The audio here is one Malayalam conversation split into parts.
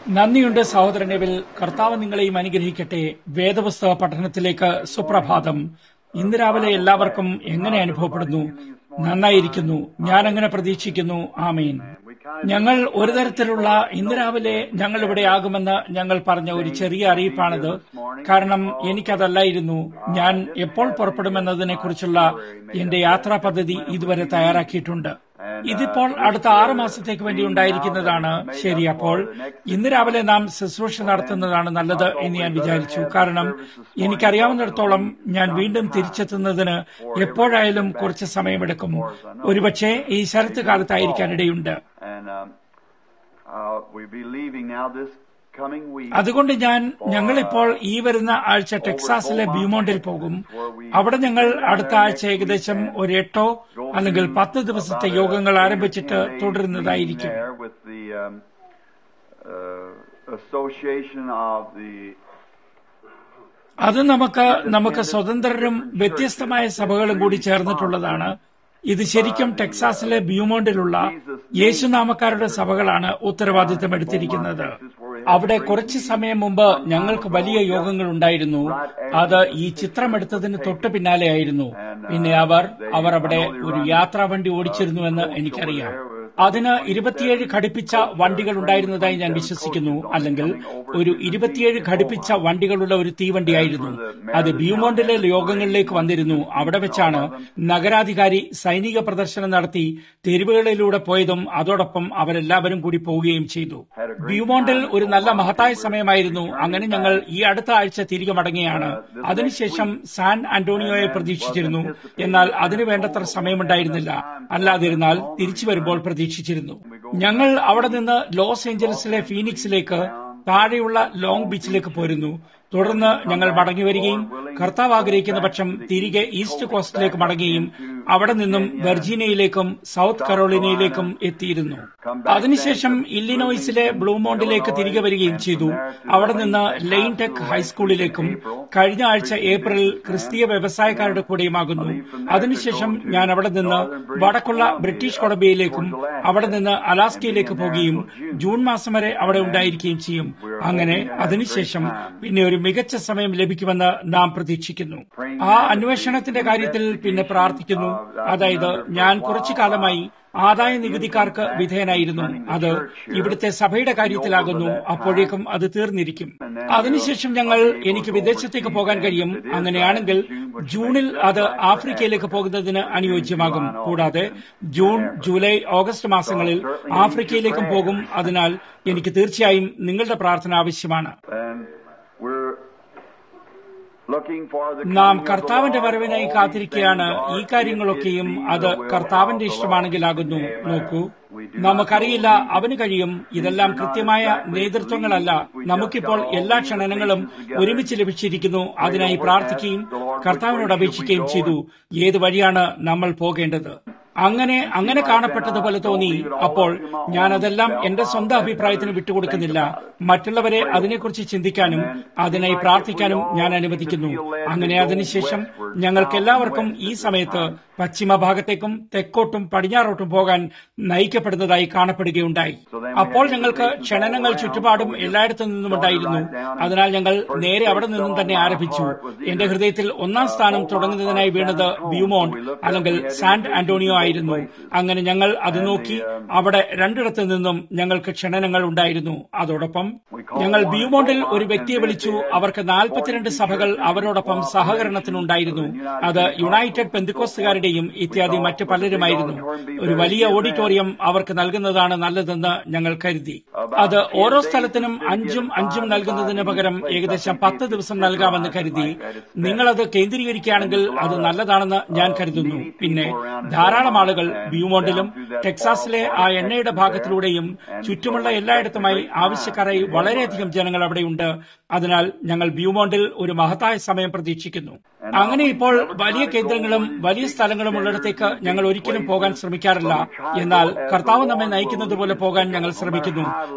നന്ദിയുണ്ട് സഹോദരനെവിൽ കർത്താവ് നിങ്ങളെയും അനുഗ്രഹിക്കട്ടെ വേദപുസ്തക പഠനത്തിലേക്ക് സുപ്രഭാതം ഇന്ന് രാവിലെ എല്ലാവർക്കും എങ്ങനെ അനുഭവപ്പെടുന്നു നന്നായിരിക്കുന്നു ഞാൻ അങ്ങനെ പ്രതീക്ഷിക്കുന്നു ആമീൻ ഞങ്ങൾ ഒരു തരത്തിലുള്ള ഇന്ന് രാവിലെ ഞങ്ങൾ ഇവിടെ ആകുമെന്ന് ഞങ്ങൾ പറഞ്ഞ ഒരു ചെറിയ അറിയിപ്പാണിത് കാരണം എനിക്കതല്ലായിരുന്നു ഞാൻ എപ്പോൾ പുറപ്പെടുമെന്നതിനെ കുറിച്ചുള്ള എന്റെ യാത്രാ പദ്ധതി ഇതുവരെ തയ്യാറാക്കിയിട്ടുണ്ട് ഇതിപ്പോൾ അടുത്ത ആറ് മാസത്തേക്ക് വേണ്ടി ഉണ്ടായിരിക്കുന്നതാണ് ശരി അപ്പോൾ ഇന്ന് രാവിലെ നാം ശുശ്രൂഷ നടത്തുന്നതാണ് നല്ലത് എന്ന് ഞാൻ വിചാരിച്ചു കാരണം എനിക്കറിയാവുന്നിടത്തോളം ഞാൻ വീണ്ടും തിരിച്ചെത്തുന്നതിന് എപ്പോഴായാലും കുറച്ച് സമയമെടുക്കും ഒരുപക്ഷെ ഈ ശരത്ത് കാലത്തായിരിക്കാനിടയുണ്ട് അതുകൊണ്ട് ഞാൻ ഞങ്ങളിപ്പോൾ ഈ വരുന്ന ആഴ്ച ടെക്സാസിലെ ബ്യൂമോണ്ടിൽ പോകും അവിടെ ഞങ്ങൾ അടുത്ത ആഴ്ച ഏകദേശം ഒരു എട്ടോ അല്ലെങ്കിൽ പത്ത് ദിവസത്തെ യോഗങ്ങൾ ആരംഭിച്ചിട്ട് തുടരുന്നതായിരിക്കും അത് നമുക്ക് നമുക്ക് സ്വതന്ത്രരും വ്യത്യസ്തമായ സഭകളും കൂടി ചേർന്നിട്ടുള്ളതാണ് ഇത് ശരിക്കും ടെക്സാസിലെ ബ്യൂമോണ്ടിലുള്ള യേശുനാമക്കാരുടെ സഭകളാണ് ഉത്തരവാദിത്തം എടുത്തിരിക്കുന്നത് അവിടെ കുറച്ചു സമയം മുമ്പ് ഞങ്ങൾക്ക് വലിയ യോഗങ്ങൾ ഉണ്ടായിരുന്നു അത് ഈ ചിത്രമെടുത്തതിന് തൊട്ട് പിന്നാലെയായിരുന്നു പിന്നെ അവർ അവർ അവിടെ ഒരു യാത്രാ വണ്ടി ഓടിച്ചിരുന്നുവെന്ന് എനിക്കറിയാം അതിന് ഇരുപത്തിയേഴ് ഘടിപ്പിച്ച വണ്ടികൾ ഉണ്ടായിരുന്നതായി ഞാൻ വിശ്വസിക്കുന്നു അല്ലെങ്കിൽ ഒരു ഇരുപത്തിയേഴ് ഘടിപ്പിച്ച വണ്ടികളുള്ള ഒരു തീവണ്ടിയായിരുന്നു അത് ബ്യൂമോണ്ടിലെ യോഗങ്ങളിലേക്ക് വന്നിരുന്നു അവിടെ വെച്ചാണ് നഗരാധികാരി സൈനിക പ്രദർശനം നടത്തി തെരുവുകളിലൂടെ പോയതും അതോടൊപ്പം അവരെല്ലാവരും കൂടി പോവുകയും ചെയ്തു ബ്യൂമോണ്ടിൽ ഒരു നല്ല മഹത്തായ സമയമായിരുന്നു അങ്ങനെ ഞങ്ങൾ ഈ അടുത്ത ആഴ്ച തിരികെ മടങ്ങിയാണ് അതിനുശേഷം സാൻ ആന്റോണിയോയെ പ്രതീക്ഷിച്ചിരുന്നു എന്നാൽ അതിനു വേണ്ടത്ര സമയമുണ്ടായിരുന്നില്ല അല്ലാതിരുന്നാൽ തിരിച്ചു വരുമ്പോൾ പ്രതീക്ഷിച്ചിരുന്നു ഞങ്ങൾ അവിടെ നിന്ന് ലോസ് ഏഞ്ചലസിലെ ഫീനിക്സിലേക്ക് താഴെയുള്ള ലോങ് ബീച്ചിലേക്ക് പോരുന്നു തുടർന്ന് ഞങ്ങൾ മടങ്ങി വരികയും കർത്താവ് ആഗ്രഹിക്കുന്ന പക്ഷം തിരികെ ഈസ്റ്റ് കോസ്റ്റിലേക്ക് മടങ്ങുകയും അവിടെ നിന്നും വെർജീനിയയിലേക്കും സൗത്ത് കറോളിനയിലേക്കും എത്തിയിരുന്നു അതിനുശേഷം ഇല്ലിനോയ്സിലെ ബ്ലൂമോണ്ടിലേക്ക് തിരികെ വരികയും ചെയ്തു അവിടെ നിന്ന് ലെയിൻ ടെക് ഹൈസ്കൂളിലേക്കും കഴിഞ്ഞ ആഴ്ച ഏപ്രിലിൽ ക്രിസ്തീയ വ്യവസായക്കാരുടെ കൂടെയുമാകുന്നു അതിനുശേഷം ഞാൻ അവിടെ നിന്ന് വടക്കുള്ള ബ്രിട്ടീഷ് കൊളംബിയയിലേക്കും അവിടെ നിന്ന് അലാസ്കയിലേക്ക് പോകുകയും ജൂൺ മാസം വരെ അവിടെ ഉണ്ടായിരിക്കുകയും ചെയ്യും അങ്ങനെ അതിനുശേഷം പിന്നെ ഒരു മികച്ച സമയം ലഭിക്കുമെന്ന് നാം പ്രതീക്ഷിക്കുന്നു ആ അന്വേഷണത്തിന്റെ കാര്യത്തിൽ പിന്നെ പ്രാർത്ഥിക്കുന്നു അതായത് ഞാൻ കുറച്ചു കാലമായി ആദായ നികുതിക്കാർക്ക് വിധേയനായിരുന്നു അത് ഇവിടുത്തെ സഭയുടെ കാര്യത്തിലാകുന്നു അപ്പോഴേക്കും അത് തീർന്നിരിക്കും അതിനുശേഷം ഞങ്ങൾ എനിക്ക് വിദേശത്തേക്ക് പോകാൻ കഴിയും അങ്ങനെയാണെങ്കിൽ ജൂണിൽ അത് ആഫ്രിക്കയിലേക്ക് പോകുന്നതിന് അനുയോജ്യമാകും കൂടാതെ ജൂൺ ജൂലൈ ഓഗസ്റ്റ് മാസങ്ങളിൽ ആഫ്രിക്കയിലേക്കും പോകും അതിനാൽ എനിക്ക് തീർച്ചയായും നിങ്ങളുടെ പ്രാർത്ഥന ആവശ്യമാണ് നാം കർത്താവിന്റെ വരവിനായി കാത്തിരിക്കുകയാണ് ഈ കാര്യങ്ങളൊക്കെയും അത് കർത്താവിന്റെ ഇഷ്ടമാണെങ്കിലാകുന്നു നോക്കൂ നമുക്കറിയില്ല അവന് കഴിയും ഇതെല്ലാം കൃത്യമായ നേതൃത്വങ്ങളല്ല നമുക്കിപ്പോൾ എല്ലാ ക്ഷണനങ്ങളും ഒരുമിച്ച് ലഭിച്ചിരിക്കുന്നു അതിനായി പ്രാർത്ഥിക്കുകയും കർത്താവിനോട് അപേക്ഷിക്കുകയും ചെയ്തു ഏത് വഴിയാണ് നമ്മൾ പോകേണ്ടത് അങ്ങനെ അങ്ങനെ കാണപ്പെട്ടതുപോലെ തോന്നി അപ്പോൾ ഞാൻ അതെല്ലാം എന്റെ സ്വന്തം അഭിപ്രായത്തിന് വിട്ടുകൊടുക്കുന്നില്ല മറ്റുള്ളവരെ അതിനെക്കുറിച്ച് ചിന്തിക്കാനും അതിനായി പ്രാർത്ഥിക്കാനും ഞാൻ അനുവദിക്കുന്നു അങ്ങനെ അതിനുശേഷം ഞങ്ങൾക്ക് എല്ലാവർക്കും ഈ സമയത്ത് പശ്ചിമ ഭാഗത്തേക്കും തെക്കോട്ടും പടിഞ്ഞാറോട്ടും പോകാൻ നയിക്കപ്പെടുന്നതായി കാണപ്പെടുകയുണ്ടായി അപ്പോൾ ഞങ്ങൾക്ക് ക്ഷണനങ്ങൾ ചുറ്റുപാടും എല്ലായിടത്തു നിന്നുമുണ്ടായിരുന്നു അതിനാൽ ഞങ്ങൾ നേരെ അവിടെ നിന്നും തന്നെ ആരംഭിച്ചു എന്റെ ഹൃദയത്തിൽ ഒന്നാം സ്ഥാനം തുടങ്ങുന്നതിനായി വീണത് ബ്യൂമോണ്ട് അല്ലെങ്കിൽ സാന്റ് ആന്റോണിയോ ആയിരുന്നു അങ്ങനെ ഞങ്ങൾ അത് നോക്കി അവിടെ രണ്ടിടത്തു നിന്നും ഞങ്ങൾക്ക് ക്ഷണനങ്ങൾ ഉണ്ടായിരുന്നു അതോടൊപ്പം ഞങ്ങൾ ബ്യൂമോണ്ടിൽ ഒരു വ്യക്തിയെ വിളിച്ചു അവർക്ക് നാൽപ്പത്തിരണ്ട് സഭകൾ അവരോടൊപ്പം സഹകരണത്തിനുണ്ടായിരുന്നു അത് യുണൈറ്റഡ് പെന്തിക്കോസ്തുകാരുടെയും ഇത്യാദി മറ്റു പലരുമായിരുന്നു ഒരു വലിയ ഓഡിറ്റോറിയം അവർക്ക് നൽകുന്നതാണ് നല്ലതെന്ന് ഞങ്ങൾ കരുതി അത് ഓരോ സ്ഥലത്തിനും അഞ്ചും അഞ്ചും നൽകുന്നതിന് പകരം ഏകദേശം പത്ത് ദിവസം നൽകാമെന്ന് കരുതി നിങ്ങളത് കേന്ദ്രീകരിക്കുകയാണെങ്കിൽ അത് നല്ലതാണെന്ന് ഞാൻ കരുതുന്നു പിന്നെ ധാരാളം ആളുകൾ ബ്യൂമോണ്ടിലും ടെക്സാസിലെ ആ എണ്ണയുടെ ഭാഗത്തിലൂടെയും ചുറ്റുമുള്ള എല്ലായിടത്തുമായി ആവശ്യക്കാരായി വളരെയധികം ജനങ്ങൾ അവിടെയുണ്ട് അതിനാൽ ഞങ്ങൾ ബ്യൂമോണ്ടിൽ ഒരു മഹത്തായ സമയം പ്രതീക്ഷിക്കുന്നു അങ്ങനെ ഇപ്പോൾ വലിയ കേന്ദ്രങ്ങളും വലിയ സ്ഥലങ്ങളും ഉള്ളിടത്തേക്ക് ഞങ്ങൾ ഒരിക്കലും പോകാൻ ശ്രമിക്കാറില്ല എന്നാൽ കർത്താവ് നമ്മെ നയിക്കുന്നത് പോലെ പോകാൻ ഞങ്ങൾ ശ്രമിക്കുന്നു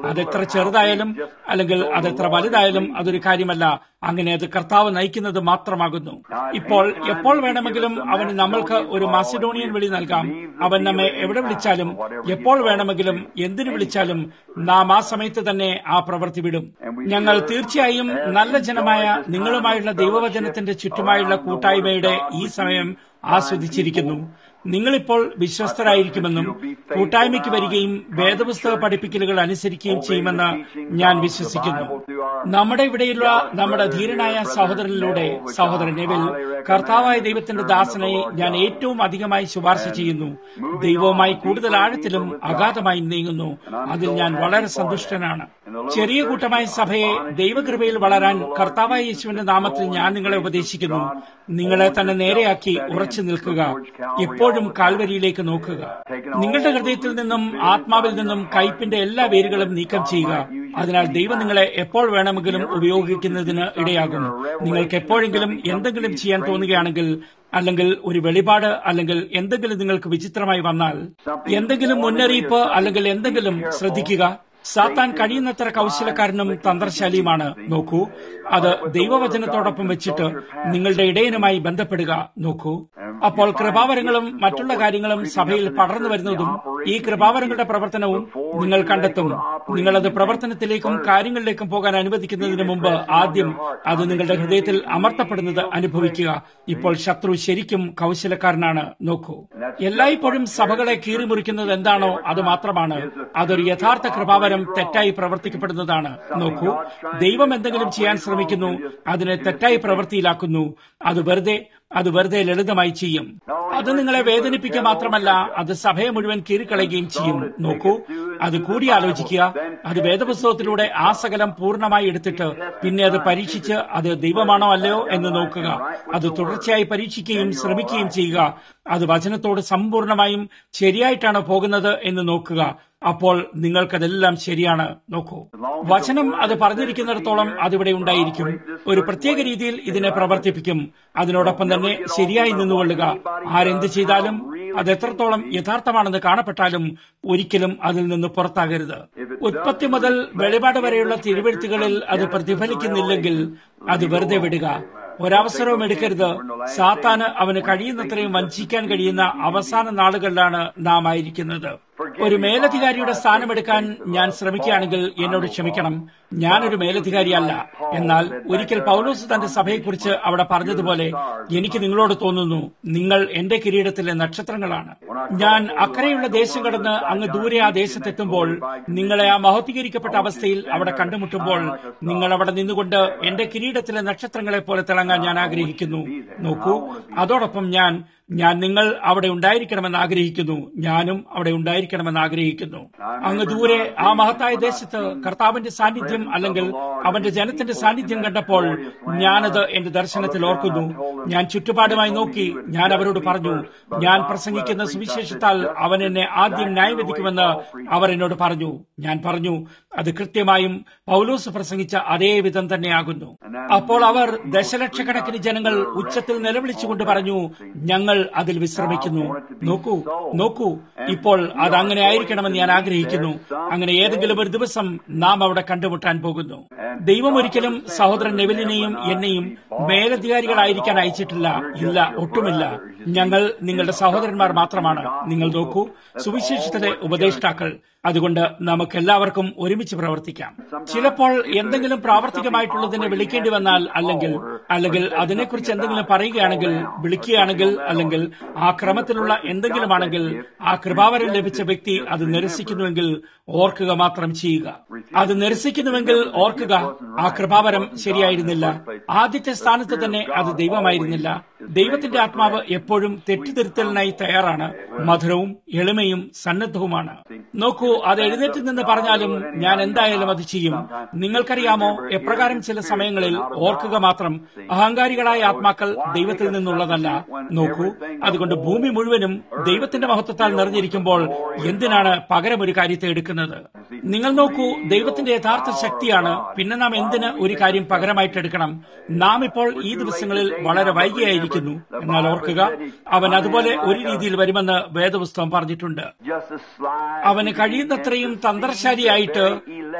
അതെത്ര ചെറുതായാലും അല്ലെങ്കിൽ അതെത്ര വലുതായാലും അതൊരു കാര്യമല്ല അങ്ങനെ അത് കർത്താവ് നയിക്കുന്നത് മാത്രമാകുന്നു ഇപ്പോൾ എപ്പോൾ വേണമെങ്കിലും അവന് നമ്മൾക്ക് ഒരു മാസിഡോണിയൻ വിളി നൽകാം അവൻ നമ്മെ എവിടെ വിളിച്ചാലും എപ്പോൾ വേണമെങ്കിലും എന്തിനു വിളിച്ചാലും നാം ആ സമയത്ത് തന്നെ ആ പ്രവൃത്തി വിടും ഞങ്ങൾ തീർച്ചയായും നല്ല ജനമായ നിങ്ങളുമായുള്ള ദൈവവചനത്തിന്റെ ചുറ്റുമായുള്ള കൂട്ടായ്മയുടെ ഈ സമയം ആസ്വദിച്ചിരിക്കുന്നു നിങ്ങളിപ്പോൾ വിശ്വസ്തരായിരിക്കുമെന്നും കൂട്ടായ്മയ്ക്ക് വരികയും വേദപുസ്തക പഠിപ്പിക്കലുകൾ അനുസരിക്കുകയും ചെയ്യുമെന്ന് ഞാൻ വിശ്വസിക്കുന്നു നമ്മുടെ ഇവിടെയുള്ള നമ്മുടെ ധീരനായ സഹോദരനിലൂടെ സഹോദരൻ നെവിൽ കർത്താവായ ദൈവത്തിന്റെ ദാസനെ ഞാൻ ഏറ്റവും അധികമായി ശുപാർശ ചെയ്യുന്നു ദൈവവുമായി കൂടുതൽ ആഴത്തിലും അഗാധമായി നീങ്ങുന്നു അതിൽ ഞാൻ വളരെ സന്തുഷ്ടനാണ് ചെറിയ കൂട്ടമായ സഭയെ ദൈവകൃപയിൽ വളരാൻ കർത്താവായ യേശുവിന്റെ നാമത്തിൽ ഞാൻ നിങ്ങളെ ഉപദേശിക്കുന്നു നിങ്ങളെ തന്നെ നേരെയാക്കി ഉറച്ചു നിൽക്കുക എപ്പോഴും കാൽവരിയിലേക്ക് നോക്കുക നിങ്ങളുടെ ഹൃദയത്തിൽ നിന്നും ആത്മാവിൽ നിന്നും കയ്പിന്റെ എല്ലാ വേരുകളും നീക്കം ചെയ്യുക അതിനാൽ ദൈവം നിങ്ങളെ എപ്പോൾ വേണമെങ്കിലും ഉപയോഗിക്കുന്നതിന് ഇടയാകും നിങ്ങൾക്ക് എപ്പോഴെങ്കിലും എന്തെങ്കിലും ചെയ്യാൻ തോന്നുകയാണെങ്കിൽ അല്ലെങ്കിൽ ഒരു വെളിപാട് അല്ലെങ്കിൽ എന്തെങ്കിലും നിങ്ങൾക്ക് വിചിത്രമായി വന്നാൽ എന്തെങ്കിലും മുന്നറിയിപ്പ് അല്ലെങ്കിൽ എന്തെങ്കിലും ശ്രദ്ധിക്കുക സാത്താൻ കഴിയുന്നത്ര കൗശലക്കാരനും തന്ത്രശാലിയുമാണ് നോക്കൂ അത് ദൈവവചനത്തോടൊപ്പം വെച്ചിട്ട് നിങ്ങളുടെ ഇടയനുമായി ബന്ധപ്പെടുക നോക്കൂ അപ്പോൾ കൃപാവരങ്ങളും മറ്റുള്ള കാര്യങ്ങളും സഭയിൽ പടർന്നു വരുന്നതും ഈ കൃപാവരങ്ങളുടെ പ്രവർത്തനവും നിങ്ങൾ കണ്ടെത്തും നിങ്ങളത് പ്രവർത്തനത്തിലേക്കും കാര്യങ്ങളിലേക്കും പോകാൻ അനുവദിക്കുന്നതിന് മുമ്പ് ആദ്യം അത് നിങ്ങളുടെ ഹൃദയത്തിൽ അമർത്തപ്പെടുന്നത് അനുഭവിക്കുക ഇപ്പോൾ ശത്രു ശരിക്കും കൗശലക്കാരനാണ് നോക്കൂ എല്ലായ്പ്പോഴും സഭകളെ കീറിമുറിക്കുന്നത് എന്താണോ അത് മാത്രമാണ് അതൊരു യഥാർത്ഥ കൃപാവരം തെറ്റായി പ്രവർത്തിക്കപ്പെടുന്നതാണ് നോക്കൂ ദൈവം എന്തെങ്കിലും ചെയ്യാൻ ശ്രമിക്കുന്നു അതിനെ തെറ്റായി പ്രവൃത്തിയിലാക്കുന്നു അത് വെറുതെ അത് വെറുതെ ലളിതമായി ചെയ്യും അത് നിങ്ങളെ വേദനിപ്പിക്കുക മാത്രമല്ല അത് സഭയെ മുഴുവൻ കീറിക്കളയുകയും ചെയ്യും നോക്കൂ അത് കൂടി ആലോചിക്കുക അത് വേദപുസ്തകത്തിലൂടെ ആ സകലം പൂർണ്ണമായി എടുത്തിട്ട് പിന്നെ അത് പരീക്ഷിച്ച് അത് ദൈവമാണോ അല്ലയോ എന്ന് നോക്കുക അത് തുടർച്ചയായി പരീക്ഷിക്കുകയും ശ്രമിക്കുകയും ചെയ്യുക അത് വചനത്തോട് സമ്പൂർണമായും ശരിയായിട്ടാണ് പോകുന്നത് എന്ന് നോക്കുക അപ്പോൾ നിങ്ങൾക്കതെല്ലാം ശരിയാണ് നോക്കൂ വചനം അത് പറഞ്ഞിരിക്കുന്നിടത്തോളം അതിവിടെ ഉണ്ടായിരിക്കും ഒരു പ്രത്യേക രീതിയിൽ ഇതിനെ പ്രവർത്തിപ്പിക്കും അതിനോടൊപ്പം തന്നെ ശരിയായി നിന്നുകൊള്ളുക ആരെന്ത് ചെയ്താലും അത് എത്രത്തോളം യഥാർത്ഥമാണെന്ന് കാണപ്പെട്ടാലും ഒരിക്കലും അതിൽ നിന്ന് പുറത്താകരുത് ഉത്പത്തി മുതൽ വെളിപാട് വരെയുള്ള തിരുവെഴുത്തുകളിൽ അത് പ്രതിഫലിക്കുന്നില്ലെങ്കിൽ അത് വെറുതെ വിടുക ഒരവസരവും എടുക്കരുത് സാത്താന് അവന് കഴിയുന്നത്രയും വഞ്ചിക്കാൻ കഴിയുന്ന അവസാന നാളുകളിലാണ് നാം ആയിരിക്കുന്നത് ഒരു മേലധികാരിയുടെ സ്ഥാനമെടുക്കാൻ ഞാൻ ശ്രമിക്കുകയാണെങ്കിൽ എന്നോട് ക്ഷമിക്കണം ഞാനൊരു മേലധികാരിയല്ല എന്നാൽ ഒരിക്കൽ പൗലോസ് തന്റെ സഭയെക്കുറിച്ച് അവിടെ പറഞ്ഞതുപോലെ എനിക്ക് നിങ്ങളോട് തോന്നുന്നു നിങ്ങൾ എന്റെ കിരീടത്തിലെ നക്ഷത്രങ്ങളാണ് ഞാൻ അക്കരെയുള്ള ദേശം കടന്ന് അങ്ങ് ദൂരെ ആ ദേശത്തെത്തുമ്പോൾ നിങ്ങളെ ആ മഹത്വീകരിക്കപ്പെട്ട അവസ്ഥയിൽ അവിടെ കണ്ടുമുട്ടുമ്പോൾ നിങ്ങൾ അവിടെ നിന്നുകൊണ്ട് എന്റെ കിരീടത്തിലെ നക്ഷത്രങ്ങളെ പോലെ തിളങ്ങാൻ ഞാൻ ആഗ്രഹിക്കുന്നു നോക്കൂ അതോടൊപ്പം ഞാൻ ഞാൻ നിങ്ങൾ അവിടെ ഉണ്ടായിരിക്കണമെന്ന് ആഗ്രഹിക്കുന്നു ഞാനും അവിടെ ഉണ്ടായിരിക്കണമെന്ന് ആഗ്രഹിക്കുന്നു അങ്ങ് ദൂരെ ആ മഹത്തായ ദേശത്ത് കർത്താവിന്റെ സാന്നിധ്യം അല്ലെങ്കിൽ അവന്റെ ജനത്തിന്റെ സാന്നിധ്യം കണ്ടപ്പോൾ ഞാനത് എന്റെ ദർശനത്തിൽ ഓർക്കുന്നു ഞാൻ ചുറ്റുപാടുമായി നോക്കി ഞാൻ അവരോട് പറഞ്ഞു ഞാൻ പ്രസംഗിക്കുന്ന സുവിശേഷത്താൽ അവൻ എന്നെ ആദ്യം ന്യായവിധിക്കുമെന്ന് അവർ എന്നോട് പറഞ്ഞു ഞാൻ പറഞ്ഞു അത് കൃത്യമായും പൗലോസ് പ്രസംഗിച്ച അതേ വിധം തന്നെയാകുന്നു അപ്പോൾ അവർ ദശലക്ഷക്കണക്കിന് ജനങ്ങൾ ഉച്ചത്തിൽ നിലവിളിച്ചുകൊണ്ട് പറഞ്ഞു ഞങ്ങൾ അതിൽ വിശ്രമിക്കുന്നു നോക്കൂ നോക്കൂ ഇപ്പോൾ അത് അങ്ങനെ ആയിരിക്കണമെന്ന് ഞാൻ ആഗ്രഹിക്കുന്നു അങ്ങനെ ഏതെങ്കിലും ഒരു ദിവസം നാം അവിടെ കണ്ടുമുട്ടാൻ പോകുന്നു ദൈവം ഒരിക്കലും സഹോദരൻ നെവിലിനെയും എന്നെയും മേലധികാരികളായിരിക്കാൻ അയച്ചിട്ടില്ല ഇല്ല ഒട്ടുമില്ല ഞങ്ങൾ നിങ്ങളുടെ സഹോദരന്മാർ മാത്രമാണ് നിങ്ങൾ നോക്കൂ സുവിശേഷത്തിലെ ഉപദേഷ്ടാക്കൾ അതുകൊണ്ട് നമുക്ക് എല്ലാവർക്കും ഒരുമിച്ച് പ്രവർത്തിക്കാം ചിലപ്പോൾ എന്തെങ്കിലും പ്രാവർത്തികമായിട്ടുള്ളതിനെ വിളിക്കേണ്ടി വന്നാൽ അല്ലെങ്കിൽ അല്ലെങ്കിൽ അതിനെക്കുറിച്ച് എന്തെങ്കിലും പറയുകയാണെങ്കിൽ വിളിക്കുകയാണെങ്കിൽ അല്ലെങ്കിൽ ആ ക്രമത്തിലുള്ള എന്തെങ്കിലും ആണെങ്കിൽ ആ കൃപാവരം ലഭിച്ച വ്യക്തി അത് നിരസിക്കുന്നുവെങ്കിൽ ഓർക്കുക മാത്രം ചെയ്യുക അത് നിരസിക്കുന്നുവെങ്കിൽ ഓർക്കുക ആ കൃപാവരം ശരിയായിരുന്നില്ല ആദ്യത്തെ സ്ഥാനത്ത് തന്നെ അത് ദൈവമായിരുന്നില്ല ദൈവത്തിന്റെ ആത്മാവ് എപ്പോഴും തെറ്റിദ്ധരുത്തലിനായി തയ്യാറാണ് മധുരവും എളിമയും സന്നദ്ധവുമാണ് നോക്കൂ അത് എഴുന്നേറ്റ് നിന്ന് പറഞ്ഞാലും ഞാൻ എന്തായാലും അത് ചെയ്യും നിങ്ങൾക്കറിയാമോ എപ്രകാരം ചില സമയങ്ങളിൽ ഓർക്കുക മാത്രം അഹങ്കാരികളായ ആത്മാക്കൾ ദൈവത്തിൽ നിന്നുള്ളതല്ല നോക്കൂ അതുകൊണ്ട് ഭൂമി മുഴുവനും ദൈവത്തിന്റെ മഹത്വത്താൽ നിറഞ്ഞിരിക്കുമ്പോൾ എന്തിനാണ് പകരം ഒരു കാര്യത്തെ എടുക്കുന്നത് നിങ്ങൾ നോക്കൂ ദൈവത്തിന്റെ യഥാർത്ഥ ശക്തിയാണ് പിന്നെ നാം എന്തിന് ഒരു കാര്യം പകരമായിട്ട് എടുക്കണം നാം ഇപ്പോൾ ഈ ദിവസങ്ങളിൽ വളരെ വൈകിയായിരിക്കുന്നു എന്നാൽ ഓർക്കുക അവൻ അതുപോലെ ഒരു രീതിയിൽ വരുമെന്ന് വേദപുസ്തകം പറഞ്ഞിട്ടുണ്ട് അവന് കഴിയുന്നത്രയും തന്ത്രശാലിയായിട്ട്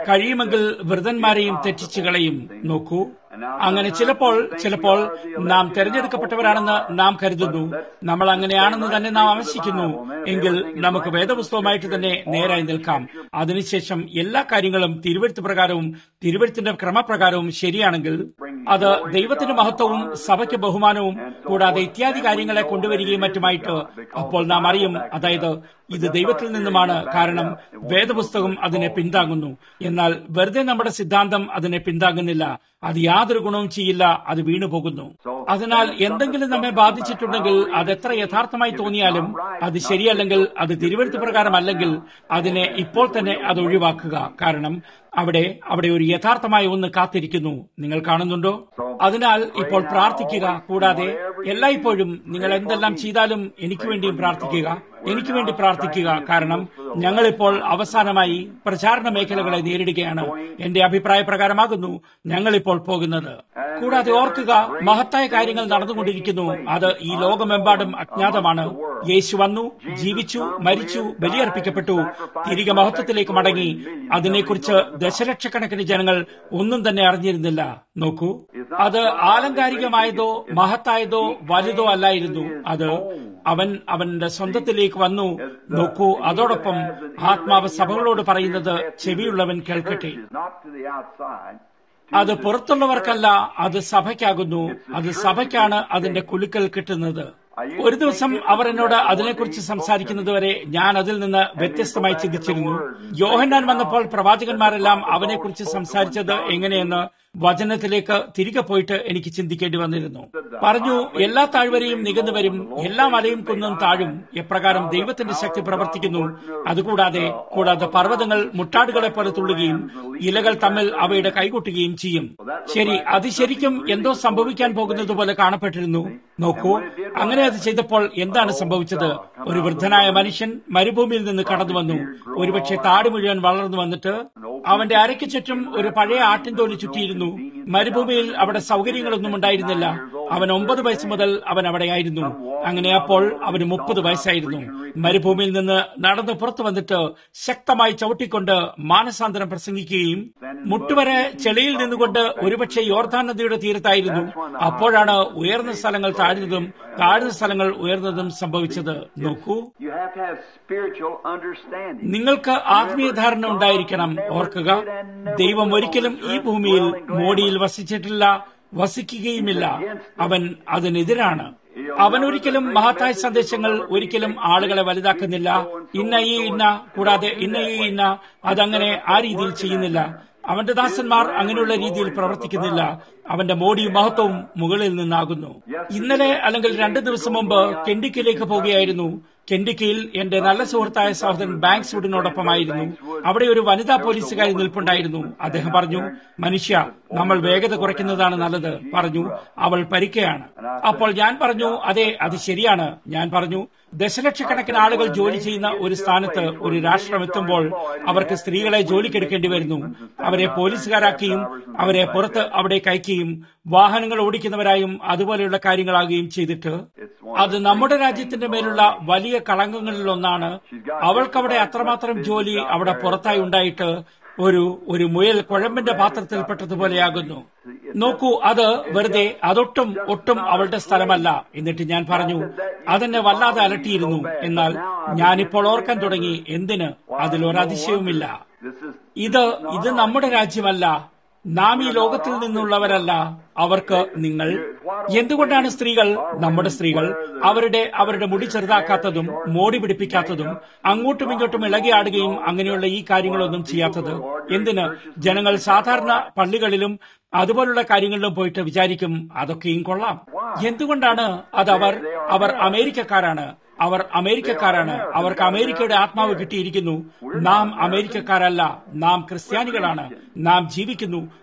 കഴിയുമെങ്കിൽ വൃതന്മാരെയും തെറ്റിച്ചു കളയും നോക്കൂ അങ്ങനെ ചിലപ്പോൾ ചിലപ്പോൾ നാം തെരഞ്ഞെടുക്കപ്പെട്ടവരാണെന്ന് നാം കരുതുന്നു നമ്മൾ അങ്ങനെയാണെന്ന് തന്നെ നാം ആവശ്യിക്കുന്നു എങ്കിൽ നമുക്ക് വേദപുസ്തകമായിട്ട് തന്നെ നേരായി നിൽക്കാം അതിനുശേഷം എല്ലാ കാര്യങ്ങളും തിരുവഴുത്ത് പ്രകാരവും തിരുവഴുത്തിന്റെ ക്രമപ്രകാരവും ശരിയാണെങ്കിൽ അത് ദൈവത്തിന് മഹത്വവും സഭയ്ക്ക് ബഹുമാനവും കൂടാതെ ഇത്യാദി കാര്യങ്ങളെ കൊണ്ടുവരികയും മറ്റുമായിട്ട് അപ്പോൾ നാം അറിയും അതായത് ഇത് ദൈവത്തിൽ നിന്നുമാണ് കാരണം വേദപുസ്തകം അതിനെ പിന്താങ്ങുന്നു എന്നാൽ വെറുതെ നമ്മുടെ സിദ്ധാന്തം അതിനെ പിന്താങ്ങുന്നില്ല അത് യാതൊരു ഗുണവും ചെയ്യില്ല അത് വീണുപോകുന്നു അതിനാൽ എന്തെങ്കിലും നമ്മെ ബാധിച്ചിട്ടുണ്ടെങ്കിൽ അത് എത്ര യഥാർത്ഥമായി തോന്നിയാലും അത് ശരിയല്ലെങ്കിൽ അത് തിരുവഴുത്ത് പ്രകാരമല്ലെങ്കിൽ അതിനെ ഇപ്പോൾ തന്നെ അത് ഒഴിവാക്കുക കാരണം അവിടെ അവിടെ ഒരു യഥാർത്ഥമായ ഒന്ന് കാത്തിരിക്കുന്നു നിങ്ങൾ കാണുന്നുണ്ടോ അതിനാൽ ഇപ്പോൾ പ്രാർത്ഥിക്കുക കൂടാതെ എല്ലായ്പ്പോഴും നിങ്ങൾ എന്തെല്ലാം ചെയ്താലും എനിക്ക് വേണ്ടിയും പ്രാർത്ഥിക്കുക എനിക്ക് വേണ്ടി പ്രാർത്ഥിക്കുക കാരണം ഞങ്ങളിപ്പോൾ അവസാനമായി പ്രചാരണ മേഖലകളെ നേരിടുകയാണ് എന്റെ അഭിപ്രായ പ്രകാരമാകുന്നു ഞങ്ങളിപ്പോൾ പോകുന്നത് കൂടാതെ ഓർക്കുക മഹത്തായ കാര്യങ്ങൾ നടന്നുകൊണ്ടിരിക്കുന്നു അത് ഈ ലോകമെമ്പാടും അജ്ഞാതമാണ് യേശു വന്നു ജീവിച്ചു മരിച്ചു ബലിയർപ്പിക്കപ്പെട്ടു തിരികെ മഹത്വത്തിലേക്ക് മടങ്ങി അതിനെക്കുറിച്ച് ദശലക്ഷക്കണക്കിന് ജനങ്ങൾ ഒന്നും തന്നെ അറിഞ്ഞിരുന്നില്ല നോക്കൂ അത് ആലങ്കാരികമായതോ മഹത്തായതോ വലുതോ അല്ലായിരുന്നു അത് അവൻ അവന്റെ സ്വന്തത്തിലേക്ക് വന്നു നോക്കൂ അതോടൊപ്പം ആത്മാവ് സഭകളോട് പറയുന്നത് ചെവിയുള്ളവൻ കേൾക്കട്ടെ അത് പുറത്തുള്ളവർക്കല്ല അത് സഭയ്ക്കാകുന്നു അത് സഭയ്ക്കാണ് അതിന്റെ കുലുക്കൽ കിട്ടുന്നത് ഒരു ദിവസം അവർ എന്നോട് അതിനെക്കുറിച്ച് സംസാരിക്കുന്നതുവരെ ഞാൻ അതിൽ നിന്ന് വ്യത്യസ്തമായി ചിന്തിച്ചിരുന്നു യോഹന്നാൻ വന്നപ്പോൾ പ്രവാചകന്മാരെല്ലാം അവനെക്കുറിച്ച് സംസാരിച്ചത് എങ്ങനെയെന്ന് വചനത്തിലേക്ക് തിരികെ പോയിട്ട് എനിക്ക് ചിന്തിക്കേണ്ടി വന്നിരുന്നു പറഞ്ഞു എല്ലാ താഴ്വരയും നികന്നു വരും എല്ലാ മലയും കുന്നും താഴും എപ്രകാരം ദൈവത്തിന്റെ ശക്തി പ്രവർത്തിക്കുന്നു അതുകൂടാതെ കൂടാതെ പർവ്വതങ്ങൾ മുട്ടാടുകളെ പോലെ തുള്ളുകയും ഇലകൾ തമ്മിൽ അവയുടെ കൈകൊട്ടുകയും ചെയ്യും ശരി അത് ശരിക്കും എന്തോ സംഭവിക്കാൻ പോകുന്നത് പോലെ കാണപ്പെട്ടിരുന്നു നോക്കൂ അങ്ങനെ അത് ചെയ്തപ്പോൾ എന്താണ് സംഭവിച്ചത് ഒരു വൃദ്ധനായ മനുഷ്യൻ മരുഭൂമിയിൽ നിന്ന് കടന്നു വന്നു ഒരുപക്ഷെ താടി മുഴുവൻ വളർന്നു വന്നിട്ട് അവന്റെ അരയ്ക്ക് ചുറ്റും ഒരു പഴയ ആട്ടിൻതോലി ചുറ്റിയിരുന്നു മരുഭൂമിയിൽ അവിടെ സൗകര്യങ്ങളൊന്നും ഉണ്ടായിരുന്നില്ല അവൻ ഒമ്പത് വയസ്സ് മുതൽ അവൻ അവിടെയായിരുന്നു അങ്ങനെ അപ്പോൾ അവന് മുപ്പത് വയസ്സായിരുന്നു മരുഭൂമിയിൽ നിന്ന് നടന്ന് പുറത്തു വന്നിട്ട് ശക്തമായി ചവിട്ടിക്കൊണ്ട് മാനസാന്തരം പ്രസംഗിക്കുകയും മുട്ടുവരെ ചെളിയിൽ നിന്നുകൊണ്ട് ഒരുപക്ഷെ യോർധാൻ നദിയുടെ തീരത്തായിരുന്നു അപ്പോഴാണ് ഉയർന്ന സ്ഥലങ്ങൾ താഴ്ന്നതും താഴ്ന്ന സ്ഥലങ്ങൾ ഉയർന്നതും സംഭവിച്ചത് നോക്കൂ നിങ്ങൾക്ക് ആത്മീയ ധാരണ ഉണ്ടായിരിക്കണം ഓർക്കുക ദൈവം ഒരിക്കലും ഈ ഭൂമിയിൽ മോഡിയിൽ വസിച്ചിട്ടില്ല വസിക്കുകയുമില്ല അവൻ അതിനെതിരാണ് അവൻ ഒരിക്കലും മഹത്തായ സന്ദേശങ്ങൾ ഒരിക്കലും ആളുകളെ വലുതാക്കുന്നില്ല ഇന്ന ഈ ഇന്ന കൂടാതെ ഇന്ന ഈ ഇന്ന അതങ്ങനെ ആ രീതിയിൽ ചെയ്യുന്നില്ല അവന്റെ ദാസന്മാർ അങ്ങനെയുള്ള രീതിയിൽ പ്രവർത്തിക്കുന്നില്ല അവന്റെ മോടിയും മഹത്വവും മുകളിൽ നിന്നാകുന്നു ഇന്നലെ അല്ലെങ്കിൽ രണ്ടു ദിവസം മുമ്പ് കെൻഡിക്കിലേക്ക് പോവുകയായിരുന്നു കെൻഡിക്കയിൽ എന്റെ നല്ല സുഹൃത്തായ സഹോദരൻ ബാങ്ക്സ് വുഡിനോടൊപ്പമായിരുന്നു അവിടെ ഒരു വനിതാ പോലീസുകാരി നിൽപ്പുണ്ടായിരുന്നു അദ്ദേഹം പറഞ്ഞു മനുഷ്യ നമ്മൾ വേഗത കുറയ്ക്കുന്നതാണ് നല്ലത് പറഞ്ഞു അവൾ പരിക്കയാണ് അപ്പോൾ ഞാൻ പറഞ്ഞു അതെ അത് ശരിയാണ് ഞാൻ പറഞ്ഞു ദശലക്ഷക്കണക്കിന് ആളുകൾ ജോലി ചെയ്യുന്ന ഒരു സ്ഥാനത്ത് ഒരു രാഷ്ട്രം എത്തുമ്പോൾ അവർക്ക് സ്ത്രീകളെ ജോലിക്കെടുക്കേണ്ടി വരുന്നു അവരെ പോലീസുകാരാക്കുകയും അവരെ പുറത്ത് അവിടെ കയക്കുകയും വാഹനങ്ങൾ ഓടിക്കുന്നവരായും അതുപോലെയുള്ള കാര്യങ്ങളാകുകയും ചെയ്തിട്ട് അത് നമ്മുടെ രാജ്യത്തിന്റെ മേലുള്ള വലിയ കളങ്കങ്ങളിലൊന്നാണ് അവൾക്കവിടെ അത്രമാത്രം ജോലി അവിടെ പുറത്തായി ഉണ്ടായിട്ട് ഒരു ഒരു മുയൽ കുഴമ്പിന്റെ പാത്രത്തിൽപ്പെട്ടതുപോലെയാകുന്നു നോക്കൂ അത് വെറുതെ അതൊട്ടും ഒട്ടും അവളുടെ സ്ഥലമല്ല എന്നിട്ട് ഞാൻ പറഞ്ഞു അതെന്നെ വല്ലാതെ അലട്ടിയിരുന്നു എന്നാൽ ഞാനിപ്പോൾ ഓർക്കാൻ തുടങ്ങി എന്തിന് അതിലൊരതിശയവുമില്ല ഇത് ഇത് നമ്മുടെ രാജ്യമല്ല നാം ഈ ലോകത്തിൽ നിന്നുള്ളവരല്ല അവർക്ക് നിങ്ങൾ എന്തുകൊണ്ടാണ് സ്ത്രീകൾ നമ്മുടെ സ്ത്രീകൾ അവരുടെ അവരുടെ മുടി ചെറുതാക്കാത്തതും മോടി പിടിപ്പിക്കാത്തതും അങ്ങോട്ടും ഇങ്ങോട്ടും ഇളകിയാടുകയും അങ്ങനെയുള്ള ഈ കാര്യങ്ങളൊന്നും ചെയ്യാത്തത് എന്തിന് ജനങ്ങൾ സാധാരണ പള്ളികളിലും അതുപോലുള്ള കാര്യങ്ങളിലും പോയിട്ട് വിചാരിക്കും അതൊക്കെയും കൊള്ളാം എന്തുകൊണ്ടാണ് അത് അവർ അവർ അമേരിക്കക്കാരാണ് അവർ അമേരിക്കക്കാരാണ് അവർക്ക് അമേരിക്കയുടെ ആത്മാവ് കിട്ടിയിരിക്കുന്നു നാം അമേരിക്കക്കാരല്ല നാം ക്രിസ്ത്യാനികളാണ് നാം ജീവിക്കുന്നു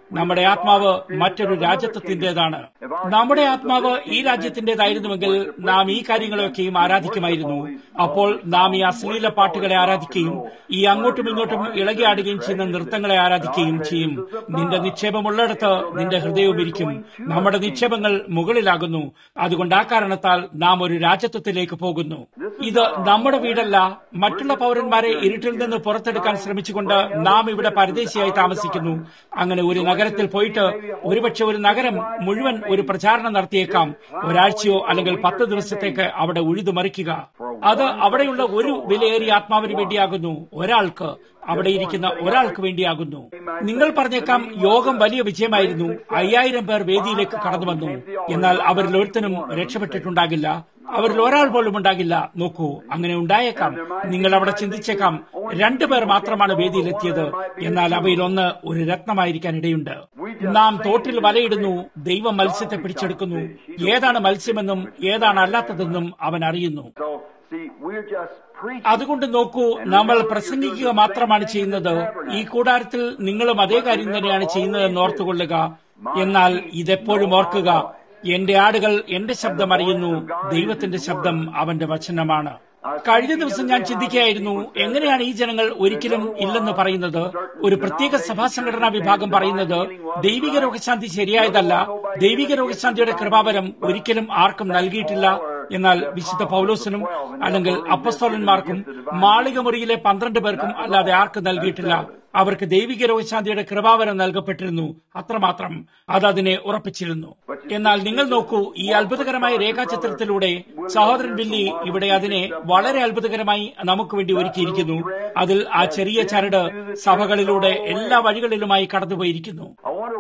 നമ്മുടെ ആത്മാവ് മറ്റൊരു രാജ്യത്വത്തിന്റേതാണ് നമ്മുടെ ആത്മാവ് ഈ രാജ്യത്തിന്റേതായിരുന്നുവെങ്കിൽ നാം ഈ കാര്യങ്ങളൊക്കെയും ആരാധിക്കുമായിരുന്നു അപ്പോൾ നാം ഈ അശ്ലീല പാട്ടുകളെ ആരാധിക്കുകയും ഈ അങ്ങോട്ടും ഇങ്ങോട്ടും ഇളകിയാടുകയും ചെയ്യുന്ന നൃത്തങ്ങളെ ആരാധിക്കുകയും ചെയ്യും നിന്റെ നിക്ഷേപമുള്ളിടത്ത് നിന്റെ ഹൃദയവും ഇരിക്കും നമ്മുടെ നിക്ഷേപങ്ങൾ മുകളിലാകുന്നു അതുകൊണ്ട് ആ കാരണത്താൽ നാം ഒരു രാജ്യത്വത്തിലേക്ക് പോകുന്നു ഇത് നമ്മുടെ വീടല്ല മറ്റുള്ള പൗരന്മാരെ ഇരുട്ടിൽ നിന്ന് പുറത്തെടുക്കാൻ ശ്രമിച്ചുകൊണ്ട് നാം ഇവിടെ പരദേശിയായി താമസിക്കുന്നു അങ്ങനെ ഒരു നഗരത്തിൽ പോയിട്ട് ഒരുപക്ഷെ ഒരു നഗരം മുഴുവൻ ഒരു പ്രചാരണം നടത്തിയേക്കാം ഒരാഴ്ചയോ അല്ലെങ്കിൽ പത്ത് ദിവസത്തേക്ക് അവിടെ ഉഴുതുമറിക്കുക അത് അവിടെയുള്ള ഒരു വിലയേറിയ ആത്മാവിന് വേണ്ടിയാകുന്നു ഒരാൾക്ക് അവിടെ ഇരിക്കുന്ന ഒരാൾക്ക് വേണ്ടിയാകുന്നു നിങ്ങൾ പറഞ്ഞേക്കാം യോഗം വലിയ വിജയമായിരുന്നു അയ്യായിരം പേർ വേദിയിലേക്ക് കടന്നു വന്നു എന്നാൽ അവരിൽ ഒരുത്തനും രക്ഷപ്പെട്ടിട്ടുണ്ടാകില്ല അവരിൽ ഒരാൾ പോലും ഉണ്ടാകില്ല നോക്കൂ അങ്ങനെ ഉണ്ടായേക്കാം നിങ്ങൾ അവിടെ ചിന്തിച്ചേക്കാം രണ്ടുപേർ മാത്രമാണ് വേദിയിലെത്തിയത് എന്നാൽ അവയിൽ ഒന്ന് ഒരു രത്നമായിരിക്കാൻ ഇടയുണ്ട് നാം തോട്ടിൽ വലയിടുന്നു ദൈവം മത്സ്യത്തെ പിടിച്ചെടുക്കുന്നു ഏതാണ് മത്സ്യമെന്നും ഏതാണ് അല്ലാത്തതെന്നും അവൻ അറിയുന്നു അതുകൊണ്ട് നോക്കൂ നമ്മൾ പ്രസംഗിക്കുക മാത്രമാണ് ചെയ്യുന്നത് ഈ കൂടാരത്തിൽ നിങ്ങളും അതേ കാര്യം തന്നെയാണ് ചെയ്യുന്നതെന്ന് ഓർത്തുകൊള്ളുക എന്നാൽ ഇതെപ്പോഴും ഓർക്കുക എന്റെ ആടുകൾ എന്റെ ശബ്ദം അറിയുന്നു ദൈവത്തിന്റെ ശബ്ദം അവന്റെ വചനമാണ് കഴിഞ്ഞ ദിവസം ഞാൻ ചിന്തിക്കുകയായിരുന്നു എങ്ങനെയാണ് ഈ ജനങ്ങൾ ഒരിക്കലും ഇല്ലെന്ന് പറയുന്നത് ഒരു പ്രത്യേക സഭാ സംഘടനാ വിഭാഗം പറയുന്നത് ദൈവിക രോഗശാന്തി ശരിയായതല്ല ദൈവിക രോഗശാന്തിയുടെ കൃപാവരം ഒരിക്കലും ആർക്കും നൽകിയിട്ടില്ല എന്നാൽ വിശുദ്ധ പൗലോസിനും അല്ലെങ്കിൽ അപ്പസ്തോലന്മാർക്കും മാളിക മുറിയിലെ പന്ത്രണ്ട് പേർക്കും അല്ലാതെ ആർക്കും നൽകിയിട്ടില്ല അവർക്ക് ദൈവിക രോഗശാന്തിയുടെ കൃപാവരം നൽകപ്പെട്ടിരുന്നു അത്രമാത്രം അത് അതിനെ ഉറപ്പിച്ചിരുന്നു എന്നാൽ നിങ്ങൾ നോക്കൂ ഈ അത്ഭുതകരമായ രേഖാചിത്രത്തിലൂടെ സഹോദരൻ ബില്ലി ഇവിടെ അതിനെ വളരെ അത്ഭുതകരമായി നമുക്ക് വേണ്ടി ഒരുക്കിയിരിക്കുന്നു അതിൽ ആ ചെറിയ ചരട് സഭകളിലൂടെ എല്ലാ വഴികളിലുമായി കടന്നുപോയിരിക്കുന്നു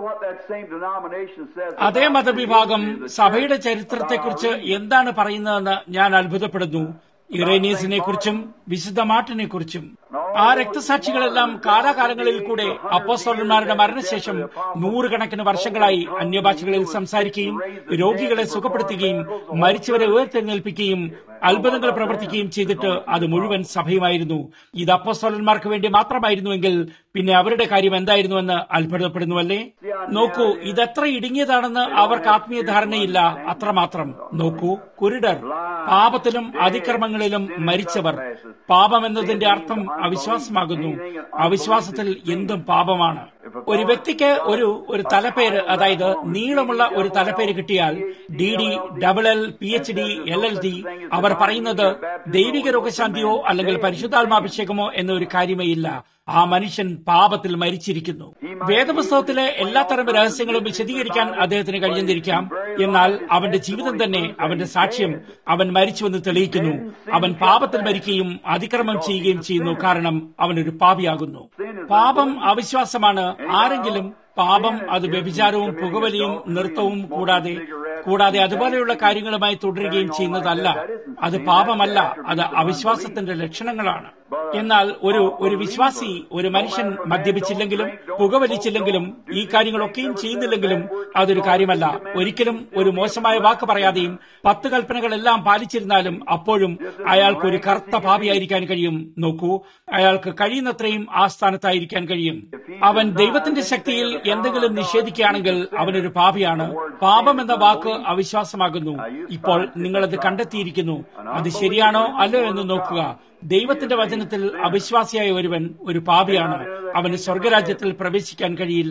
അതേ മതവിഭാഗം സഭയുടെ ചരിത്രത്തെക്കുറിച്ച് എന്താണ് പറയുന്നതെന്ന് ഞാൻ അത്ഭുതപ്പെടുന്നു ഇറേനിയസിനെ കുറിച്ചും വിശുദ്ധ മാർട്ടിനെ കുറിച്ചും ആ രക്തസാക്ഷികളെല്ലാം കാലാകാലങ്ങളിൽ കൂടെ അപ്പോസ്തോലന്മാരുടെ മരണശേഷം നൂറുകണക്കിന് വർഷങ്ങളായി അന്യഭാഷകളിൽ സംസാരിക്കുകയും രോഗികളെ സുഖപ്പെടുത്തുകയും മരിച്ചവരെ ഉയർത്തെഴുന്നേൽപ്പിക്കുകയും അത്ഭുതങ്ങൾ പ്രവർത്തിക്കുകയും ചെയ്തിട്ട് അത് മുഴുവൻ സഭയുമായിരുന്നു ഇത് അപ്പോസ്തോലന്മാർക്ക് വേണ്ടി മാത്രമായിരുന്നുവെങ്കിൽ പിന്നെ അവരുടെ കാര്യം എന്തായിരുന്നുവെന്ന് അത്ഭുതപ്പെടുന്നുവല്ലേ നോക്കൂ ഇതെത്ര ഇടുങ്ങിയതാണെന്ന് അവർക്ക് ആത്മീയ ധാരണയില്ല അത്രമാത്രം നോക്കൂ കുരുടർ പാപത്തിലും അതിക്രമങ്ങളിലും മരിച്ചവർ പാപം എന്നതിന്റെ അർത്ഥം അവിശ്വാസമാകുന്നു അവിശ്വാസത്തിൽ എന്തും പാപമാണ് ഒരു വ്യക്തിക്ക് ഒരു ഒരു തലപ്പേര് അതായത് നീളമുള്ള ഒരു തലപ്പേര് കിട്ടിയാൽ D D double L P H D L L D അവർ പറയുന്നത് ദൈവിക രോഗശാന്തിയോ അല്ലെങ്കിൽ പരിശുദ്ധാത്മാഭിഷേകമോ എന്നൊരു കാര്യമേ ഇല്ല ആ മനുഷ്യൻ പാപത്തിൽ മരിച്ചിരിക്കുന്നു വേദപുസ്തകത്തിലെ എല്ലാത്തരം രഹസ്യങ്ങളും വിശദീകരിക്കാൻ അദ്ദേഹത്തിന് കഴിയുന്നിരിക്കാം എന്നാൽ അവന്റെ ജീവിതം തന്നെ അവന്റെ സാക്ഷ്യം അവൻ മരിച്ചുവെന്ന് തെളിയിക്കുന്നു അവൻ പാപത്തിൽ മരിക്കുകയും അതിക്രമം ചെയ്യുകയും ചെയ്യുന്നു കാരണം അവനൊരു പാപിയാകുന്നു പാപം അവിശ്വാസമാണ് ആരെങ്കിലും പാപം അത് വ്യഭിചാരവും പുകവലിയും നൃത്തവും കൂടാതെ കൂടാതെ അതുപോലെയുള്ള കാര്യങ്ങളുമായി തുടരുകയും ചെയ്യുന്നതല്ല അത് പാപമല്ല അത് അവിശ്വാസത്തിന്റെ ലക്ഷണങ്ങളാണ് എന്നാൽ ഒരു ഒരു വിശ്വാസി ഒരു മനുഷ്യൻ മദ്യപിച്ചില്ലെങ്കിലും പുകവലിച്ചില്ലെങ്കിലും ഈ കാര്യങ്ങളൊക്കെയും ചെയ്യുന്നില്ലെങ്കിലും അതൊരു കാര്യമല്ല ഒരിക്കലും ഒരു മോശമായ വാക്ക് പറയാതെയും പത്ത് കൽപ്പനകളെല്ലാം പാലിച്ചിരുന്നാലും അപ്പോഴും അയാൾക്ക് ഒരു കറുത്ത പാപിയായിരിക്കാൻ കഴിയും നോക്കൂ അയാൾക്ക് കഴിയുന്നത്രയും ആ സ്ഥാനത്തായിരിക്കാൻ കഴിയും അവൻ ദൈവത്തിന്റെ ശക്തിയിൽ എന്തെങ്കിലും നിഷേധിക്കുകയാണെങ്കിൽ അവനൊരു പാപിയാണ് പാപം എന്ന വാക്ക് അവിശ്വാസമാകുന്നു ഇപ്പോൾ നിങ്ങളത് കണ്ടെത്തിയിരിക്കുന്നു അത് ശരിയാണോ അല്ലോ എന്ന് നോക്കുക ദൈവത്തിന്റെ വചനത്തിൽ അവിശ്വാസിയായ ഒരുവൻ ഒരു പാപിയാണ് അവന് സ്വർഗരാജ്യത്തിൽ പ്രവേശിക്കാൻ കഴിയില്ല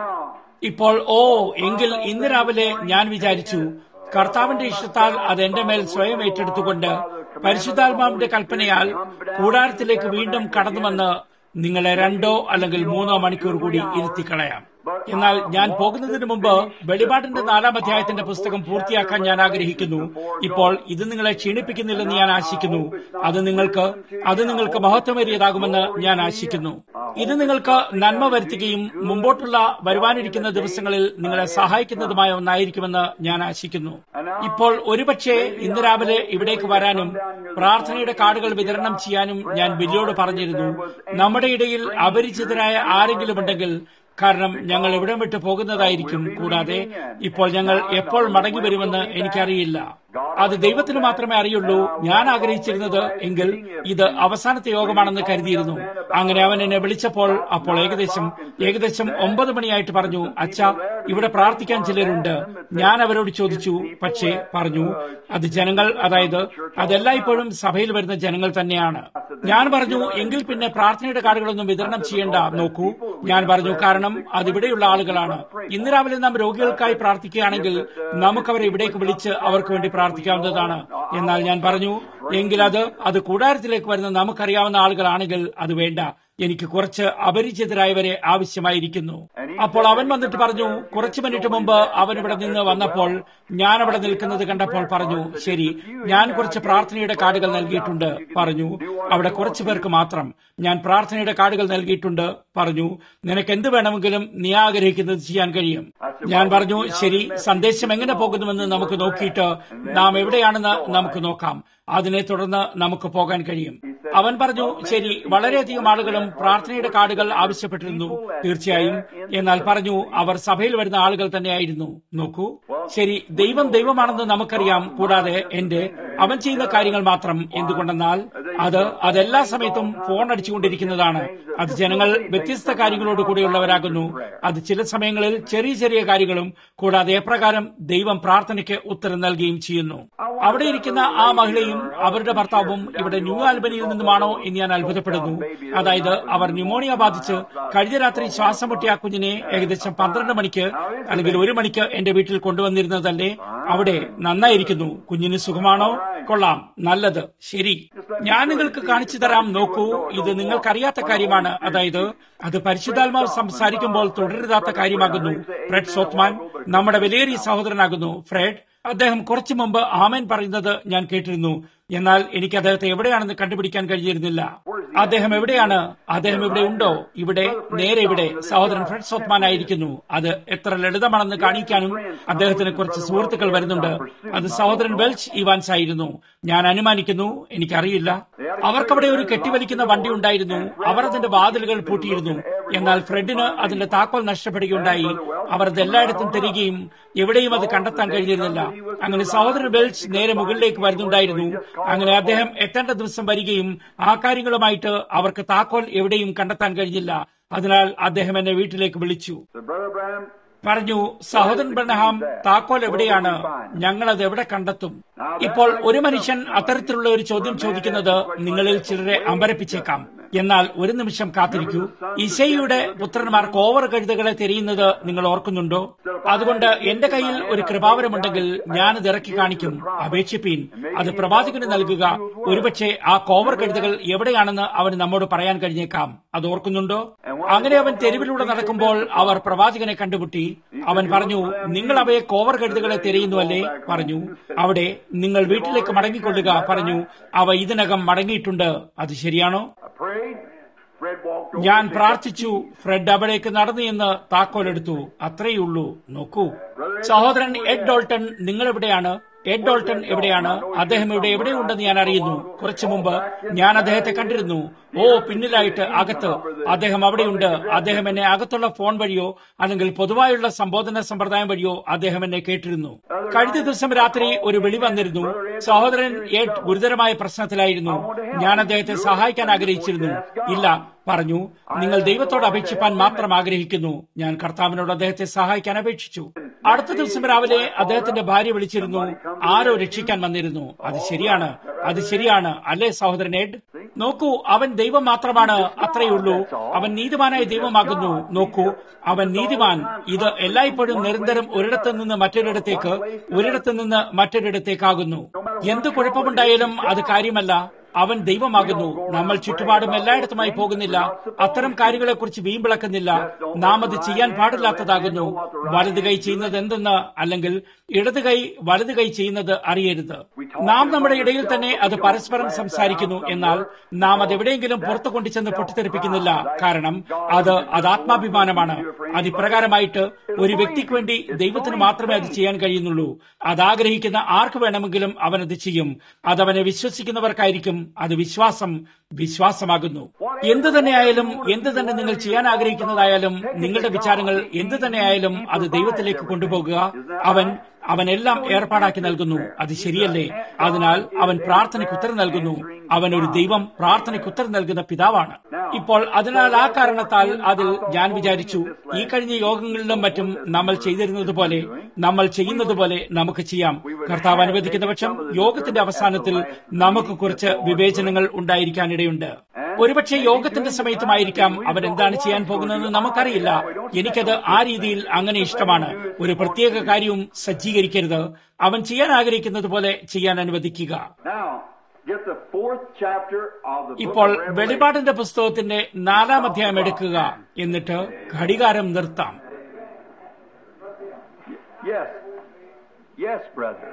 ഇപ്പോൾ ഓ എങ്കിൽ ഇന്ന് രാവിലെ ഞാൻ വിചാരിച്ചു കർത്താവിന്റെ ഇഷ്ടത്താൽ അത് എന്റെ മേൽ സ്വയം ഏറ്റെടുത്തുകൊണ്ട് പരിശുദ്ധാത്മാവിന്റെ കൽപ്പനയാൽ കൂടാരത്തിലേക്ക് വീണ്ടും കടന്നുവന്ന് നിങ്ങളെ രണ്ടോ അല്ലെങ്കിൽ മൂന്നോ മണിക്കൂർ കൂടി ഇരുത്തിക്കളയാം എന്നാൽ ഞാൻ പോകുന്നതിന് മുമ്പ് വെളിപാടിന്റെ നാലാം അധ്യായത്തിന്റെ പുസ്തകം പൂർത്തിയാക്കാൻ ഞാൻ ആഗ്രഹിക്കുന്നു ഇപ്പോൾ ഇത് നിങ്ങളെ ക്ഷീണിപ്പിക്കുന്നില്ലെന്ന് ഞാൻ ആശിക്കുന്നു അത് നിങ്ങൾക്ക് അത് നിങ്ങൾക്ക് മഹത്വമേറിയതാകുമെന്ന് ഞാൻ ആശിക്കുന്നു ഇത് നിങ്ങൾക്ക് നന്മ വരുത്തുകയും മുമ്പോട്ടുള്ള വരുവാനിരിക്കുന്ന ദിവസങ്ങളിൽ നിങ്ങളെ സഹായിക്കുന്നതുമായ ഒന്നായിരിക്കുമെന്ന് ഞാൻ ആശിക്കുന്നു ഇപ്പോൾ ഒരുപക്ഷെ ഇന്ന് രാവിലെ ഇവിടേക്ക് വരാനും പ്രാർത്ഥനയുടെ കാർഡുകൾ വിതരണം ചെയ്യാനും ഞാൻ ബില്ലിയോട് പറഞ്ഞിരുന്നു നമ്മുടെ ഇടയിൽ അപരിചിതരായ ആരെങ്കിലും ഉണ്ടെങ്കിൽ കാരണം ഞങ്ങൾ ഇവിടം വിട്ട് പോകുന്നതായിരിക്കും കൂടാതെ ഇപ്പോൾ ഞങ്ങൾ എപ്പോൾ മടങ്ങി വരുമെന്ന് എനിക്കറിയില്ല അത് ദൈവത്തിന് മാത്രമേ അറിയുള്ളൂ ഞാൻ ആഗ്രഹിച്ചിരുന്നത് എങ്കിൽ ഇത് അവസാനത്തെ യോഗമാണെന്ന് കരുതിയിരുന്നു അങ്ങനെ അവൻ എന്നെ വിളിച്ചപ്പോൾ അപ്പോൾ ഏകദേശം ഏകദേശം ഒമ്പത് മണിയായിട്ട് പറഞ്ഞു അച്ഛ ഇവിടെ പ്രാർത്ഥിക്കാൻ ചിലരുണ്ട് ഞാൻ അവരോട് ചോദിച്ചു പക്ഷേ പറഞ്ഞു അത് ജനങ്ങൾ അതായത് അതെല്ലായ്പ്പോഴും സഭയിൽ വരുന്ന ജനങ്ങൾ തന്നെയാണ് ഞാൻ പറഞ്ഞു എങ്കിൽ പിന്നെ പ്രാർത്ഥനയുടെ കാർഡുകളൊന്നും വിതരണം ചെയ്യേണ്ട നോക്കൂ ഞാൻ പറഞ്ഞു കാരണം അതിവിടെയുള്ള ആളുകളാണ് ഇന്ന് രാവിലെ നാം രോഗികൾക്കായി പ്രാർത്ഥിക്കുകയാണെങ്കിൽ നമുക്കവരെ ഇവിടേക്ക് വിളിച്ച് അവർക്ക് വേണ്ടി പ്രാർത്ഥിക്കാവുന്നതാണ് എന്നാൽ ഞാൻ പറഞ്ഞു എങ്കിൽ അത് അത് കൂടാരത്തിലേക്ക് വരുന്ന നമുക്കറിയാവുന്ന ആളുകളാണെങ്കിൽ അത് വേണ്ട എനിക്ക് കുറച്ച് അപരിചിതരായവരെ ആവശ്യമായിരിക്കുന്നു അപ്പോൾ അവൻ വന്നിട്ട് പറഞ്ഞു കുറച്ചു മിനിറ്റ് മുമ്പ് അവൻ ഇവിടെ നിന്ന് വന്നപ്പോൾ ഞാൻ അവിടെ നിൽക്കുന്നത് കണ്ടപ്പോൾ പറഞ്ഞു ശരി ഞാൻ കുറച്ച് പ്രാർത്ഥനയുടെ കാർഡുകൾ നൽകിയിട്ടുണ്ട് പറഞ്ഞു അവിടെ കുറച്ചു പേർക്ക് മാത്രം ഞാൻ പ്രാർത്ഥനയുടെ കാർഡുകൾ നൽകിയിട്ടുണ്ട് പറഞ്ഞു നിനക്ക് എന്ത് വേണമെങ്കിലും നീ ആഗ്രഹിക്കുന്നത് ചെയ്യാൻ കഴിയും ഞാൻ പറഞ്ഞു ശരി സന്ദേശം എങ്ങനെ പോകുന്നുവെന്ന് നമുക്ക് നോക്കിയിട്ട് നാം എവിടെയാണെന്ന് നമുക്ക് നോക്കാം അതിനെ തുടർന്ന് നമുക്ക് പോകാൻ കഴിയും അവൻ പറഞ്ഞു ശരി വളരെയധികം ആളുകളും പ്രാർത്ഥനയുടെ കാർഡുകൾ ആവശ്യപ്പെട്ടിരുന്നു തീർച്ചയായും എന്നാൽ പറഞ്ഞു അവർ സഭയിൽ വരുന്ന ആളുകൾ തന്നെയായിരുന്നു നോക്കൂ ശരി ദൈവം ദൈവമാണെന്ന് നമുക്കറിയാം കൂടാതെ എന്റെ അവൻ ചെയ്യുന്ന കാര്യങ്ങൾ മാത്രം എന്തുകൊണ്ടെന്നാൽ അത് അതെല്ലാ സമയത്തും ഫോൺ അടിച്ചുകൊണ്ടിരിക്കുന്നതാണ് അത് ജനങ്ങൾ വ്യത്യസ്ത കാര്യങ്ങളോട് കൂടെയുള്ളവരാകുന്നു അത് ചില സമയങ്ങളിൽ ചെറിയ ചെറിയ കാര്യങ്ങളും കൂടാതെ എപ്രകാരം ദൈവം പ്രാർത്ഥനയ്ക്ക് ഉത്തരം നൽകുകയും ചെയ്യുന്നു അവിടെ ഇരിക്കുന്ന ആ മഹിളയും അവരുടെ ഭർത്താവും ഇവിടെ ന്യൂ ആൽബനിയിൽ നിന്നുമാണോ എന്ന് ഞാൻ അത്ഭുതപ്പെടുന്നു അതായത് അവർ ന്യൂമോണിയ ബാധിച്ച് കഴിഞ്ഞ രാത്രി ശ്വാസം മുട്ടിയ ആ കുഞ്ഞിനെ ഏകദേശം പന്ത്രണ്ട് മണിക്ക് അല്ലെങ്കിൽ ഒരു മണിക്ക് എന്റെ വീട്ടിൽ കൊണ്ടുവന്നിരുന്നതല്ലേ അവിടെ നന്നായിരിക്കുന്നു കുഞ്ഞിന് സുഖമാണോ കൊള്ളാം നല്ലത് ശരി ഞാൻ നിങ്ങൾക്ക് കാണിച്ചു തരാം നോക്കൂ ഇത് നിങ്ങൾക്കറിയാത്ത കാര്യമാണ് അതായത് അത് പരിശുദ്ധാത്മാവ് സംസാരിക്കുമ്പോൾ തുടരുതാത്ത കാര്യമാകുന്നു ഫ്രെഡ് സോത്മാൻ നമ്മുടെ വിലയേറിയ സഹോദരനാകുന്നു ഫ്രെഡ് അദ്ദേഹം കുറച്ചു മുമ്പ് ആമേൻ പറയുന്നത് ഞാൻ കേട്ടിരുന്നു എന്നാൽ എനിക്ക് അദ്ദേഹത്തെ എവിടെയാണെന്ന് കണ്ടുപിടിക്കാൻ കഴിഞ്ഞിരുന്നില്ല അദ്ദേഹം എവിടെയാണ് അദ്ദേഹം ഇവിടെ ഉണ്ടോ ഇവിടെ നേരെ ഇവിടെ സഹോദരൻ ഫ്രെഡ് സോത്മാൻ ആയിരിക്കുന്നു അത് എത്ര ലളിതമാണെന്ന് കാണിക്കാനും അദ്ദേഹത്തിന് കുറച്ച് സുഹൃത്തുക്കൾ വരുന്നുണ്ട് അത് സഹോദരൻ വെൽച്ച് ഇവാൻസ് ആയിരുന്നു ഞാൻ അനുമാനിക്കുന്നു എനിക്കറിയില്ല അവർക്കവിടെ ഒരു കെട്ടിവലിക്കുന്ന വണ്ടി ഉണ്ടായിരുന്നു അവർ അതിന്റെ വാതിലുകൾ പൂട്ടിയിരുന്നു എന്നാൽ ഫ്രെഡിന് അതിന്റെ താക്കോൽ നഷ്ടപ്പെടുകയുണ്ടായി അവർ അത് എല്ലായിടത്തും തരികയും എവിടെയും അത് കണ്ടെത്താൻ കഴിഞ്ഞിരുന്നില്ല അങ്ങനെ സഹോദരൻ വെൽച്ച് നേരെ മുകളിലേക്ക് വരുന്നുണ്ടായിരുന്നു അങ്ങനെ അദ്ദേഹം എത്തേണ്ട ദിവസം വരികയും ആ കാര്യങ്ങളുമായിട്ട് അവർക്ക് താക്കോൽ എവിടെയും കണ്ടെത്താൻ കഴിഞ്ഞില്ല അതിനാൽ അദ്ദേഹം എന്നെ വീട്ടിലേക്ക് വിളിച്ചു പറഞ്ഞു സഹോദരൻ ബ്രഹ്ഹാം താക്കോൽ എവിടെയാണ് ഞങ്ങൾ അത് എവിടെ കണ്ടെത്തും ഇപ്പോൾ ഒരു മനുഷ്യൻ അത്തരത്തിലുള്ള ഒരു ചോദ്യം ചോദിക്കുന്നത് നിങ്ങളിൽ ചിലരെ അമ്പരപ്പിച്ചേക്കാം എന്നാൽ ഒരു നിമിഷം കാത്തിരിക്കൂ ഇസയുടെ പുത്രന്മാർ കോവർ കഴുതകളെ തിരയുന്നത് നിങ്ങൾ ഓർക്കുന്നുണ്ടോ അതുകൊണ്ട് എന്റെ കയ്യിൽ ഒരു കൃപാവരമുണ്ടെങ്കിൽ ഞാനത് ഇറക്കി കാണിക്കും അപേക്ഷിപ്പീൻ അത് പ്രവാചകന് നൽകുക ഒരുപക്ഷെ ആ കോവർ കഴുതകൾ എവിടെയാണെന്ന് അവന് നമ്മോട് പറയാൻ കഴിഞ്ഞേക്കാം അത് ഓർക്കുന്നുണ്ടോ അങ്ങനെ അവൻ തെരുവിലൂടെ നടക്കുമ്പോൾ അവർ പ്രവാചകനെ കണ്ടുമുട്ടി അവൻ പറഞ്ഞു നിങ്ങൾ അവയെ കോവർ കഴുതകളെ തിരയുന്നുവല്ലേ പറഞ്ഞു അവിടെ നിങ്ങൾ വീട്ടിലേക്ക് മടങ്ങിക്കൊള്ളുക പറഞ്ഞു അവ ഇതിനകം മടങ്ങിയിട്ടുണ്ട് അത് ശരിയാണോ ഞാൻ പ്രാർത്ഥിച്ചു ഫ്രെഡ് അവിടേക്ക് നടന്നു എന്ന് താക്കോലെടുത്തു അത്രയുള്ളൂ നോക്കൂ സഹോദരൻ എഡ് ഡോൾട്ടൺ നിങ്ങൾ എവിടെയാണ് എഡ് ഡോൾട്ടൺ എവിടെയാണ് അദ്ദേഹം ഇവിടെ എവിടെയുണ്ടെന്ന് ഞാൻ അറിയുന്നു കുറച്ചു മുമ്പ് ഞാൻ അദ്ദേഹത്തെ കണ്ടിരുന്നു ഓ പിന്നിലായിട്ട് അകത്ത് അദ്ദേഹം അവിടെയുണ്ട് അദ്ദേഹം എന്നെ അകത്തുള്ള ഫോൺ വഴിയോ അല്ലെങ്കിൽ പൊതുവായുള്ള സംബോധന സമ്പ്രദായം വഴിയോ അദ്ദേഹം എന്നെ കേട്ടിരുന്നു കഴിഞ്ഞ ദിവസം രാത്രി ഒരു വിളി വന്നിരുന്നു സഹോദരൻ എഡ് ഗുരുതരമായ പ്രശ്നത്തിലായിരുന്നു ഞാൻ അദ്ദേഹത്തെ സഹായിക്കാൻ ആഗ്രഹിച്ചിരുന്നു ഇല്ല പറഞ്ഞു നിങ്ങൾ ദൈവത്തോട് അപേക്ഷിപ്പാൻ മാത്രം ആഗ്രഹിക്കുന്നു ഞാൻ കർത്താവിനോട് അദ്ദേഹത്തെ സഹായിക്കാൻ അപേക്ഷിച്ചു അടുത്ത ദിവസം രാവിലെ അദ്ദേഹത്തിന്റെ ഭാര്യ വിളിച്ചിരുന്നു ആരോ രക്ഷിക്കാൻ വന്നിരുന്നു അത് ശരിയാണ് അത് ശരിയാണ് അല്ലേ സഹോദരൻ എഡ് നോക്കൂ അവൻ ദൈവം മാത്രമാണ് അത്രയുള്ളൂ അവൻ നീതിമാനായ ദൈവമാകുന്നു നോക്കൂ അവൻ നീതിമാൻ ഇത് എല്ലായ്പ്പോഴും നിരന്തരം ഒരിടത്തു നിന്ന് മറ്റൊരിടത്തേക്ക് ഒരിടത്തു നിന്ന് മറ്റൊരിടത്തേക്കാകുന്നു എന്ത് കുഴപ്പമുണ്ടായാലും അത് കാര്യമല്ല അവൻ ദൈവമാകുന്നു നമ്മൾ ചുറ്റുപാടും എല്ലായിടത്തുമായി പോകുന്നില്ല അത്തരം കാര്യങ്ങളെക്കുറിച്ച് വീമ്പിളക്കുന്നില്ല നാം അത് ചെയ്യാൻ പാടില്ലാത്തതാകുന്നു വലത് കൈ ചെയ്യുന്നത് എന്തെന്ന് അല്ലെങ്കിൽ ഇടത് കൈ വലത് കൈ ചെയ്യുന്നത് അറിയരുത് നാം നമ്മുടെ ഇടയിൽ തന്നെ അത് പരസ്പരം സംസാരിക്കുന്നു എന്നാൽ നാം അത് എവിടെയെങ്കിലും പുറത്തു കൊണ്ടുചെന്ന് പൊട്ടിത്തെറിപ്പിക്കുന്നില്ല കാരണം അത് അത് ആത്മാഭിമാനമാണ് അത് ഇപ്രകാരമായിട്ട് ഒരു വ്യക്തിക്ക് വേണ്ടി ദൈവത്തിന് മാത്രമേ അത് ചെയ്യാൻ കഴിയുന്നുള്ളൂ അത് ആഗ്രഹിക്കുന്ന ആർക്ക് വേണമെങ്കിലും അവൻ അത് ചെയ്യും അത് അവനെ വിശ്വസിക്കുന്നവർക്കായിരിക്കും അത് വിശ്വാസം വിശ്വാസമാകുന്നു എന്തു തന്നെയായാലും എന്തു തന്നെ നിങ്ങൾ ചെയ്യാൻ ആഗ്രഹിക്കുന്നതായാലും നിങ്ങളുടെ വിചാരങ്ങൾ എന്തു തന്നെയായാലും അത് ദൈവത്തിലേക്ക് കൊണ്ടുപോകുക അവൻ അവൻ എല്ലാം ഏർപ്പാടാക്കി നൽകുന്നു അത് ശരിയല്ലേ അതിനാൽ അവൻ പ്രാർത്ഥനയ്ക്ക് ഉത്തരം നൽകുന്നു അവൻ ഒരു ദൈവം പ്രാർത്ഥനയ്ക്ക് ഉത്തരം നൽകുന്ന പിതാവാണ് ഇപ്പോൾ അതിനാൽ ആ കാരണത്താൽ അതിൽ ഞാൻ വിചാരിച്ചു ഈ കഴിഞ്ഞ യോഗങ്ങളിലും മറ്റും നമ്മൾ ചെയ്തിരുന്നത് പോലെ നമ്മൾ ചെയ്യുന്നത് പോലെ നമുക്ക് ചെയ്യാം കർത്താവ് അനുവദിക്കുന്ന പക്ഷം യോഗത്തിന്റെ അവസാനത്തിൽ നമുക്ക് കുറച്ച് വിവേചനങ്ങൾ ഉണ്ടായിരിക്കാനിടയുണ്ട് ഒരുപക്ഷെ യോഗത്തിന്റെ സമയത്തുമായിരിക്കാം അവൻ എന്താണ് ചെയ്യാൻ പോകുന്നതെന്ന് നമുക്കറിയില്ല എനിക്കത് ആ രീതിയിൽ അങ്ങനെ ഇഷ്ടമാണ് ഒരു പ്രത്യേക കാര്യവും സജ്ജീകരിക്കരുത് അവൻ ചെയ്യാൻ ആഗ്രഹിക്കുന്നത് പോലെ ചെയ്യാൻ അനുവദിക്കുക ഇപ്പോൾ വെളിപാടിന്റെ പുസ്തകത്തിന്റെ നാലാം അധ്യായം എടുക്കുക എന്നിട്ട് ഘടികാരം നിർത്താം Yes. Yes, brother.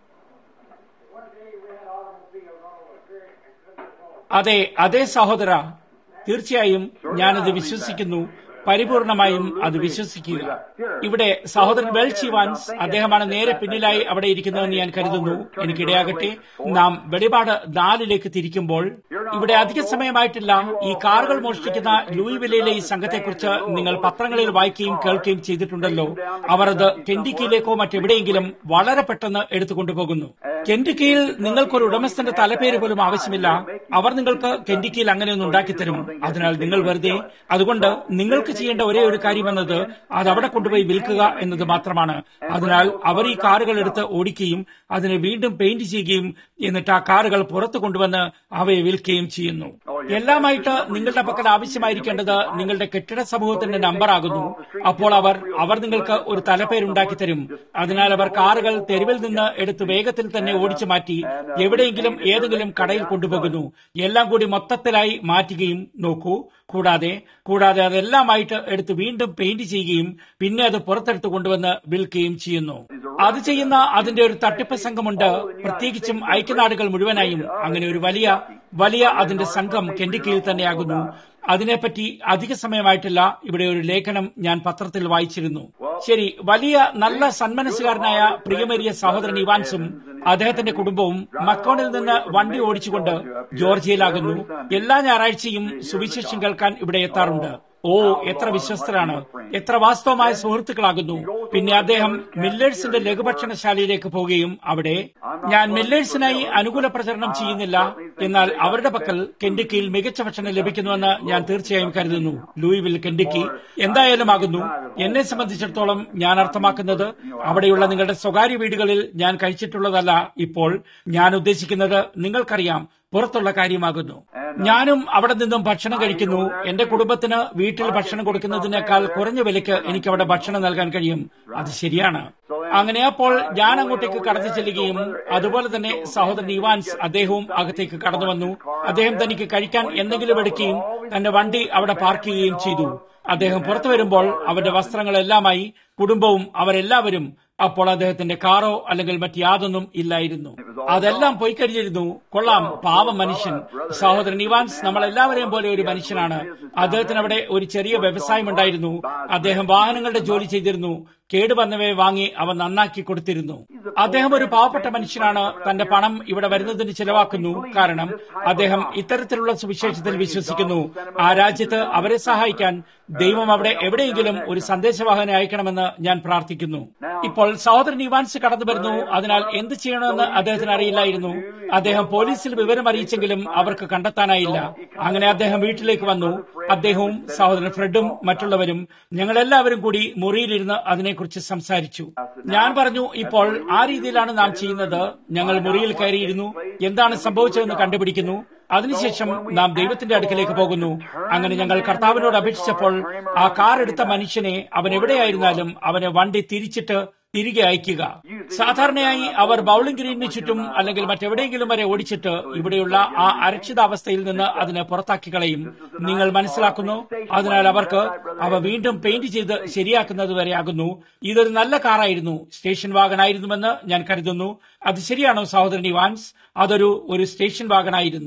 അതെ അതെ സഹോദര തീർച്ചയായും ഞാനത് വിശ്വസിക്കുന്നു പരിപൂർണമായും അത് വിശ്വസിക്കുക ഇവിടെ സഹോദരൻ വെൽച്ചി വാൻസ് അദ്ദേഹമാണ് നേരെ പിന്നിലായി അവിടെ ഇരിക്കുന്നതെന്ന് ഞാൻ കരുതുന്നു എനിക്കിടയാകട്ടെ നാം വെളിപാട് നാലിലേക്ക് തിരിക്കുമ്പോൾ ഇവിടെ അധിക സമയമായിട്ടില്ല ഈ കാറുകൾ മോഷ്ടിക്കുന്ന ലൂയിവിലയിലെ ഈ സംഘത്തെക്കുറിച്ച് നിങ്ങൾ പത്രങ്ങളിൽ വായിക്കുകയും കേൾക്കുകയും ചെയ്തിട്ടുണ്ടല്ലോ അവർ അത് കെൻഡിക്കിയിലേക്കോ മറ്റെവിടെയെങ്കിലും വളരെ പെട്ടെന്ന് എടുത്തുകൊണ്ടുപോകുന്നു കെൻഡിക്കിയിൽ നിങ്ങൾക്കൊരു ഉടമസ്ഥന്റെ തലപ്പേര് പോലും ആവശ്യമില്ല അവർ നിങ്ങൾക്ക് കെൻഡിക്കിയിൽ അങ്ങനെയൊന്നും ഉണ്ടാക്കിത്തരും അതിനാൽ നിങ്ങൾ വെറുതെ അതുകൊണ്ട് നിങ്ങൾക്ക് ചെയ്യേണ്ട ഒരേ ഒരു കാര്യമെന്നത് അത് അവിടെ കൊണ്ടുപോയി വിൽക്കുക എന്നത് മാത്രമാണ് അതിനാൽ അവർ ഈ കാറുകൾ എടുത്ത് ഓടിക്കുകയും അതിനെ വീണ്ടും പെയിന്റ് ചെയ്യുകയും എന്നിട്ട് ആ കാറുകൾ പുറത്തു കൊണ്ടുവന്ന് അവയെ വിൽക്കുകയും ചെയ്യുന്നു എല്ലാമായിട്ട് നിങ്ങളുടെ പക്കൽ ആവശ്യമായിരിക്കേണ്ടത് നിങ്ങളുടെ കെട്ടിട സമൂഹത്തിന്റെ നമ്പർ ആകുന്നു അപ്പോൾ അവർ അവർ നിങ്ങൾക്ക് ഒരു തലപ്പേരുണ്ടാക്കി തരും അതിനാൽ അവർ കാറുകൾ തെരുവിൽ നിന്ന് എടുത്ത് വേഗത്തിൽ തന്നെ ഓടിച്ചു മാറ്റി എവിടെയെങ്കിലും ഏതെങ്കിലും കടയിൽ കൊണ്ടുപോകുന്നു എല്ലാം കൂടി മൊത്തത്തിലായി മാറ്റുകയും നോക്കൂ കൂടാതെ കൂടാതെ അതെല്ലാമായിട്ട് എടുത്ത് വീണ്ടും പെയിന്റ് ചെയ്യുകയും പിന്നെ അത് പുറത്തെടുത്ത് കൊണ്ടുവന്ന് വിൽക്കുകയും ചെയ്യുന്നു അത് ചെയ്യുന്ന അതിന്റെ ഒരു തട്ടിപ്പ് സംഘമുണ്ട് പ്രത്യേകിച്ചും ഐക്യനാടുകൾ മുഴുവനായും അങ്ങനെ ഒരു വലിയ വലിയ അതിന്റെ സംഘം കെൻഡിക്കയിൽ തന്നെയാകുന്നു അതിനെപ്പറ്റി അധിക സമയമായിട്ടില്ല ഇവിടെ ഒരു ലേഖനം ഞാൻ പത്രത്തിൽ വായിച്ചിരുന്നു ശരി വലിയ നല്ല സന്മനസ്സുകാരനായ പ്രിയമേറിയ സഹോദരൻ ഇവാൻസും അദ്ദേഹത്തിന്റെ കുടുംബവും മക്കോണിൽ നിന്ന് വണ്ടി ഓടിച്ചുകൊണ്ട് ജോർജിയയിലാകുന്നു എല്ലാ ഞായറാഴ്ചയും സുവിശേഷം കേൾക്കാൻ ഇവിടെ എത്താറുണ്ട് ഓ എത്ര വിശ്വസ്തരാണ് എത്ര വാസ്തവമായ സുഹൃത്തുക്കളാകുന്നു പിന്നെ അദ്ദേഹം മില്ലേഴ്സിന്റെ ലഘുഭക്ഷണശാലയിലേക്ക് പോവുകയും അവിടെ ഞാൻ മില്ലേഴ്സിനായി അനുകൂല പ്രചരണം ചെയ്യുന്നില്ല എന്നാൽ അവരുടെ പക്കൽ കെൻഡിക്കിയിൽ മികച്ച ഭക്ഷണം ലഭിക്കുന്നുവെന്ന് ഞാൻ തീർച്ചയായും കരുതുന്നു ലൂയിവിൽ കെൻഡിക്കി എന്തായാലും ആകുന്നു എന്നെ സംബന്ധിച്ചിടത്തോളം ഞാൻ അർത്ഥമാക്കുന്നത് അവിടെയുള്ള നിങ്ങളുടെ സ്വകാര്യ വീടുകളിൽ ഞാൻ കഴിച്ചിട്ടുള്ളതല്ല ഇപ്പോൾ ഞാൻ ഉദ്ദേശിക്കുന്നത് നിങ്ങൾക്കറിയാം പുറത്തുള്ള കാര്യമാകുന്നു ഞാനും അവിടെ നിന്നും ഭക്ഷണം കഴിക്കുന്നു എന്റെ കുടുംബത്തിന് വീട്ടിൽ ഭക്ഷണം കൊടുക്കുന്നതിനേക്കാൾ കുറഞ്ഞ വിലയ്ക്ക് എനിക്ക് അവിടെ ഭക്ഷണം നൽകാൻ കഴിയും അത് ശരിയാണ് അങ്ങനെ അപ്പോൾ ഞാൻ അങ്ങോട്ടേക്ക് കടന്നു ചെല്ലുകയും അതുപോലെ തന്നെ സഹോദരൻ ഇവാൻസ് അദ്ദേഹവും അകത്തേക്ക് കടന്നു വന്നു അദ്ദേഹം തനിക്ക് കഴിക്കാൻ എന്തെങ്കിലും എടുക്കുകയും തന്റെ വണ്ടി അവിടെ പാർക്ക് ചെയ്യുകയും ചെയ്തു അദ്ദേഹം പുറത്തു വരുമ്പോൾ അവന്റെ വസ്ത്രങ്ങളെല്ലാമായി കുടുംബവും അവരെല്ലാവരും അപ്പോൾ അദ്ദേഹത്തിന്റെ കാറോ അല്ലെങ്കിൽ മറ്റ് യാതൊന്നും ഇല്ലായിരുന്നു അതെല്ലാം പോയി കഴിഞ്ഞിരുന്നു കൊള്ളാം പാവം മനുഷ്യൻ സഹോദരൻ ഇവാൻസ് നമ്മളെല്ലാവരെയും പോലെ ഒരു മനുഷ്യനാണ് അദ്ദേഹത്തിന് അവിടെ ഒരു ചെറിയ വ്യവസായം ഉണ്ടായിരുന്നു അദ്ദേഹം വാഹനങ്ങളുടെ ജോലി ചെയ്തിരുന്നു കേടുവന്നവയെ വാങ്ങി അവ നന്നാക്കി കൊടുത്തിരുന്നു അദ്ദേഹം ഒരു പാവപ്പെട്ട മനുഷ്യനാണ് തന്റെ പണം ഇവിടെ വരുന്നതിന് ചിലവാക്കുന്നു കാരണം അദ്ദേഹം ഇത്തരത്തിലുള്ള സുവിശേഷത്തിൽ വിശ്വസിക്കുന്നു ആ രാജ്യത്ത് അവരെ സഹായിക്കാൻ ദൈവം അവിടെ എവിടെയെങ്കിലും ഒരു സന്ദേശവാഹനം അയക്കണമെന്ന് ഞാൻ പ്രാർത്ഥിക്കുന്നു ഇപ്പോൾ സഹോദരൻ ഇവാൻസ് കടന്നു വരുന്നു അതിനാൽ എന്ത് ചെയ്യണമെന്ന് അദ്ദേഹത്തിന് അറിയില്ലായിരുന്നു അദ്ദേഹം പോലീസിൽ വിവരം അറിയിച്ചെങ്കിലും അവർക്ക് കണ്ടെത്താനായില്ല അങ്ങനെ അദ്ദേഹം വീട്ടിലേക്ക് വന്നു അദ്ദേഹവും സഹോദരൻ ഫ്രെഡും മറ്റുള്ളവരും ഞങ്ങളെല്ലാവരും കൂടി മുറിയിലിരുന്ന് അതിനെക്കുറിച്ച് സംസാരിച്ചു ഞാൻ പറഞ്ഞു ഇപ്പോൾ ആ രീതിയിലാണ് നാം ചെയ്യുന്നത് ഞങ്ങൾ മുറിയിൽ കയറിയിരുന്നു എന്താണ് സംഭവിച്ചതെന്ന് കണ്ടുപിടിക്കുന്നു അതിനുശേഷം നാം ദൈവത്തിന്റെ അടുക്കലേക്ക് പോകുന്നു അങ്ങനെ ഞങ്ങൾ കർത്താവിനോട് അപേക്ഷിച്ചപ്പോൾ ആ കാർ എടുത്ത മനുഷ്യനെ അവൻ എവിടെയായിരുന്നാലും അവനെ വണ്ടി തിരിച്ചിട്ട് തിരികെ അയക്കുക സാധാരണയായി അവർ ബൌളിംഗ് ഗ്രീനിന് ചുറ്റും അല്ലെങ്കിൽ മറ്റെവിടെയെങ്കിലും വരെ ഓടിച്ചിട്ട് ഇവിടെയുള്ള ആ അരക്ഷിതാവസ്ഥയിൽ നിന്ന് അതിനെ പുറത്താക്കി കളയും നിങ്ങൾ മനസ്സിലാക്കുന്നു അതിനാൽ അവർക്ക് അവ വീണ്ടും പെയിന്റ് ചെയ്ത് ശരിയാക്കുന്നത് വരെ ആകുന്നു ഇതൊരു നല്ല കാറായിരുന്നു സ്റ്റേഷൻ വാഗണായിരുന്നുവെന്ന് ഞാൻ കരുതുന്നു അത് ശരിയാണോ സഹോദരൻ ഇവാൻസ് അതൊരു ഒരു സ്റ്റേഷൻ വാഗണായിരുന്നു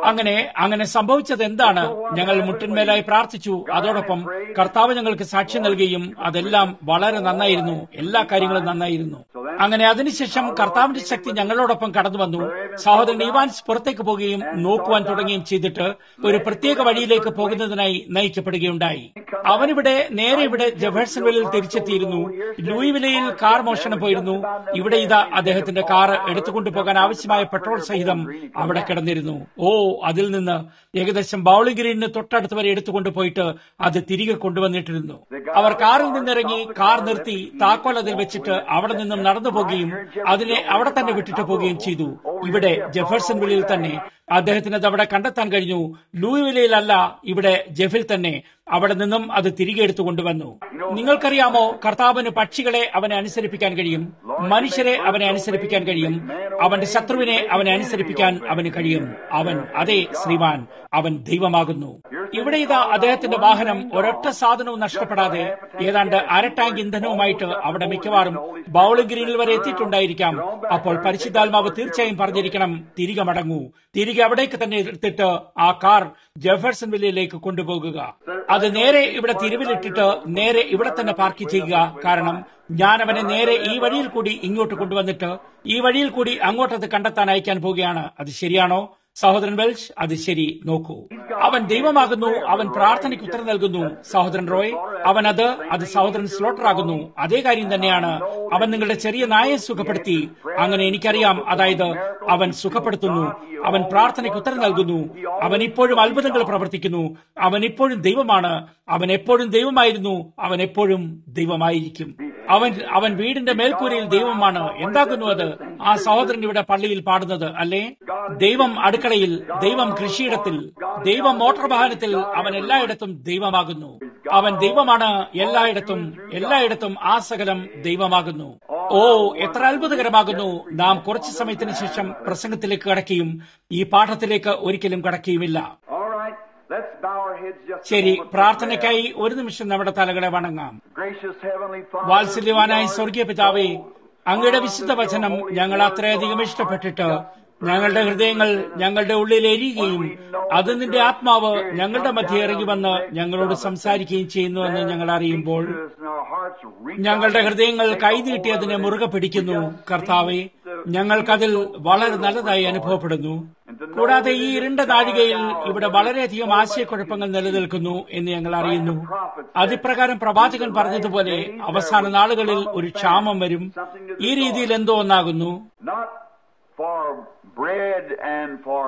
അങ്ങനെ അങ്ങനെ സംഭവിച്ചത് എന്താണ് ഞങ്ങൾ മുട്ടിന്മേലായി പ്രാർത്ഥിച്ചു അതോടൊപ്പം കർത്താവ് ഞങ്ങൾക്ക് സാക്ഷ്യം നൽകുകയും അതെല്ലാം വളരെ നന്നായിരുന്നു എല്ലാ കാര്യങ്ങളും നന്നായിരുന്നു അങ്ങനെ അതിനുശേഷം കർത്താവിന്റെ ശക്തി ഞങ്ങളോടൊപ്പം കടന്നു വന്നു സഹോദരൻ ഇവാൻസ് പുറത്തേക്ക് പോവുകയും നോക്കുവാൻ തുടങ്ങുകയും ചെയ്തിട്ട് ഒരു പ്രത്യേക വഴിയിലേക്ക് പോകുന്നതിനായി നയിക്കപ്പെടുകയുണ്ടായി അവനിവിടെ നേരെ ഇവിടെ ജെഫേഴ്സൺവില്ലിൽ തിരിച്ചെത്തിയിരുന്നു ലൂയിവിലയിൽ കാർ മോഷണം പോയിരുന്നു ഇവിടെ ഇതാ അദ്ദേഹത്തിന്റെ കാർ എടുത്തുകൊണ്ടു പോകാൻ ആവശ്യമായ പെട്രോൾ സഹിതം അവിടെ കിടന്നിരുന്നു ഓ അതിൽ നിന്ന് ഏകദേശം ബൌളിംഗ് ഗ്രീനിന് തൊട്ടടുത്ത് വരെ എടുത്തുകൊണ്ട് പോയിട്ട് അത് തിരികെ കൊണ്ടുവന്നിട്ടിരുന്നു അവർ കാറിൽ നിന്നിറങ്ങി കാർ നിർത്തി താക്കോൽ അതിൽ വെച്ചിട്ട് അവിടെ നിന്നും നടന്നു പോകുകയും അതിനെ അവിടെ തന്നെ വിട്ടിട്ട് പോവുകയും ചെയ്തു ഇവിടെ ജെഫേഴ്സൺ വിളിയിൽ തന്നെ അദ്ദേഹത്തിന് അത് അവിടെ കണ്ടെത്താൻ കഴിഞ്ഞു ലൂയിവിലയിലല്ല ഇവിടെ ജെഫിൽ തന്നെ അവിടെ നിന്നും അത് തിരികെ എടുത്തു കൊണ്ടുവന്നു നിങ്ങൾക്കറിയാമോ കർത്താവിന് പക്ഷികളെ അവനെ അനുസരിപ്പിക്കാൻ കഴിയും മനുഷ്യരെ അവനെ അനുസരിപ്പിക്കാൻ കഴിയും അവന്റെ ശത്രുവിനെ അവനെ അനുസരിപ്പിക്കാൻ അവന് കഴിയും അവൻ അതെ ശ്രീമാൻ അവൻ ദൈവമാകുന്നു ഇവിടെ ഇതാ അദ്ദേഹത്തിന്റെ വാഹനം ഒരൊറ്റ സാധനവും നഷ്ടപ്പെടാതെ ഏതാണ്ട് അര ടാങ്ക് ഇന്ധനവുമായിട്ട് അവിടെ മിക്കവാറും ബൌളിംഗ് ഗ്രീനിൽ വരെ എത്തിയിട്ടുണ്ടായിരിക്കാം അപ്പോൾ പരിശുദ്ധാത്മാവ് തീർച്ചയായും പറഞ്ഞിരിക്കണം തിരികെ മടങ്ങൂ തിരികെ അവിടേക്ക് തന്നെ എടുത്തിട്ട് ആ കാർ ജെഫേഴ്സൺ വില്ലയിലേക്ക് കൊണ്ടുപോകുക അത് നേരെ ഇവിടെ തിരുവിലിട്ടിട്ട് നേരെ ഇവിടെ തന്നെ പാർക്ക് ചെയ്യുക കാരണം ഞാൻ അവനെ നേരെ ഈ വഴിയിൽ കൂടി ഇങ്ങോട്ട് കൊണ്ടുവന്നിട്ട് ഈ വഴിയിൽ കൂടി അങ്ങോട്ടത് കണ്ടെത്താൻ അയക്കാൻ പോവുകയാണ് അത് ശരിയാണോ സഹോദരൻ വെൽഷ് അത് ശരി നോക്കൂ അവൻ ദൈവമാകുന്നു അവൻ പ്രാർത്ഥനയ്ക്ക് ഉത്തരം നൽകുന്നു സഹോദരൻ റോയ് അവൻ അത് അത് സഹോദരൻ സ്ലോട്ടർ ആകുന്നു അതേ കാര്യം തന്നെയാണ് അവൻ നിങ്ങളുടെ ചെറിയ നായെ സുഖപ്പെടുത്തി അങ്ങനെ എനിക്കറിയാം അതായത് അവൻ സുഖപ്പെടുത്തുന്നു അവൻ പ്രാർത്ഥനയ്ക്ക് ഉത്തരം നൽകുന്നു അവൻ ഇപ്പോഴും അത്ഭുതങ്ങൾ പ്രവർത്തിക്കുന്നു അവൻ ഇപ്പോഴും ദൈവമാണ് അവൻ എപ്പോഴും ദൈവമായിരുന്നു അവൻ എപ്പോഴും ദൈവമായിരിക്കും അവൻ അവൻ വീടിന്റെ മേൽക്കൂരയിൽ ദൈവമാണ് എന്താകുന്നു അത് ആ സഹോദരൻ ഇവിടെ പള്ളിയിൽ പാടുന്നത് അല്ലേ ദൈവം അടുക്കളയിൽ ദൈവം കൃഷിയിടത്തിൽ ദൈവം മോട്ടോർ വാഹനത്തിൽ അവൻ എല്ലായിടത്തും ദൈവമാകുന്നു അവൻ ദൈവമാണ് എല്ലായിടത്തും എല്ലായിടത്തും ആ സകലം ദൈവമാകുന്നു ഓ എത്ര അത്ഭുതകരമാകുന്നു നാം കുറച്ചു സമയത്തിന് ശേഷം പ്രസംഗത്തിലേക്ക് കടക്കുകയും ഈ പാഠത്തിലേക്ക് ഒരിക്കലും കടക്കുകയുമില്ല All right, let's bow our heads just a ശരി moment for പ്രാർത്ഥനയ്ക്കായി ഒരു നിമിഷം നമ്മുടെ തലകളെ വണങ്ങാം prayer. Gracious Heavenly Father, വാത്സല്യവാനായ Lord, സ്വർഗീയ പിതാവേ അങ്ങയുടെ വിശുദ്ധ വചനം ഞങ്ങൾ അത്രയധികം ഇഷ്ടപ്പെട്ടിട്ട് ഞങ്ങളുടെ ഹൃദയങ്ങൾ ഞങ്ങളുടെ ഉള്ളിൽ എരിയുകയും അത് നിന്റെ ആത്മാവ് ഞങ്ങളുടെ മധ്യ ഇറങ്ങി വന്ന് ഞങ്ങളോട് സംസാരിക്കുകയും ചെയ്യുന്നുവെന്ന് ഞങ്ങൾ അറിയുമ്പോൾ and our hearts reach ഞങ്ങളുടെ ഹൃദയങ്ങൾ കൈനീട്ടി അതിനെ മുറുകെ പിടിക്കുന്നു കർത്താവെ ഞങ്ങൾക്കതിൽ വളരെ നല്ലതായി അനുഭവപ്പെടുന്നു കൂടാതെ ഈ ഇരുണ്ട നാഴികയിൽ ഇവിടെ വളരെയധികം ആശയക്കുഴപ്പങ്ങൾ നിലനിൽക്കുന്നു എന്ന് ഞങ്ങൾ അറിയുന്നു അതിപ്രകാരം പ്രവാചകൻ പറഞ്ഞതുപോലെ അവസാന നാളുകളിൽ ഒരു ക്ഷാമം വരും ഈ രീതിയിൽ എന്തോ ഒന്നാകുന്നു not for bread and for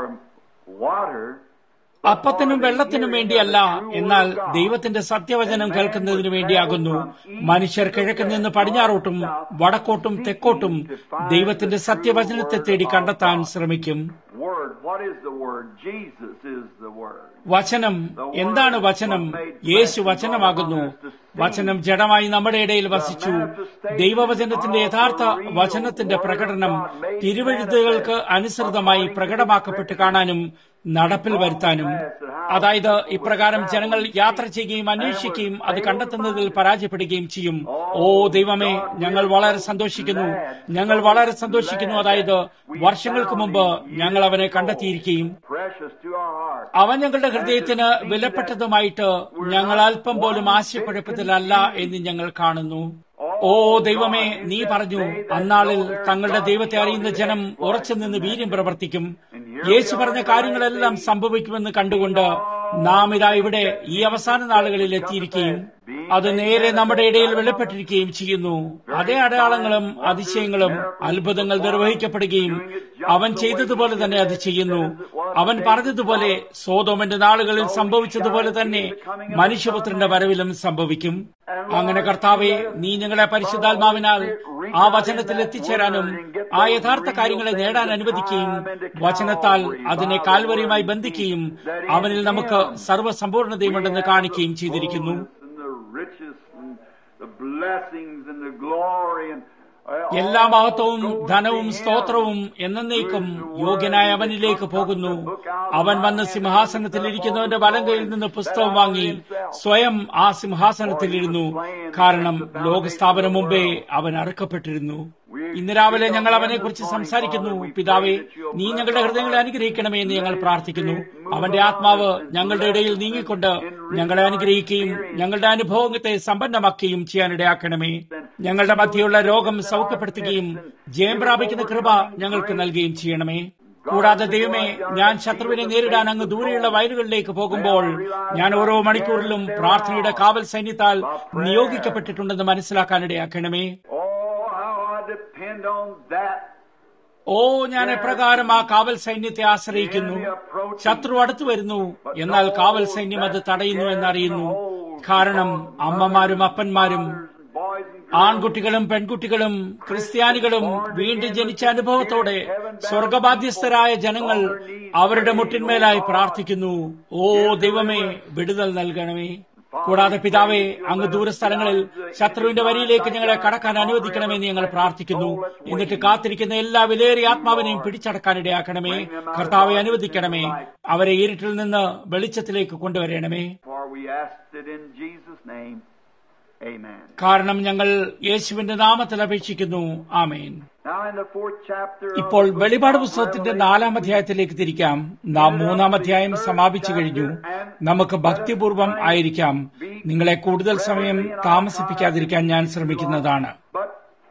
water, അപ്പത്തിനും വെള്ളത്തിനും വേണ്ടിയല്ല എന്നാൽ ദൈവത്തിന്റെ സത്യവചനം കേൾക്കുന്നതിനു വേണ്ടിയാകുന്നു മനുഷ്യർ കിഴക്ക് നിന്ന് പടിഞ്ഞാറോട്ടും വടക്കോട്ടും തെക്കോട്ടും ദൈവത്തിന്റെ സത്യവചനത്തെ തേടി കണ്ടെത്താൻ ശ്രമിക്കും word. What is the word? Jesus is the word. വചനം എന്താണ് വചനം യേശു വചനമാകുന്നു വചനം ജഡമായി നമ്മുടെ ഇടയിൽ വസിച്ചു ദൈവവചനത്തിന്റെ യഥാർത്ഥ വചനത്തിന്റെ പ്രകടനം തിരുവഴുത്തുകൾക്ക് അനുസൃതമായി പ്രകടമാക്കപ്പെട്ട് കാണാനും നടപ്പിൽ വരുത്താനും അതായത് ഇപ്രകാരം ജനങ്ങൾ യാത്ര ചെയ്യുകയും അന്വേഷിക്കുകയും അത് കണ്ടെത്തുന്നതിൽ പരാജയപ്പെടുകയും ചെയ്യും ഓ ദൈവമേ ഞങ്ങൾ വളരെ സന്തോഷിക്കുന്നു ഞങ്ങൾ വളരെ സന്തോഷിക്കുന്നു അതായത് വർഷങ്ങൾക്ക് മുമ്പ് ഞങ്ങൾ അവനെ കണ്ടെത്തിയിരിക്കുകയും Precious to our heart. അവൻ ഞങ്ങളുടെ ഹൃദയത്തിന് വിലപ്പെട്ടതുമായിട്ട് ഞങ്ങൾ അല്പം പോലും ആശയക്കുഴപ്പത്തിലല്ല എന്ന് ഞങ്ങൾ കാണുന്നു ഓ ദൈവമേ നീ പറഞ്ഞു അന്നാളിൽ തങ്ങളുടെ ദൈവത്തെ അറിയുന്ന ജനം ഉറച്ചു നിന്ന് വീര്യം പ്രവർത്തിക്കും യേശു പറഞ്ഞ കാര്യങ്ങളെല്ലാം സംഭവിക്കുമെന്ന് കണ്ടുകൊണ്ട് നാം ഇതാ ഇവിടെ ഈ അവസാന നാളുകളിൽ എത്തിയിരിക്കുകയും അത് നേരെ നമ്മുടെ ഇടയിൽ വെളിപ്പെട്ടിരിക്കുകയും ചെയ്യുന്നു അതേ അടയാളങ്ങളും അതിശയങ്ങളും അത്ഭുതങ്ങൾ നിർവഹിക്കപ്പെടുകയും അവൻ ചെയ്തതുപോലെ തന്നെ അത് ചെയ്യുന്നു അവൻ പറഞ്ഞതുപോലെ സോതോമന്റെ നാളുകളിൽ സംഭവിച്ചതുപോലെ തന്നെ മനുഷ്യപുത്രന്റെ വരവിലും സംഭവിക്കും അങ്ങനെ കർത്താവെ നീ ഞങ്ങളെ പരിശുദ്ധാത്മാവിനാൽ ആ വചനത്തിൽ എത്തിച്ചേരാനും ആ യഥാർത്ഥ കാര്യങ്ങളെ നേടാൻ അനുവദിക്കുകയും വചനത്താൽ അതിനെ കാൽവരിയുമായി ബന്ധിക്കുകയും അവനിൽ നമുക്ക് സർവ്വസമ്പൂർണതയുമുണ്ടെന്ന് കാണിക്കുകയും ചെയ്തിരിക്കുന്നു And the riches and the blessings and the glory and എല്ലാ മഹത്വവും ധനവും സ്തോത്രവും എന്നേക്കും യോഗ്യനായ അവനിലേക്ക് പോകുന്നു അവൻ വന്ന് സിംഹാസനത്തിലിരിക്കുന്നവന്റെ വലം കയ്യിൽ നിന്ന് പുസ്തകം വാങ്ങി സ്വയം ആ സിംഹാസനത്തിലിരുന്നു കാരണം ലോകസ്ഥാപനം മുമ്പേ അവൻ അറുക്കപ്പെട്ടിരുന്നു ഇന്ന് രാവിലെ ഞങ്ങൾ അവനെക്കുറിച്ച് സംസാരിക്കുന്നു പിതാവേ നീ ഞങ്ങളുടെ ഹൃദയങ്ങളെ അനുഗ്രഹിക്കണമേ എന്ന് ഞങ്ങൾ പ്രാർത്ഥിക്കുന്നു അവന്റെ ആത്മാവ് ഞങ്ങളുടെ ഇടയിൽ നീങ്ങിക്കൊണ്ട് ഞങ്ങളെ അനുഗ്രഹിക്കുകയും ഞങ്ങളുടെ അനുഭവത്തെ സമ്പന്നമാക്കുകയും ചെയ്യാനിടയാക്കണമേ ഞങ്ങളുടെ മധ്യയുള്ള രോഗം സൗഖ്യപ്പെടുത്തുകയും ജയം പ്രാപിക്കുന്ന കൃപ ഞങ്ങൾക്ക് നൽകുകയും ചെയ്യണമേ കൂടാതെ ദൈവമേ ഞാൻ ശത്രുവിനെ നേരിടാൻ അങ്ങ് ദൂരെയുള്ള വയലുകളിലേക്ക് പോകുമ്പോൾ ഞാൻ ഓരോ മണിക്കൂറിലും പ്രാർത്ഥനയുടെ കാവൽ സൈന്യത്താൽ നിയോഗിക്കപ്പെട്ടിട്ടുണ്ടെന്ന് മനസ്സിലാക്കാനിടയാക്കണമേ Oh, how I depend on that. ഓ ഞാൻ എപ്രകാരം ആ കാവൽ സൈന്യത്തെ ആശ്രയിക്കുന്നു ശത്രു അടുത്തു വരുന്നു എന്നാൽ കാവൽ സൈന്യം അത് തടയുന്നു എന്നറിയുന്നു കാരണം അമ്മമാരും അപ്പന്മാരും Boys and ആൺകുട്ടികളും പെൺകുട്ടികളും ക്രിസ്ത്യാനികളും വീണ്ടും ജനിച്ച അനുഭവത്തോടെ സ്വർഗബാധ്യസ്ഥരായ ജനങ്ങൾ അവരുടെ മുട്ടിന്മേലായി പ്രാർത്ഥിക്കുന്നു ഓ ദൈവമേ വിടുതൽ നൽകണമേ കൂടാതെ പിതാവേ അങ്ങ് ദൂരസ്ഥലങ്ങളിൽ ശത്രുവിന്റെ വരിയിലേക്ക് ഞങ്ങളെ കടക്കാൻ അനുവദിക്കണമെന്ന് ഞങ്ങൾ പ്രാർത്ഥിക്കുന്നു എന്നിട്ട് കാത്തിരിക്കുന്ന എല്ലാ വിലയേറിയ ആത്മാവിനെയും പിടിച്ചടക്കാനിടയാക്കണമേ കർത്താവെ അനുവദിക്കണമേ അവരെ ഇരുട്ടിൽ നിന്ന് വെളിച്ചത്തിലേക്ക് കൊണ്ടുവരണമേ for we asked it in Jesus' name. Amen. കാരണം ഞങ്ങൾ യേശുവിന്റെ നാമത്തിൽ അപേക്ഷിക്കുന്നു ആമേൻ Now in the fourth chapter of ഇപ്പോൾ the book വെളിപാട് of പുസ്തകത്തിന്റെ Revelation, നാലാം അധ്യായത്തിലേക്ക് തിരിക്കാം നാം മൂന്നാം അധ്യായം സമാപിച്ചു കഴിഞ്ഞു നമുക്ക് ഭക്തിപൂർവം ആയിരിക്കാം നിങ്ങളെ കൂടുതൽ സമയം താമസിപ്പിക്കാതിരിക്കാൻ ഞാൻ ശ്രമിക്കുന്നതാണ് But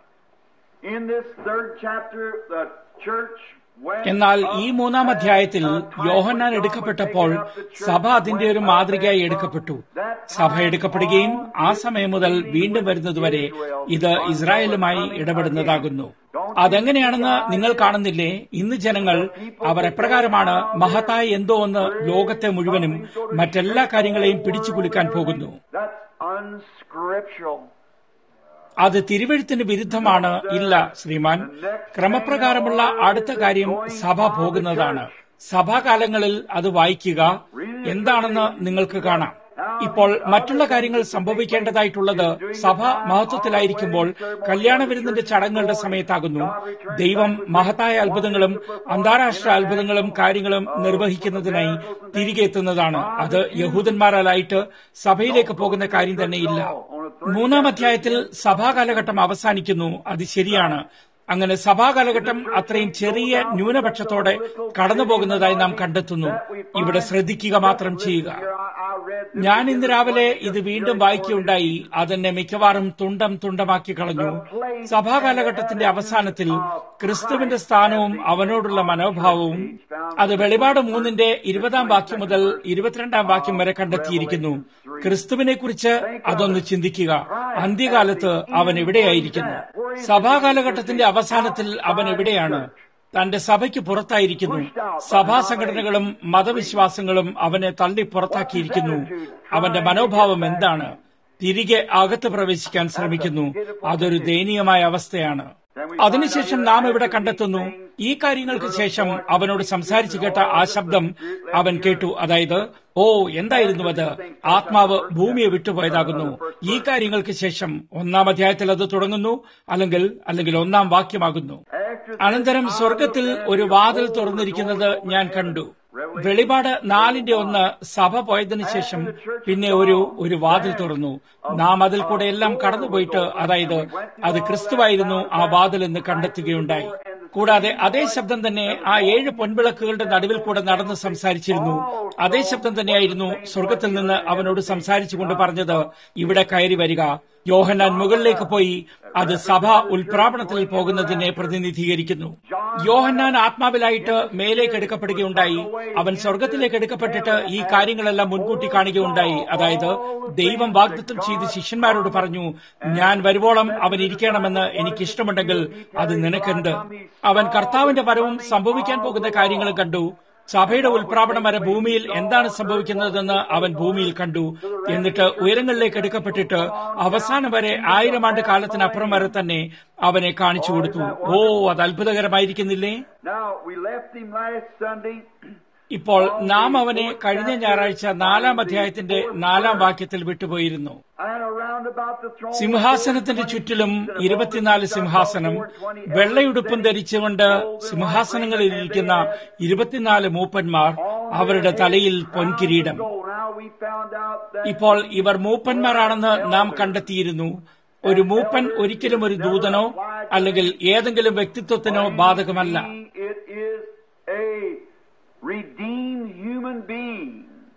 in this third chapter, the church went എന്നാൽ ഈ up മൂന്നാം as അധ്യായത്തിൽ a time Yohannan when God എടുക്കപ്പെട്ടപ്പോൾ was taking up the church സഭ അതിന്റെ ഒരു went up മാതൃകയായി and എടുക്കപ്പെട്ടു from that സഭ time എടുക്കപ്പെടുകയും on, ആ it സമയം മുതൽ meeting വീണ്ടും with വരുന്നതുവരെ Israel ഇത് on ഇസ്രായേലുമായി coming ഇടപെടുന്നതാകുന്നു again. Don't അതെങ്ങനെയാണെന്ന് you നിങ്ങൾ realize കാണുന്നില്ലേ ഇന്ന് ജനങ്ങൾ അവർ എപ്രകാരമാണ് മഹത്തായ എന്തോ ഒന്ന് ലോകത്തെ മുഴുവനും മറ്റെല്ലാ കാര്യങ്ങളെയും പിടിച്ചു കുലുക്കാൻ പോകുന്നു That's unscriptural. അത് തിരുവഴുത്തിന് വിരുദ്ധമാണ് ഇല്ല ശ്രീമാൻ ക്രമപ്രകാരമുള്ള അടുത്ത കാര്യം സഭ പോകുന്നതാണ് സഭാകാലങ്ങളിൽ അത് വായിക്കുക എന്താണെന്ന് നിങ്ങൾക്ക് കാണാം ഇപ്പോൾ മറ്റുള്ള കാര്യങ്ങൾ സംഭവിക്കേണ്ടതായിട്ടുള്ളത് സഭ മഹത്വത്തിലായിരിക്കുമ്പോൾ കല്യാണ വിരുന്നിന്റെ ചടങ്ങുകളുടെ സമയത്താകുന്നു ദൈവം മഹത്തായ അത്ഭുതങ്ങളും അന്താരാഷ്ട്ര അത്ഭുതങ്ങളും കാര്യങ്ങളും നിർവഹിക്കുന്നതിനായി തിരികെ എത്തുന്നതാണ് അത് യഹൂദന്മാരാലായിട്ട് സഭയിലേക്ക് പോകുന്ന കാര്യം തന്നെയില്ല മൂന്നാം അധ്യായത്തിൽ സഭാകാലഘട്ടം അവസാനിക്കുന്നു അത് ശരിയാണ് അങ്ങനെ സഭാകാലഘട്ടം അത്രയും ചെറിയ ന്യൂനപക്ഷത്തോടെ കടന്നുപോകുന്നതായി നാം കണ്ടെത്തുന്നു ഇവിടെ ശ്രദ്ധിക്കുക മാത്രം ചെയ്യുക ഞാൻ ഇന്ന് രാവിലെ ഇത് വീണ്ടും വായിക്കുകയുണ്ടായി അതെന്നെ മിക്കവാറും തുണ്ടം തുണ്ടമാക്കി കളഞ്ഞു സഭാകാലഘട്ടത്തിന്റെ അവസാനത്തിൽ ക്രിസ്തുവിന്റെ സ്ഥാനവും അവനോടുള്ള മനോഭാവവും അത് വെളിപാട് മൂന്നിന്റെ ഇരുപതാം വാക്യം മുതൽ ഇരുപത്തിരണ്ടാം വാക്യം വരെ കണ്ടെത്തിയിരിക്കുന്നു ക്രിസ്തുവിനെ കുറിച്ച് അതൊന്ന് ചിന്തിക്കുക അന്ത്യകാലത്ത് അവൻ എവിടെയായിരിക്കുന്നു സഭാകാലഘട്ടത്തിന്റെ അവസാനത്തിൽ അവൻ എവിടെയാണ് തന്റെ സഭയ്ക്ക് പുറത്തായിരിക്കുന്നു സഭാ സംഘടനകളും മതവിശ്വാസങ്ങളും അവനെ തള്ളി പുറത്താക്കിയിരിക്കുന്നു അവന്റെ മനോഭാവം എന്താണ് തിരികെ അകത്ത് പ്രവേശിക്കാൻ ശ്രമിക്കുന്നു അതൊരു ദയനീയമായ അവസ്ഥയാണ് അതിനുശേഷം നാം ഇവിടെ കണ്ടെത്തുന്നു ഈ കാര്യങ്ങൾക്ക് ശേഷം അവനോട് സംസാരിച്ചു കേട്ട ആ ശബ്ദം അവൻ കേട്ടു അതായത് ഓ എന്തായിരുന്നു അത് ആത്മാവ് ഭൂമിയെ വിട്ടുപോയതാകുന്നു ഈ കാര്യങ്ങൾക്ക് ശേഷം ഒന്നാം അധ്യായത്തിൽ അത് തുടങ്ങുന്നു അല്ലെങ്കിൽ അല്ലെങ്കിൽ ഒന്നാം വാക്യമാകുന്നു അനന്തരം സ്വർഗത്തിൽ ഒരു വാതിൽ തുറന്നിരിക്കുന്നത് ഞാൻ കണ്ടു വെളിപാട് നാലിന്റെ ഒന്ന് സഭ പോയതിനു ശേഷം പിന്നെ ഒരു ഒരു വാതിൽ തുറന്നു നാം അതിൽ കൂടെ എല്ലാം കടന്നുപോയിട്ട് അതായത് അത് ക്രിസ്തുവായിരുന്നു ആ വാതിൽ എന്ന് കണ്ടെത്തുകയുണ്ടായി കൂടാതെ അതേ ശബ്ദം തന്നെ ആ ഏഴ് പൊൻവിളക്കുകളുടെ നടുവിൽ കൂടെ നടന്ന് സംസാരിച്ചിരുന്നു അതേ ശബ്ദം തന്നെയായിരുന്നു സ്വർഗത്തിൽ നിന്ന് അവനോട് സംസാരിച്ചുകൊണ്ട് പറഞ്ഞത് ഇവിടെ കയറി വരിക യോഹന്നാൻ മുകളിലേക്ക് പോയി അത് സഭ ഉൽപ്രാപണത്തിൽ പോകുന്നതിനെ പ്രതിനിധീകരിക്കുന്നു യോഹന്നാൻ ആത്മാവിലായിട്ട് മേലേക്ക് എടുക്കപ്പെടുകയുണ്ടായി അവൻ സ്വർഗത്തിലേക്ക് എടുക്കപ്പെട്ടിട്ട് ഈ കാര്യങ്ങളെല്ലാം മുൻകൂട്ടി കാണുകയുണ്ടായി അതായത് ദൈവം വാഗ്ദത്തം ചെയ്ത് ശിഷ്യന്മാരോട് പറഞ്ഞു ഞാൻ വരുവോളം അവൻ ഇരിക്കണമെന്ന് എനിക്കിഷ്ടമുണ്ടെങ്കിൽ അത് നിനക്കെന്ത് അവൻ കർത്താവിന്റെ വരവും സംഭവിക്കാൻ പോകുന്ന കാര്യങ്ങളും കണ്ടു സഭയുടെ ഉൽപ്രാപണം വരെ ഭൂമിയിൽ എന്താണ് സംഭവിക്കുന്നതെന്ന് അവൻ ഭൂമിയിൽ കണ്ടു എന്നിട്ട് ഉയരങ്ങളിലേക്ക് എടുക്കപ്പെട്ടിട്ട് അവസാനം വരെ ആയിരം ആണ്ട് കാലത്തിനപ്പുറം വരെ തന്നെ അവനെ കാണിച്ചു കൊടുത്തു ഓ അത് അത്ഭുതകരമായിരിക്കുന്നില്ലേ Now, we left him last Sunday. ഇപ്പോൾ നാം അവനെ കഴിഞ്ഞ ഞായറാഴ്ച നാലാം അധ്യായത്തിന്റെ നാലാം വാക്യത്തിൽ വിട്ടുപോയിരുന്നു And around round about the throne സിംഹാസനത്തിന്റെ ചുറ്റിലും ഇരുപത്തിനാല് സിംഹാസനം വെള്ളയുടുപ്പും ധരിച്ചുകൊണ്ട് സിംഹാസനങ്ങളിൽ ഇരിക്കുന്ന ഇരുപത്തിനാല് മൂപ്പന്മാർ അവരുടെ തലയിൽ പൊൻകിരീടം gold. Now we found out that ഇപ്പോൾ ഇവർ മൂപ്പന്മാരാണെന്ന് നാം കണ്ടെത്തിയിരുന്നു ഒരു മൂപ്പൻ ഒരിക്കലും ഒരു ദൂതനോ അല്ലെങ്കിൽ ഏതെങ്കിലും വ്യക്തിത്വത്തിനോ ബാധകമല്ല it is a redeemed human being.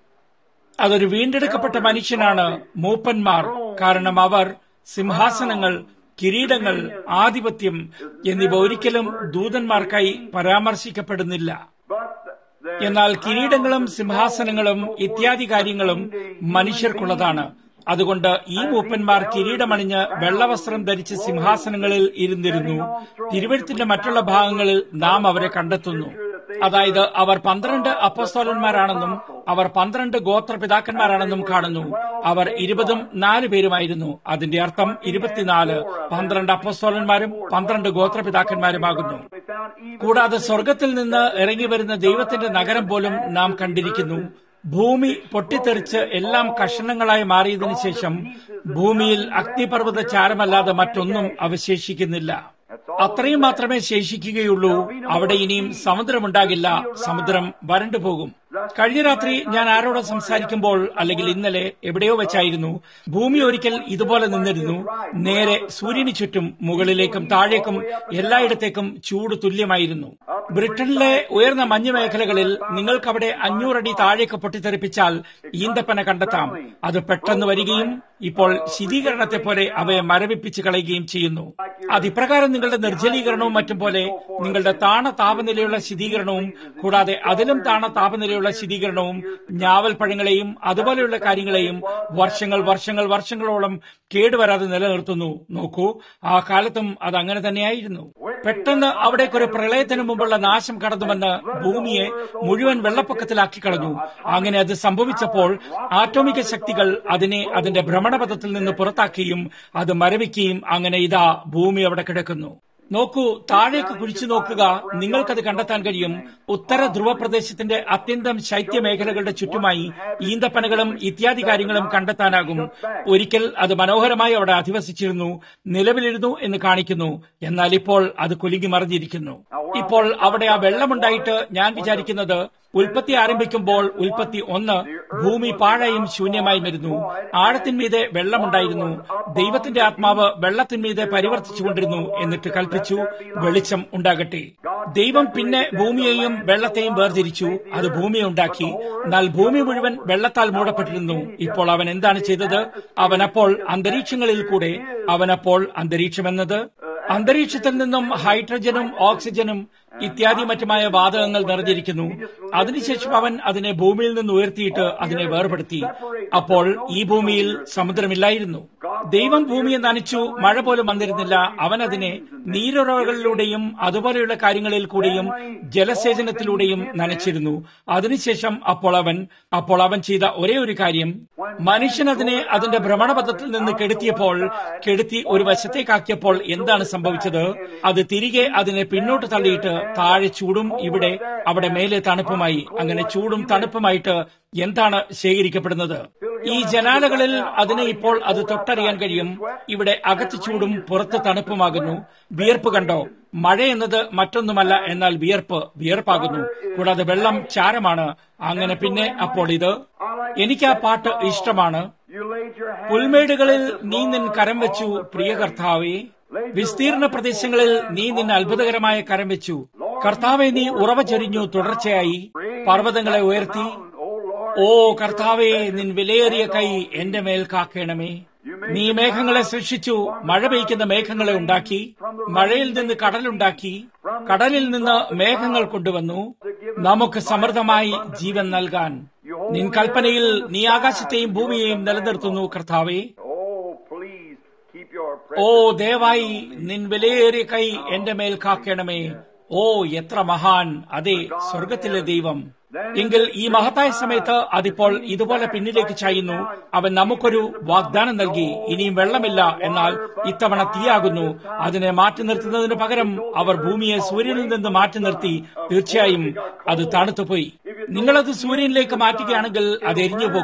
അതൊരു വീണ്ടെടുക്കപ്പെട്ട മനുഷ്യനാണ് മൂപ്പന്മാർ കാരണം അവർ സിംഹാസനങ്ങൾ കിരീടങ്ങൾ ആധിപത്യം എന്നിവ ഒരിക്കലും ദൂതന്മാർക്കായി പരാമർശിക്കപ്പെടുന്നില്ല But the എന്നാൽ കിരീടങ്ങളും സിംഹാസനങ്ങളും ഇത്യാദി കാര്യങ്ങളും മനുഷ്യർക്കുള്ളതാണ് അതുകൊണ്ട് ഈ മൂപ്പന്മാർ കിരീടമണിഞ്ഞ് വെള്ളവസ്ത്രം ധരിച്ച് സിംഹാസനങ്ങളിൽ ഇരുന്നിരുന്നു തിരുവഴുത്തിന്റെ മറ്റുള്ള ഭാഗങ്ങളിൽ നാം അവരെ കണ്ടെത്തുന്നു അതായത് അവർ പന്ത്രണ്ട് അപ്പസ്തോലന്മാരാണെന്നും അവർ പന്ത്രണ്ട് ഗോത്രപിതാക്കന്മാരാണെന്നും കാണുന്നു അവർ ഇരുപതും നാല് പേരുമായിരുന്നു അതിന്റെ അർത്ഥം ഇരുപത്തിനാല് പന്ത്രണ്ട് അപ്പസ്തോലന്മാരും പന്ത്രണ്ട് ഗോത്രപിതാക്കന്മാരുമാകുന്നു we found even കൂടാതെ സ്വർഗത്തിൽ നിന്ന് ഇറങ്ങി വരുന്ന ദൈവത്തിന്റെ നഗരം പോലും നാം കണ്ടിരിക്കുന്നു ഭൂമി പൊട്ടിത്തെറിച്ച് എല്ലാം കഷണങ്ങളായി മാറിയതിനു ശേഷം ഭൂമിയിൽ അഗ്നിപർവ്വത ചാരമല്ലാതെ മറ്റൊന്നും അവശേഷിക്കുന്നില്ല അത്രയും മാത്രമേ ശേഷിക്കുകയുള്ളൂ അവിടെ ഇനിയും സമുദ്രമുണ്ടാകില്ല സമുദ്രം വരണ്ടു പോകും കഴിഞ്ഞ രാത്രി ഞാൻ ആരോട് സംസാരിക്കുമ്പോൾ അല്ലെങ്കിൽ ഇന്നലെ എവിടെയോ വെച്ചായിരുന്നു ഭൂമി ഒരിക്കൽ ഇതുപോലെ നിന്നിരുന്നു നേരെ സൂര്യന് ചുറ്റും മുകളിലേക്കും താഴേക്കും എല്ലായിടത്തേക്കും ചൂട് തുല്യമായിരുന്നു ബ്രിട്ടനിലെ ഉയർന്ന മഞ്ഞ് മേഖലകളിൽ നിങ്ങൾക്കവിടെ അഞ്ഞൂറടി താഴേക്ക് പൊട്ടിത്തെറിപ്പിച്ചാൽ ഈന്തപ്പന കണ്ടെത്താം അത് പെട്ടെന്ന് വരികയും ഇപ്പോൾ ശീതീകരണത്തെ പോലെ അവയെ മരവിപ്പിച്ച് കളയുകയും ചെയ്യുന്നു അതിപ്രകാരം നിങ്ങളുടെ നിർജ്ജലീകരണവും മറ്റും പോലെ നിങ്ങളുടെ താണ താപനിലയുള്ള ശീതീകരണവും കൂടാതെ അതിലും താണ താപനിലയുള്ള ശീതീകരണവും ഞാവൽ പഴങ്ങളെയും അതുപോലെയുള്ള കാര്യങ്ങളെയും വർഷങ്ങൾ വർഷങ്ങൾ വർഷങ്ങളോളം കേടുവരാതെ നിലനിർത്തുന്നു നോക്കൂ ആ കാലത്തും അത് അങ്ങനെ തന്നെയായിരുന്നു പെട്ടെന്ന് അവിടേക്കൊരു പ്രളയത്തിന് മുമ്പുള്ള നാശം കടന്നുവന്ന് ഭൂമിയെ മുഴുവൻ വെള്ളപ്പൊക്കത്തിലാക്കി കളഞ്ഞു അങ്ങനെ അത് സംഭവിച്ചപ്പോൾ ആറ്റോമിക ശക്തികൾ അതിനെ അതിന്റെ ഭ്രമണപഥത്തിൽ നിന്ന് പുറത്താക്കുകയും അത് മരവിക്കുകയും അങ്ങനെ ഇതാ ഭൂമി അവിടെ കിടക്കുന്നു നോക്കൂ താഴേക്ക് കുഴിച്ചു നോക്കുക നിങ്ങൾക്കത് കണ്ടെത്താൻ കഴിയും ഉത്തര ധ്രുവ പ്രദേശത്തിന്റെ അത്യന്തം ശൈത്യ മേഖലകളുടെ ചുറ്റുമായി ഈന്തപ്പനകളും ഇത്യാദി കാര്യങ്ങളും കണ്ടെത്താനാകും ഒരിക്കൽ അത് മനോഹരമായി അവിടെ അധിവസിച്ചിരുന്നു നിലവിലിരുന്നു എന്ന് കാണിക്കുന്നു എന്നാൽ ഇപ്പോൾ അത് കുലുങ്ങി മറിഞ്ഞിരിക്കുന്നു ഇപ്പോൾ അവിടെ ആ വെള്ളമുണ്ടായിട്ട് ഞാൻ വിചാരിക്കുന്നത് ഉൽപ്പത്തി ആരംഭിക്കുമ്പോൾ ഉൽപ്പത്തി ഒന്ന് ഭൂമി പാഴായും ശൂന്യമായും വരുന്നു ആഴത്തിന്മീതെ വെള്ളമുണ്ടായിരുന്നു ദൈവത്തിന്റെ ആത്മാവ് വെള്ളത്തിന്മീതെ പരിവർത്തിച്ചുകൊണ്ടിരുന്നു എന്നിട്ട് കൽപ്പിച്ചു വെളിച്ചം ഉണ്ടാകട്ടെ ദൈവം പിന്നെ ഭൂമിയെയും വെള്ളത്തെയും വേർതിരിച്ചു അത് ഭൂമിയെ ഉണ്ടാക്കി എന്നാൽ ഭൂമി മുഴുവൻ വെള്ളത്താൽ മൂടപ്പെട്ടിരുന്നു ഇപ്പോൾ അവൻ എന്താണ് ചെയ്തത് അവനപ്പോൾ അന്തരീക്ഷങ്ങളിൽ കൂടെ അവനപ്പോൾ അന്തരീക്ഷമെന്നത് അന്തരീക്ഷത്തിൽ നിന്നും ഹൈഡ്രജനും ഓക്സിജനും ഇത്യാദി മറ്റുമായ വാതകങ്ങൾ നിറഞ്ഞിരിക്കുന്നു അതിനുശേഷം അവൻ അതിനെ ഭൂമിയിൽ നിന്ന് ഉയർത്തിയിട്ട് അതിനെ വേർപെടുത്തി അപ്പോൾ ഈ ഭൂമിയിൽ സമുദ്രമില്ലായിരുന്നു ദൈവം ഭൂമിയെ നനച്ചു മഴ പോലും വന്നിരുന്നില്ല അവൻ അതിനെ നീരുറവകളിലൂടെയും അതുപോലെയുള്ള കാര്യങ്ങളിൽ കൂടെയും ജലസേചനത്തിലൂടെയും നനച്ചിരുന്നു അതിനുശേഷം അപ്പോൾ അവൻ അപ്പോൾ അവൻ ചെയ്ത ഒരേ ഒരു കാര്യം മനുഷ്യൻ അതിനെ അതിന്റെ ഭ്രമണപഥത്തിൽ നിന്ന് കെടുത്തിയപ്പോൾ കെടുത്തി ഒരു വശത്തേക്കാക്കിയപ്പോൾ എന്താണ് സംഭവിച്ചത് അത് തിരികെ അതിനെ പിന്നോട്ട് തള്ളിയിട്ട് താഴെ ചൂടും ഇവിടെ അവിടെ മേലെ തണുപ്പുമായി അങ്ങനെ ചൂടും തണുപ്പുമായിട്ട് എന്താണ് ശേഖരിക്കപ്പെടുന്നത് ഈ ജനാലകളിൽ അതിനെ ഇപ്പോൾ അത് തൊട്ടറിയാൻ കഴിയും ഇവിടെ അകത്ത് ചൂടും പുറത്ത് തണുപ്പുമാകുന്നു വിയർപ്പ് കണ്ടോ മഴ എന്നത് മറ്റൊന്നുമല്ല എന്നാൽ വിയർപ്പ് വിയർപ്പാകുന്നു കൂടാതെ വെള്ളം ചാരമാണ് അങ്ങനെ പിന്നെ അപ്പോൾ ഇത് എനിക്ക് ആ പാട്ട് ഇഷ്ടമാണ് you laid your hand പുൽമേടുകളിൽ നീ നിൻ കരം വെച്ചു പ്രിയ കർത്താവേ വിസ്തീർണ പ്രദേശങ്ങളിൽ നീ നിൻ അത്ഭുതകരമായ കരം വെച്ചു കർത്താവെ നീ ഉറവ ചൊരിഞ്ഞു തുടർച്ചയായി പർവ്വതങ്ങളെ ഉയർത്തി oh Lord, ഓ കർത്താവേ നിൻ വിലയേറിയ കൈ എന്റെ മേൽ കാക്കേണമേ നീ മേഘങ്ങളെ സൃഷ്ടിച്ചു മഴ പെയ്ക്കുന്ന മേഘങ്ങളെ ഉണ്ടാക്കി മഴയിൽ നിന്ന് കടലുണ്ടാക്കി കടലിൽ നിന്ന് മേഘങ്ങൾ കൊണ്ടുവന്നു നമുക്ക് സമൃദ്ധമായി ജീവൻ നൽകാൻ നിൻ കൽപ്പനയിൽ നീ ആകാശത്തെയും ഭൂമിയെയും നിലനിർത്തുന്നു കർത്താവേ oh please keep your ഓ ദയവായി നിൻ വിലയേറിയ കൈ എന്റെ മേൽ കാക്കണമേ ഓ എത്ര മഹാൻ അതെ സ്വർഗത്തിലെ ദൈവം എങ്കിൽ ഈ മഹത്തായ സമയത്ത് അതിപ്പോൾ ഇതുപോലെ പിന്നിലേക്ക് ചായുന്നു അവൻ നമുക്കൊരു വാഗ്ദാനം നൽകി ഇനിയും വെള്ളമില്ല എന്നാൽ ഇത്തവണ തീയാകുന്നു അതിനെ മാറ്റി നിർത്തുന്നതിന് പകരം അവർ ഭൂമിയെ സൂര്യനിൽ നിന്ന് മാറ്റി നിർത്തി തീർച്ചയായും അത് തണുത്തുപോയി നിങ്ങളത് സൂര്യനിലേക്ക് മാറ്റുകയാണെങ്കിൽ അത് എരിഞ്ഞു പോകും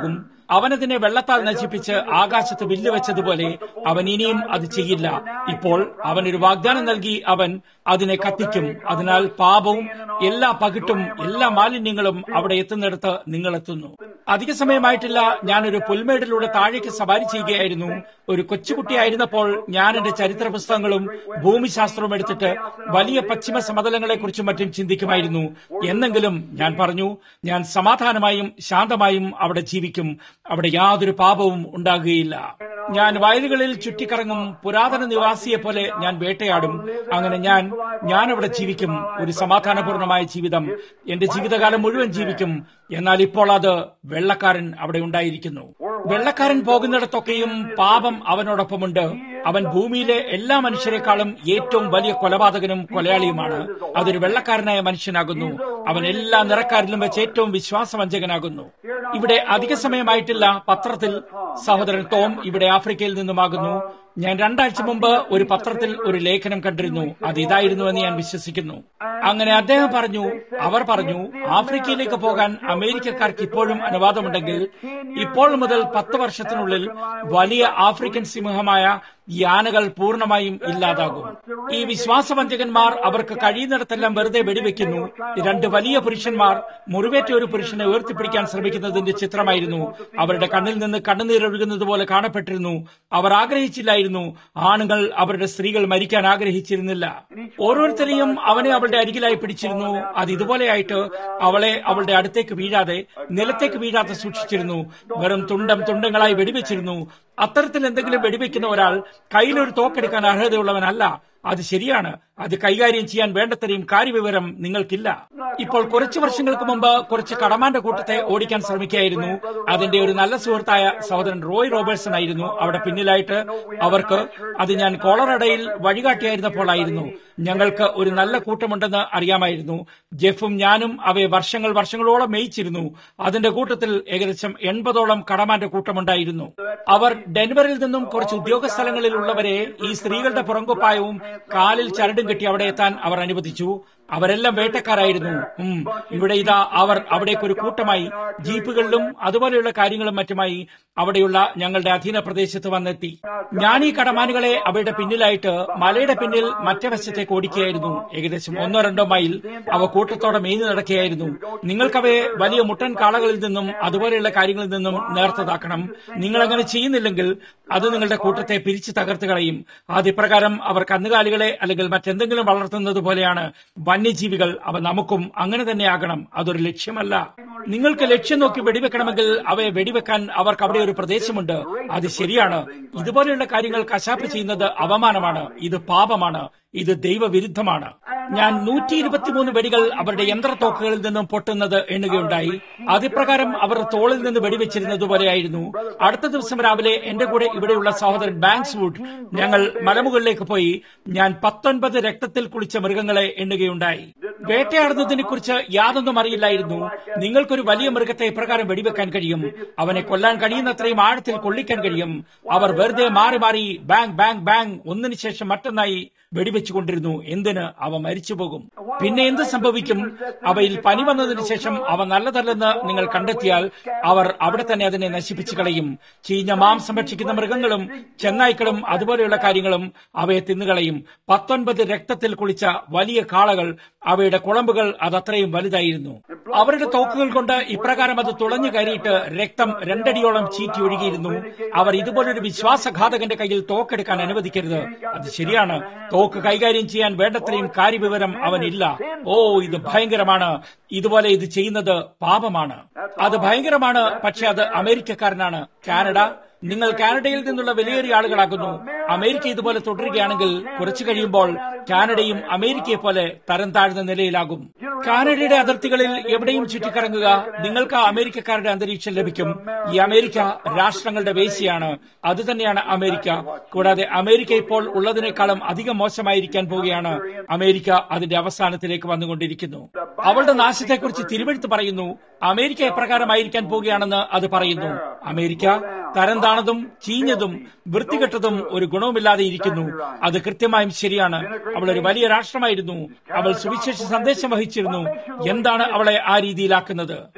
അവനതിനെ വെള്ളത്താൽ നശിപ്പിച്ച് ആകാശത്ത് വില്ല് വെച്ചതുപോലെ അവൻ ഇനിയും അത് ചെയ്യില്ല ഇപ്പോൾ അവനൊരു വാഗ്ദാനം നൽകി അവൻ അതിനെ കത്തിക്കും അതിനാൽ പാപവും എല്ലാ പകിട്ടും എല്ലാ മാലിന്യങ്ങളും അവിടെ എത്തുന്നിടത്ത് നിങ്ങൾ എത്തുന്നു അധിക സമയമായിട്ടില്ല ഞാനൊരു പുൽമേടിലൂടെ താഴേക്ക് സവാരി ചെയ്യുകയായിരുന്നു ഒരു കൊച്ചുകുട്ടിയായിരുന്നപ്പോൾ ഞാൻ എന്റെ ചരിത്ര പുസ്തകങ്ങളും ഭൂമിശാസ്ത്രവും എടുത്തിട്ട് വലിയ പശ്ചിമ സമതലങ്ങളെക്കുറിച്ചും മറ്റും ചിന്തിക്കുമായിരുന്നു എന്നെങ്കിലും ഞാൻ പറഞ്ഞു ഞാൻ സമാധാനമായും ശാന്തമായും അവിടെ ജീവിക്കും അവിടെ യാതൊരു പാപവും ഉണ്ടാകുകയില്ല ഞാൻ വയലുകളിൽ ചുറ്റിക്കറങ്ങും പുരാതന നിവാസിയെ പോലെ ഞാൻ വേട്ടയാടും അങ്ങനെ ഞാൻ ഞാൻ അവിടെ ജീവിക്കും ഒരു സമാധാനപൂർണമായ ജീവിതം എന്റെ ജീവിതകാലം മുഴുവൻ ജീവിക്കും എന്നാൽ ഇപ്പോൾ അത് വെള്ളക്കാരൻ അവിടെ ഉണ്ടായിരിക്കുന്നു വെള്ളക്കാരൻ പോകുന്നിടത്തൊക്കെയും പാപം അവനോടൊപ്പമുണ്ട് അവൻ ഭൂമിയിലെ എല്ലാ മനുഷ്യരെക്കാളും ഏറ്റവും വലിയ കൊലപാതകനും കൊലയാളിയുമാണ് അതൊരു വെള്ളക്കാരനായ മനുഷ്യനാകുന്നു അവൻ എല്ലാ നിറക്കാരിലും വെച്ച് ഏറ്റവും വിശ്വാസവഞ്ചകനാകുന്നു ഇവിടെ അധിക സമയമായിട്ടില്ല പത്രത്തിൽ സഹോദരൻ ടോം ഇവിടെ ആഫ്രിക്കയിൽ നിന്നുമാകുന്നു ഞാൻ രണ്ടാഴ്ച മുമ്പ് ഒരു പത്രത്തിൽ ഒരു ലേഖനം കണ്ടിരുന്നു അത് ഇതായിരുന്നു എന്ന് ഞാൻ വിശ്വസിക്കുന്നു അങ്ങനെ അദ്ദേഹം പറഞ്ഞു അവർ പറഞ്ഞു ആഫ്രിക്കയിലേക്ക് പോകാൻ അമേരിക്കക്കാർക്ക് ഇപ്പോഴും അനുവാദമുണ്ടെങ്കിൽ ഇപ്പോൾ മുതൽ പത്ത് വർഷത്തിനുള്ളിൽ വലിയ ആഫ്രിക്കൻ സിംഹമായ യാനകൾ പൂർണ്ണമായും ഇല്ലാതാകും ഈ വിശ്വാസവഞ്ചകന്മാർ അവർക്ക് കഴിയുന്നിടത്തെല്ലാം വെറുതെ വെടിവെക്കുന്നു രണ്ട് വലിയ പുരുഷന്മാർ മുറിവേറ്റ ഒരു പുരുഷനെ ഉയർത്തിപ്പിടിക്കാൻ ശ്രമിക്കുന്നതിന്റെ ചിത്രമായിരുന്നു അവരുടെ കണ്ണിൽ നിന്ന് കണ്ണുനീരൊഴുകുന്നത് പോലെ കാണപ്പെട്ടിരുന്നു അവർ ആഗ്രഹിച്ചില്ലായിരുന്നു ആണുങ്ങൾ അവരുടെ സ്ത്രീകൾ മരിക്കാൻ ആഗ്രഹിച്ചിരുന്നില്ല ഓരോരുത്തരെയും അവനെ അവളുടെ അരികിലായി പിടിച്ചിരുന്നു അത് ഇതുപോലെയായിട്ട് അവളെ അവളുടെ അടുത്തേക്ക് വീഴാതെ നിലത്തേക്ക് വീഴാതെ സൂക്ഷിച്ചിരുന്നു വെറും തുണ്ടം തുണ്ടങ്ങളായി വെടിവെച്ചിരുന്നു അത്തരത്തിൽ എന്തെങ്കിലും വെടിവെക്കുന്ന ഒരാൾ കയ്യിലൊരു തോക്കെടുക്കാൻ അർഹതയുള്ളവനല്ല അത് ശരിയാണ് അത് കൈകാര്യം ചെയ്യാൻ വേണ്ടത്രയും കാര്യവിവരം നിങ്ങൾക്കില്ല ഇപ്പോൾ കുറച്ചു വർഷങ്ങൾക്ക് മുമ്പ് കുറച്ച് കടമാന്റെ കൂട്ടത്തെ ഓടിക്കാൻ ശ്രമിക്കുകയായിരുന്നു അതിന്റെ ഒരു നല്ല സുഹൃത്തായ സഹോദരൻ റോയ് റോബർട്സൺ ആയിരുന്നു അവിടെ പിന്നിലായിട്ട് അവർക്ക് അത് ഞാൻ കോളറഡയിൽ വഴികാട്ടിയായിരുന്നപ്പോഴായിരുന്നു ഞങ്ങൾക്ക് ഒരു നല്ല കൂട്ടമുണ്ടെന്ന് അറിയാമായിരുന്നു ജെഫും ഞാനും അവയെ വർഷങ്ങൾ വർഷങ്ങളോളം മേയിച്ചിരുന്നു അതിന്റെ കൂട്ടത്തിൽ ഏകദേശം എൺപതോളം കടമാന്റെ കൂട്ടമുണ്ടായിരുന്നു അവർ ഡെൻവറിൽ നിന്നും കുറച്ച് ഉദ്യോഗസ്ഥലങ്ങളിൽ ഉള്ളവരെ ഈ സ്ത്രീകളുടെ പുറങ്കുപ്പായവും കാലിൽ ചരടും കെട്ടി അവിടെ എത്താൻ അവർ അനുവദിച്ചു അവരെല്ലാം വേട്ടക്കാരായിരുന്നു ഉം ഇവിടെ ഇതാ അവർ അവിടേക്ക് ഒരു കൂട്ടമായി ജീപ്പുകളിലും അതുപോലെയുള്ള കാര്യങ്ങളും മറ്റുമായി അവിടെയുള്ള ഞങ്ങളുടെ അധീന പ്രദേശത്ത് വന്നെത്തി ഞാൻ ഈ കടമാനുകളെ അവയുടെ പിന്നിലായിട്ട് മലയുടെ പിന്നിൽ മറ്റേ വശത്തേക്ക് ഓടിക്കുകയായിരുന്നു ഏകദേശം ഒന്നോ രണ്ടോ മൈൽ അവ കൂട്ടത്തോടെ മേഞ്ഞു നടക്കുകയായിരുന്നു നിങ്ങൾക്കവയെ വലിയ മുട്ടൻ കാളകളിൽ നിന്നും അതുപോലെയുള്ള കാര്യങ്ങളിൽ നിന്നും നേർത്തതാക്കണം നിങ്ങൾ അങ്ങനെ ചെയ്യുന്നില്ലെങ്കിൽ അത് നിങ്ങളുടെ കൂട്ടത്തെ പിരിച്ചു തകർത്ത് കളയും അതിപ്രകാരം അവർ കന്നുകാലികളെ അല്ലെങ്കിൽ മറ്റെന്തെങ്കിലും വളർത്തുന്നത് പോലെയാണ് വന്യജീവികൾ അവ നമുക്കും അങ്ങനെ തന്നെയാകണം അതൊരു ലക്ഷ്യമല്ല നിങ്ങൾക്ക് ലക്ഷ്യം നോക്കി വെടിവെക്കണമെങ്കിൽ അവയെ വെടിവെക്കാൻ അവർക്ക് അവിടെ ഒരു പ്രദേശമുണ്ട് അത് ശരിയാണ് ഇതുപോലെയുള്ള കാര്യങ്ങൾ കശാപ്പ് ചെയ്യുന്നത് അവമാനമാണ് ഇത് പാപമാണ് ഇത് ദൈവവിരുദ്ധമാണ് ഞാൻ നൂറ്റി ഇരുപത്തിമൂന്ന് വെടികൾ അവരുടെ യന്ത്രത്തോക്കുകളിൽ നിന്നും പൊട്ടുന്നത് എണ്ണുകയുണ്ടായി അതിപ്രകാരം അവർ തോളിൽ നിന്ന് വെടിവെച്ചിരുന്നത് പോലെയായിരുന്നു അടുത്ത ദിവസം രാവിലെ എന്റെ കൂടെ ഇവിടെയുള്ള സഹോദരൻ ബാങ്ക്സ് വുഡ് ഞങ്ങൾ മലമുകളിലേക്ക് പോയി ഞാൻ പത്തൊൻപത് രക്തത്തിൽ കുളിച്ച മൃഗങ്ങളെ എണ്ണുകയുണ്ടായി വേട്ടയാടുന്നതിനെ കുറിച്ച് യാതൊന്നും അറിയില്ലായിരുന്നു നിങ്ങൾക്കൊരു വലിയ മൃഗത്തെ ഇപ്രകാരം വെടിവെക്കാൻ കഴിയും അവനെ കൊല്ലാൻ കഴിയുന്നത്രയും ആഴത്തിൽ കൊള്ളിക്കാൻ കഴിയും അവർ വെറുതെ മാറി മാറി ബാങ് ബാങ് ബാങ് ഒന്നിനു ശേഷം മറ്റൊന്നായി വെടിവെച്ചുകൊണ്ടിരുന്നു എന്തിന് അവ മരിച്ചു പോകും പിന്നെ എന്ത് സംഭവിക്കും അവയിൽ പനി വന്നതിന് ശേഷം അവ നല്ലതല്ലെന്ന് നിങ്ങൾ കണ്ടെത്തിയാൽ അവർ അവിടെ തന്നെ അതിനെ നശിപ്പിച്ചു കളയും ചീഞ്ഞ മാംസം ഭക്ഷിക്കുന്ന മൃഗങ്ങളും ചെന്നായ്ക്കളും അതുപോലെയുള്ള കാര്യങ്ങളും അവയെ തിന്നുകളയും പത്തൊൻപത് രക്തത്തിൽ കുളിച്ച വലിയ കാളകൾ അവയുടെ കുളമ്പുകൾ അതത്രയും വലുതായിരുന്നു അവരുടെ തോക്കുകൾ കൊണ്ട് ഇപ്രകാരം അത് തുളഞ്ഞു കയറിയിട്ട് രക്തം രണ്ടടിയോളം ചീറ്റി ഒഴുകിയിരുന്നു അവർ ഇതുപോലൊരു വിശ്വാസഘാതകന്റെ കയ്യിൽ തോക്കെടുക്കാൻ അനുവദിക്കരുത് അത് ശരിയാണ് തോക്ക് കൈകാര്യം ചെയ്യാൻ വേണ്ടത്രയും കാര്യവിവരം അവനില്ല ഓ ഇത് ഭയങ്കരമാണ് ഇതുപോലെ ഇത് ചെയ്യുന്നത് പാപമാണ് അത് ഭയങ്കരമാണ് പക്ഷെ അത് അമേരിക്കക്കാരനാണ് കാനഡ നിങ്ങൾ കാനഡയിൽ നിന്നുള്ള വിലയേറിയ ആളുകളാകുന്നു അമേരിക്ക ഇതുപോലെ തുടരുകയാണെങ്കിൽ കുറച്ചു കഴിയുമ്പോൾ കാനഡയും അമേരിക്കയെ പോലെ തരം താഴ്ന്ന നിലയിലാകും കാനഡയുടെ അതിർത്തികളിൽ എവിടെയും ചുറ്റിക്കറങ്ങുക നിങ്ങൾക്ക് ആ അമേരിക്കക്കാരുടെ അന്തരീക്ഷം ലഭിക്കും ഈ അമേരിക്ക രാഷ്ട്രങ്ങളുടെ വേശിയാണ് അതുതന്നെയാണ് അമേരിക്ക കൂടാതെ അമേരിക്ക ഇപ്പോൾ ഉള്ളതിനേക്കാളും അധികം മോശമായിരിക്കാൻ പോവുകയാണ് അമേരിക്ക അതിന്റെ അവസാനത്തിലേക്ക് വന്നുകൊണ്ടിരിക്കുന്നു അവളുടെ നാശത്തെക്കുറിച്ച് തിരുവെഴുത്ത് പറയുന്നു അമേരിക്ക എപ്രകാരമായിരിക്കാൻ പോവുകയാണെന്ന് അത് പറയുന്നു അമേരിക്ക തരം താണതും ചീഞ്ഞതും വൃത്തികെട്ടതും ഒരു ഗുണവുമില്ലാതെ ഇരിക്കുന്നു അത് കൃത്യമായും ശരിയാണ് അവൾ ഒരു വലിയ രാഷ്ട്രമായിരുന്നു അവൾ സുവിശേഷ സന്ദേശം വഹിച്ചിരുന്നു എന്താണ് അവളെ ആ രീതിയിലാക്കുന്നത് Because she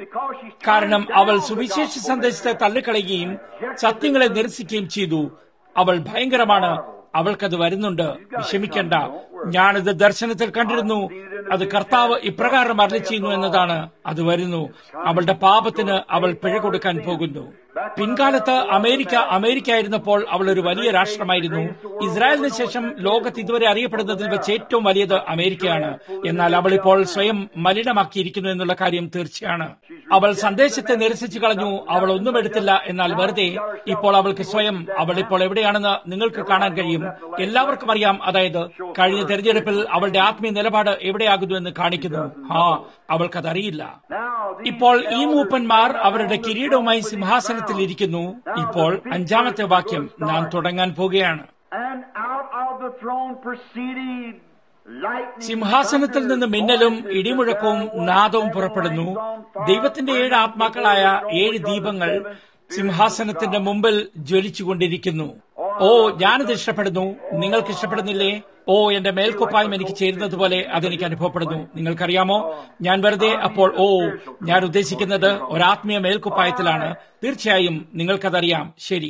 കാരണം അവൾ സുവിശേഷ സന്ദേശത്തെ തള്ളിക്കളയുകയും സത്യങ്ങളെ നിരസിക്കുകയും ചെയ്തു അവൾ ഭയങ്കരമാണ് അവൾക്കത് വരുന്നുണ്ട് വിഷമിക്കണ്ട ഞാനിത് ദർശനത്തിൽ കണ്ടിരുന്നു അത് കർത്താവ് ഇപ്രകാരം അരളി ചെയ്യുന്നു എന്നതാണ് അത് വരുന്നു അവളുടെ പാപത്തിന് അവൾ പിഴ കൊടുക്കാൻ പോകുന്നു പിൻകാലത്ത് അമേരിക്ക അമേരിക്ക ആയിരുന്നപ്പോൾ അവൾ ഒരു വലിയ രാഷ്ട്രമായിരുന്നു ഇസ്രായേലിന് ശേഷം ലോകത്ത് ഇതുവരെ അറിയപ്പെടുന്നതിൽ വെച്ച് ഏറ്റവും വലിയത് അമേരിക്കയാണ് എന്നാൽ അവൾ ഇപ്പോൾ സ്വയം മലിനമാക്കിയിരിക്കുന്നു എന്നുള്ള കാര്യം തീർച്ചയാണ് അവൾ സന്ദേശത്തെ നിരസിച്ചു കളഞ്ഞു അവൾ ഒന്നും എടുത്തില്ല എന്നാൽ വെറുതെ ഇപ്പോൾ അവൾക്ക് സ്വയം അവൾ ഇപ്പോൾ എവിടെയാണെന്ന് നിങ്ങൾക്ക് കാണാൻ കഴിയും എല്ലാവർക്കും അറിയാം അതായത് കഴിഞ്ഞ തെരഞ്ഞെടുപ്പിൽ അവളുടെ ആത്മീയ നിലപാട് എവിടെയാകുന്നു എന്ന് കാണിക്കുന്നു ആ അവൾക്കതറിയില്ല ഇപ്പോൾ ഈ മൂപ്പന്മാർ അവരുടെ കിരീടവുമായി സിംഹാസനത്തിൽ ഇരിക്കുന്നു ഇപ്പോൾ അഞ്ചാമത്തെ വാക്യം നാം തുടങ്ങാൻ പോകുകയാണ് And out of the throne proceeded lightning. സിംഹാസനത്തിൽ നിന്ന് മിന്നലും ഇടിമുഴക്കവും നാദവും പുറപ്പെടുന്നു ദൈവത്തിന്റെ ഏഴ് ആത്മാക്കളായ ഏഴ് ദീപങ്ങൾ സിംഹാസനത്തിന്റെ മുമ്പിൽ ജ്വലിച്ചുകൊണ്ടിരിക്കുന്നു ഓ ഞാനിത് ഇഷ്ടപ്പെടുന്നു നിങ്ങൾക്ക് ഇഷ്ടപ്പെടുന്നില്ലേ ഓ എന്റെ മേൽക്കുപ്പായം എനിക്ക് ചേരുന്നത് പോലെ അതെനിക്ക് അനുഭവപ്പെടുന്നു നിങ്ങൾക്കറിയാമോ ഞാൻ വെറുതെ അപ്പോൾ ഓ ഞാൻ ഉദ്ദേശിക്കുന്നത് ഒരാത്മീയ മേൽക്കുപ്പായത്തിലാണ് തീർച്ചയായും നിങ്ങൾക്കതറിയാം ശരി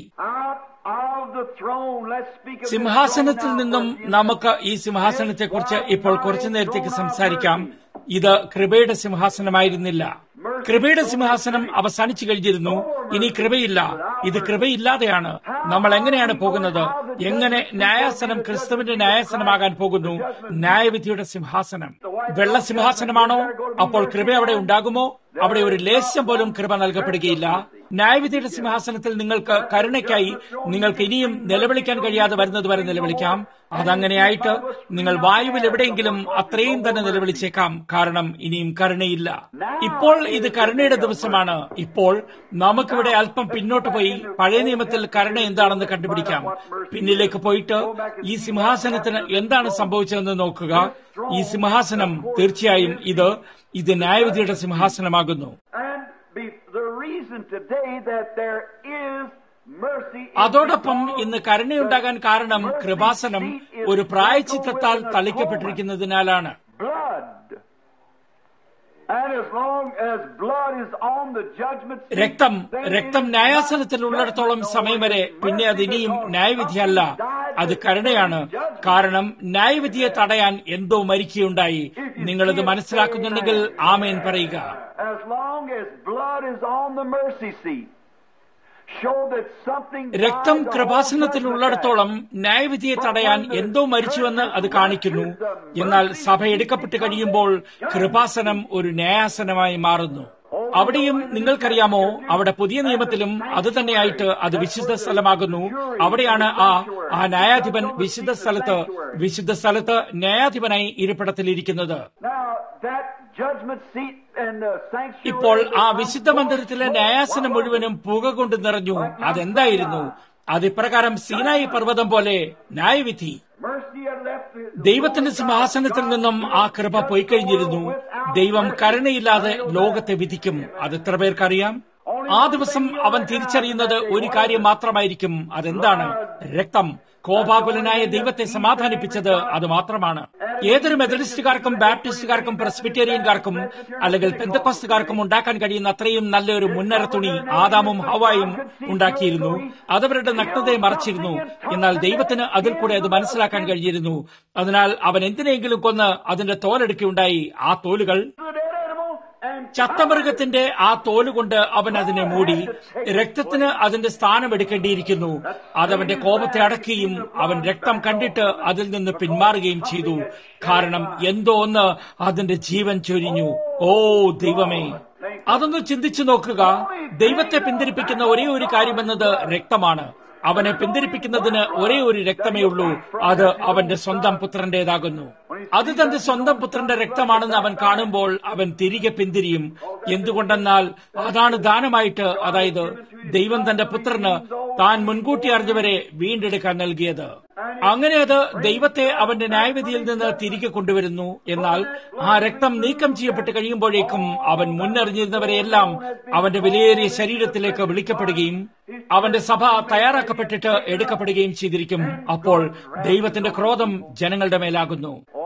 Out of the throne, let's speak of the സിംഹാസനത്തിൽ throne now നിന്നും for a few നമുക്ക് ഈ സിംഹാസനത്തെക്കുറിച്ച് ഇപ്പോൾ കുറച്ചു നേരത്തേക്ക് സംസാരിക്കാം ഇത് കൃപയുടെ സിംഹാസനമായിരുന്നില്ല കൃപയുടെ സിംഹാസനം അവസാനിച്ചു കഴിഞ്ഞിരുന്നു ഇനി കൃപയില്ല ഇത് കൃപയില്ലാതെയാണ് നമ്മൾ എങ്ങനെയാണ് പോകുന്നത് എങ്ങനെ ന്യായാസനം ക്രിസ്തുവിന്റെ ന്യായാസനമാകാൻ പോകുന്നു ന്യായവിധിയുടെ സിംഹാസനം വെള്ള സിംഹാസനമാണോ അപ്പോൾ കൃപ അവിടെ ഉണ്ടാകുമോ അവിടെ ഒരു ലേശം പോലും കൃപ നൽകപ്പെടുകയില്ല ന്യായവിധിയുടെ സിംഹാസനത്തിൽ നിങ്ങൾക്ക് കരുണയ്ക്കായി നിങ്ങൾക്ക് ഇനിയും നിലവിളിക്കാൻ കഴിയാതെ വരുന്നത് വരെ നിലവിളിക്കാം അതങ്ങനെയായിട്ട് നിങ്ങൾ വായുവിൽ എവിടെയെങ്കിലും അത്രയും തന്നെ നിലവിളിച്ചേക്കാം കാരണം ഇനിയും കരുണയില്ല ഇപ്പോൾ ഇത് കരുണയുടെ ദിവസമാണ് ഇപ്പോൾ നമുക്കിവിടെ അല്പം പിന്നോട്ട് പോയി പഴയ നിയമത്തിൽ കരുണ എന്താണെന്ന് കണ്ടുപിടിക്കാം പിന്നിലേക്ക് പോയിട്ട് ഈ സിംഹാസനത്തിന് എന്താണ് സംഭവിച്ചതെന്ന് നോക്കുക ഈ സിംഹാസനം തീർച്ചയായും ഇത് ഇത് ന്യായവിധിയുടെ സിംഹാസനമാകുന്നു And be, the reason today that there is mercy is അതോടൊപ്പം because ഇന്ന് കരുണയുണ്ടാകാൻ കാരണം കൃപാസനം ഒരു പ്രായച്ചിത്തത്താൽ തളിക്കപ്പെട്ടിരിക്കുന്നതിനാലാണ് blood. And as long as blood is on the judgment seat, രക്തം then രക്തം it is ന്യായാസനത്തിൽ not ഉള്ളിടത്തോളം judgment, സമയം വരെ no, പിന്നെ അത് mercy ഇനിയും because ന്യായവിധിയല്ല something died അത് to കരുണയാണ് bring judgment. കാരണം ന്യായവിധിയെ തടയാൻ എന്തോ മരിക്കുകയുണ്ടായി നിങ്ങളിത് മനസ്സിലാക്കുന്നുണ്ടെങ്കിൽ ആമേൻ പറയുക As long as blood is on the mercy seat, show that something died രക്തം to hold കൃപാസനത്തിൽ judgment ഉള്ളിടത്തോളം back. ന്യായവിധിയെ തടയാൻ എന്തോ മരിച്ചുവെന്ന് അത് കാണിക്കുന്നു എന്നാൽ സഭ എടുക്കപ്പെട്ട് കഴിയുമ്പോൾ കൃപാസനം ഒരു ന്യായാസനമായി മാറുന്നു അവിടെയും നിങ്ങൾക്കറിയാമോ അവിടെ പുതിയ നിയമത്തിലും അത് തന്നെയായിട്ട് അത് വിശുദ്ധ സ്ഥലമാകുന്നു അവിടെയാണ് ആ ആ ന്യായാധിപൻ വിശുദ്ധ സ്ഥലത്ത് വിശുദ്ധ സ്ഥലത്ത് ന്യായാധിപനായി ഇരിപ്പിടത്തിലിരിക്കുന്നത് Now, that judgment seat and the sanctuary ഇപ്പോൾ ആ was വിശുദ്ധ മന്ദിരത്തിലെ ന്യായാസനം മുഴുവനും പുക കൊണ്ട് നിറഞ്ഞു അതെന്തായിരുന്നു അത് ഇപ്രകാരം സീനായി പർവ്വതം പോലെ ന്യായവിധി mercy had left the- ദൈവത്തിന്റെ സിംഹാസനത്തിൽ നിന്നും ആ കൃപ പോയി കഴിഞ്ഞിരുന്നു ദൈവം കരുണയില്ലാതെ ലോകത്തെ വിധിക്കും അത് എത്ര പേർക്കറിയാം ആ ദിവസം അവൻ തിരിച്ചറിയുന്നത് ഒരു കാര്യം മാത്രമായിരിക്കും അതെന്താണ് രക്തം കോപാകുലനായ ദൈവത്തെ സമാധാനിപ്പിച്ചത് അത് മാത്രമാണ് ഏതൊരു മെത്തഡിസ്റ്റുകാർക്കും ബാപ്റ്റിസ്റ്റുകാർക്കും പ്രസ്ബിറ്റേറിയൻകാർക്കും അല്ലെങ്കിൽ പെന്തക്കോസ്റ്റുകാർക്കും ഉണ്ടാക്കാൻ കഴിയുന്ന അത്രയും നല്ലൊരു മുന്നര തുണി ആദാമും ഹവായും ഉണ്ടാക്കിയിരുന്നു അതവരുടെ നഗ്നതയെ മറച്ചിരുന്നു എന്നാൽ ദൈവത്തിന് അതിൽ കൂടെ അത് മനസ്സിലാക്കാൻ കഴിഞ്ഞിരുന്നു അതിനാൽ അവൻ എന്തിനെങ്കിലും കൊന്ന് അതിന്റെ തോലെടുക്കുകയുണ്ടായി ആ തോലുകൾ the dead animal and ചത്തമൃഗത്തിന്റെ ആ തോലുകൊണ്ട് അവൻ അതിനെ മൂടി രക്തത്തിന് അതിന്റെ സ്ഥാനം എടുക്കേണ്ടിയിരിക്കുന്നു അതവന്റെ കോപത്തെ അടക്കുകയും അവൻ രക്തം കണ്ടിട്ട് അതിൽ നിന്ന് പിന്മാറുകയും ചെയ്തു കാരണം എന്തോ ഒന്ന് അതിന്റെ ജീവൻ ചൊരിഞ്ഞു ഓ ദൈവമേ അതൊന്ന് ചിന്തിച്ചു നോക്കുക ദൈവത്തെ പിന്തിരിപ്പിക്കുന്ന ഒരേ ഒരു കാര്യമെന്നത് രക്തമാണ് അവനെ പിന്തിരിപ്പിക്കുന്നതിന് ഒരേ ഒരു രക്തമേ ഉള്ളൂ അത് അവന്റെ സ്വന്തം പുത്രന്റേതാകുന്നു അത് തന്റെ സ്വന്തം പുത്രന്റെ രക്തമാണെന്ന് അവൻ കാണുമ്പോൾ അവൻ തിരികെ പിന്തിരിയും എന്തുകൊണ്ടെന്നാൽ അതാണ് ദാനമായിട്ട് അതായത് ദൈവം തന്റെ പുത്രന് താൻ മുൻകൂട്ടി അറിഞ്ഞവരെ വീണ്ടെടുക്കാൻ നൽകിയത് അങ്ങനെ അത് ദൈവത്തെ അവന്റെ ന്യായവിധിയിൽ നിന്ന് തിരികെ കൊണ്ടുവരുന്നു എന്നാൽ ആ രക്തം നീക്കം ചെയ്യപ്പെട്ട് കഴിയുമ്പോഴേക്കും അവൻ മുന്നറിഞ്ഞിരുന്നവരെയെല്ലാം അവന്റെ വിലയേറിയ ശരീരത്തിലേക്ക് വിളിക്കപ്പെടുകയും അവന്റെ സഭ തയ്യാറാക്കപ്പെട്ടിട്ട് എടുക്കപ്പെടുകയും ചെയ്തിരിക്കും അപ്പോൾ ദൈവത്തിന്റെ ക്രോധം ജനങ്ങളുടെ മേലാകുന്നു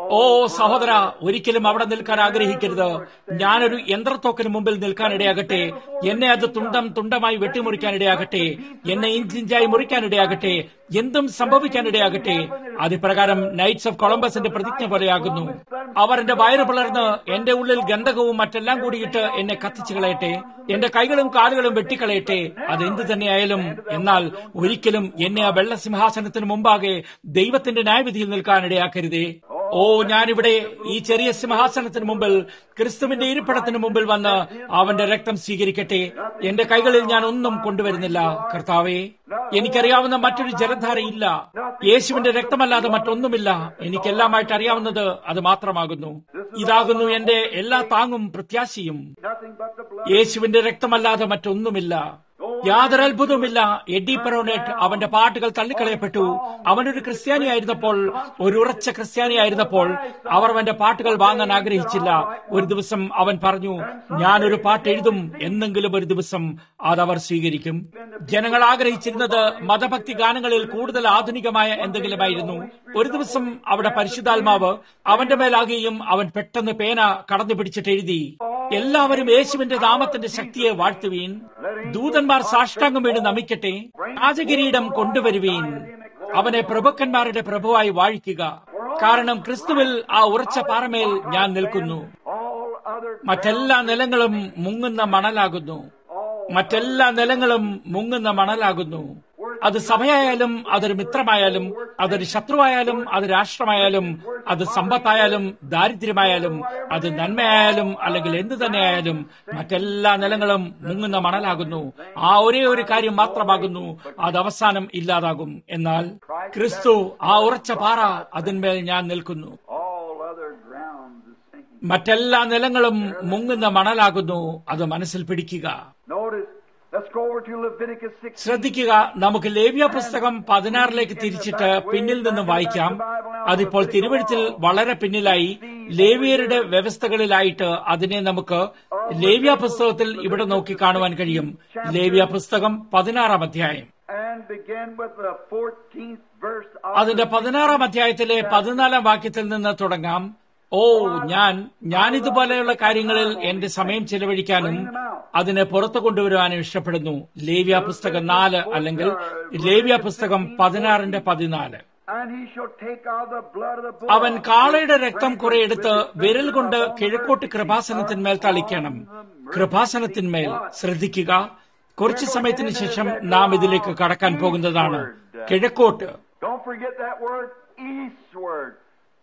ഓ സഹോദര ഒരിക്കലും അവിടെ നിൽക്കാൻ ആഗ്രഹിക്കരുത് ഞാനൊരു യന്ത്രത്തോക്കിന് മുമ്പിൽ നിൽക്കാൻ ഇടയാകട്ടെ എന്നെ അത് തുണ്ടം തുണ്ടമായി വെട്ടിമുറിക്കാൻ ഇടയാകട്ടെ എന്നെ ഇഞ്ചിഞ്ചായി മുറിക്കാൻ ഇടയാകട്ടെ എന്തും സംഭവിക്കാൻ ഇടയാകട്ടെ അതിപ്രകാരം നൈറ്റ്സ് ഓഫ് കൊളംബസിന്റെ പ്രതിജ്ഞ പോലെയാകുന്നു അവർ എന്റെ വയറ് പിളർന്ന് എന്റെ ഉള്ളിൽ ഗന്ധകവും മറ്റെല്ലാം കൂടിയിട്ട് എന്നെ കത്തിച്ചു കളയട്ടെ എന്റെ കൈകളും കാലുകളും വെട്ടിക്കളയട്ടെ അതെന്തു തന്നെയായാലും എന്നാൽ ഒരിക്കലും എന്നെ ആ വെള്ളസിംഹാസനത്തിന് മുമ്പാകെ ദൈവത്തിന്റെ ന്യായവിധിയിൽ നിൽക്കാൻ ഇടയാക്കരുതേ ഓ ഞാനിവിടെ ഈ ചെറിയ സിംഹാസനത്തിന് മുമ്പിൽ ക്രിസ്തുവിന്റെ ഇരിപ്പിടത്തിന് മുമ്പിൽ വന്ന് അവന്റെ രക്തം സ്വീകരിക്കട്ടെ എന്റെ കൈകളിൽ ഞാൻ ഒന്നും കൊണ്ടുവരുന്നില്ല കർത്താവേ എനിക്കറിയാവുന്ന മറ്റൊരു ജലധാരയില്ല യേശുവിന്റെ രക്തമല്ലാതെ മറ്റൊന്നുമില്ല എനിക്കെല്ലാമായിട്ട് അറിയാവുന്നത് അത് മാത്രമാകുന്നു ഇതാകുന്നു എന്റെ എല്ലാ താങ്ങും പ്രത്യാശയും Nothing but the blood. യേശുവിന്റെ രക്തമല്ലാതെ മറ്റൊന്നുമില്ല യാതൊരു അത്ഭുതവുമില്ല എഡി പെറോണേറ്റ് അവന്റെ പാട്ടുകൾ തള്ളിക്കളയപ്പെട്ടു അവനൊരു ക്രിസ്ത്യാനിയായിരുന്നപ്പോൾ ഒരു ഉറച്ച ക്രിസ്ത്യാനിയായിരുന്നപ്പോൾ അവർ അവന്റെ പാട്ടുകൾ വാങ്ങാൻ ആഗ്രഹിച്ചില്ല ഒരു ദിവസം അവൻ പറഞ്ഞു ഞാനൊരു പാട്ട് എഴുതും എന്നെങ്കിലും ഒരു ദിവസം അതവർ സ്വീകരിക്കും ജനങ്ങൾ ആഗ്രഹിച്ചിരുന്നത് മതഭക്തി ഗാനങ്ങളിൽ കൂടുതൽ ആധുനികമായ എന്തെങ്കിലുമായിരുന്നു ഒരു ദിവസം അവിടെ പരിശുദ്ധാത്മാവ് അവന്റെ മേലാകുകയും അവൻ പെട്ടെന്ന് പേന കടന്നു പിടിച്ചിട്ട് എഴുതി എല്ലാവരും യേശുവിന്റെ നാമത്തിന്റെ ശക്തിയെ വാഴ്ത്തുവീൻ ദൂതന്മാർ സാഷ്ടാംഗം വീണ് നമിക്കട്ടെ രാജകിരീടം കൊണ്ടുവരുവീൻ അവനെ പ്രഭുക്കന്മാരുടെ പ്രഭുവായി വാഴിക്കുക കാരണം ക്രിസ്തുവിൽ ആ ഉറച്ച പാറമേൽ ഞാൻ നിൽക്കുന്നു All other മറ്റെല്ലാ നിലങ്ങളും മുങ്ങുന്ന മണലാകുന്നു മറ്റെല്ലാ നിലങ്ങളും മുങ്ങുന്ന മണലാകുന്നു അത് സഭയായാലും അതൊരു മിത്രമായാലും അതൊരു ശത്രുവായാലും അത് രാഷ്ട്രമായാലും അത് സമ്പത്തായാലും ദാരിദ്ര്യമായാലും അത് നന്മയായാലും അല്ലെങ്കിൽ എന്തു തന്നെയായാലും മറ്റെല്ലാ നിലങ്ങളും മുങ്ങുന്ന മണലാകുന്നു ആ ഒരേ ഒരു കാര്യം മാത്രമാകുന്നു അത് അവസാനം ഇല്ലാതാകും എന്നാൽ ക്രിസ്തു ആ ഉറച്ച പാറ അതിന്മേൽ ഞാൻ നിൽക്കുന്നു all other grounds is sinking. മറ്റെല്ലാ നിലങ്ങളും മുങ്ങുന്ന മണലാകുന്നു അത് മനസ്സിൽ പിടിക്കുക Notice, let's go over to Leviticus 6. ശ്രദ്ധിക്കുക നമുക്ക് ലേവ്യ പുസ്തകം പതിനാറിലേക്ക് തിരിച്ചിട്ട് പിന്നിൽ നിന്നും വായിക്കാം അതിപ്പോൾ തിരുവഴുത്തിൽ വളരെ പിന്നിലായി ലേവിയരുടെ വ്യവസ്ഥകളിലായിട്ട് അതിനെ നമുക്ക് ലേവ്യ പുസ്തകത്തിൽ ഇവിടെ നോക്കി കാണുവാൻ കഴിയും ലേവ്യ പുസ്തകം പതിനാറാം അധ്യായം And begin with the 14th verse of അതിന്റെ പതിനാറാം അധ്യായത്തിലെ പതിനാലാം വാക്യത്തിൽ നിന്ന് തുടങ്ങാം ഓ ഞാൻ ഞാനിതുപോലെയുള്ള കാര്യങ്ങളിൽ എന്റെ സമയം ചെലവഴിക്കാനും അതിനെ പുറത്തു കൊണ്ടുവരുവാനും ഇഷ്ടപ്പെടുന്നു ലേവ്യ പുസ്തകം നാല് അല്ലെങ്കിൽ ലേവ്യ പുസ്തകം പതിനാറിന്റെ പതിനാല് And he shall take of the blood of the bull. അവൻ കാളയുടെ രക്തം കുറെ എടുത്ത് വിരൽ കൊണ്ട് കിഴക്കോട്ട് കൃപാസനത്തിന്മേൽ തളിക്കണം കൃപാസനത്തിന്മേൽ ശ്രദ്ധിക്കുക കുറച്ചു സമയത്തിന് ശേഷം നാം ഇതിലേക്ക് കടക്കാൻ പോകുന്നതാണ് കിഴക്കോട്ട് Don't forget that word, eastward.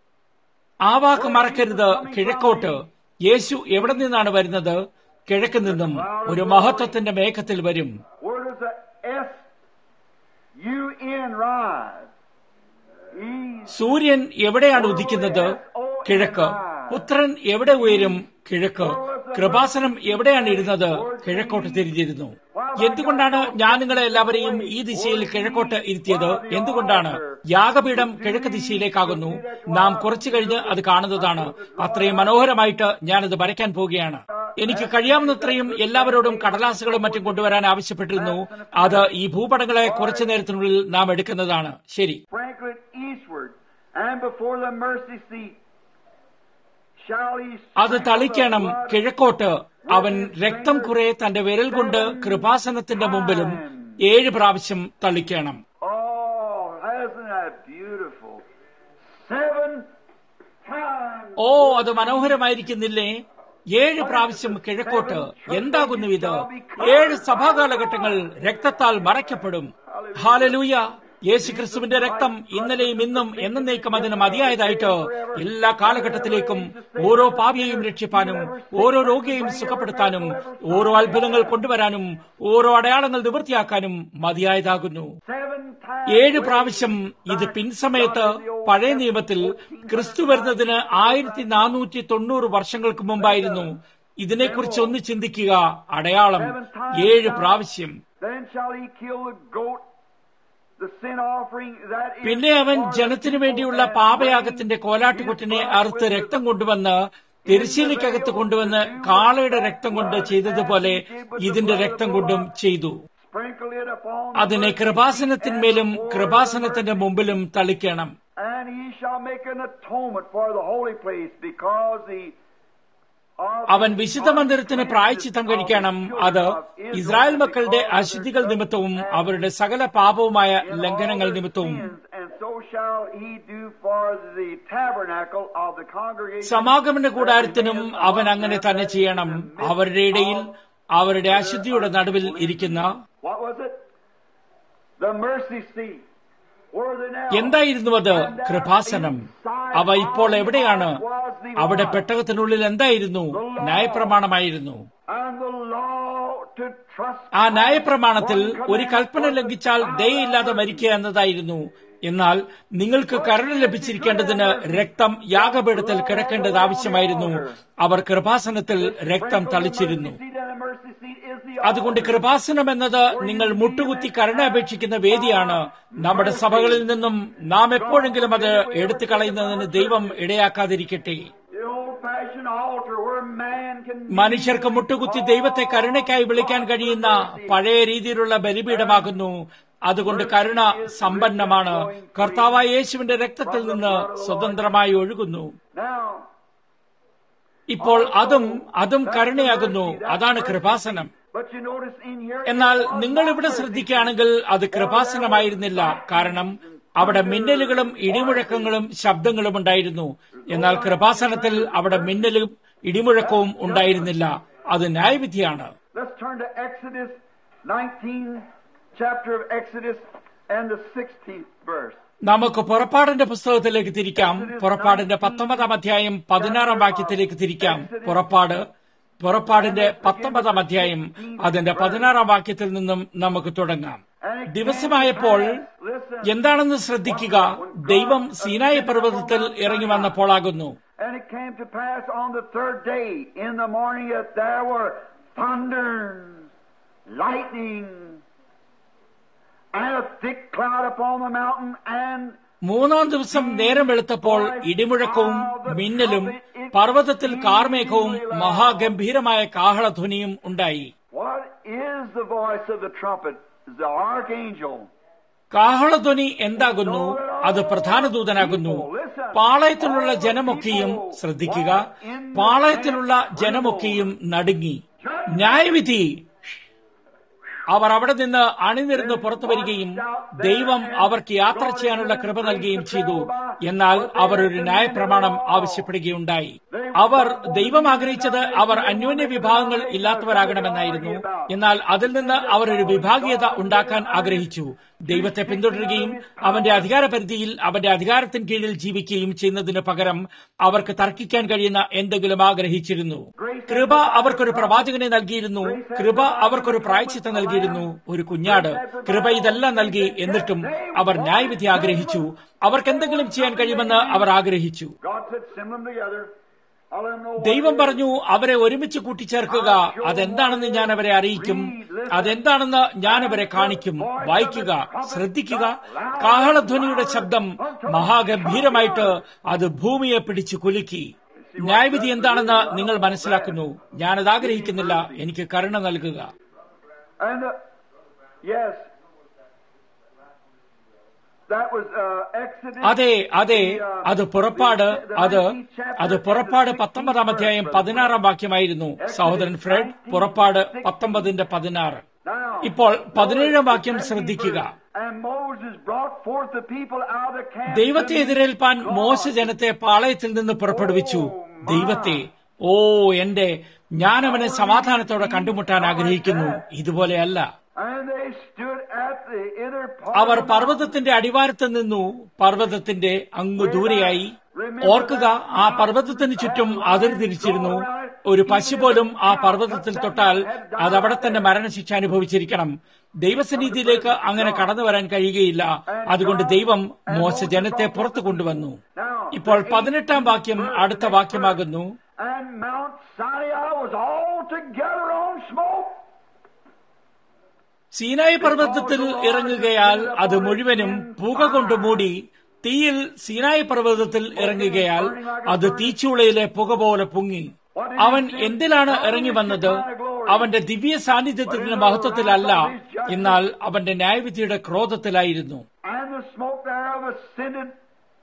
ആ വാക്ക് മറക്കരുത് കിഴക്കോട്ട് യേശു എവിടെ നിന്നാണ് വരുന്നത് കിഴക്ക് നിന്നും ഒരു മഹത്വത്തിന്റെ മേഘത്തിൽ വരും Where does the S U N rise? East. സൂര്യൻ എവിടെയാണ് ഉദിക്കുന്നത് കിഴക്ക് പുത്രൻ എവിടെ ഉയരും കിഴക്ക് കൃപാസനം എവിടെയാണ് ഇരുന്നത് കിഴക്കോട്ട് തിരിഞ്ഞിരുന്നു എന്തുകൊണ്ടാണ് ഞാൻ നിങ്ങളെ എല്ലാവരെയും ഈ ദിശയിൽ കിഴക്കോട്ട് ഇരുത്തിയത് എന്തുകൊണ്ടാണ് യാഗപീഠം കിഴക്ക് ദിശയിലേക്കാകുന്നു നാം കുറച്ചു കഴിഞ്ഞ് അത് കാണുന്നതാണ് അത്രയും മനോഹരമായിട്ട് ഞാനത് വരയ്ക്കാൻ പോവുകയാണ് എനിക്ക് കഴിയാവുന്നത്രയും എല്ലാവരോടും കടലാസുകളും മറ്റും കൊണ്ടുവരാൻ ആവശ്യപ്പെട്ടിരുന്നു അത് ഈ ഭൂപടങ്ങളെ കുറച്ചു നേരത്തിനുള്ളിൽ നാം എടുക്കുന്നതാണ് ശരി Sprinkle it eastward. And before the mercy seat shall he അത് തളിക്കണം കിഴക്കോട്ട് അവൻ രക്തം കുറെ തന്റെ വിരൽ കൊണ്ട് കൃപാസനത്തിന്റെ മുമ്പിലും ഏഴ് പ്രാവശ്യം തളിക്കണം Oh, isn't that beautiful? Seven times. ഓ അത് മനോഹരമായിരിക്കുന്നില്ലേ ഏഴ് പ്രാവശ്യം കിഴക്കോട്ട് എന്താകുന്നു ഇത് ഏഴ് സഭാകാലഘട്ടങ്ങൾ രക്തത്താൽ മറയ്ക്കപ്പെടും ഹാലലൂയ യേശു ക്രിസ്തുവിന്റെ രക്തം ഇന്നലെയും ഇന്നും എന്നേക്കും അതിന് മതിയായതായിട്ട് എല്ലാ കാലഘട്ടത്തിലേക്കും ഓരോ പാപിയെയും രക്ഷിപ്പാനും ഓരോ രോഗിയെയും സുഖപ്പെടുത്താനും ഓരോ അത്ഭുതങ്ങൾ കൊണ്ടുവരാനും ഓരോ അടയാളങ്ങൾ നിവൃത്തിയാക്കാനും മതിയായതാകുന്നു Seven times. ഏഴ് പ്രാവശ്യം ഇത് പിൻസമയത്ത് പഴയ നിയമത്തിൽ ക്രിസ്തു വരുന്നതിന് ആയിരത്തി നാനൂറ്റി തൊണ്ണൂറ് വർഷങ്ങൾക്ക് മുമ്പായിരുന്നു ഇതിനെക്കുറിച്ച് ഒന്ന് ചിന്തിക്കുക അടയാളം ഏഴ് പ്രാവശ്യം Then shall he kill the goat, the sin offering that is. പിന്നെ അവൻ ജനത്തിനു വേണ്ടിയുള്ള പാപയാഗത്തിന്റെ കോലാട്ടുകുട്ടിനെ അറുത്ത് രക്തം കൊണ്ടുവന്ന് തിരശ്ശീലയ്ക്കകത്ത് കൊണ്ടുവന്ന് കാളയുടെ രക്തം കൊണ്ട് ചെയ്തതുപോലെ ഇതിന്റെ രക്തം കൊണ്ടും ചെയ്തു Sprinkle it upon അതിനെ കൃപാസനത്തിന്മേലും കൃപാസനത്തിന്റെ മുമ്പിലും തളിക്കണം And he shall make an atonement for the holy place because the അവൻ വിശുദ്ധ മന്ദിരത്തിന് പ്രായച്ചിത്തം കഴിക്കണം അത് ഇസ്രായേൽ മക്കളുടെ അശുദ്ധികൾ നിമിത്തവും അവരുടെ സകല പാപവുമായ ലംഘനങ്ങൾ നിമിത്തവും And so shall he do for the tabernacle of the congregation. സമാഗമന കൂടാരത്തിനും അവൻ അങ്ങനെ തന്നെ ചെയ്യണം അവരുടെ ഇടയിൽ അവരുടെ അശുദ്ധിയുടെ നടുവിൽ ഇരിക്കുന്ന What was it? The mercy seat. Where they now? എന്തായിരുന്നു അത് കൃപാസനം അവ ഇപ്പോൾ എവിടെയാണ് അവിടെ പെട്ടകത്തിനുള്ളിൽ എന്തായിരുന്നു ന്യായപ്രമാണമായിരുന്നു And the law to trust. ആ ന്യായപ്രമാണത്തിൽ ഒരു കൽപ്പന ലംഘിച്ചാൽ ദയയില്ലാതെ മരിക്കുക എന്നതായിരുന്നു എന്നാൽ നിങ്ങൾക്ക് കരുണ ലഭിച്ചിരിക്കേണ്ടതിന് രക്തം യാഗപീഠത്തിൽ കിടക്കേണ്ടത് ആവശ്യമായിരുന്നു അവർ കൃപാസനത്തിൽ രക്തം തളിച്ചിരുന്നു Seat and the mercy seat is the അതുകൊണ്ട് കൃപാസനം എന്നത് നിങ്ങൾ മുട്ടുകുത്തി കരുണ അപേക്ഷിക്കുന്ന വേദിയാണ് നമ്മുടെ സഭകളിൽ നിന്നും നാം എപ്പോഴെങ്കിലും അത് എടുത്തു കളയുന്നതിന് ദൈവം ഇടയാക്കാതിരിക്കട്ടെ The old-fashioned altar where man can. മനുഷ്യർക്ക് മുട്ടുകുത്തി ദൈവത്തെ കരുണയ്ക്കായി വിളിക്കാൻ കഴിയുന്ന പഴയ രീതിയിലുള്ള ബലിപീഠമാകുന്നു അതുകൊണ്ട് കരുണ സമ്പന്നമാണ് കർത്താവായ യേശുവിന്റെ രക്തത്തിൽ നിന്ന് സ്വതന്ത്രമായി ഒഴുകുന്നു Now, ഇപ്പോൾ അതും അതും കരുണയാകുന്നു അതാണ് Kripasanam but you notice in here. എന്നാൽ നിങ്ങൾ ഇവിടെ ശ്രദ്ധിക്കുകയാണെങ്കിൽ അത് കൃപാസനമായിരുന്നില്ല കാരണം അവിടെ മിന്നലുകളും ഇടിമുഴക്കങ്ങളും ശബ്ദങ്ങളും ഉണ്ടായിരുന്നു എന്നാൽ കൃപാസനത്തിൽ അവിടെ മിന്നലും ഇടിമുഴക്കവും ഉണ്ടായിരുന്നില്ല അത് ന്യായവിധിയാണ് Let's turn to Exodus 19, chapter of Exodus, and the 16th verse. നമുക്ക് പുറപ്പാടിന്റെ പുസ്തകത്തിലേക്ക് തിരിക്കാം പുറപ്പാടിന്റെ പത്തൊമ്പതാം അധ്യായം പതിനാറാം വാക്യത്തിലേക്ക് തിരിക്കാം പുറപ്പാട് പുറപ്പാടിന്റെ പത്തൊമ്പതാം അധ്യായം അതിന്റെ പതിനാറാം വാക്യത്തിൽ നിന്നും നമുക്ക് തുടങ്ങാം ദിവസമായപ്പോൾ എന്താണെന്ന് ശ്രദ്ധിക്കുക ദൈവം സീനായ പർവ്വതത്തിൽ ഇറങ്ങി വന്നപ്പോളാകുന്നു And it came to pass on the third day in the morning that there were thunders, lightning, and a thick cloud upon the mountain, and മൂന്നാം ദിവസം നേരം വെളുത്തപ്പോൾ ഇടിമുഴക്കവും മിന്നലും പർവ്വതത്തിൽ കാർമേഘവും മഹാഗംഭീരമായ കാഹളധ്വനിയും ഉണ്ടായി what is the voice of the trumpet? The archangel. കാഹളധ്വനി എന്താകുന്നു അത് പ്രധാന ദൂതനാകുന്നു പാളയത്തിലുള്ള ജനമൊക്കെയും ശ്രദ്ധിക്കുക പാളയത്തിലുള്ള ജനമൊക്കെയും നടുങ്ങി ന്യായവിധി അവർ അവിടെ നിന്ന് അണിനിരുന്ന് പുറത്തു വരികയും ദൈവം അവർക്ക് യാത്ര ചെയ്യാനുള്ള കൃപ നൽകുകയും ചെയ്തു എന്നാൽ അവർ ഒരു ന്യായപ്രമാണം ആവശ്യപ്പെടുകയുണ്ടായി അവർ ദൈവം ആഗ്രഹിച്ചത് അവർ അന്യോന്യ വിഭാഗങ്ങൾ ഇല്ലാത്തവരാകണമെന്നായിരുന്നു എന്നാൽ അതിൽ നിന്ന് അവർ ഒരു വിഭാഗീയത ഉണ്ടാക്കാൻ ആഗ്രഹിച്ചു ദൈവത്തെ പിന്തുടരുകയും അവന്റെ അധികാര പരിധിയിൽ അവന്റെ അധികാരത്തിന് കീഴിൽ ജീവിക്കുകയും ചെയ്യുന്നതിന് പകരം അവർക്ക് തർക്കിക്കാൻ കഴിയുന്ന എന്തെങ്കിലും ആഗ്രഹിച്ചിരുന്നു കൃപ അവർക്കൊരു പ്രവാചകനെ നൽകിയിരുന്നു കൃപ അവർക്കൊരു പ്രായച്ചിത്തം നൽകിയിരുന്നു ഒരു കുഞ്ഞാട് കൃപ ഇതെല്ലാം നൽകി എന്നിട്ടും അവർ ന്യായവിധി ആഗ്രഹിച്ചു അവർക്ക് എന്തെങ്കിലും ചെയ്യാൻ കഴിയുമെന്ന് അവർ ആഗ്രഹിച്ചു God said, send them together. I'll let them know what ദൈവം it is. പറഞ്ഞു അവരെ ഒരുമിച്ച് കൂട്ടിച്ചേർക്കുക അതെന്താണെന്ന് ഞാൻ അവരെ അറിയിക്കും അതെന്താണെന്ന് ഞാൻ അവരെ കാണിക്കും വായിക്കുക ശ്രദ്ധിക്കുക കാഹളധ്വനിയുടെ ശബ്ദം മഹാഗംഭീരമായിട്ട് അത് ഭൂമിയെ പിടിച്ചു കുലുക്കി ന്യായവിധി എന്താണെന്ന് നിങ്ങൾ മനസ്സിലാക്കുന്നു ഞാനത് ആഗ്രഹിക്കുന്നില്ല എനിക്ക് കരുണ നൽകുക And the, yes, that was uh, Exodus. അതെ അതെ അത് പുറപ്പാട് അത് അത് പുറപ്പാട് പത്തൊമ്പതാം അധ്യായം പതിനാറാം വാക്യമായിരുന്നു സഹോദരൻ ഫ്രെഡ് പുറപ്പാട് പത്തൊമ്പതിന്റെ പതിനാറ് Now, ഇപ്പോൾ പതിനേഴാം വാക്യം ശ്രദ്ധിക്കുക and Moses brought forth the people out of the camp. ദൈവത്തെ എതിരേൽപ്പാൻ മോശ ജനത്തെ പാളയത്തിൽ നിന്ന് പുറപ്പെടുവിച്ചു ദൈവത്തെ ഓ എന്റെ ഞാൻ അവനെ സമാധാനത്തോടെ കണ്ടുമുട്ടാൻ ആഗ്രഹിക്കുന്നു ഇതുപോലെയല്ല And they stood at the inner part. അവർ പർവ്വതത്തിന്റെ അടിവാരത്ത് നിന്നു പർവ്വതത്തിന്റെ അങ്ങു ദൂരെയായി ഓർക്കുക ആ പർവ്വതത്തിന് ചുറ്റും അതിർ തിരിച്ചിരുന്നു ഒരു പശു പോലും ആ പർവ്വതത്തിൽ തൊട്ടാൽ അതവിടെ തന്നെ മരണശിക്ഷ അനുഭവിച്ചിരിക്കണം ദൈവസന്നിധിയിലേക്ക് അങ്ങനെ കടന്നു വരാൻ കഴിയുകയില്ല അതുകൊണ്ട് ദൈവം മോശ ജനത്തെ പുറത്തു കൊണ്ടുവന്നു ഇപ്പോൾ പതിനെട്ടാം വാക്യം അടുത്ത വാക്യമാകുന്നു And Mount Sinai was altogether on smoke. സീനായി പർവ്വതത്തിൽ ഇറങ്ങുകയാൽ അത് മുഴുവനും പുക കൊണ്ട് മൂടി തീയിൽ സീനായി പർവ്വതത്തിൽ ഇറങ്ങുകയാൽ അത് തീച്ചൂളയിലെ പുക പോലെ പൊങ്ങി അവൻ എന്തിലാണ് ഇറങ്ങി വന്നത് അവന്റെ ദിവ്യ സാന്നിധ്യത്തിന്റെ മഹത്വത്തിലല്ല എന്നാൽ അവന്റെ ന്യായവിധിയുടെ ക്രോധത്തിലായിരുന്നു And the smoke thereof ascended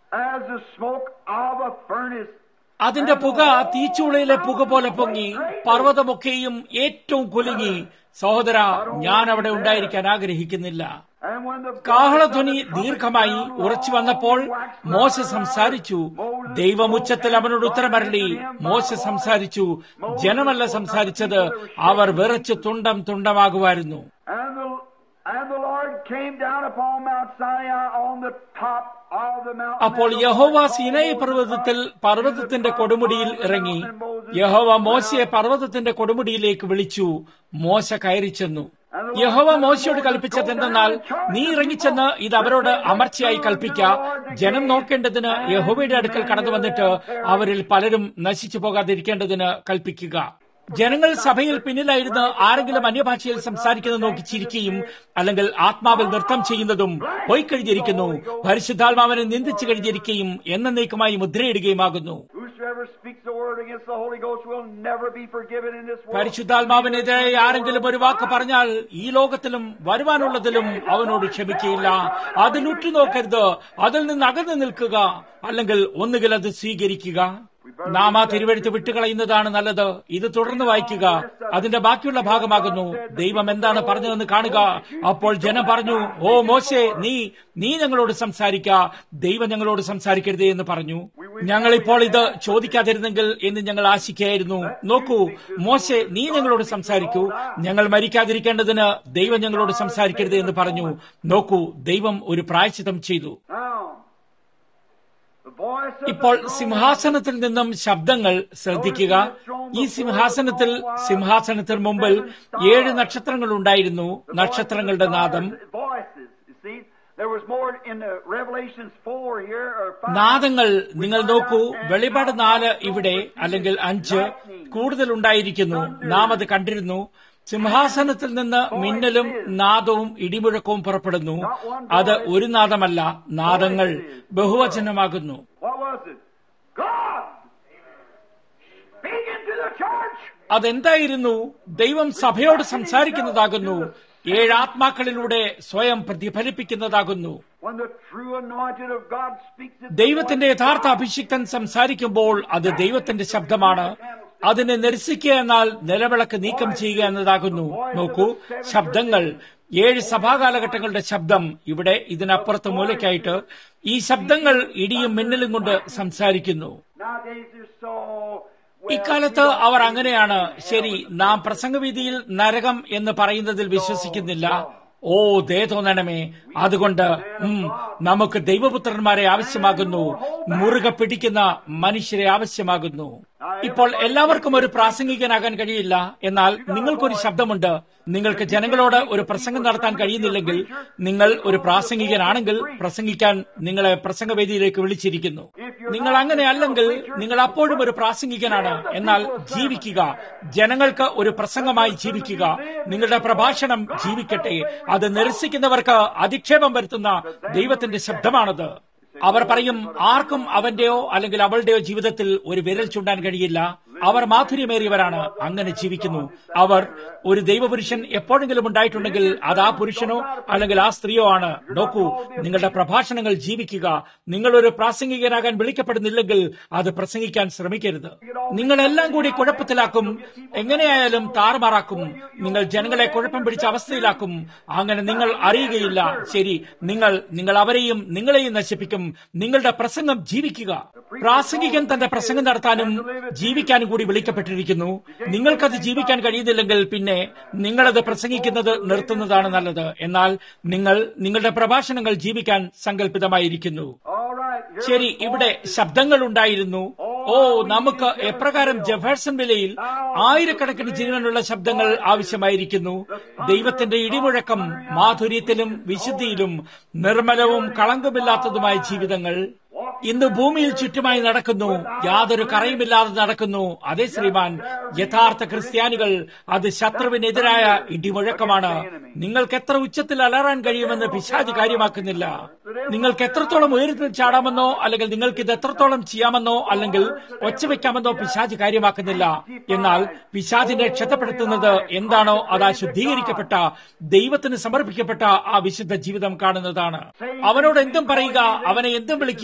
as the smoke of a furnace. അതിന്റെ പുക തീച്ചൂളയിലെ പുക പോലെ പൊങ്ങി പർവ്വതമൊക്കെയും ഏറ്റവും കുലുങ്ങി സഹോദര ഞാൻ അവിടെ ഉണ്ടായിരിക്കാൻ ആഗ്രഹിക്കുന്നില്ല And when the കാഹളധ്വനി ദീർഘമായി ഉറച്ചു വന്നപ്പോൾ മോശ സംസാരിച്ചു ദൈവമുച്ചത്തിൽ അവനോട് ഉത്തരമരളി മോശ സംസാരിച്ചു ജനമല്ല സംസാരിച്ചത് അവർ വിറച്ച് തുണ്ടം തുണ്ടമാകുമായിരുന്നു And the, and the Lord came down upon Mount Sinai on the top of the mountain. അപ്പോൾ യഹോവ സിനൈ പർവ്വതത്തിൽ പർവ്വതത്തിന്റെ കൊടുമുടിയിൽ ഇറങ്ങി യഹോവ മോശയെ പർവ്വതത്തിന്റെ കൊടുമുടിയിലേക്ക് വിളിച്ചു മോശ കയറി ചെന്നു യഹോവ മോശയോട് കൽപ്പിച്ചത് എന്തെന്നാൽ നീ ഇറങ്ങിച്ചെന്ന് ഇത് അവരോട് അമർച്ചയായി കൽപ്പിക്ക ജനം നോക്കേണ്ടതിന് യഹോവയുടെ അടുക്കൽ കടന്നു വന്നിട്ട് അവരിൽ പലരും നശിച്ചു പോകാതിരിക്കേണ്ടതിന് കൽപ്പിക്കുക ജനങ്ങൾ സഭയിൽ പിന്നിലായിരുന്ന് ആരെങ്കിലും അന്യഭാഷയിൽ സംസാരിക്കുന്നത് നോക്കി ചിരിക്കുകയും അല്ലെങ്കിൽ ആത്മാവിൽ നൃത്തം ചെയ്യുന്നതും പോയി കഴിഞ്ഞിരിക്കുന്നു പരിശുദ്ധാത്മാവിനെ നിന്ദിച്ചു കഴിഞ്ഞിരിക്കുകയും എന്നേക്കുമായി മുദ്രയിടുകയുമാകുന്നു Whosoever speaks a word against the Holy Ghost will never be forgiven in this world. പരിശുദ്ധാത്മാവിനെതിരെ ആരെങ്കിലും ഒരു വാക്ക് പറഞ്ഞാൽ ഈ ലോകത്തിലും വരുവാനുള്ളതിലും അവനോട് ക്ഷമിക്കയില്ല അതിൽ ഉറ്റുനോക്കരുത് അതിൽ നിന്ന് അകന്നു നിൽക്കുക അല്ലെങ്കിൽ ഒന്നുകിൽ അത് സ്വീകരിക്കുക നാം ആ തിരുവഴുത്ത് വിട്ടുകളയുന്നതാണ് നല്ലത് ഇത് തുടർന്ന് വായിക്കുക അതിന്റെ ബാക്കിയുള്ള ഭാഗമാകുന്നു ദൈവം എന്താണ് പറഞ്ഞതെന്ന് കാണുക അപ്പോൾ ജനം പറഞ്ഞു ഓ മോശെ നീ നീ ഞങ്ങളോട് സംസാരിക്ക ദൈവം ഞങ്ങളോട് സംസാരിക്കരുതേ എന്ന് പറഞ്ഞു ഞങ്ങൾ ഇപ്പോൾ ഇത് ചോദിക്കാതിരുന്നെങ്കിൽ എന്ന് ഞങ്ങൾ ആശിക്കുകയായിരുന്നു നോക്കൂ മോശെ നീ ഞങ്ങളോട് സംസാരിക്കൂ ഞങ്ങൾ മരിക്കാതിരിക്കേണ്ടതിന് ദൈവം ഞങ്ങളോട് സംസാരിക്കരുത് എന്ന് പറഞ്ഞു നോക്കൂ ദൈവം ഒരു പ്രായച്ചിത്തം ചെയ്തു Now, the voice of ഇപ്പോൾ the throne സിംഹാസനത്തിൽ നിന്നും ശബ്ദങ്ങൾ ശ്രദ്ധിക്കുക ഈ സിംഹാസനത്തിൽ സിംഹാസനത്തിന് മുമ്പിൽ ഏഴ് നക്ഷത്രങ്ങൾ ഉണ്ടായിരുന്നു നക്ഷത്രങ്ങളുടെ നാദം Voices. You see, there was more in the Revelations 4 here, or 5. നാദങ്ങൾ നിങ്ങൾ നോക്കൂ വെളിപാട് നാല് ഇവിടെ അല്ലെങ്കിൽ അഞ്ച് കൂടുതൽ ഉണ്ടായിരിക്കുന്നു നാം അത് കണ്ടിരുന്നു സിംഹാസനത്തിൽ നിന്ന് മിന്നലും നാദവും ഇടിമുഴക്കവും പുറപ്പെടുന്നു അത് ഒരു നാദമല്ല നാദങ്ങൾ ബഹുവചനമാകുന്നു What was it? God speaking to the church. അതെന്തായിരുന്നു ദൈവം സഭയോട് സംസാരിക്കുന്നതാകുന്നു ഏഴ് ആത്മാക്കളിലൂടെ സ്വയം പ്രതിഫലിപ്പിക്കുന്നതാകുന്നു When the true anointed of God speaks it, ദൈവത്തിന്റെ യഥാർത്ഥ അഭിഷിക്തൻ സംസാരിക്കുമ്പോൾ അത് ദൈവത്തിന്റെ ശബ്ദമാണ് അതിനെ നിരസിക്കുക എന്നാൽ നിലവിളക്ക് നീക്കം ചെയ്യുക എന്നതാകുന്നു നോക്കൂ ശബ്ദങ്ങൾ ഏഴ് സഭാകാലഘട്ടങ്ങളുടെ ശബ്ദം ഇവിടെ ഇതിനപ്പുറത്ത് മൂലയ്ക്കായിട്ട് ഈ ശബ്ദങ്ങൾ ഇടിയും മിന്നലും കൊണ്ട് സംസാരിക്കുന്നു nowadays they're so. ഇക്കാലത്ത് അവർ അങ്ങനെയാണ് ശരി നാം പ്രസംഗവിധിയിൽ നരകം എന്ന് പറയുന്നതിൽ വിശ്വസിക്കുന്നില്ല ഓ ദേ തോന്നണമേ അതുകൊണ്ട് ഉം, നമുക്ക് ദൈവപുത്രന്മാരെ ആവശ്യമാകുന്നു മുറുകെ പിടിക്കുന്ന മനുഷ്യരെ ആവശ്യമാകുന്നു ഇപ്പോൾ എല്ലാവർക്കും ഒരു പ്രാസംഗികനാകാൻ കഴിയില്ല എന്നാൽ നിങ്ങൾക്കൊരു ശബ്ദമുണ്ട് നിങ്ങൾക്ക് ജനങ്ങളോട് ഒരു പ്രസംഗം നടത്താൻ കഴിയുന്നില്ലെങ്കിൽ നിങ്ങൾ ഒരു പ്രാസംഗികനാണെങ്കിൽ പ്രസംഗിക്കാൻ നിങ്ങളെ പ്രസംഗവേദിയിലേക്ക് വിളിച്ചിരിക്കുന്നു നിങ്ങൾ അങ്ങനെ അല്ലെങ്കിൽ നിങ്ങൾ അപ്പോഴും ഒരു പ്രാസംഗികനാണ് എന്നാൽ ജീവിക്കുക ജനങ്ങൾക്ക് ഒരു പ്രസംഗമായി ജീവിക്കുക നിങ്ങളുടെ പ്രഭാഷണം ജീവിക്കട്ടെ അത് നിരസിക്കുന്നവർക്ക് അധിക്ഷേപം വരുത്തുന്ന ദൈവത്തിന്റെ ശബ്ദമാണത് അവർ പറയും ആർക്കും അവന്റെയോ അല്ലെങ്കിൽ അവളുടെയോ ജീവിതത്തിൽ ഒരു വിരൽ ചൂണ്ടാൻ കഴിയില്ല അവർ മാധുര്യമേറിയവരാണ് അങ്ങനെ ജീവിക്കുന്നു അവർ ഒരു ദൈവപുരുഷൻ എപ്പോഴെങ്കിലും ഉണ്ടായിട്ടുണ്ടെങ്കിൽ അത് ആ പുരുഷനോ അല്ലെങ്കിൽ ആ സ്ത്രീയോ ആണ് നോക്കൂ നിങ്ങളുടെ പ്രഭാഷണങ്ങൾ ജീവിക്കുക നിങ്ങൾ ഒരു പ്രാസംഗികനാകാൻ വിളിക്കപ്പെടുന്നില്ലെങ്കിൽ അത് പ്രസംഗിക്കാൻ ശ്രമിക്കരുത് നിങ്ങളെല്ലാം കൂടി കുഴപ്പത്തിലാക്കും എങ്ങനെയായാലും താറുമാറാക്കും നിങ്ങൾ ജനങ്ങളെ കുഴപ്പം പിടിച്ച അവസ്ഥയിലാക്കും അങ്ങനെ നിങ്ങൾ അറിയുകയില്ല ശരി നിങ്ങൾ നിങ്ങൾ അവരെയും നിങ്ങളെയും നശിപ്പിക്കും നിങ്ങളുടെ പ്രസംഗം ജീവിക്കുക പ്രാസംഗികൻ തന്റെ പ്രസംഗം നടത്താനും ജീവിക്കാനും കൂടി വിളിക്കപ്പെട്ടിരിക്കുന്നു നിങ്ങൾക്കത് ജീവിക്കാൻ കഴിയുന്നില്ലെങ്കിൽ പിന്നെ നിങ്ങളത് പ്രസംഗിക്കുന്നത് നിർത്തുന്നതാണ് നല്ലത് എന്നാൽ നിങ്ങൾ നിങ്ങളുടെ പ്രഭാഷണങ്ങൾ ജീവിക്കാൻ സങ്കല്പിതമായിരിക്കുന്നു All right. Here ശരി ഇവിടെ ശബ്ദങ്ങൾ ഉണ്ടായിരുന്നു ഓ നമുക്ക് എപ്രകാരം ജെഫേഴ്സൺ വിലയിൽ ആയിരക്കണക്കിന് ജീവനുള്ള ശബ്ദങ്ങൾ ആവശ്യമായിരിക്കുന്നു ദൈവത്തിന്റെ ഇടിമുഴക്കം മാധുര്യത്തിലും വിശുദ്ധിയിലും നിർമ്മലവും കളങ്കമില്ലാത്തതുമായ ജീവിതങ്ങൾ ഇന്ന് ഭൂമിയിൽ ചുറ്റുമായി നടക്കുന്നു യാതൊരു കറയുമില്ലാതെ നടക്കുന്നു അതേ ശ്രീമാൻ യഥാർത്ഥ ക്രിസ്ത്യാനികൾ അത് ശത്രുവിനെതിരായ ഇടിമുഴക്കമാണ് നിങ്ങൾക്ക് എത്ര ഉച്ചത്തിൽ അലറാൻ കഴിയുമെന്ന് പിശാജ് കാര്യമാക്കുന്നില്ല നിങ്ങൾക്ക് എത്രത്തോളം ഉയരത്തിൽ ചാടാമെന്നോ അല്ലെങ്കിൽ നിങ്ങൾക്ക് ഇത് എത്രത്തോളം ചെയ്യാമെന്നോ അല്ലെങ്കിൽ ഒച്ചവെക്കാമെന്നോ പിശാജ് കാര്യമാക്കുന്നില്ല എന്നാൽ പിശാജിനെ ക്ഷതപ്പെടുത്തുന്നത് എന്താണോ അത് ആ ശുദ്ധീകരിക്കപ്പെട്ട ദൈവത്തിന് സമർപ്പിക്കപ്പെട്ട ആ വിശുദ്ധ ജീവിതം കാണുന്നതാണ് അവനോട് എന്തും പറയുക അവനെ എന്തും വിളിക്കുക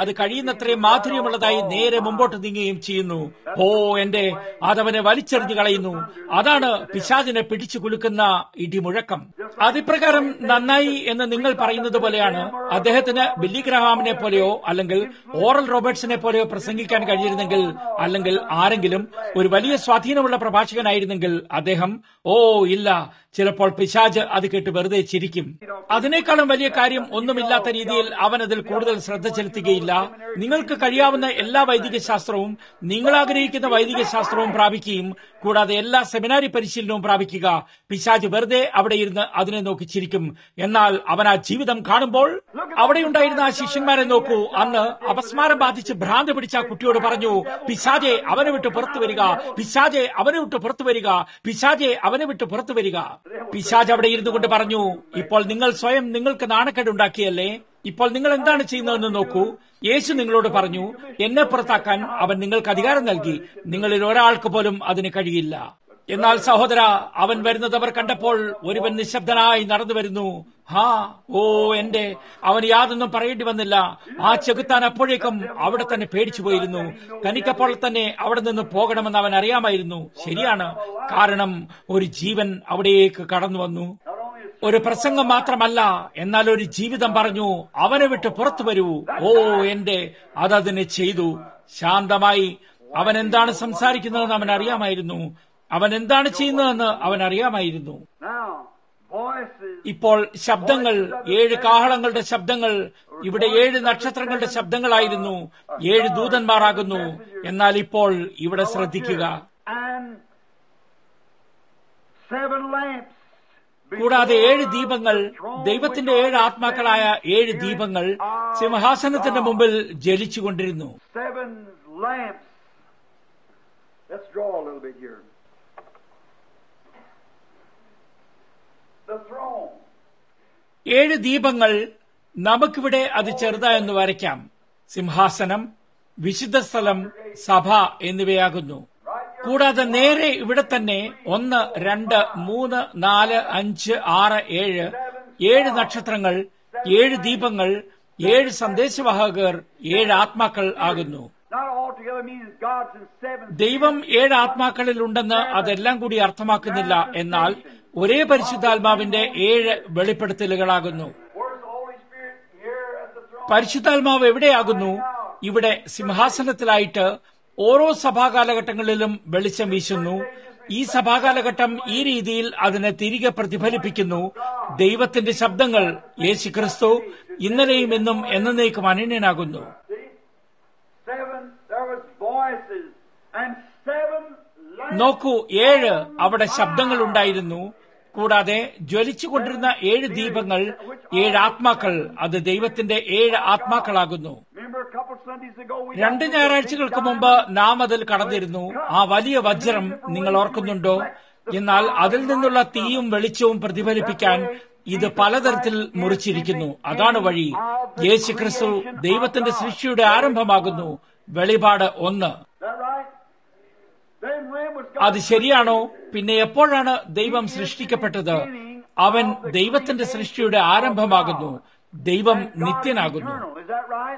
അത് കഴിയുന്നത്രയും മാധുര്യമുള്ളതായി നേരെ മുമ്പോട്ട് നീങ്ങുകയും ചെയ്യുന്നു ഓ എന്റെ അതവനെ വലിച്ചെറിഞ്ഞു കളയുന്നു അതാണ് പിശാചിനെ പിടിച്ചു കുലുക്കുന്ന ഇടിമുഴക്കം അതിപ്രകാരം നന്നായി എന്ന് നിങ്ങൾ പറയുന്നത് പോലെയാണ് അദ്ദേഹത്തിന് ബില്ലി ഗ്രഹാമിനെ പോലെയോ അല്ലെങ്കിൽ ഓറൽ റോബർട്സിനെ പോലെയോ പ്രസംഗിക്കാൻ കഴിയുന്നെങ്കിൽ അല്ലെങ്കിൽ ആരെങ്കിലും ഒരു വലിയ സ്വാധീനമുള്ള പ്രഭാഷകനായിരുന്നെങ്കിൽ അദ്ദേഹം ഓ ഇല്ല ചിലപ്പോൾ പിശാജ് അത് കേട്ട് വെറുതെ ചിരിക്കും അതിനേക്കാളും വലിയ കാര്യം ഒന്നുമില്ലാത്ത രീതിയിൽ അവൻ അതിൽ കൂടുതൽ ശ്രദ്ധ ചെലുത്തുകയില്ല നിങ്ങൾക്ക് കഴിയാവുന്ന എല്ലാ വൈദിക ശാസ്ത്രവും നിങ്ങൾ ആഗ്രഹിക്കുന്ന വൈദിക ശാസ്ത്രവും പ്രാപിക്കുകയും കൂടാതെ എല്ലാ സെമിനാരി പരിശീലനവും പ്രാപിക്കുക പിശാജ് വെറുതെ അവിടെ ഇരുന്ന് അതിനെ നോക്കി ചിരിക്കും എന്നാൽ അവൻ ആ ജീവിതം കാണുമ്പോൾ അവിടെയുണ്ടായിരുന്ന ആ ശിഷ്യന്മാരെ നോക്കൂ അന്ന് അപസ്മാരം ബാധിച്ച് ഭ്രാന്ത് പിടിച്ച ആ കുട്ടിയോട് പറഞ്ഞു പിശാജെ അവനെ വിട്ട് പുറത്തു വരിക പിശാജെ അവനെ വിട്ട് പുറത്തു വരിക പിശാജെ അവനെ വിട്ട് പുറത്തു വരിക പിശാജ് അവിടെ ഇരുന്നു കൊണ്ട് പറഞ്ഞു ഇപ്പോൾ നിങ്ങൾ സ്വയം നിങ്ങൾക്ക് നാണക്കേടുണ്ടാക്കിയല്ലേ ഇപ്പോൾ നിങ്ങൾ എന്താണ് ചെയ്യുന്നതെന്ന് നോക്കൂ യേശു നിങ്ങളോട് പറഞ്ഞു എന്നെ പുറത്താക്കാൻ അവൻ നിങ്ങൾക്ക് അധികാരം നൽകി നിങ്ങളിൽ ഒരാൾക്ക് പോലും അതിന് കഴിയില്ല എന്നാൽ സഹോദര അവൻ വരുന്നത് അവർ കണ്ടപ്പോൾ ഒരുവൻ നിശബ്ദനായി നടന്നു വരുന്നു ഹാ ഓ എന്റെ അവൻ യാതൊന്നും പറയേണ്ടി വന്നില്ല ആ ചെകുത്താൻ അപ്പോഴേക്കും അവിടെ തന്നെ പേടിച്ചു പോയിരുന്നു തനിക്കപ്പോൾ തന്നെ അവിടെ നിന്ന് പോകണമെന്ന് അവൻ അറിയാമായിരുന്നു ശരിയാണ് കാരണം ഒരു ജീവൻ അവിടേക്ക് കടന്നു വന്നു ഒരു പ്രസംഗം മാത്രമല്ല എന്നാൽ ഒരു ജീവിതം പറഞ്ഞു അവനെ വിട്ട് പുറത്തു വരൂ ഓ എന്റെ അതതിനെ ചെയ്തു ശാന്തമായി അവൻ എന്താണ് സംസാരിക്കുന്നതെന്ന് അവൻ അറിയാമായിരുന്നു അവൻ എന്താണ് ചെയ്യുന്നതെന്ന് അവൻ അറിയാമായിരുന്നു Now, voices. ഇപ്പോൾ ശബ്ദങ്ങൾ ഏഴ് കാഹളങ്ങളുടെ ശബ്ദങ്ങൾ ഇവിടെ ഏഴ് നക്ഷത്രങ്ങളുടെ ശബ്ദങ്ങളായിരുന്നു ഏഴ് ദൂതന്മാരാകുന്നു എന്നാൽ ഇപ്പോൾ ഇവിടെ ശ്രദ്ധിക്കുക And seven lamps. കൂടാതെ ഏഴ് ദീപങ്ങൾ ദൈവത്തിന്റെ ഏഴ് ആത്മാക്കളായ ഏഴ് ദീപങ്ങൾ സിംഹാസനത്തിന്റെ മുമ്പിൽ ജ്വലിച്ചുകൊണ്ടിരുന്നു Seven lamps. Let's draw a little bit here. The throne. ഏഴ് ദീപങ്ങൾ നമുക്കിവിടെ അത് ചെറുതായെന്ന് വരയ്ക്കാം സിംഹാസനം വിശുദ്ധ സ്ഥലം സഭ എന്നിവയാകുന്നു കൂടാതെ നേരെ ഇവിടെ തന്നെ ഒന്ന് രണ്ട് മൂന്ന് നാല് അഞ്ച് ആറ് ഏഴ് ഏഴ് നക്ഷത്രങ്ങൾ ഏഴ് ദീപങ്ങൾ ഏഴ് സന്ദേശവാഹകർ ഏഴ് ആത്മാക്കൾ ആകുന്നു Not altogether means God's in seven. ദൈവം ഏഴ് ആത്മാക്കളിൽ ഉണ്ടെന്ന് അതെല്ലാം കൂടി അർത്ഥമാക്കുന്നില്ല എന്നാൽ ഒരേ പരിശുദ്ധാത്മാവിന്റെ ഏഴ് വെളിപ്പെടുത്തലുകളാകുന്നു Where's the Holy Spirit? Here at the throne. പരിശുദ്ധാത്മാവ് എവിടെയാകുന്നു ഇവിടെ സിംഹാസനത്തിലായിട്ട് ഓരോ സഭാകാലഘട്ടങ്ങളിലും വെളിച്ചം വീശുന്നു ഈ സഭാകാലഘട്ടം ഈ രീതിയിൽ അതിനെ തിരികെ പ്രതിഫലിപ്പിക്കുന്നു ദൈവത്തിന്റെ ശബ്ദങ്ങൾ യേശു ക്രിസ്തു ഇന്നലെയും ഇന്നും എന്നേക്കും അനന്യനാകുന്നു See? Seven, there was voices and seven lamps. നോക്കൂ ഏഴ് അവിടെ ശബ്ദങ്ങൾ ഉണ്ടായിരുന്നു കൂടാതെ ജ്വലിച്ചുകൊണ്ടിരുന്ന ഏഴ് ദീപങ്ങൾ ഏഴ് ആത്മാക്കൾ അത് ദൈവത്തിന്റെ ഏഴ് ആത്മാക്കളാകുന്നു Remember a couple Sundays ago we രണ്ട് ഞായറാഴ്ചകൾക്ക് മുമ്പ് നാം അതിൽ കടന്നിരുന്നു ആ വലിയ വജ്രം നിങ്ങൾ ഓർക്കുന്നുണ്ടോ എന്നാൽ അതിൽ നിന്നുള്ള തീയും വെളിച്ചവും പ്രതിഫലിപ്പിക്കാൻ ഇത് പലതരത്തിൽ മുറിച്ചിരിക്കുന്നു അതാണ് വഴി യേശു ക്രിസ്തു ദൈവത്തിന്റെ സൃഷ്ടിയുടെ ആരംഭമാകുന്നു വെളിപാട് ഒന്ന് Is that right? Then when was അത് ശരിയാണോ പിന്നെ എപ്പോഴാണ് ദൈവം സൃഷ്ടിക്കപ്പെട്ടത് അവൻ ദൈവത്തിന്റെ സൃഷ്ടിയുടെ ആരംഭമാകുന്നു ദൈവം നിത്യനാകുന്നു eternal? Is that right?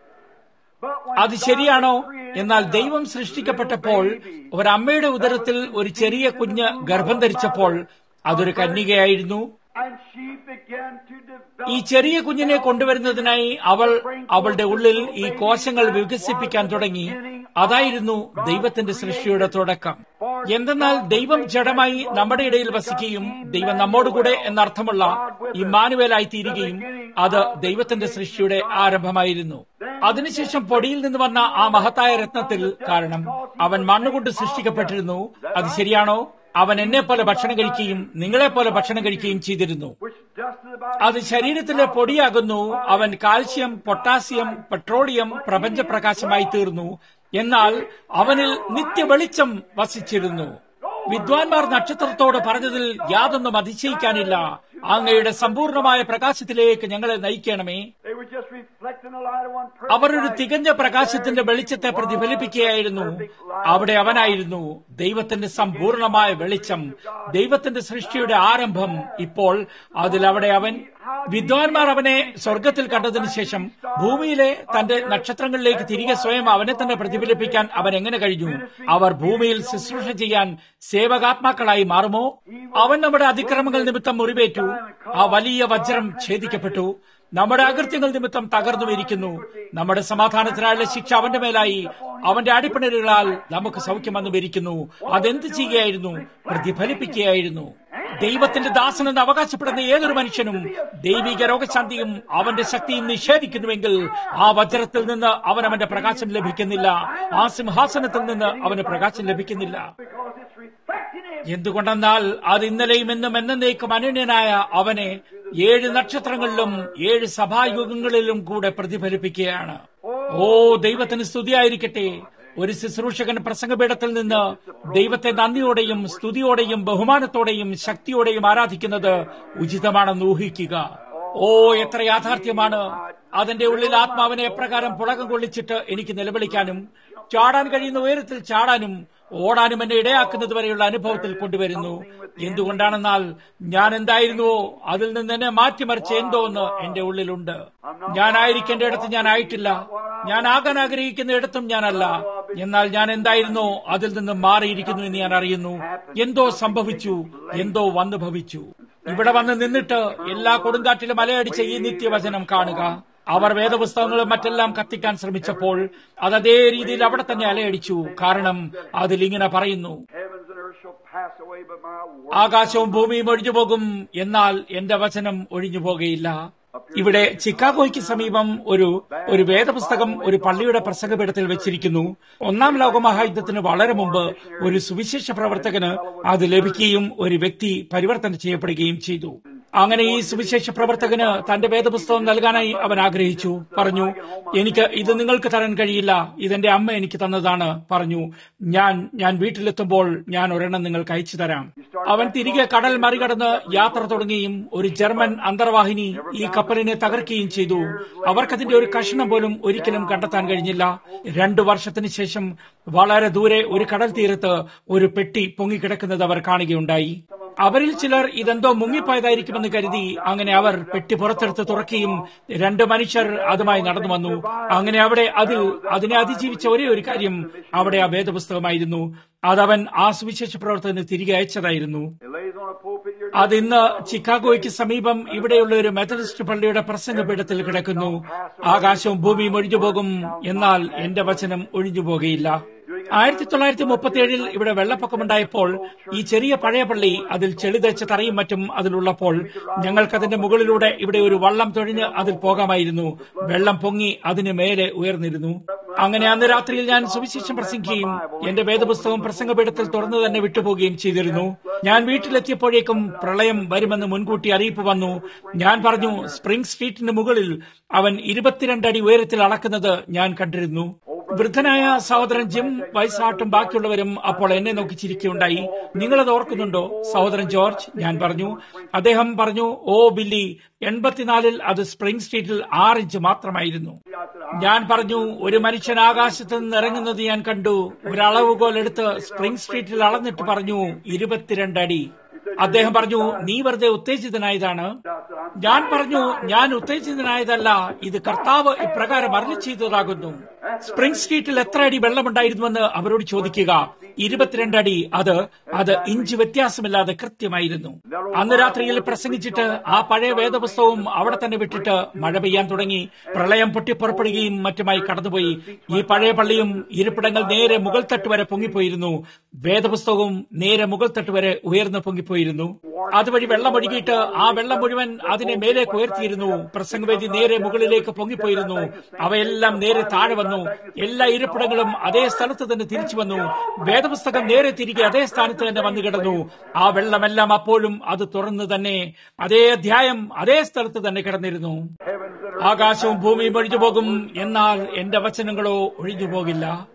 But when അത് ശരിയാണോ എന്നാൽ ദൈവം സൃഷ്ടിക്കപ്പെട്ടപ്പോൾ ഒരമ്മയുടെ ഉദരത്തിൽ ഒരു ചെറിയ കുഞ്ഞ് ഗർഭം ധരിച്ചപ്പോൾ അതൊരു കന്യകയായിരുന്നു and she began to develop ഈ ചെറിയ കുഞ്ഞിനെ കൊണ്ടുവരുന്നതിനായി അവൾ അവളുടെ ഉള്ളിൽ ഈ കോശങ്ങൾ വികസിപ്പിക്കാൻ തുടങ്ങി അതായിരുന്നു ദൈവത്തിന്റെ സൃഷ്ടിയുടെ തുടക്കം എന്തെന്നാൽ ദൈവം ജഡമായി നമ്മുടെ ഇടയിൽ വസിക്കുകയും ദൈവം നമ്മോടുകൂടെ എന്നർത്ഥമുള്ള ഇമ്മാനുവേലായി തീരുകയും അത് ദൈവത്തിന്റെ സൃഷ്ടിയുടെ ആരംഭമായിരുന്നു അതിനുശേഷം പൊടിയിൽ നിന്ന് വന്ന ആ മഹത്തായ രത്നത്തിൽ കാരണം അവൻ മണ്ണുകൊണ്ട് സൃഷ്ടിക്കപ്പെട്ടിരുന്നു അത് ശരിയാണോ അവൻ എന്നെ പോലെ ഭക്ഷണം കഴിക്കുകയും നിങ്ങളെ പോലെ ഭക്ഷണം കഴിക്കുകയും ചെയ്തിരുന്നു which dusted about അത് ശരീരത്തിലെ പൊടിയാകുന്നു അവൻ കാൽസ്യം പൊട്ടാസ്യം പെട്രോളിയം പ്രപഞ്ചപ്രകാശമായി തീർന്നു എന്നാൽ അവനിൽ നിത്യവെളിച്ചം വസിച്ചിരുന്നു വിദ്വാൻമാർ നക്ഷത്രത്തോട് പറഞ്ഞതിൽ യാതൊന്നും അതിശയിക്കാനില്ല അങ്ങയുടെ സമ്പൂർണമായ പ്രകാശത്തിലേക്ക് ഞങ്ങളെ നയിക്കണമേ were just reflecting the light of one our perfect ഒരു light. തികഞ്ഞ പ്രകാശത്തിന്റെ വെളിച്ചത്തെ പ്രതിഫലിപ്പിക്കുകയായിരുന്നു അവിടെ അവനായിരുന്നു ദൈവത്തിന്റെ സമ്പൂർണമായ വെളിച്ചം ദൈവത്തിന്റെ സൃഷ്ടിയുടെ ആരംഭം ഇപ്പോൾ അതിൽ അവിടെ അവൻ വിദ്വാൻമാർ അവനെ സ്വർഗത്തിൽ കണ്ടതിനു ശേഷം ഭൂമിയിലെ തന്റെ നക്ഷത്രങ്ങളിലേക്ക് തിരികെ സ്വയം അവനെ തന്നെ പ്രതിഫലിപ്പിക്കാൻ അവൻ എങ്ങനെ കഴിഞ്ഞു അവർ ഭൂമിയിൽ ശുശ്രൂഷ ചെയ്യാൻ സേവകാത്മാക്കളായി മാറുമോ അവൻ നമ്മുടെ അതിക്രമങ്ങൾ നിമിത്തം മുറിവേറ്റു ആ വലിയ വജ്രം ഛേദിക്കപ്പെട്ടു നമ്മുടെ അകൃത്യങ്ങൾ നിമിത്തം തകർന്നു ഇരിക്കുന്നു നമ്മുടെ സമാധാനത്തിനായുള്ള ശിക്ഷ അവന്റെ മേലായി അവന്റെ അടിപ്പിണരുകളാൽ നമുക്ക് സൗഖ്യം വന്നു വരിക്കുന്നു അതെന്ത് ചെയ്യുകയായിരുന്നു പ്രതിഫലിപ്പിക്കുകയായിരുന്നു ദൈവത്തിന്റെ ദാസനെന്ന് അവകാശപ്പെടുന്ന ഏതൊരു മനുഷ്യനും ദൈവിക രോഗശാന്തിയും അവന്റെ ശക്തിയും നിഷേധിക്കുന്നുവെങ്കിൽ ആ വജ്രത്തിൽ നിന്ന് അവൻ അവന്റെ പ്രകാശം ലഭിക്കുന്നില്ല ആ സിംഹാസനത്തിൽ നിന്ന് അവന് പ്രകാശം ലഭിക്കുന്നില്ല Because it's reflecting him. എന്തുകൊണ്ടെന്നാൽ അത് ഇന്നലെയും എന്നും എന്നേക്കും അനന്യനായ അവനെ ഏഴ് നക്ഷത്രങ്ങളിലും ഏഴ് സഭായുഗങ്ങളിലും കൂടെ പ്രതിഫലിപ്പിക്കുകയാണ് ഓ ദൈവത്തിന് സ്തുതിയായിരിക്കട്ടെ ഒരു ശുശ്രൂഷകൻ പ്രസംഗപീഠത്തിൽ നിന്ന് ദൈവത്തെ നന്ദിയോടെയും സ്തുതിയോടെയും ബഹുമാനത്തോടെയും ശക്തിയോടെയും ആരാധിക്കുന്നത് ഉചിതമാണെന്ന് ഊഹിക്കുക ഓ എത്ര യാഥാർത്ഥ്യമാണ് അതിന്റെ ഉള്ളിൽ ആത്മാവിനെ എപ്രകാരം പുളകം കൊള്ളിച്ചിട്ട് എനിക്ക് നിലവിളിക്കാനും ചാടാൻ കഴിയുന്ന ഉയരത്തിൽ ചാടാനും ഓടാനും എന്നെ ഇടയാക്കുന്നത് വരെയുള്ള അനുഭവത്തിൽ കൊണ്ടുവരുന്നു എന്തുകൊണ്ടാണെന്നാൽ ഞാൻ എന്തായിരുന്നുവോ അതിൽ നിന്ന് എന്നെ മാറ്റിമറിച്ച എന്തോ ഒന്ന് എന്റെ ഉള്ളിലുണ്ട് ഞാനായിരിക്കേണ്ട ഇടത്ത് ഞാൻ ആയിട്ടില്ല ഞാൻ ആകാൻ ആഗ്രഹിക്കുന്ന ഇടത്തും ഞാനല്ല എന്നാൽ ഞാൻ എന്തായിരുന്നോ അതിൽ നിന്ന് മാറിയിരിക്കുന്നു എന്ന് ഞാൻ അറിയുന്നു എന്തോ സംഭവിച്ചു എന്തോ വന്നു ഭവിച്ചു ഇവിടെ വന്ന് നിന്നിട്ട് എല്ലാ കൊടുങ്കാറ്റിലും അലയടിച്ച ഈ നിത്യവചനം കാണുക അവർ വേദപുസ്തകങ്ങളും മറ്റെല്ലാം കത്തിക്കാൻ ശ്രമിച്ചപ്പോൾ അത് അതേ രീതിയിൽ അവിടെ തന്നെ അലയടിച്ചു കാരണം അതിലിങ്ങനെ പറയുന്നു Heavens and earth shall pass away, but my word. ആകാശവും ഭൂമിയും ഒഴിഞ്ഞു പോകും എന്നാൽ എന്റെ വചനം ഒഴിഞ്ഞു പോകുകയില്ല ഇവിടെ ചിക്കാഗോയ്ക്ക് സമീപം ഒരു ഒരു വേദപുസ്തകം ഒരു പള്ളിയുടെ പ്രസംഗപീഠത്തിൽ വെച്ചിരിക്കുന്നു ഒന്നാം ലോകമഹായുദ്ധത്തിന് വളരെ മുമ്പ് ഒരു സുവിശേഷ പ്രവർത്തകന് അത് ലഭിക്കുകയും ഒരു വ്യക്തി പരിവർത്തനം ചെയ്യപ്പെടുകയും ചെയ്തു അങ്ങനെ ഈ സുവിശേഷ പ്രവർത്തകന് തന്റെ വേദപുസ്തകം നൽകാനായി അവൻ ആഗ്രഹിച്ചു പറഞ്ഞു എനിക്ക് ഇത് നിങ്ങൾക്ക് തരാൻ കഴിയില്ല ഇതെന്റെ അമ്മ എനിക്ക് തന്നതാണ് പറഞ്ഞു ഞാൻ ഞാൻ വീട്ടിലെത്തുമ്പോൾ ഞാൻ ഒരെണ്ണം നിങ്ങൾക്ക് അയച്ചു തരാം അവൻ തിരികെ കടൽ മറികടന്ന് യാത്ര തുടങ്ങുകയും ഒരു ജർമ്മൻ അന്തർവാഹിനി ഈ കപ്പലിനെ തകർക്കുകയും ചെയ്തു അവർക്കതിന്റെ ഒരു കഷ്ണം പോലും ഒരിക്കലും കണ്ടെത്താൻ കഴിഞ്ഞില്ല രണ്ടു വർഷത്തിന് ശേഷം വളരെ ദൂരെ ഒരു കടൽ തീരത്ത് ഒരു പെട്ടി പൊങ്ങിക്കിടക്കുന്നത് അവർ കാണുകയുണ്ടായി അവരിൽ ചിലർ ഇതെന്തോ മുങ്ങിപ്പോയതായിരിക്കുമെന്ന് കരുതി അങ്ങനെ അവർ പെട്ടി പുറത്തെടുത്ത് തുറക്കുകയും രണ്ട് മനുഷ്യർ അതുമായി നടന്നു വന്നു അങ്ങനെ അവിടെ അതിൽ അതിനെ അതിജീവിച്ച ഒരേ ഒരു കാര്യം അവിടെ ആ വേദപുസ്തകമായിരുന്നു അതവൻ ആ സുവിശേഷ പ്രവർത്തകന് തിരികെ അയച്ചതായിരുന്നു It lays on a pulpit. You're അത് ഇന്ന് ചിക്കാഗോയ്ക്ക് സമീപം ഇവിടെയുള്ള ഒരു മെത്തഡിസ്റ്റ് പള്ളിയുടെ പ്രസംഗപീഠത്തിൽ കിടക്കുന്നു ആകാശവും ഭൂമിയും ഒഴിഞ്ഞു പോകും എന്നാൽ എന്റെ വചനം ഒഴിഞ്ഞു പോകുകയില്ല ആയിരത്തി തൊള്ളായിരത്തി മുപ്പത്തിയേഴിൽ ഇവിടെ വെള്ളപ്പൊക്കമുണ്ടായപ്പോൾ ഈ ചെറിയ പഴയ പള്ളി അതിൽ ചെളി തേച്ച തറയും മറ്റും അതിലുള്ളപ്പോൾ ഞങ്ങൾക്കതിന്റെ മുകളിലൂടെ ഇവിടെ ഒരു വള്ളം തൊഴിഞ്ഞ് അതിൽ പോകാമായിരുന്നു വെള്ളം പൊങ്ങി അതിന് മേലെ ഉയർന്നിരുന്നു അങ്ങനെ അന്ന് രാത്രിയിൽ ഞാൻ സുവിശേഷം പ്രസംഗിക്കുകയും എന്റെ വേദപുസ്തകം പ്രസംഗപീഠത്തിൽ തുറന്നു തന്നെ വിട്ടുപോവുകയും ചെയ്തിരുന്നു ഞാൻ വീട്ടിലെത്തിയപ്പോഴേക്കും പ്രളയം വരുമെന്ന് മുൻകൂട്ടി അറിയിപ്പ് വന്നു ഞാൻ പറഞ്ഞു സ്പ്രിംഗ് സ്ട്രീറ്റിന് മുകളിൽ അവൻ ഇരുപത്തിരണ്ട് അടി ഉയരത്തിൽ അളക്കുന്നത് ഞാൻ കണ്ടിരുന്നു വൃദ്ധനായ സഹോദരൻ ജിം വൈസാട്ടും ബാക്കിയുള്ളവരും അപ്പോൾ എന്നെ നോക്കി ചിരിക്കുകയുണ്ടായി നിങ്ങളത് ഓർക്കുന്നുണ്ടോ സഹോദരൻ ജോർജ് ഞാൻ പറഞ്ഞു അദ്ദേഹം പറഞ്ഞു ഓ ബില്ലി എൺപത്തിനാലിൽ അത് സ്പ്രിംഗ് സ്ട്രീറ്റിൽ ആറ് ഇഞ്ച് മാത്രമായിരുന്നു ഞാൻ പറഞ്ഞു ഒരു മനുഷ്യൻ ആകാശത്ത് നിന്ന് ഇറങ്ങുന്നത് ഞാൻ കണ്ടു ഒരു അളവുകോൽ എടുത്ത് സ്പ്രിംഗ് സ്ട്രീറ്റിൽ അളന്നിട്ട് പറഞ്ഞു ഇരുപത്തിരണ്ട് അടി അദ്ദേഹം പറഞ്ഞു നീ വെറുതെ ഉത്തേജിതനായതാണ് ഞാൻ പറഞ്ഞു ഞാൻ ഉത്തേജിതനായതല്ല ഇത് കർത്താവ് ഇപ്രകാരം അരളി ചെയ്തതാകുന്നു സ്പ്രിംഗ് സ്ട്രീറ്റിൽ എത്ര അടി വെള്ളമുണ്ടായിരുന്നുവെന്ന് അവരോട് ചോദിക്കുക ഇരുപത്തിരണ്ട് അടി അത് അത് ഇഞ്ച് വ്യത്യാസമില്ലാതെ കൃത്യമായിരുന്നു അന്ന് രാത്രിയിൽ പ്രസംഗിച്ചിട്ട് ആ പഴയ വേദപുസ്തകവും അവിടെ തന്നെ വിട്ടിട്ട് മഴ പെയ്യാൻ തുടങ്ങി പ്രളയം പൊട്ടിപ്പുറപ്പെടുകയും മറ്റുമായി കടന്നുപോയി ഈ പഴയ പള്ളിയും ഇരിപ്പിടങ്ങൾ നേരെ മുകൾ തട്ട് വരെ പൊങ്ങിപ്പോയിരുന്നു വേദപുസ്തകവും നേരെ മുകൾ തട്ട് വരെ ഉയർന്നു പൊങ്ങിപ്പോയിരുന്നു അതുവഴി വെള്ളം ഒഴുകിയിട്ട് ആ വെള്ളം മുഴുവൻ അതിനെ മേലേക്ക് ഉയർത്തിയിരുന്നു പ്രസംഗവേദി നേരെ മുകളിലേക്ക് പൊങ്ങിപ്പോയിരുന്നു അവയെല്ലാം നേരെ താഴെ വന്നു എല്ലാ ഇരിപ്പിടങ്ങളും അതേ സ്ഥലത്ത് തന്നെ തിരിച്ചു വന്നു വേദപുസ്തകം നേരെ തിരികെ അതേ സ്ഥാനത്ത് തന്നെ വന്നു കിടന്നു ആ വെള്ളമെല്ലാം അപ്പോഴും അത് തുറന്നു തന്നെ അതേ അധ്യായം അതേ സ്ഥലത്ത് തന്നെ കിടന്നിരുന്നു ആകാശവും ഭൂമിയും ഒഴിഞ്ഞു പോകും എന്നാൽ എന്റെ വചനങ്ങളോ ഒഴിഞ്ഞു പോകില്ല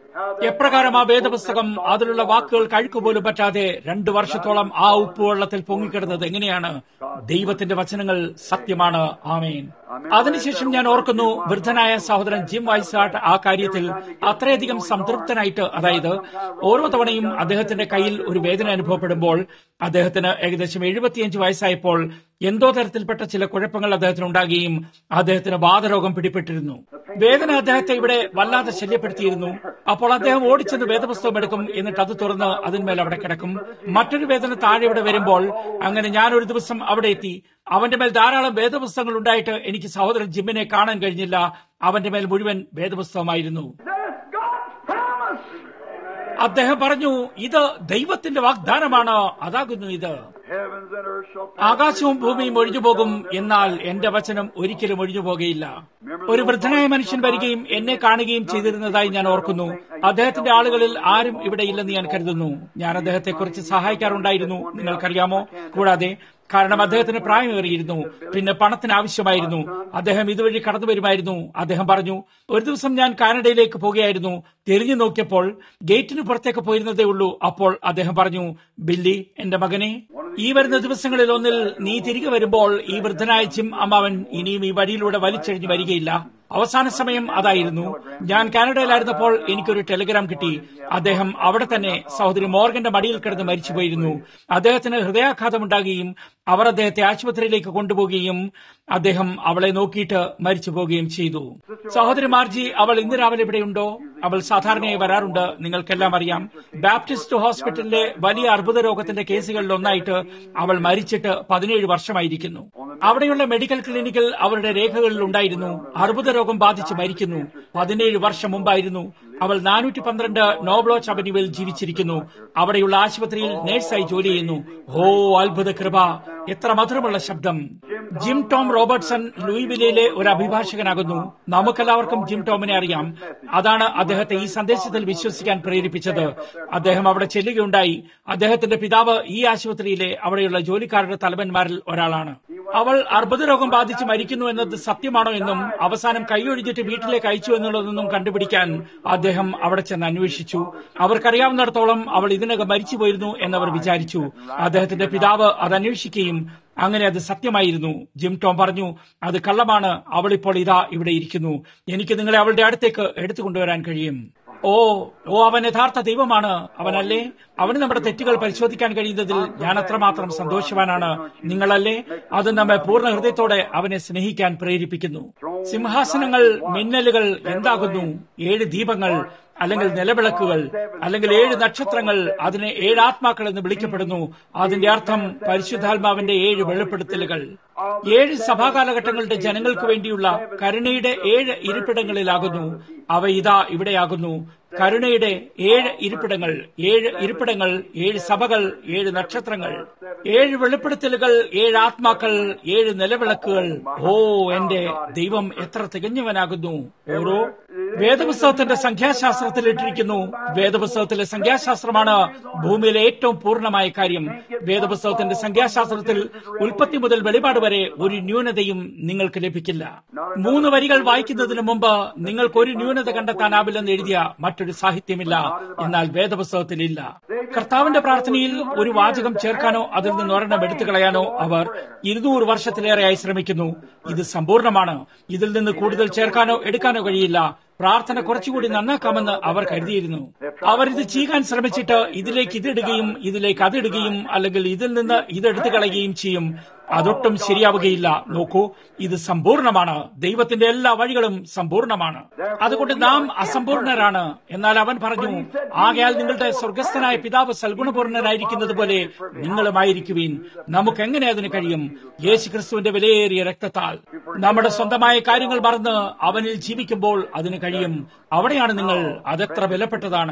എപ്രകാരം ആ വേദപുസ്തകം അതിലുള്ള വാക്കുകൾ കഴുക്കുപോലും പറ്റാതെ രണ്ടു വർഷത്തോളം ആ ഉപ്പുവെള്ളത്തിൽ പൊങ്ങിക്കിടന്നത് എങ്ങനെയാണ് ദൈവത്തിന്റെ വചനങ്ങൾ സത്യമാണ് ആമേൻ അതിനുശേഷം ഞാൻ ഓർക്കുന്നു വൃദ്ധനായ സഹോദരൻ ജിം വൈസാട്ട് ആ കാര്യത്തിൽ അത്രയധികം സംതൃപ്തനായിട്ട് അതായത് ഓരോ തവണയും അദ്ദേഹത്തിന്റെ കയ്യിൽ ഒരു വേദന അനുഭവപ്പെടുമ്പോൾ അദ്ദേഹത്തിന് ഏകദേശം എഴുപത്തിയഞ്ച് വയസ്സായപ്പോൾ എന്തോ തരത്തിൽപ്പെട്ട ചില കുഴപ്പങ്ങൾ അദ്ദേഹത്തിന് ഉണ്ടാകുകയും അദ്ദേഹത്തിന് വാതരോഗം പിടിപെട്ടിരുന്നു വേദന അദ്ദേഹത്തെ ഇവിടെ വല്ലാതെ ശല്യപ്പെടുത്തിയിരുന്നു അപ്പോൾ അദ്ദേഹം ഓടിച്ചെന്ന് വേദപുസ്തകം എടുക്കും എന്നിട്ട് അത് തുറന്ന് അതിന്മേൽ അവിടെ കിടക്കും മറ്റൊരു വേദന താഴെ ഇവിടെ വരുമ്പോൾ അങ്ങനെ ഞാൻ ഒരു ദിവസം അവിടെ എത്തി അവന്റെ മേൽ ധാരാളം വേദപുസ്തകങ്ങൾ ഉണ്ടായിട്ട് എനിക്ക് സഹോദരൻ ജിമ്മിനെ കാണാൻ കഴിഞ്ഞില്ല അവന്റെ മേൽ മുഴുവൻ വേദപുസ്തകമായിരുന്നു That's God's promise. അദ്ദേഹം പറഞ്ഞു ഇത് ദൈവത്തിന്റെ വാഗ്ദാനമാണ് അതാകുന്നു ഇത് Heavens and earth shall pass. ആകാശവും ഭൂമിയും ഒഴിഞ്ഞു പോകും എന്നാൽ എന്റെ വചനം ഒരിക്കലും ഒഴിഞ്ഞു പോകുകയില്ല ഒരു വൃദ്ധനായ മനുഷ്യൻ വരികയും എന്നെ കാണുകയും ചെയ്തിരുന്നതായി ഞാൻ ഓർക്കുന്നു അദ്ദേഹത്തിന്റെ ആളുകളിൽ ആരും ഇവിടെ ഇല്ലെന്ന് ഞാൻ കരുതുന്നു ഞാൻ അദ്ദേഹത്തെ കുറിച്ച് സഹായിക്കാറുണ്ടായിരുന്നു നിങ്ങൾക്കറിയാമോ കൂടാതെ കാരണം അദ്ദേഹത്തിന് പ്രായമേറിയിരുന്നു പിന്നെ പണത്തിന് ആവശ്യമായിരുന്നു അദ്ദേഹം ഇതുവഴി കടന്നു വരുമായിരുന്നു അദ്ദേഹം പറഞ്ഞു ഒരു ദിവസം ഞാൻ കാനഡയിലേക്ക് പോകുകയായിരുന്നു തിരിഞ്ഞു നോക്കിയപ്പോൾ ഗേറ്റിന് പുറത്തേക്ക് പോയിരുന്നതേ ഉള്ളൂ അപ്പോൾ അദ്ദേഹം പറഞ്ഞു ബില്ലി എന്റെ മകനെ ഈ വരുന്ന ദിവസങ്ങളിൽ ഒന്നിൽ നീ തിരികെ വരുമ്പോൾ ഈ വൃദ്ധനായ ചിം അമ്മാവൻ ഇനിയും ഈ വഴിയിലൂടെ വലിച്ചെഴിഞ്ഞു വരികയില്ല അവസാന സമയം അതായിരുന്നു ഞാൻ കാനഡയിലായിരുന്നപ്പോൾ എനിക്കൊരു ടെലിഗ്രാം കിട്ടി അദ്ദേഹം അവിടെ തന്നെ സഹോദരി മോർഗന്റെ മടിയിൽ കിടന്ന് മരിച്ചുപോയിരുന്നു അദ്ദേഹത്തിന് ഹൃദയാഘാതമുണ്ടാകുകയും അവർ അദ്ദേഹത്തെ ആശുപത്രിയിലേക്ക് കൊണ്ടുപോവുകയും അദ്ദേഹം അവളെ നോക്കിയിട്ട് മരിച്ചു പോവുകയും ചെയ്തു സഹോദരി മാർജി അവൾ ഇന്ന് രാവിലെ ഇവിടെയുണ്ടോ അവൾ സാധാരണയായി വരാറുണ്ട് നിങ്ങൾക്കെല്ലാം അറിയാം ബാപ്റ്റിസ്റ്റ് ഹോസ്പിറ്റലിലെ വലിയ അർബുദ രോഗത്തിന്റെ കേസുകളിൽ ഒന്നായിട്ട് അവൾ മരിച്ചിട്ട് പതിനേഴ് വർഷമായിരിക്കുന്നു അവിടെയുള്ള മെഡിക്കൽ ക്ലിനിക്കിൽ അവരുടെ രേഖകളിൽ ഉണ്ടായിരുന്നു അർബുദ രോഗം ബാധിച്ച് മരിക്കുന്നു പതിനേഴ് വർഷം മുമ്പായിരുന്നു അവൾ നാനൂറ്റി പന്ത്രണ്ട് നോബ്ലോച്ച് അവന്യൂവിൽ ജീവിച്ചിരിക്കുന്നു അവിടെയുള്ള ആശുപത്രിയിൽ നഴ്സായി ജോലി ചെയ്യുന്നു ഓ അത്ഭുത കൃപ എത്ര മധുരമുള്ള ശബ്ദം ജിം ടോം റോബർട്ട്സൺ ലൂയിവിലയിലെ ഒരു അഭിഭാഷകനാകുന്നു നമുക്കെല്ലാവർക്കും ജിം ടോമിനെ അറിയാം അതാണ് അദ്ദേഹത്തെ ഈ സന്ദേശത്തിൽ വിശ്വസിക്കാൻ പ്രേരിപ്പിച്ചത് അദ്ദേഹം അവിടെ ചെല്ലുകയുണ്ടായി അദ്ദേഹത്തിന്റെ പിതാവ് ഈ ആശുപത്രിയിലെ അവിടെയുള്ള ജോലിക്കാരുടെ തലവന്മാരിൽ ഒരാളാണ് അവൾ അർബുദ രോഗം ബാധിച്ച് മരിക്കുന്നു എന്നത് സത്യമാണോ എന്നും അവസാനം കൈയൊഴിഞ്ഞിട്ട് വീട്ടിലേക്ക് അയച്ചു എന്നുള്ളതൊന്നും കണ്ടുപിടിക്കാൻ അദ്ദേഹം അവിടെ ചെന്ന് അന്വേഷിച്ചു അവർക്കറിയാവുന്നിടത്തോളം അവൾ ഇതിനകം മരിച്ചുപോയിരുന്നു എന്നവർ വിചാരിച്ചു അദ്ദേഹത്തിന്റെ പിതാവ് അത് അന്വേഷിക്കുകയും അങ്ങനെ അത് സത്യമായിരുന്നു ജിം ടോം പറഞ്ഞു അത് കള്ളമാണ് അവൾ ഇപ്പോൾ ഇതാ ഇവിടെ ഇരിക്കുന്നു എനിക്ക് നിങ്ങളെ അവളുടെ അടുത്തേക്ക് എടുത്തു കൊണ്ടുവരാൻ കഴിയും ഓ ഓ അവൻ യഥാർത്ഥ ദൈവമാണ് അവനല്ലേ അവന് നമ്മുടെ തെറ്റുകൾ പരിശോധിക്കാൻ കഴിയുന്നതിൽ ഞാൻ അത്രമാത്രം സന്തോഷവാനാണ് നിങ്ങളല്ലേ അത് നമ്മെ പൂർണ്ണ ഹൃദയത്തോടെ അവനെ സ്നേഹിക്കാൻ പ്രേരിപ്പിക്കുന്നു സിംഹാസനങ്ങൾ മിന്നലുകൾ എന്താകുന്നു ഏഴ് ദീപങ്ങൾ അല്ലെങ്കിൽ നിലവിളക്കുകൾ അല്ലെങ്കിൽ ഏഴ് നക്ഷത്രങ്ങൾ അതിനെ ഏഴ് ആത്മാക്കൾ എന്ന് വിളിക്കപ്പെടുന്നു അതിന്റെ അർത്ഥം പരിശുദ്ധാത്മാവിന്റെ ഏഴ് വെളിപ്പെടുത്തലുകൾ ഏഴ് സഭാകാലഘട്ടങ്ങളുടെ ജനങ്ങൾക്ക് വേണ്ടിയുള്ള കരുണയുടെ ഏഴ് ഇരിപ്പിടങ്ങളിലാകുന്നു അവ ഇതാ ഇവിടെയാകുന്നു കരുണയുടെ ഏഴ് ഇരിപ്പിടങ്ങൾ ഏഴ് ഇരിപ്പിടങ്ങൾ ഏഴ് സഭകൾ ഏഴ് നക്ഷത്രങ്ങൾ ഏഴ് വെളിപ്പെടുത്തലുകൾ ഏഴ് ആത്മാക്കൾ ഏഴ് നിലവിളക്കുകൾ ഓ എന്റെ ദൈവം എത്ര തികഞ്ഞവനാകുന്നു ഓരോ വേദപുസ്തകത്തിന്റെ സംഖ്യാശാസ്ത്രത്തിൽ ഇട്ടിരിക്കുന്നു വേദപുസ്തകത്തിലെ സംഖ്യാശാസ്ത്രമാണ് ഭൂമിയിലെ ഏറ്റവും പൂർണ്ണമായ കാര്യം വേദപുസ്തകത്തിന്റെ സംഖ്യാശാസ്ത്രത്തിൽ ഉൽപ്പത്തി മുതൽ വെളിപാട് വരെ ഒരു ന്യൂനതയും നിങ്ങൾക്ക് ലഭിക്കില്ല മൂന്ന് വരികൾ വായിക്കുന്നതിന് മുമ്പ് നിങ്ങൾക്ക് ഒരു ന്യൂനത കണ്ടെത്താനാവില്ലെന്ന് എഴുതിയ മറ്റൊരു സാഹിത്യമില്ല എന്നാൽ വേദപുസ്തകത്തിലില്ല കർത്താവിന്റെ പ്രാർത്ഥനയിൽ ഒരു വാചകം ചേർക്കാനോ അതിൽ നിന്ന് ഒരെണ്ണം എടുത്തു കളയാനോ അവർ ഇരുന്നൂറ് വർഷത്തിലേറെയായി ശ്രമിക്കുന്നു ഇത് സമ്പൂർണ്ണമാണ് ഇതിൽ നിന്ന് കൂടുതൽ ചേർക്കാനോ എടുക്കാനോ കഴിയില്ല പ്രാർത്ഥന കുറച്ചുകൂടി നന്നാക്കാമെന്ന് അവർ കരുതിയിരുന്നു അവർ ഇത് ചെയ്യാൻ ശ്രമിച്ചിട്ട് ഇതിലേക്ക് ഇതിടുകയും ഇതിലേക്ക് അതിടുകയും അല്ലെങ്കിൽ ഇതിൽ നിന്ന് ഇതെടുത്തു കളയുകയും ചെയ്യും അതൊട്ടും ശരിയാവുകയില്ല നോക്കൂ ഇത് സമ്പൂർണമാണ് ദൈവത്തിന്റെ എല്ലാ വഴികളും സമ്പൂർണമാണ് അതുകൊണ്ട് നാം അസമ്പൂർണരാണ് എന്നാൽ അവൻ പറഞ്ഞു ആകയാൽ നിങ്ങളുടെ സ്വർഗസ്ഥനായ പിതാവ് സൽഗുണപൂർണനായിരിക്കുന്നത് പോലെ നിങ്ങളുമായിരിക്കുവീൻ നമുക്ക് എങ്ങനെ അതിന് കഴിയും യേശു ക്രിസ്തുവിന്റെ വിലയേറിയ രക്തത്താൽ നമ്മുടെ സ്വന്തമായ കാര്യങ്ങൾ മറന്ന് അവനിൽ ജീവിക്കുമ്പോൾ അതിന് കഴിയും അവിടെയാണ് നിങ്ങൾ അതെത്ര വിലപ്പെട്ടതാണ്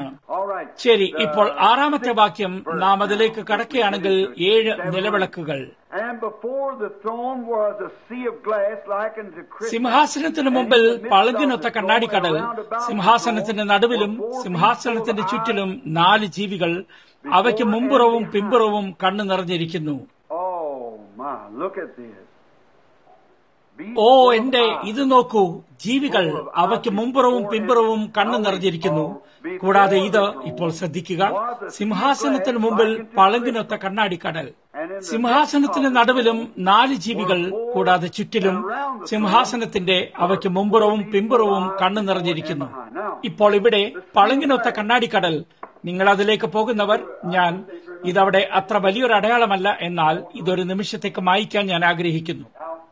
ശരി ഇപ്പോൾ ആറാമത്തെ വാക്യം നാം അതിലേക്ക് കടക്കുകയാണെങ്കിൽ ഏഴ് നിലവിളക്കുകൾ And before the throne was a sea of glass likened to crystal. സിംഹാസനത്തിന് മുമ്പിൽ പളുങ്കിനൊത്ത കണ്ണാടിക്കടൽ സിംഹാസനത്തിന്റെ നടുവിലും സിംഹാസനത്തിന്റെ ചുറ്റിലും നാല് ജീവികൾ അവയ്ക്ക് മുമ്പുറവും പിമ്പുറവും കണ്ണു നിറഞ്ഞിരിക്കുന്നു Oh my, look at this. ഓ എന്റെ ഇത് നോക്കൂ ജീവികൾ അവയ്ക്ക് മുമ്പുറവും പിമ്പുറവും കണ്ണു നിറഞ്ഞിരിക്കുന്നു കൂടാതെ ഇത് ഇപ്പോൾ ശ്രദ്ധിക്കുക സിംഹാസനത്തിന് മുമ്പിൽ പളങ്കിനൊത്ത കണ്ണാടിക്കടൽ സിംഹാസനത്തിന് നടുവിലും നാല് ജീവികൾ കൂടാതെ ചുറ്റിലും സിംഹാസനത്തിന്റെ അവയ്ക്ക് മുമ്പുറവും പിമ്പുറവും കണ്ണു നിറഞ്ഞിരിക്കുന്നു ഇപ്പോൾ ഇവിടെ പളങ്കിനൊത്ത കണ്ണാടിക്കടൽ നിങ്ങൾ അതിലേക്ക് പോകുന്നവർ ഞാൻ ഇതവിടെ അത്ര വലിയൊരു അടയാളമല്ല എന്നാൽ ഇതൊരു നിമിഷത്തേക്ക് മായ്ക്കാൻ ഞാൻ ആഗ്രഹിക്കുന്നു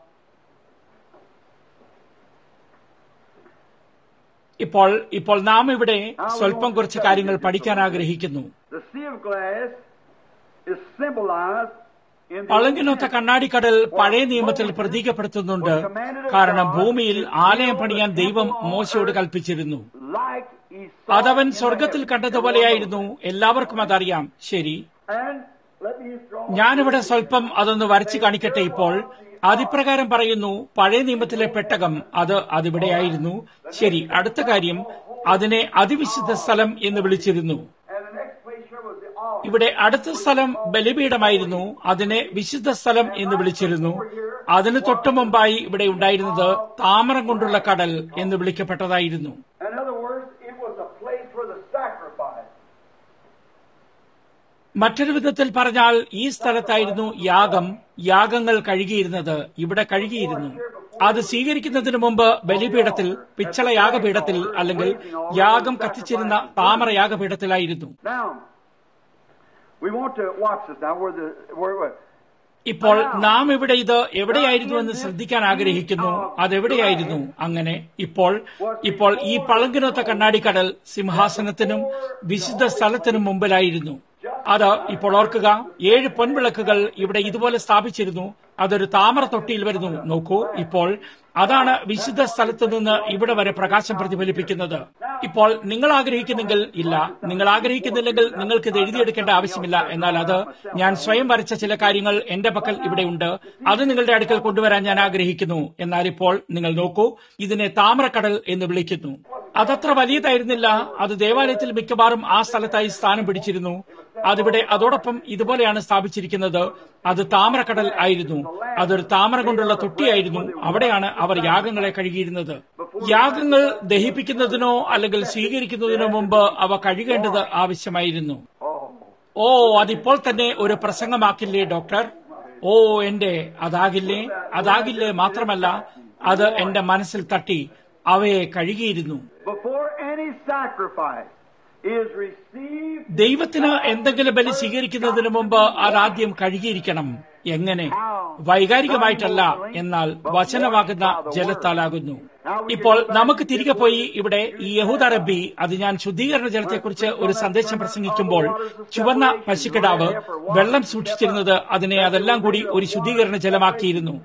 ഇപ്പോൾ ഇപ്പോൾ നാം ഇവിടെ സ്വല്പം കുറച്ച് കാര്യങ്ങൾ പഠിക്കാൻ ആഗ്രഹിക്കുന്നു The sea of glass is symbolized in the പളങ്കിനൊത്ത കണ്ണാടിക്കടൽ പഴയ നിയമത്തിൽ പ്രതീകപ്പെടുത്തുന്നുണ്ട് കാരണം ഭൂമിയിൽ ആലയം പണിയാൻ ദൈവം മോശയോട് കൽപ്പിച്ചിരുന്നു like he saw അതവൻ in the സ്വർഗത്തിൽ heavens. കണ്ടതുപോലെയായിരുന്നു എല്ലാവർക്കും അതറിയാം ശരി And let me just draw ഞാനിവിടെ സ്വല്പം അതൊന്ന് വരച്ചു കാണിക്കട്ടെ ഇപ്പോൾ അതിപ്രകാരം പറയുന്നു പഴയ നിയമത്തിലെ പെട്ടകം അത് അതിവിടെയായിരുന്നു ശരി അടുത്ത കാര്യം അതിനെ അതിവിശുദ്ധ സ്ഥലം എന്ന് വിളിച്ചിരുന്നു And the next place here was the altar. ഇവിടെ അടുത്ത സ്ഥലം ബലിപീഠമായിരുന്നു അതിനെ വിശുദ്ധ സ്ഥലം എന്ന് വിളിച്ചിരുന്നു അതിന് തൊട്ടു മുമ്പായി ഇവിടെ ഉണ്ടായിരുന്നത് താമരം കൊണ്ടുള്ള കടൽ എന്ന് വിളിക്കപ്പെട്ടതായിരുന്നു In other words, it was a place for the sacrifice. മറ്റൊരു വിധത്തിൽ പറഞ്ഞാൽ ഈ സ്ഥലത്തായിരുന്നു യാഗം യാഗങ്ങൾ കഴുകിയിരുന്നത് ഇവിടെ കഴുകിയിരുന്നു അത് സ്വീകരിക്കുന്നതിന് മുമ്പ് ബലിപീഠത്തിൽ പിച്ചള യാഗപീഠത്തിൽ അല്ലെങ്കിൽ യാഗം കത്തിച്ചിരുന്ന താമര യാഗപീഠത്തിലായിരുന്നു Now, we want to watch this now where the where, where ഇപ്പോൾ നാം ഇവിടെ ഇത് എവിടെയായിരുന്നു എന്ന് ശ്രദ്ധിക്കാൻ ആഗ്രഹിക്കുന്നു അതെവിടെയായിരുന്നു അങ്ങനെ ഇപ്പോൾ ഇപ്പോൾ ഈ പളങ്കിനൊത്ത കണ്ണാടിക്കടൽ സിംഹാസനത്തിനും വിശുദ്ധ സ്ഥലത്തിനും മുമ്പിലായിരുന്നു അത് ഇപ്പോൾ ഓർക്കുക ഏഴ് പൊൻവിളക്കുകൾ ഇവിടെ ഇതുപോലെ സ്ഥാപിച്ചിരുന്നു അതൊരു താമര തൊട്ടിയിൽ വരുന്നു നോക്കൂ ഇപ്പോൾ അതാണ് വിശുദ്ധ സ്ഥലത്ത് നിന്ന് ഇവിടെ വരെ പ്രകാശം പ്രതിഫലിപ്പിക്കുന്നത് ഇപ്പോൾ നിങ്ങൾ ആഗ്രഹിക്കുന്നെങ്കിൽ ഇല്ല നിങ്ങൾ ആഗ്രഹിക്കുന്നില്ലെങ്കിൽ നിങ്ങൾക്ക് ഇത് എഴുതിയെടുക്കേണ്ട ആവശ്യമില്ല എന്നാൽ അത് ഞാൻ സ്വയം വരച്ച ചില കാര്യങ്ങൾ എന്റെ പക്കൽ ഇവിടെയുണ്ട് അത് നിങ്ങളുടെ അടുക്കൽ കൊണ്ടുവരാൻ ഞാൻ ആഗ്രഹിക്കുന്നു എന്നാൽ ഇപ്പോൾ നിങ്ങൾ നോക്കൂ ഇതിനെ താമരക്കടൽ എന്ന് വിളിക്കുന്നു അതത്ര വലിയതായിരുന്നില്ല അത് ദേവാലയത്തിൽ മിക്കവാറും ആ സ്ഥലത്തായി സ്ഥാനം പിടിച്ചിരുന്നു അതിവിടെ അതോടൊപ്പം ഇതുപോലെയാണ് സ്ഥാപിച്ചിരിക്കുന്നത് അത് താമരക്കടൽ ആയിരുന്നു അതൊരു താമര കൊണ്ടുള്ള തൊട്ടിയായിരുന്നു അവിടെയാണ് അവർ യാഗങ്ങളെ കഴുകിയിരുന്നത് യാഗങ്ങൾ ദഹിപ്പിക്കുന്നതിനോ അല്ലെങ്കിൽ സ്വീകരിക്കുന്നതിനോ മുമ്പ് അവ കഴുകേണ്ടത് ആവശ്യമായിരുന്നു ഓ അതിപ്പോൾ തന്നെ ഒരു പ്രസംഗമാക്കില്ലേ ഡോക്ടർ ഓ എന്റെ അതാകില്ലേ അതാകില്ലേ മാത്രമല്ല അത് എന്റെ മനസ്സിൽ തട്ടി അവയെ കഴുകിയിരുന്നു before any sacrifice is received ദൈവത്തിന് എന്തെങ്കിലും ബലി സ്വീകരിക്കുന്നതിന് മുമ്പ് അതാദ്യം കഴുകിയിരിക്കണം എങ്ങനെ വൈകാരികമായിട്ടല്ല എന്നാൽ വചനമാകുന്ന ജലത്താലാകുന്നു ഇപ്പോൾ നമുക്ക് തിരികെ പോയി ഇവിടെ ഈ യഹൂദ റബ്ബി അത് ഞാൻ ശുദ്ധീകരണ ജലത്തെക്കുറിച്ച് ഒരു സന്ദേശം പ്രസംഗിക്കുമ്പോൾ ചുവന്ന പശുക്കിടാവ് വെള്ളം സൂക്ഷിച്ചിരുന്നത് അതിനെ അതെല്ലാം കൂടി ഒരു ശുദ്ധീകരണ ജലമാക്കിയിരുന്നു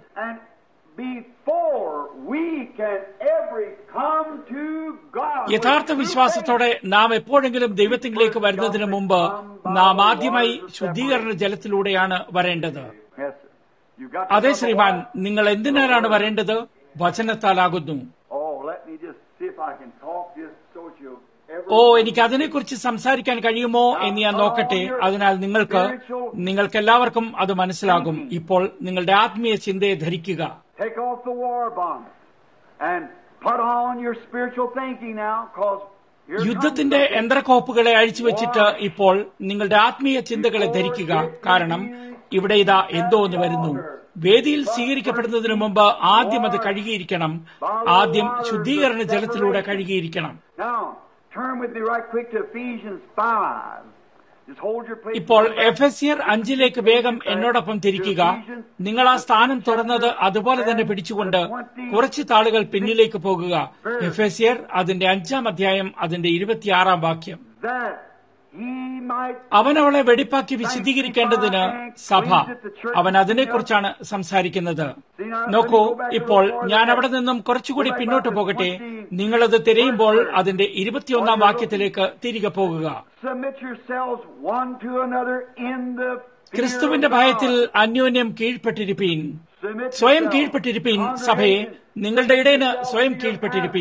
and before we can ever come to God. യഥാർത്ഥ വിശ്വാസത്തോടെ നാം എപ്പോഴെങ്കിലും ദൈവത്തിലേക്ക് വരുന്നതിന് മുമ്പ് നാം ആദ്യമായി ശുദ്ധീകരണ ജലത്തിലൂടെയാണ് വരേണ്ടത് Yes, sir. You got to അതെ know ശ്രീമാൻ why. നിങ്ങൾ എന്തിനാലാണ് വരേണ്ടത് വചനത്താലാകുന്നു Oh, let me just see if I can talk just so that you ever. ഓ എനിക്ക് അതിനെക്കുറിച്ച് സംസാരിക്കാൻ കഴിയുമോ എന്ന് ഞാൻ നോക്കട്ടെ അതിനാൽ നിങ്ങൾക്ക് നിങ്ങൾക്കെല്ലാവർക്കും അത് മനസ്സിലാകും ഇപ്പോൾ നിങ്ങളുടെ ആത്മീയ ചിന്തയെ ധരിക്കുക Take off the war bonnet and put on your spiritual thinking now, because here യുദ്ധത്തിന്റെ comes the- യന്ത്രക്കോപ്പുകളെ അഴിച്ചുവെച്ചിട്ട് ഇപ്പോൾ നിങ്ങളുടെ ആത്മീയ ചിന്തകളെ ധരിക്കുക കാരണം ഇവിടെ ഇതാ എന്തോ ഒന്ന് വരുന്നു വേദിയിൽ സ്വീകരിക്കപ്പെടുന്നതിന് മുമ്പ് ആദ്യം അത് കഴുകിയിരിക്കണം ആദ്യം ശുദ്ധീകരണ ജലത്തിലൂടെ കഴുകിയിരിക്കണം Now, turn with me right quick to Ephesians 5. Just hold your place. ഇപ്പോൾ എഫ് എസ് സിയർ അഞ്ചിലേക്ക് വേഗം എന്നോടൊപ്പം തിരിക്കുക നിങ്ങൾ ആ സ്ഥാനം തുറന്നത് അതുപോലെ തന്നെ പിടിച്ചുകൊണ്ട് കുറച്ച് താളുകൾ പിന്നിലേക്ക് പോകുക എഫ് എസ് സിയർ അതിന്റെ അഞ്ചാം അധ്യായം അതിന്റെ ഇരുപത്തിയാറാം വാക്യം That he might അവൻ അവളെ വെടിപ്പാക്കി വിശദീകരിക്കേണ്ടതിന് സഭ അവൻ അതിനെക്കുറിച്ചാണ് സംസാരിക്കുന്നത് നോക്കൂ ഇപ്പോൾ ഞാൻ അവിടെ നിന്നും കുറച്ചുകൂടി പിന്നോട്ട് പോകട്ടെ നിങ്ങളത് തിരയുമ്പോൾ അതിന്റെ ഇരുപത്തിയൊന്നാം വാക്യത്തിലേക്ക് തിരികെ പോകുക submit yourselves one to another in the fear ക്രിസ്തുവിന്റെ of God. ഭയത്തിൽ അന്യോന്യം കീഴ്പ്പെട്ടിരിപ്പീൻ Submit സ്വയം yourselves. കീഴ്പ്പെട്ടിരിപ്പീൻ സഭയെ നിങ്ങളുടെ ഇടയിന് സ്വയം കീഴ്പ്പെട്ടിരിപ്പീൻ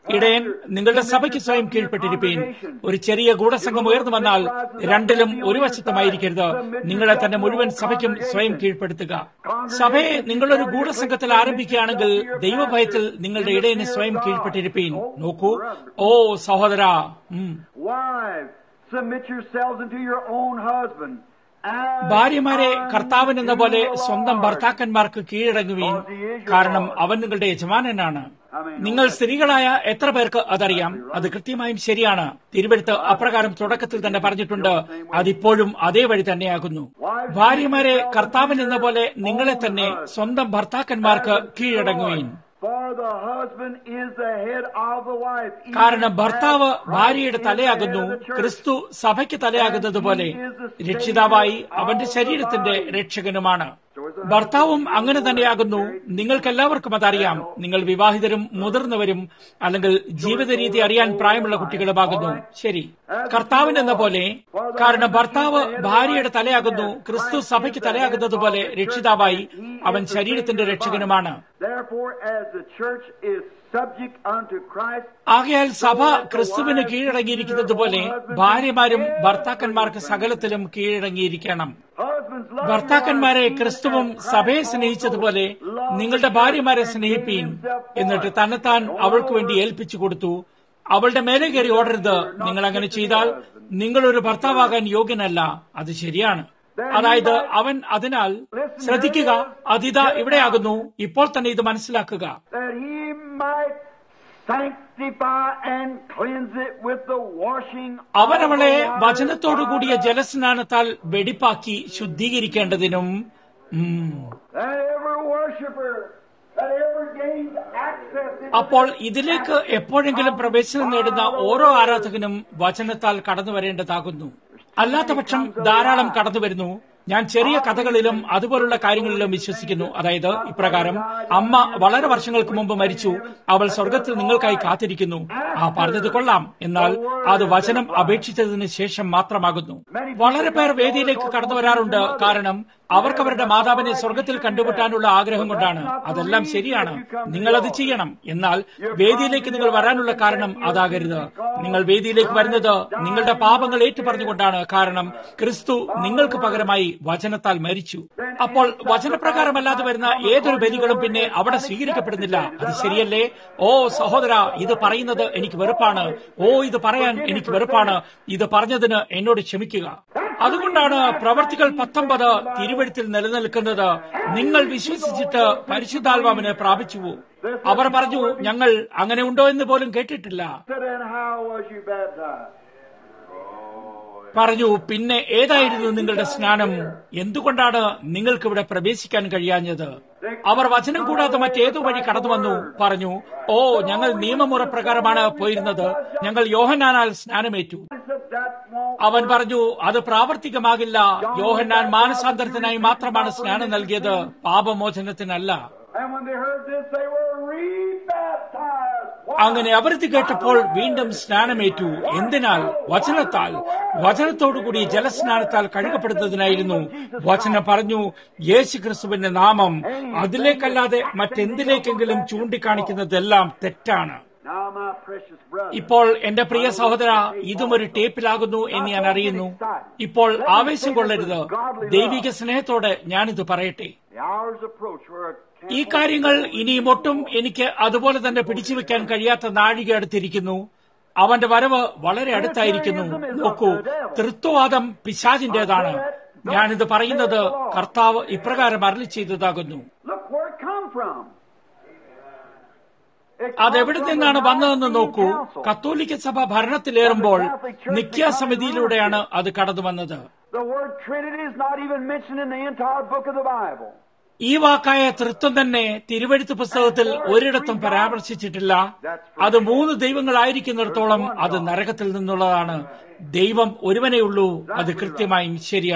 ഇടയൻ നിങ്ങളുടെ സഭയ്ക്ക് സ്വയം കീഴ്പ്പെട്ടിരിപ്പീൻ ഒരു ചെറിയ ഗൂഢസംഘം ഉയർന്നു വന്നാൽ രണ്ടിലും ഒരു വശത്തുമായിരിക്കരുത് നിങ്ങളെ തന്നെ മുഴുവൻ സഭയ്ക്കും സ്വയം കീഴ്പ്പെടുത്തുക സഭയെ നിങ്ങളൊരു ഗൂഢസംഘത്തിൽ ആരംഭിക്കുകയാണെങ്കിൽ ദൈവഭയത്തിൽ നിങ്ങളുടെ ഇടയന് സ്വയം കീഴ്പ്പെട്ടിരിപ്പീൻ നോക്കൂ ഓ സഹോദര ഉം. Wives, submit yourselves unto your own husband. as ഭാര്യമാരെ unto കർത്താവിൻ എന്ന പോലെ സ്വന്തം the Lord. ഭർത്താക്കന്മാർക്ക് കീഴടങ്ങുകയും കാരണം അവൻ നിങ്ങളുടെ യജമാനനാണ് നിങ്ങൾ സ്ത്രീകളായ എത്ര പേർക്ക് അതറിയാം അത് കൃത്യമായും ശരിയാണ് തിരുവെടുത്ത് അപ്രകാരം തുടക്കത്തിൽ തന്നെ പറഞ്ഞിട്ടുണ്ട് അതിപ്പോഴും അതേ വഴി തന്നെയാകുന്നു ഭാര്യമാരെ കർത്താവിൻ എന്ന പോലെ നിങ്ങളെ തന്നെ സ്വന്തം ഭർത്താക്കന്മാർക്ക് കീഴടങ്ങുകയും For the husband is the head of the wife. even കാരണം ഭർത്താവ് as Christ ഭാര്യയുടെ is the തലയാകുന്നു head of the church. ക്രിസ്തു സഭയ്ക്ക് തലയാകുന്നത് പോലെ രക്ഷിതാവായി അവന്റെ ശരീരത്തിന്റെ രക്ഷകനുമാണ് ഭർത്താവും അങ്ങനെ തന്നെയാകുന്നു നിങ്ങൾക്കെല്ലാവർക്കും അതറിയാം നിങ്ങൾ വിവാഹിതരും മുതിർന്നവരും അല്ലെങ്കിൽ ജീവിത രീതി അറിയാൻ പ്രായമുള്ള കുട്ടികളുമാകുന്നു ശരി കർത്താവിൻ എന്ന പോലെ കാരണം ഭർത്താവ് ഭാര്യയുടെ തലയാകുന്നു ക്രിസ്തു സഭയ്ക്ക് തലയാകുന്നത് പോലെ രക്ഷിതാവായി അവൻ ശരീരത്തിന്റെ രക്ഷകനുമാണ് Therefore, as the church is subject unto Christ, ആകയാൽ സഭ ക്രിസ്തുവിന് കീഴടങ്ങിയിരിക്കുന്നത് പോലെ ഭാര്യമാരും ഭർത്താക്കന്മാർക്ക് സകലത്തിലും കീഴടങ്ങിയിരിക്കണം husbands love ഭർത്താക്കന്മാരെ your wives, ക്രിസ്തുവും even as സഭയെ Christ സ്നേഹിച്ചതുപോലെ also loved നിങ്ങളുടെ the ഭാര്യമാരെ church and സ്നേഹിപ്പീൻ gave himself for എന്നിട്ട് it. തന്നെത്താൻ അവൾക്ക് വേണ്ടി ഏൽപ്പിച്ചു കൊടുത്തു അവളുടെ മേലെ കയറി ഓടരുത് നിങ്ങൾ അങ്ങനെ ചെയ്താൽ നിങ്ങളൊരു ഭർത്താവാകാൻ യോഗ്യനല്ല അത് ശരിയാണ് അതായത് അവൻ അതിനാൽ ശ്രദ്ധിക്കുക അതിതാ ഇവിടെയാകുന്നു ഇപ്പോൾ തന്നെ ഇത് മനസ്സിലാക്കുക that he might sanctify and cleanse it with the washing അവൻ of അവളെ the water വചനത്തോടുകൂടിയ of ജലസ്നാനത്താൽ വെടിപ്പാക്കി ശുദ്ധീകരിക്കേണ്ടതിനും ഉം, that every worshiper that ever gains access into അപ്പോൾ ഇതിലേക്ക് എപ്പോഴെങ്കിലും പ്രവേശനം നേടുന്ന ഓരോ ആരാധകനും വചനത്താൽ കടന്നു വരേണ്ടതാകുന്നു അല്ലാത്ത പക്ഷം ധാരാളം കടന്നു വരുന്നു ഞാൻ ചെറിയ കഥകളിലും അതുപോലുള്ള കാര്യങ്ങളിലും വിശ്വസിക്കുന്നു അതായത് ഇപ്രകാരം അമ്മ വളരെ വർഷങ്ങൾക്ക് മുമ്പ് മരിച്ചു അവൾ സ്വർഗത്തിൽ നിങ്ങൾക്കായി കാത്തിരിക്കുന്നു ആ പറഞ്ഞത് കൊള്ളാം എന്നാൽ അത് വചനം അപേക്ഷിച്ചതിന് ശേഷം മാത്രമാകുന്നു വളരെ പേർ വേദിയിലേക്ക് കടന്നു വരാറുണ്ട് കാരണം അവർക്ക് അവരുടെ മാതാവിനെ സ്വർഗത്തിൽ കണ്ടുമുട്ടാനുള്ള ആഗ്രഹം കൊണ്ടാണ് അതെല്ലാം ശരിയാണ് നിങ്ങൾ അത് ചെയ്യണം എന്നാൽ വേദിയിലേക്ക് നിങ്ങൾ വരാനുള്ള കാരണം അതാകരുത് നിങ്ങൾ വേദിയിലേക്ക് വരുന്നത് നിങ്ങളുടെ പാപങ്ങൾ ഏറ്റുപറഞ്ഞുകൊണ്ടാണ് കാരണം ക്രിസ്തു നിങ്ങൾക്ക് പകരമായി വചനത്താൽ മരിച്ചു അപ്പോൾ വചനപ്രകാരമല്ലാതെ വരുന്ന ഏതൊരു ബലികളും പിന്നെ അവിടെ സ്വീകരിക്കപ്പെടുന്നില്ല അത് ശരിയല്ലേ ഓ സഹോദര ഇത് പറയുന്നത് എനിക്ക് വെറുപ്പാണ് ഓ ഇത് പറയാൻ എനിക്ക് വെറുപ്പാണ് ഇത് പറഞ്ഞതിന് എന്നോട് ക്ഷമിക്കുക അതുകൊണ്ടാണ് പ്രവർത്തികൾ പത്തൊമ്പത് തിരുവഴുത്തിൽ നിലനിൽക്കുന്നത് നിങ്ങൾ വിശ്വസിച്ചിട്ട് പരിശുദ്ധാത്മാവിനെ പ്രാപിച്ചുവോ അവർ പറഞ്ഞു ഞങ്ങൾ അങ്ങനെ ഉണ്ടോ എന്ന് പോലും കേട്ടിട്ടില്ല it, and how was you baptized? പറഞ്ഞു പിന്നെ ഏതായിരുന്നു നിങ്ങളുടെ സ്നാനം എന്തുകൊണ്ടാണ് നിങ്ങൾക്ക് ഇവിടെ പ്രവേശിക്കാൻ കഴിയാഞ്ഞത് അവർ വചനം കൂടാതെ മറ്റേതോ വഴി കടന്നു വന്നു പറഞ്ഞു ഓ ഞങ്ങൾ നിയമമുറ പ്രകാരമാണ് പോയിരുന്നത് ഞങ്ങൾ യോഹന്നാനാൽ സ്നാനമേറ്റു He said, that won't അവൻ പറഞ്ഞു അത് പ്രാവർത്തികമാകില്ല യോഹന്നാൻ മാനസാന്തരത്തിനായി മാത്രമാണ് സ്നാനം നൽകിയത് പാപമോചനത്തിനല്ല And when they heard this, they were rebaptized. Why? അങ്ങനെ അവർ ഇത് കേട്ടപ്പോൾ വീണ്ടും സ്നാനമേറ്റു എന്തിനാൽ വചനത്താൽ വചനത്തോടുകൂടി ജലസ്നാനത്താൽ കഴുകപ്പെടുന്നതിനായിരുന്നു വചനം പറഞ്ഞു യേശു ക്രിസ്തുവിന്റെ നാമം അതിലേക്കല്ലാതെ മറ്റെന്തിലേക്കെങ്കിലും ചൂണ്ടിക്കാണിക്കുന്നതെല്ലാം തെറ്റാണ് Now, my precious brother, ഇപ്പോൾ എന്റെ പ്രിയ സഹോദര ഇതും ഒരു ടേപ്പിലാകുന്നു എന്ന് ഞാൻ അറിയുന്നു ഇപ്പോൾ ആവേശം കൊള്ളരുത് ദൈവിക സ്നേഹത്തോടെ ഞാനിത് പറയട്ടെ the hours approach where it can't ഈ കാര്യങ്ങൾ ഇനിയും ഒട്ടും എനിക്ക് അതുപോലെ തന്നെ പിടിച്ചു വെക്കാൻ കഴിയാത്ത നാഴിക അടുത്തിരിക്കുന്നു അവന്റെ വരവ് വളരെ അടുത്തായിരിക്കുന്നു നോക്കൂ തൃത്വവാദം പിശാചിന്റേതാണ് ഞാനിത് പറയുന്നത് കർത്താവ് ഇപ്രകാരം അരളി ചെയ്തതാകുന്നു Look where it come from. It come അതെവിടെ from നിന്നാണ് the വന്നതെന്ന് Nicene നോക്കൂ Council. കത്തോലിക്ക സഭ ഭരണത്തിലേറുമ്പോൾ നിത്യാസമിതിയിലൂടെയാണ് അത് കടന്നു വന്നത് The word Trinity is not even mentioned in the entire book of the Bible. ഈ വാക്കായ തൃത്വം തന്നെ തിരുവഴുത്ത് പുസ്തകത്തിൽ ഒരിടത്തും പരാമർശിച്ചിട്ടില്ല അത് മൂന്ന് ദൈവങ്ങളായിരിക്കുന്നിടത്തോളം അത് നരകത്തിൽ നിന്നുള്ളതാണ് ദൈവം ഒരുവനേ ഉള്ളൂ അത് കൃത്യമായും ശരിയാണ്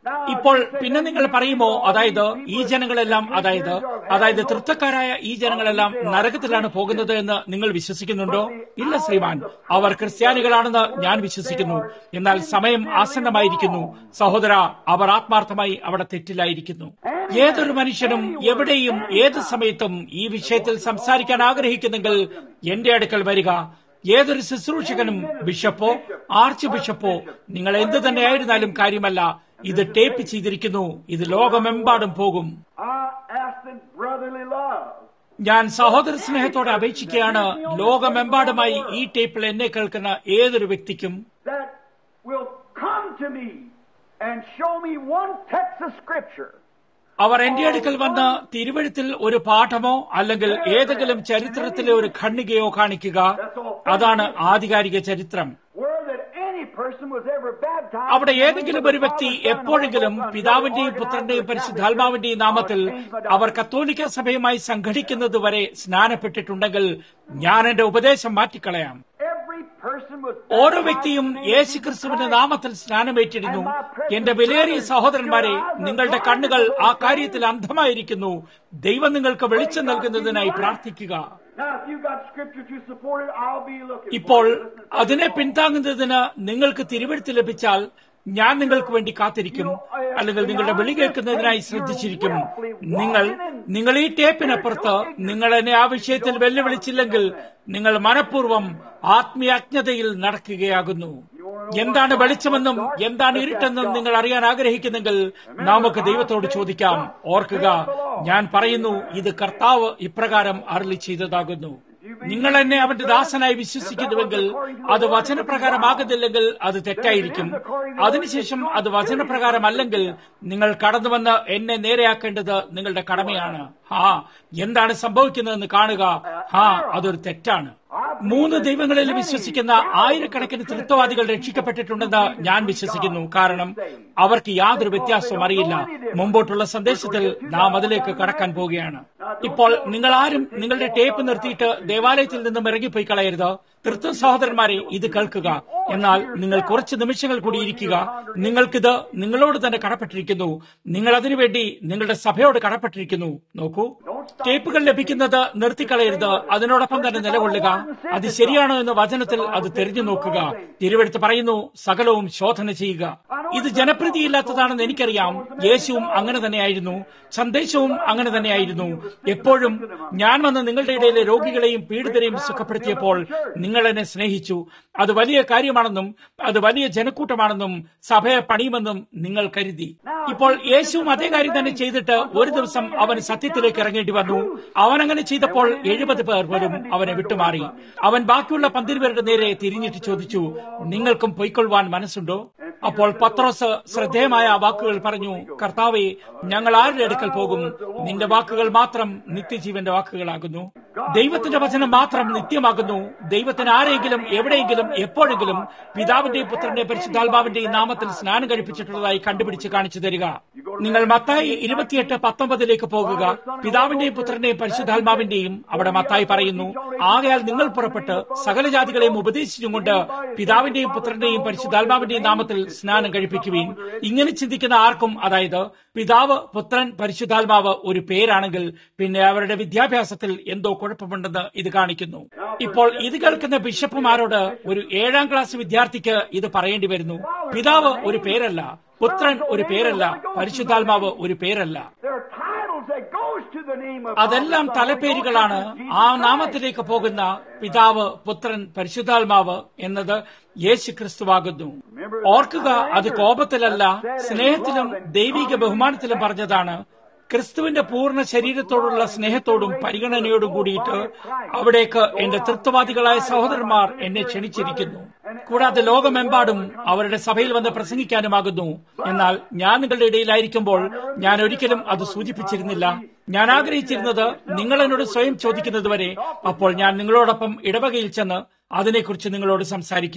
ഇപ്പോൾ പിന്നെ നിങ്ങൾ പറയുമോ അതായത് ഈ ജനങ്ങളെല്ലാം അതായത് അതായത് തൃത്വക്കാരായ ഈ ജനങ്ങളെല്ലാം നരകത്തിലാണ് പോകുന്നത് എന്ന് നിങ്ങൾ വിശ്വസിക്കുന്നുണ്ടോ ഇല്ല ശ്രീമാൻ അവർ ക്രിസ്ത്യാനികളാണെന്ന് ഞാൻ വിശ്വസിക്കുന്നു എന്നാൽ സമയം ആസന്നമായിരിക്കുന്നു സഹോദര അവർ ആത്മാർത്ഥമായി അവിടെ തെറ്റിലായിരിക്കുന്നു ഏതൊരു മനുഷ്യനും എവിടെയും ഏത് സമയത്തും ഈ വിഷയത്തിൽ സംസാരിക്കാൻ ആഗ്രഹിക്കുന്നെങ്കിൽ എന്റെ അടുക്കൽ വരിക ഏതൊരു ശുശ്രൂഷകനും ബിഷപ്പോ ആർച്ച് ബിഷപ്പോ നിങ്ങൾ എന്ത് തന്നെയായിരുന്നാലും കാര്യമല്ല ഇത് ടേപ്പ് ചെയ്തിരിക്കുന്നു ഇത് ലോകമെമ്പാടും പോകും I ask in brotherly love. ഞാൻ സഹോദര സ്നേഹത്തോടെ അപേക്ഷിക്കുകയാണ് ലോകമെമ്പാടുമായി ഈ ടേപ്പിൽ എന്നെ കേൾക്കുന്ന ഏതൊരു വ്യക്തിക്കും that will come to me and show me one text of scripture അവർ എന്റെ അടുക്കൽ വന്ന് തിരുവഴുത്തിൽ ഒരു പാഠമോ അല്ലെങ്കിൽ ഏതെങ്കിലും ചരിത്രത്തിലെ ഒരു ഖണ്ഡികയോ കാണിക്കുക അതാണ് ആധികാരിക ചരിത്രം where that any person was ever baptized. അവിടെ ഏതെങ്കിലും ഒരു വ്യക്തി എപ്പോഴെങ്കിലും പിതാവിന്റെയും പുത്രന്റെയും പരിശുദ്ധാത്മാവിന്റെയും നാമത്തിൽ അവർ കത്തോലിക്ക സഭയുമായി സംഘടിക്കുന്നത് വരെ സ്നാനപ്പെട്ടിട്ടുണ്ടെങ്കിൽ ഞാൻ എന്റെ ഉപദേശം മാറ്റിക്കളയാം Every person was ഓരോ വ്യക്തിയും യേശു ക്രിസ്തുവിന്റെ നാമത്തിൽ സ്നാനമേറ്റിരുന്നു എന്റെ വിലയേറിയ സഹോദരന്മാരെ നിങ്ങളുടെ കണ്ണുകൾ ആ കാര്യത്തിൽ അന്ധമായിരിക്കുന്നു ദൈവം നിങ്ങൾക്ക് വെളിച്ചം നൽകുന്നതിനായി പ്രാർത്ഥിക്കുക Now, if you got scripture to support it, I'll be looking. ഇപ്പോൾ for it. Listen to അതിനെ പിന്താങ്ങുന്നതിന് നിങ്ങൾക്ക് തിരുവഴുത്ത് ലഭിച്ചാൽ ഞാൻ നിങ്ങൾക്ക് വേണ്ടി കാത്തിരിക്കും അല്ലെങ്കിൽ നിങ്ങളുടെ വിളി കേൾക്കുന്നതിനായി ശ്രദ്ധിച്ചിരിക്കും നിങ്ങൾ നിങ്ങൾ ഈ ടേപ്പിനപ്പുറത്ത് നിങ്ങൾ എന്നെ ആ വിഷയത്തിൽ വെല്ലുവിളിച്ചില്ലെങ്കിൽ നിങ്ങൾ മനഃപൂർവ്വം ആത്മീയജ്ഞതയിൽ നടക്കുകയാകുന്നു എന്താണ് വെളിച്ചമെന്നും എന്താണ് ഇരുട്ടെന്നും നിങ്ങൾ അറിയാൻ ആഗ്രഹിക്കുന്നെങ്കിൽ നമുക്ക് ദൈവത്തോട് ചോദിക്കാം ഓർക്കുക ഞാൻ പറയുന്നു ഇത് കർത്താവ് ഇപ്രകാരം അരളി ചെയ്തതാകുന്നു നിങ്ങൾ എന്നെ അവന്റെ ദാസനായി വിശ്വസിക്കുന്നുവെങ്കിൽ അത് വചനപ്രകാരമാകുന്നില്ലെങ്കിൽ അത് തെറ്റായിരിക്കും അതിനുശേഷം അത് വചനപ്രകാരമല്ലെങ്കിൽ നിങ്ങൾ കടന്നുവന്ന് എന്നെ നേരെയാക്കേണ്ടത് നിങ്ങളുടെ കടമയാണ് ഹാ എന്താണ് സംഭവിക്കുന്നതെന്ന് കാണുക ഹാ അതൊരു തെറ്റാണ് മൂന്ന് ദൈവങ്ങളിൽ വിശ്വസിക്കുന്ന ആയിരക്കണക്കിന് തൃത്വവാദികൾ രക്ഷിക്കപ്പെട്ടിട്ടുണ്ടെന്ന് ഞാൻ വിശ്വസിക്കുന്നു കാരണം അവർക്ക് യാതൊരു വ്യത്യാസവും അറിയില്ല മുമ്പോട്ടുള്ള സന്ദേശത്തിൽ നാം അതിലേക്ക് കടക്കാൻ പോവുകയാണ് ഇപ്പോൾ നിങ്ങൾ ആരും നിങ്ങളുടെ ടേപ്പ് നിർത്തിയിട്ട് ദേവാലയത്തിൽ നിന്നും ഇറങ്ങിപ്പോയി കളയരുത് തൃത്വ സഹോദരന്മാരെ ഇത് കേൾക്കുക എന്നാൽ നിങ്ങൾ കുറച്ച് നിമിഷങ്ങൾ കൂടി ഇരിക്കുക നിങ്ങൾക്കിത് നിങ്ങളോട് തന്നെ കടപ്പെട്ടിരിക്കുന്നു നിങ്ങൾ അതിനുവേണ്ടി നിങ്ങളുടെ സഭയോട് കടപ്പെട്ടിരിക്കുന്നു നോക്കൂ ടേപ്പുകൾ ലഭിക്കുന്നത് നിർത്തിക്കളയരുത് അതിനോടൊപ്പം തന്നെ നിലകൊള്ളുക അത് ശരിയാണോ എന്ന് വചനത്തിൽ അത് തെരഞ്ഞു നോക്കുക തിരുവെടുത്ത് പറയുന്നു സകലവും ശോധന ചെയ്യുക ഇത് ജനപ്രീതിയില്ലാത്തതാണെന്ന് എനിക്കറിയാം യേശുവും അങ്ങനെ തന്നെയായിരുന്നു സന്ദേശവും അങ്ങനെ തന്നെയായിരുന്നു എപ്പോഴും ഞാൻ വന്ന് നിങ്ങളുടെ ഇടയിലെ രോഗികളെയും പീഡിതരെയും സുഖപ്പെടുത്തിയപ്പോൾ നിങ്ങൾ എന്നെ സ്നേഹിച്ചു അത് വലിയ കാര്യമാണെന്നും അത് വലിയ ജനക്കൂട്ടമാണെന്നും സഭയെ പണിയുമെന്നും നിങ്ങൾ കരുതി ഇപ്പോൾ യേശുവും അതേ കാര്യം തന്നെ ചെയ്തിട്ട് ഒരു ദിവസം അവൻ സത്യത്തിലേക്ക് ഇറങ്ങേണ്ടി വന്നു അവൻ അങ്ങനെ ചെയ്തപ്പോൾ എഴുപത് പേർ പോലും അവനെ വിട്ടുമാറി അവൻ ബാക്കിയുള്ള പന്തിരുപേരുടെ നേരെ തിരിഞ്ഞിട്ട് ചോദിച്ചു നിങ്ങൾക്കും പൊയ്ക്കൊള്ളുവാൻ മനസ്സുണ്ടോ അപ്പോൾ പത്രോസ് ശ്രദ്ധേയമായ ആ വാക്കുകൾ പറഞ്ഞു കർത്താവെ ഞങ്ങൾ ആരുടെ അടുക്കൽ പോകും നിന്റെ വാക്കുകൾ മാത്രം നിത്യജീവന്റെ വാക്കുകളാകുന്നു ദൈവത്തിന്റെ വചനം മാത്രം നിത്യമാകുന്നു ദൈവത്തിന് ആരെങ്കിലും എവിടെയെങ്കിലും എപ്പോഴെങ്കിലും പിതാവിന്റെയും പുത്രന്റെയും പരിശുദ്ധാത്മാവിന്റെയും നാമത്തിൽ സ്നാനം കഴിപ്പിച്ചിട്ടുള്ളതായി കണ്ടുപിടിച്ച് കാണിച്ചു തരിക നിങ്ങൾ മത്തായി ഇരുപത്തിയെട്ട് പത്തൊമ്പതിലേക്ക് പോകുക പിതാവിന്റെയും പുത്രന്റെയും പരിശുദ്ധാത്മാവിന്റെയും അവിടെ മത്തായി പറയുന്നു ആകയാൽ നിങ്ങൾ പുറപ്പെട്ട് സകല ജാതികളെയും ഉപദേശിച്ചും കൊണ്ട് പിതാവിന്റെയും പുത്രന്റെയും പരിശുദ്ധാത്മാവിന്റെയും നാമത്തിൽ സ്നാനം കഴിപ്പിക്കുവീൻ ഇങ്ങനെ ചിന്തിക്കുന്ന ആർക്കും അതായത് പിതാവ് പുത്രൻ പരിശുദ്ധാത്മാവ് ഒരു പേരാണെങ്കിൽ പിന്നെ അവരുടെ വിദ്യാഭ്യാസത്തിൽ എന്തോ കുഴപ്പമുണ്ടെന്ന് ഇത് കാണിക്കുന്നു ഇപ്പോൾ ഇത് കേൾക്കുന്ന ബിഷപ്പുമാരോട് ഒരു ഏഴാം ക്ലാസ് വിദ്യാർത്ഥിക്ക് ഇത് പറയേണ്ടി വരുന്നു പിതാവ് ഒരു പേരല്ല പുത്രൻ ഒരു പേരല്ല പരിശുദ്ധാത്മാവ് ഒരു പേരല്ല There are titles that goes to the name of അതെല്ലാം God. തലപ്പേരുകളാണ് ആ നാമത്തിലേക്ക് പോകുന്ന പിതാവ് പുത്രൻ പരിശുദ്ധാത്മാവ് എന്നത് യേശു ക്രിസ്തുവാകുന്നു ഓർക്കുക അത് കോപത്തിലല്ല സ്നേഹത്തിലും ദൈവിക ബഹുമാനത്തിലും പറഞ്ഞതാണ് ക്രിസ്തുവിന്റെ പൂർണ്ണ ശരീരത്തോടുള്ള സ്നേഹത്തോടും പരിഗണനയോടും കൂടിയിട്ട് അവിടേക്ക് എന്റെ തൃത്വവാദികളായ സഹോദരന്മാർ എന്നെ ക്ഷണിച്ചിരിക്കുന്നു കൂടാതെ ലോകമെമ്പാടും അവരുടെ സഭയിൽ വന്ന് പ്രസംഗിക്കാനുമാകുന്നു എന്നാൽ ഞാൻ നിങ്ങളുടെ ഇടയിലായിരിക്കുമ്പോൾ ഞാൻ ഒരിക്കലും അത് സൂചിപ്പിച്ചിരുന്നില്ല ഞാൻ ആഗ്രഹിച്ചിരുന്നത് നിങ്ങൾ എന്നോട് സ്വയം ചോദിക്കുന്നതുവരെ അപ്പോൾ ഞാൻ നിങ്ങളോടൊപ്പം ഇടവകയിൽ ചെന്ന് അതിനെക്കുറിച്ച് നിങ്ങളോട് സംസാരിക്കും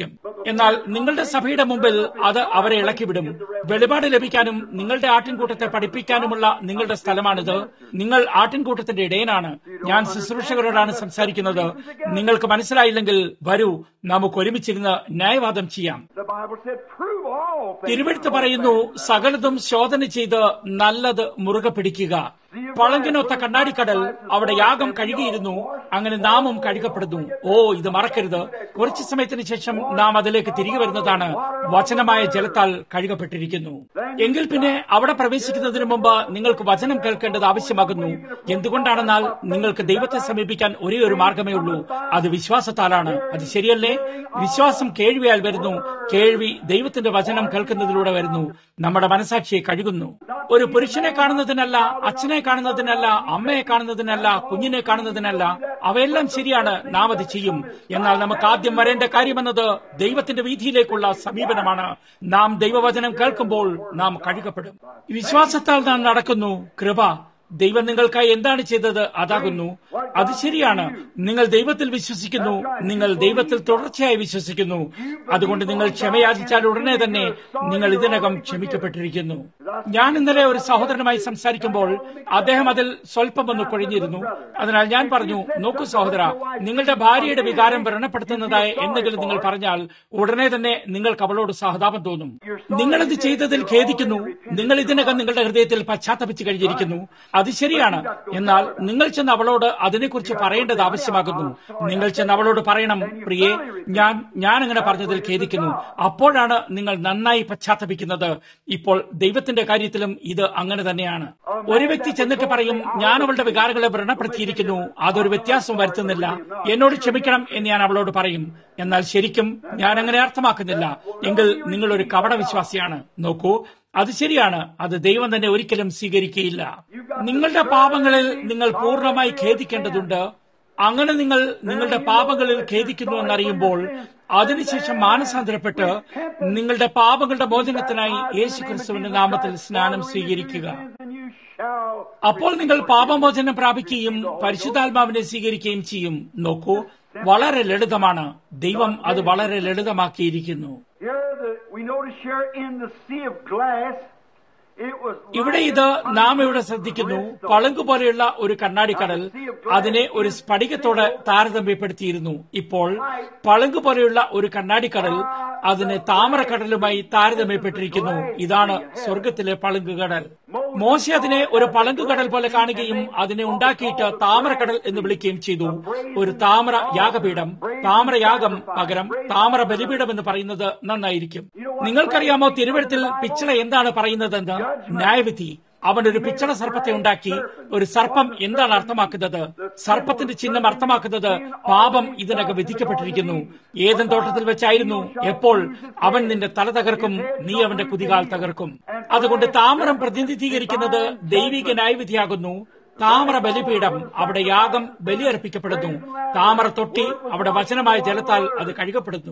എന്നാൽ നിങ്ങളുടെ സഭയുടെ മുമ്പിൽ അത് അവരെ ഇളക്കിവിടും വെളിപാട് ലഭിക്കാനും നിങ്ങളുടെ ആട്ടിൻകൂട്ടത്തെ പഠിപ്പിക്കാനുമുള്ള നിങ്ങളുടെ സ്ഥലമാണിത് നിങ്ങൾ ആട്ടിൻകൂട്ടത്തിന്റെ ഇടയനാണ് ഞാൻ ശുശ്രൂഷകരോടാണ് സംസാരിക്കുന്നത് നിങ്ങൾക്ക് മനസ്സിലായില്ലെങ്കിൽ വരൂ നമുക്ക് ഒരുമിച്ചിരുന്ന് ന്യായവാദം ചെയ്യാം The Bible said, prove all things. തിരുവെടുത്ത് പറയുന്നു സകലതും ശോധന ചെയ്ത് നല്ലത് മുറുകെ പിടിക്കുക പളങ്കിനൊത്ത കണ്ണാടിക്കടൽ അവിടെ യാഗം കഴുകിയിരുന്നു അങ്ങനെ നാമും കഴുകപ്പെടുന്നു ഓ ഇത് മറക്കരുത് കുറച്ചു സമയത്തിന് ശേഷം നാം അതിലേക്ക് തിരികെ വരുന്നതാണ് വചനമായ ജലത്താൽ കഴുകപ്പെട്ടിരിക്കുന്നു എങ്കിൽ പിന്നെ അവിടെ പ്രവേശിക്കുന്നതിന് മുമ്പ് നിങ്ങൾക്ക് വചനം കേൾക്കേണ്ടത് ആവശ്യമാകുന്നു എന്തുകൊണ്ടാണെന്നാൽ നിങ്ങൾക്ക് ദൈവത്തെ സമീപിക്കാൻ ഒരേ ഒരു മാർഗമേ ഉള്ളൂ അത് വിശ്വാസത്താലാണ് അത് ശരിയല്ലേ വിശ്വാസം കേൾവിയാൽ വരുന്നു കേൾവി ദൈവത്തിന്റെ വചനം കേൾക്കുന്നതിലൂടെ വരുന്നു നമ്മുടെ മനസാക്ഷിയെ കഴുകുന്നു ഒരു പുരുഷനെ കാണുന്നതിനല്ല അച്ഛനെ കാണുന്നതിനല്ല അമ്മയെ കാണുന്നതിനല്ല കുഞ്ഞിനെ കാണുന്നതിനല്ല അവയെല്ലാം ശരിയാണ് നാം അത് ചെയ്യും എന്നാൽ നമുക്ക് ആദ്യം വരേണ്ട കാര്യമെന്നത് ദൈവത്തിന്റെ വീതിയിലേക്കുള്ള സമീപനമാണ് നാം ദൈവവചനം കേൾക്കുമ്പോൾ നാം കഴുകപ്പെടും വിശ്വാസത്താൽ നാം നടക്കുന്നു കൃപ ദൈവം നിങ്ങൾക്കായി എന്താണ് ചെയ്തത് അതാകുന്നു അത് ശരിയാണ് നിങ്ങൾ ദൈവത്തിൽ വിശ്വസിക്കുന്നു നിങ്ങൾ ദൈവത്തിൽ തുടർച്ചയായി വിശ്വസിക്കുന്നു അതുകൊണ്ട് നിങ്ങൾ ക്ഷമയാചിച്ചാൽ ഉടനെ തന്നെ നിങ്ങൾ ഇതിനകം ക്ഷമിക്കപ്പെട്ടിരിക്കുന്നു ഞാൻ ഇന്നലെ ഒരു സഹോദരനുമായി സംസാരിക്കുമ്പോൾ അദ്ദേഹം അതിൽ സ്വല്പം ഒന്ന് കൊഴിഞ്ഞിരുന്നു അതിനാൽ ഞാൻ പറഞ്ഞു നോക്കൂ സഹോദര നിങ്ങളുടെ ഭാര്യയുടെ വികാരം വ്രണപ്പെടുത്തുന്നതായ എന്തെങ്കിലും നിങ്ങൾ പറഞ്ഞാൽ ഉടനെ തന്നെ നിങ്ങൾക്ക് അവളോട് സഹതാപം തോന്നും നിങ്ങളിത് ചെയ്തതിൽ ഖേദിക്കുന്നു നിങ്ങൾ ഇതിനകം നിങ്ങളുടെ ഹൃദയത്തിൽ പശ്ചാത്തപിച്ചു കഴിഞ്ഞിരിക്കുന്നു അത് ശരിയാണ് എന്നാൽ നിങ്ങൾ ചെന്ന് അവളോട് അതിനെക്കുറിച്ച് പറയേണ്ടത് ആവശ്യമാകുന്നു നിങ്ങൾ ചെന്ന് അവളോട് പറയണം പ്രിയേ ഞാൻ ഞാൻ അങ്ങനെ പറഞ്ഞതിൽ ഖേദിക്കുന്നു അപ്പോഴാണ് നിങ്ങൾ നന്നായി പശ്ചാത്തപിക്കുന്നത് ഇപ്പോൾ ദൈവത്തിന്റെ കാര്യത്തിലും ഇത് അങ്ങനെ തന്നെയാണ് ഒരു വ്യക്തി ചെന്നിട്ട് പറയും ഞാൻ അവളുടെ വികാരങ്ങളെ വ്രണപ്പെടുത്തിയിരിക്കുന്നു അതൊരു വ്യത്യാസം വരുത്തുന്നില്ല എന്നോട് ക്ഷമിക്കണം എന്ന് ഞാൻ അവളോട് പറയും എന്നാൽ ശരിക്കും ഞാൻ അങ്ങനെ അർത്ഥമാക്കുന്നില്ല എങ്കിൽ നിങ്ങൾ ഒരു കപട വിശ്വാസിയാണ് നോക്കൂ അത് ശരിയാണ് അത് ദൈവം തന്നെ ഒരിക്കലും സ്വീകരിക്കുകയില്ല നിങ്ങളുടെ പാപങ്ങളിൽ നിങ്ങൾ പൂർണ്ണമായി ഖേദിക്കേണ്ടതുണ്ട് അങ്ങനെ നിങ്ങൾ നിങ്ങളുടെ പാപങ്ങളിൽ ഖേദിക്കുന്നു എന്നറിയുമ്പോൾ അതിനുശേഷം മാനസാന്തരപ്പെട്ട് നിങ്ങളുടെ പാപങ്ങളുടെ മോചനത്തിനായി യേശു ക്രിസ്തുവിന്റെ നാമത്തിൽ സ്നാനം സ്വീകരിക്കുക And you shall അപ്പോൾ നിങ്ങൾ പാപമോചനം പ്രാപിക്കുകയും പരിശുദ്ധാത്മാവിനെ സ്വീകരിക്കുകയും ചെയ്യും നോക്കൂ വളരെ ലളിതമാണ് ദൈവം അത് വളരെ ലളിതമാക്കിയിരിക്കുന്നു Here the, we notice here in the sea of glass, it was ഇവിടെ ഇത് നാം ഇവിടെ ശ്രദ്ധിക്കുന്നു പളുങ്ക് പോലെയുള്ള ഒരു കണ്ണാടിക്കടൽ അതിനെ ഒരു സ്ഫടികത്തോടെ താരതമ്യപ്പെടുത്തിയിരുന്നു ഇപ്പോൾ പളുങ്ക് പോലെയുള്ള ഒരു കണ്ണാടിക്കടൽ അതിനെ താമരക്കടലുമായി താരതമ്യപ്പെട്ടിരിക്കുന്നു ഇതാണ് സ്വർഗത്തിലെ പളുങ്ക് കടൽ മോശ അതിനെ ഒരു പളുങ്ക് കടൽ പോലെ കാണുകയും അതിനെ ഉണ്ടാക്കിയിട്ട് താമരക്കടൽ എന്ന് വിളിക്കുകയും ചെയ്തു ഒരു താമര യാഗപീഠം താമരയാഗം പകരം താമര ബലിപീഠം എന്ന് പറയുന്നത് നന്നായിരിക്കും നിങ്ങൾക്കറിയാമോ തിരുവഴുത്തിൽ പിച്ചള എന്താണ് പറയുന്നതെന്ന് ന്യായവിധി അവൻ ഒരു പിച്ചള സർപ്പത്തെ ഉണ്ടാക്കി ഒരു സർപ്പം എന്താണ് അർത്ഥമാക്കുന്നത് സർപ്പത്തിന്റെ ചിഹ്നം അർത്ഥമാക്കുന്നത് പാപം ഇതിനകം വിധിക്കപ്പെട്ടിരിക്കുന്നു ഏതൻ തോട്ടത്തിൽ വെച്ചായിരുന്നു എപ്പോൾ അവൻ നിന്റെ തല തകർക്കും നീ അവന്റെ കുതികാൽ തകർക്കും അതുകൊണ്ട് താമരം പ്രതിനിധീകരിക്കുന്നത് ദൈവിക ന്യായവിധിയാകുന്നു താമര ബലിപീഠം അവിടെ യാഗം ബലിയർപ്പിക്കപ്പെടുന്നു താമര തൊട്ടി അവിടെ വചനമായ ജലത്താൽ അത് കഴുകപ്പെടുന്നു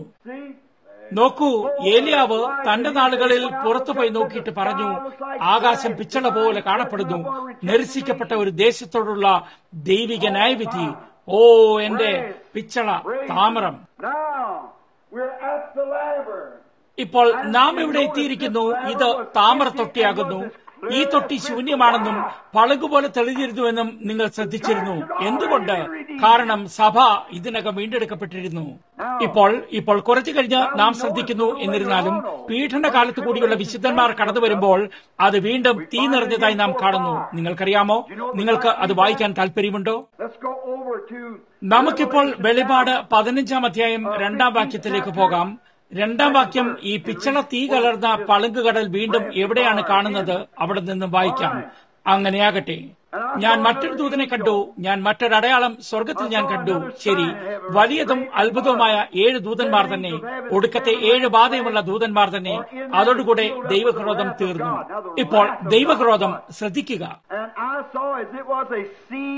നോക്കൂ ഏലിയാവ് തന്റെ നാളുകളിൽ പുറത്തു പോയി നോക്കിയിട്ട് പറഞ്ഞു ആകാശം പിച്ചള പോലെ കാണപ്പെടുന്നു നിരസിക്കപ്പെട്ട ഒരു ദേശത്തോടുള്ള ദൈവിക ന്യായവിധി ഓ എന്റെ പിച്ചള താമരം Now, we're at the laver. ഇപ്പോൾ നാം ഇവിടെ എത്തിയിരിക്കുന്നു ഇത് താമര തൊട്ടിയാകുന്നു ഈ തൊട്ടി ശൂന്യമാണെന്നും പളുകുപോലെ തെളിഞ്ഞിരുന്നുവെന്നും നിങ്ങൾ ശ്രദ്ധിച്ചിരുന്നു എന്തുകൊണ്ട് കാരണം സഭ ഇതിനകം വീണ്ടെടുക്കപ്പെട്ടിരുന്നു ഇപ്പോൾ ഇപ്പോൾ കുറച്ചു കഴിഞ്ഞ് നാം ശ്രദ്ധിക്കുന്നു എന്നിരുന്നാലും പീഡനകാലത്ത് കൂടിയുള്ള വിശുദ്ധന്മാർ കടന്നു വരുമ്പോൾ അത് വീണ്ടും തീ നിറഞ്ഞതായി നാം കാണുന്നു നിങ്ങൾക്കറിയാമോ നിങ്ങൾക്ക് അത് വായിക്കാൻ താല്പര്യമുണ്ടോ Let's go over to നമുക്കിപ്പോൾ വെളിപാട് പതിനഞ്ചാം അധ്യായം രണ്ടാം വാക്യത്തിലേക്ക് പോകാം രണ്ടാം വാക്യം ഈ പിച്ചള തീ കലർന്ന പളുങ്ക് കടൽ വീണ്ടും എവിടെയാണ് കാണുന്നത് അവിടെ നിന്നും വായിക്കാം അങ്ങനെയാകട്ടെ ഞാൻ മറ്റൊരു ദൂതനെ കണ്ടു ഞാൻ മറ്റൊരടയാളം സ്വർഗത്തിൽ ഞാൻ കണ്ടു ശരി വലിയതും അത്ഭുതവുമായ ഏഴ് ദൂതന്മാർ തന്നെ ഒടുക്കത്തെ ഏഴ് ബാധയുമുള്ള ദൂതന്മാർ തന്നെ അതോടുകൂടെ ദൈവക്രോധം തീർന്നു ഇപ്പോൾ ദൈവക്രോധം ശ്രദ്ധിക്കുക And I saw as it was a sea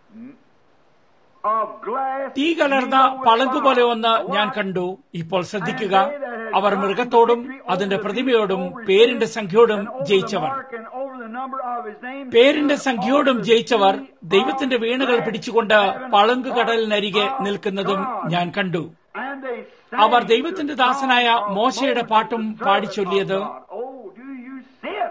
of glass. തീ കലർന്ന പളുങ്ക് പോലെ ഒന്ന് ഞാൻ കണ്ടു ഇപ്പോൾ ശ്രദ്ധിക്കുക അവർ മൃഗത്തോടും അതിന്റെ പ്രതിമയോടും പേരിന്റെ സംഖ്യയോടും ജയിച്ചവർ And over the number of his name. പേരിന്റെ സംഖ്യയോടും ജയിച്ചവർ ദൈവത്തിന്റെ വീണകൾ പിടിച്ചുകൊണ്ട് പളുങ്ക് കടലിനരികെ നിൽക്കുന്നതും ഞാൻ കണ്ടു And they അവർ ദൈവത്തിന്റെ ദാസനായ മോശയുടെ പാട്ടും പാടിച്ചൊല്ലിയത് Oh, do you see it?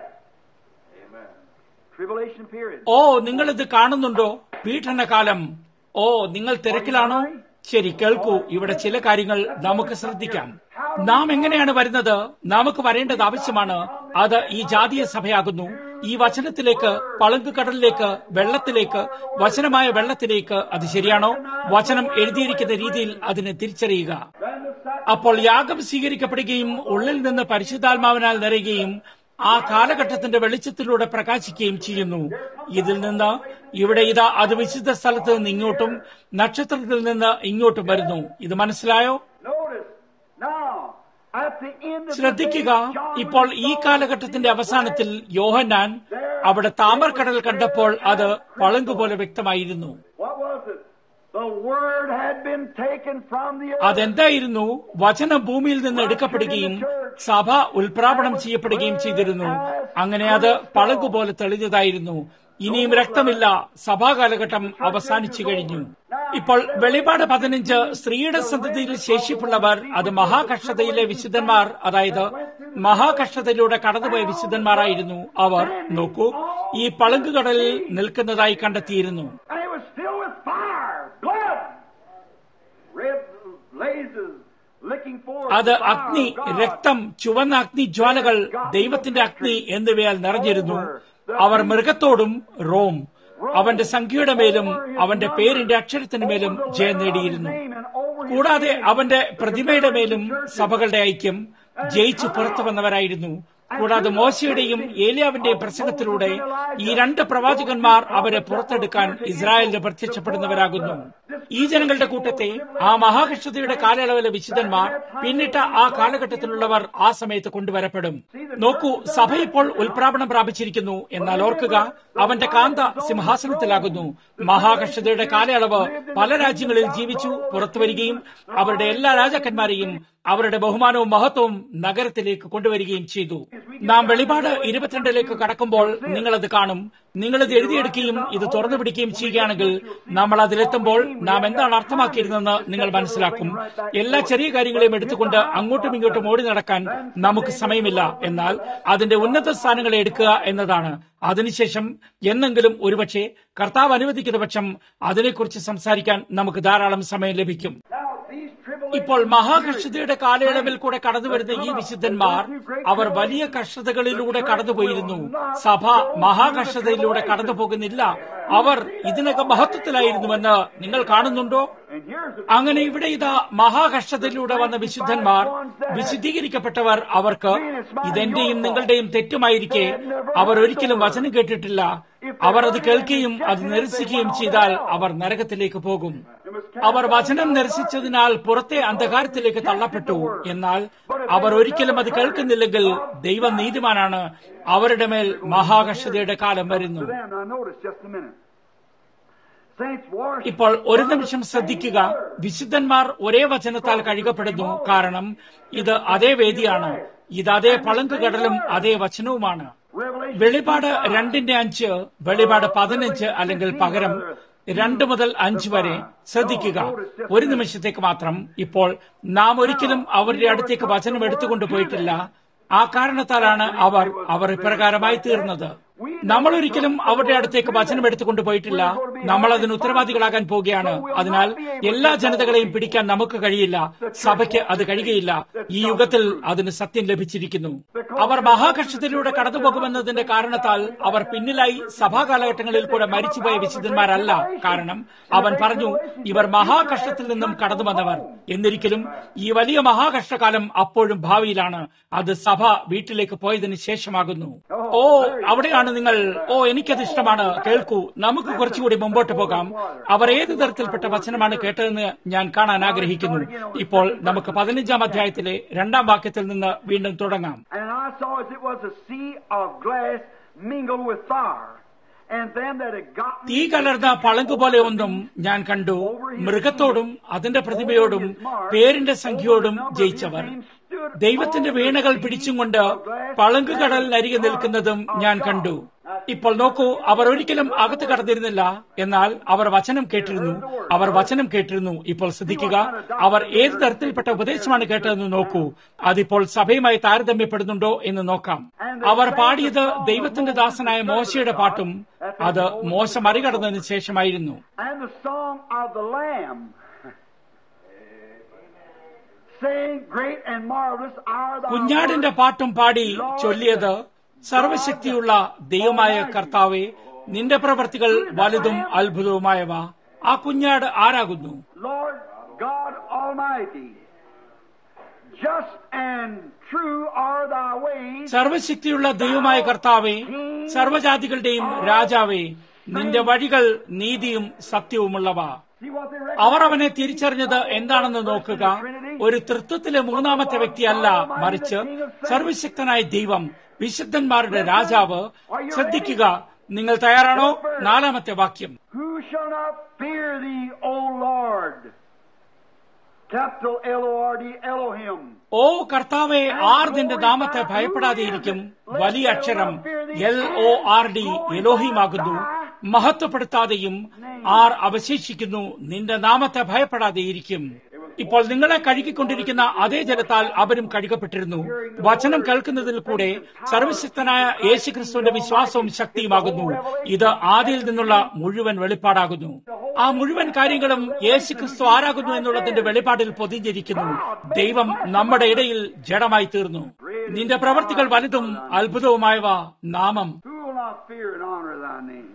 Tribulation period. ഓ നിങ്ങളിത് കാണുന്നുണ്ടോ പീഡനകാലം ഓ നിങ്ങൾ തിരക്കിലാണോ ശരി കേൾക്കൂ ഇവിടെ ചില കാര്യങ്ങൾ നമുക്ക് ശ്രദ്ധിക്കാം നാം എങ്ങനെയാണ് വരുന്നത് നമുക്ക് വരേണ്ടത് ആവശ്യമാണ് അത് ഈ ജാതീയ സഭയാകുന്നു ഈ വചനത്തിലേക്ക് പളുങ്ക് കടലിലേക്ക് വെള്ളത്തിലേക്ക് വചനമായ വെള്ളത്തിലേക്ക് അത് ശരിയാണോ വചനം എഴുതിയിരിക്കുന്ന രീതിയിൽ അതിനെ തിരിച്ചറിയുക Then the sac- അപ്പോൾ യാഗം സ്വീകരിക്കപ്പെടുകയും ഉള്ളിൽ നിന്ന് പരിശുദ്ധാത്മാവിനാൽ നിറയുകയും ആ കാലഘട്ടത്തിന്റെ വെളിച്ചത്തിലൂടെ പ്രകാശിക്കുകയും ചെയ്യുന്നു ഇതിൽ നിന്ന് ഇവിടെ ഇതാ അത് വിശുദ്ധ സ്ഥലത്ത് നിന്ന് ഇങ്ങോട്ടും നക്ഷത്രത്തിൽ നിന്ന് ഇങ്ങോട്ടും വരുന്നു ഇത് മനസ്സിലായോ Notice now at the end of the ശ്രദ്ധിക്കുക day, John ഇപ്പോൾ ഈ saw കാലഘട്ടത്തിന്റെ അവസാനത്തിൽ യോഹന്നാൻ അവിടെ താമരക്കടൽ കണ്ടപ്പോൾ അത് പളുങ്കുപോലെ വ്യക്തമായിരുന്നു What was it? The word had been taken from the earth. അതെന്തായിരുന്നു വചനം ഭൂമിയിൽ നിന്ന് എടുക്കപ്പെടുകയും സഭ ഉൽപ്രാപണം ചെയ്യപ്പെടുകയും ചെയ്തിരുന്നു അങ്ങനെ അത് പളുകുപോലെ തെളിഞ്ഞതായിരുന്നു ഇനിയും രക്തമില്ല സഭാകാലഘട്ടം അവസാനിച്ചു കഴിഞ്ഞു ഇപ്പോൾ വെളിപാട് പതിനഞ്ച് സ്ത്രീയുടെ സന്തതിയിൽ ശേഷിപ്പുള്ളവർ അത് മഹാകഷ്ടതയിലെ വിശുദ്ധന്മാർ അതായത് മഹാകഷ്ടതയിലൂടെ കടന്നുപോയ വിശുദ്ധന്മാരായിരുന്നു അവർ നോക്കൂ ഈ പളുങ്കുകടലിൽ നിൽക്കുന്നതായി കണ്ടെത്തിയിരുന്നു And it was filled with fire, blood, red blazes, licking forth. അത് the fire അഗ്നി of God. രക്തം ചുവന്ന അഗ്നി ജ്വാലകൾ ദൈവത്തിന്റെ അഗ്നി എന്നിവയാൽ നിറഞ്ഞിരുന്നു അവർ മൃഗത്തോടും റോം അവന്റെ സംഖ്യയുടെ മേലും അവന്റെ പേരിന്റെ അക്ഷരത്തിന് മേലും ജയം നേടിയിരുന്നു കൂടാതെ അവന്റെ പ്രതിമയുടെ മേലും സഭകളുടെ ഐക്യം ജയിച്ചു പുറത്തു വന്നവരായിരുന്നു കൂടാതെ മോശയുടെയും ഏലിയാവിന്റെയും പ്രസംഗത്തിലൂടെ ഈ രണ്ട് പ്രവാചകന്മാർ അവരെ പുറത്തെടുക്കാൻ ഇസ്രായേലിന് പ്രത്യക്ഷപ്പെടുന്നവരാകുന്നു ഈ ജനങ്ങളുടെ കൂട്ടത്തെ ആ മഹാകഷ്ടതയുടെ കാലയളവിലെ വിശുദ്ധന്മാർ പിന്നിട്ട ആ കാലഘട്ടത്തിലുള്ളവർ ആ സമയത്ത് കൊണ്ടുവരപ്പെടും നോക്കൂ സഭ ഇപ്പോൾ ഉൽപ്രാപണം പ്രാപിച്ചിരിക്കുന്നു എന്നാൽ ഓർക്കുക അവന്റെ കാന്ത സിംഹാസനത്തിലാകുന്നു മഹാകഷ്ടതയുടെ കാലയളവ് പല രാജ്യങ്ങളിൽ ജീവിച്ചു പുറത്തുവരികയും അവരുടെ എല്ലാ രാജാക്കന്മാരെയും അവരുടെ ബഹുമാനവും മഹത്വവും നഗരത്തിലേക്ക് കൊണ്ടുവരികയും ചെയ്തു നാം വെളിപാട് ഇരുപത്തിരണ്ടിലേക്ക് കടക്കുമ്പോൾ നിങ്ങളത് കാണും നിങ്ങളിത് എഴുതിയെടുക്കുകയും ഇത് തുറന്നു പിടിക്കുകയും ചെയ്യുകയാണെങ്കിൽ നമ്മൾ അതിലെത്തുമ്പോൾ നാം എന്താണ് അർത്ഥമാക്കിയിരുന്നെന്ന് നിങ്ങൾ മനസ്സിലാക്കും എല്ലാ ചെറിയ കാര്യങ്ങളെയും എടുത്തുകൊണ്ട് അങ്ങോട്ടും ഇങ്ങോട്ടും ഓടി നടക്കാൻ നമുക്ക് സമയമില്ല എന്നാൽ അതിന്റെ ഉന്നത സ്ഥാനങ്ങളെ എടുക്കുക എന്നതാണ് അതിനുശേഷം എന്നെങ്കിലും ഒരുപക്ഷെ കർത്താവ് അനുവദിക്കുന്ന പക്ഷം അതിനെക്കുറിച്ച് സംസാരിക്കാൻ നമുക്ക് ധാരാളം സമയം ലഭിക്കും Now, these tribulations ഇപ്പോൾ മഹാകഷ്ടതയുടെ കാലയളവിൽ കൂടെ കടന്നുവരുന്ന ഈ വിശുദ്ധന്മാർ അവർ വലിയ കഷ്ടതകളിലൂടെ കടന്നുപോയിരുന്നു സഭ മഹാകഷ്ടതയിലൂടെ കടന്നു പോകുന്നില്ല അവർ ഇതിനകം മഹത്വത്തിലായിരുന്നുവെന്ന് നിങ്ങൾ കാണുന്നുണ്ടോ And here's the അങ്ങനെ ഇവിടെ ഇതാ മഹാകഷ്ടതയിലൂടെ വന്ന വിശുദ്ധന്മാർ വിശുദ്ധീകരിക്കപ്പെട്ടവർ അവർക്ക് ഇതെന്റെയും നിങ്ങളുടെയും തെറ്റുമായിരിക്കെ അവർ ഒരിക്കലും വചനം കേട്ടിട്ടില്ല അവർ അത് കേൾക്കുകയും അത് നിരസിക്കുകയും ചെയ്താൽ അവർ നരകത്തിലേക്ക് പോകും അവർ വചനം നിരസിച്ചതിനാൽ പുറത്തെ അന്ധകാരത്തിലേക്ക് തള്ളപ്പെട്ടു എന്നാൽ അവർ ഒരിക്കലും അത് കേൾക്കുന്നില്ലെങ്കിൽ ദൈവം നീതിമാനാണ് അവരുടെ മേൽ മഹാകഷ്ടതയുടെ കാലം വരുന്നു them. Now, notice just a minute. Saints wash ഇപ്പോൾ ഒരു നിമിഷം ശ്രദ്ധിക്കുക വിശുദ്ധന്മാർ ഒരേ വചനത്താൽ കഴുകപ്പെടുന്നു കാരണം ഇത് അതേ വേദിയാണ് ഇത് അതേ പളുങ്ക് കടലും അതേ വചനവുമാണ് Revelation. വെളിപാട് രണ്ടിന്റെ അഞ്ച് വെളിപാട് പതിനഞ്ച് അല്ലെങ്കിൽ പകരം രണ്ട് മുതൽ അഞ്ച് വരെ ശ്രദ്ധിക്കുക ഒരു നിമിഷത്തേക്ക് മാത്രം ഇപ്പോൾ നാം ഒരിക്കലും അവരുടെ അടുത്തേക്ക് വചനം എടുത്തുകൊണ്ട് പോയിട്ടില്ല ആ കാരണത്താലാണ് അവർ അവർ ഇപ്രകാരമായി തീർന്നത് നമ്മൾ ഒരിക്കലും അവരുടെ അടുത്തേക്ക് വചനം എടുത്തുകൊണ്ട് പോയിട്ടില്ല നമ്മൾ അതിന് ഉത്തരവാദികളാകാൻ പോവുകയാണ് അതിനാൽ എല്ലാ ജനതകളെയും പിടിക്കാൻ നമുക്ക് കഴിയില്ല സഭയ്ക്ക് അത് കഴിയുകയില്ല ഈ യുഗത്തിൽ അതിന് സത്യം ലഭിച്ചിരിക്കുന്നു അവർ മഹാകഷ്ടത്തിലൂടെ കടന്നുപോകുമെന്നതിന്റെ കാരണത്താൽ അവർ പിന്നിലായി സഭാ കാലഘട്ടങ്ങളിൽ കൂടെ മരിച്ചുപോയ വിശുദ്ധന്മാരല്ല കാരണം അവൻ പറഞ്ഞു ഇവർ മഹാകഷ്ടത്തിൽ നിന്നും കടന്നു വന്നവർ എന്നിരിക്കലും ഈ വലിയ മഹാകഷ്ടകാലം അപ്പോഴും ഭാവിയിലാണ് അത് സഭ വീട്ടിലേക്ക് പോയതിനു ശേഷമാകുന്നു ഓ അവിടെയാണ് നിങ്ങൾ ഓ എനിക്കത് ഇഷ്ടമാണ് കേൾക്കൂ നമുക്ക് കുറച്ചുകൂടി മുമ്പോട്ട് പോകാം അവർ ഏത് തരത്തിൽപ്പെട്ട വചനമാണ് കേട്ടതെന്ന് ഞാൻ കാണാൻ ആഗ്രഹിക്കുന്നു ഇപ്പോൾ നമുക്ക് പതിനഞ്ചാം അധ്യായത്തിലെ രണ്ടാം വാക്യത്തിൽ നിന്ന് വീണ്ടും തുടങ്ങാം And I saw as it was a sea of glass mingled with fire. And them that had gotten തീ കലർന്ന പളങ്കുപോലെ ഒന്നും ഞാൻ കണ്ടു മൃഗത്തോടും അതിന്റെ പ്രതിമയോടും പേരിന്റെ സംഖ്യയോടും ജയിച്ചവർ ദൈവത്തിന്റെ വീണകൾ പിടിച്ചും കൊണ്ട് പളങ്കുകടലിനരികെ നിൽക്കുന്നതും ഞാൻ കണ്ടു Now ഇപ്പോൾ നോക്കൂ അവർ ഒരിക്കലും അകത്ത് കടന്നിരുന്നില്ല എന്നാൽ അവർ വചനം കേട്ടിരുന്നു അവർ വചനം കേട്ടിരുന്നു ഇപ്പോൾ ശ്രദ്ധിക്കുക അവർ ഏത് തരത്തിൽപ്പെട്ട ഉപദേശമാണ് കേട്ടതെന്ന് നോക്കൂ അതിപ്പോൾ സഭയുമായി താരതമ്യപ്പെടുന്നുണ്ടോ എന്ന് നോക്കാം അവർ പാടിയത് ദൈവത്തിന്റെ ദാസനായ മോശയുടെ പാട്ടും അത് മോശ മറികടന്നതിന് ശേഷമായിരുന്നു And the song of the Lamb. Saying, Great and marvelous are thy കുഞ്ഞാടിന്റെ പാട്ടും പാടി ചൊല്ലിയത് സർവശക്തിയുള്ള ദൈവമായ കർത്താവെ നിന്റെ പ്രവർത്തികൾ വലുതും അത്ഭുതവുമായവ ആ കുഞ്ഞാട് ആരാകുന്നു Lord God Almighty. Just and true are thy ways. സർവശക്തിയുള്ള ദൈവമായ കർത്താവെ സർവജാതികളുടെയും രാജാവേ നിന്റെ വഴികൾ നീതിയും സത്യവുമുള്ളവ See what they അവർ അവനെ തിരിച്ചറിഞ്ഞത് എന്താണെന്ന് നോക്കുക ഒരു തൃത്വത്തിലെ മൂന്നാമത്തെ വ്യക്തിയല്ല മറിച്ച് സർവശക്തനായ ദൈവം വിശുദ്ധന്മാരുടെ രാജാവ് ശ്രദ്ധിക്കുക നിങ്ങൾ തയ്യാറാണോ നാലാമത്തെ വാക്യം Who shall not fear thee, O Lord? Capital L O R D Elohim. ഓ കർത്താവെ ആർ നിന്റെ നാമത്തെ ഭയപ്പെടാതെയിരിക്കും വലിയ അക്ഷരം എൽ ഒ ആർ ഡി എലോഹിമാകുന്നു മഹത്വപ്പെടുത്താതെയും ആർ അവശേഷിക്കുന്നു നിന്റെ നാമത്തെ ഭയപ്പെടാതെയിരിക്കും ഇപ്പോൾ നിങ്ങളെ കഴുകിക്കൊണ്ടിരിക്കുന്ന അതേ ജലത്താൽ അവരും കഴുകപ്പെട്ടിരുന്നു വചനം കേൾക്കുന്നതിൽ കൂടെ സർവശക്തനായ യേശുക്രിസ്തുവിന്റെ വിശ്വാസവും ശക്തിയുമാകുന്നു ഇത് ആദിയിൽ നിന്നുള്ള മുഴുവൻ വെളിപ്പാടാകുന്നു ആ മുഴുവൻ കാര്യങ്ങളും യേശുക്രിസ്തു ആരാകുന്നു എന്നുള്ളതിന്റെ വെളിപ്പാടിൽ പൊതിഞ്ഞിരിക്കുന്നു ദൈവം നമ്മുടെ ഇടയിൽ ജഡമായി തീർന്നു നിന്റെ പ്രവർത്തികൾ വലുതും അത്ഭുതവുമായവ നാമം Who will not fear and honor thy name?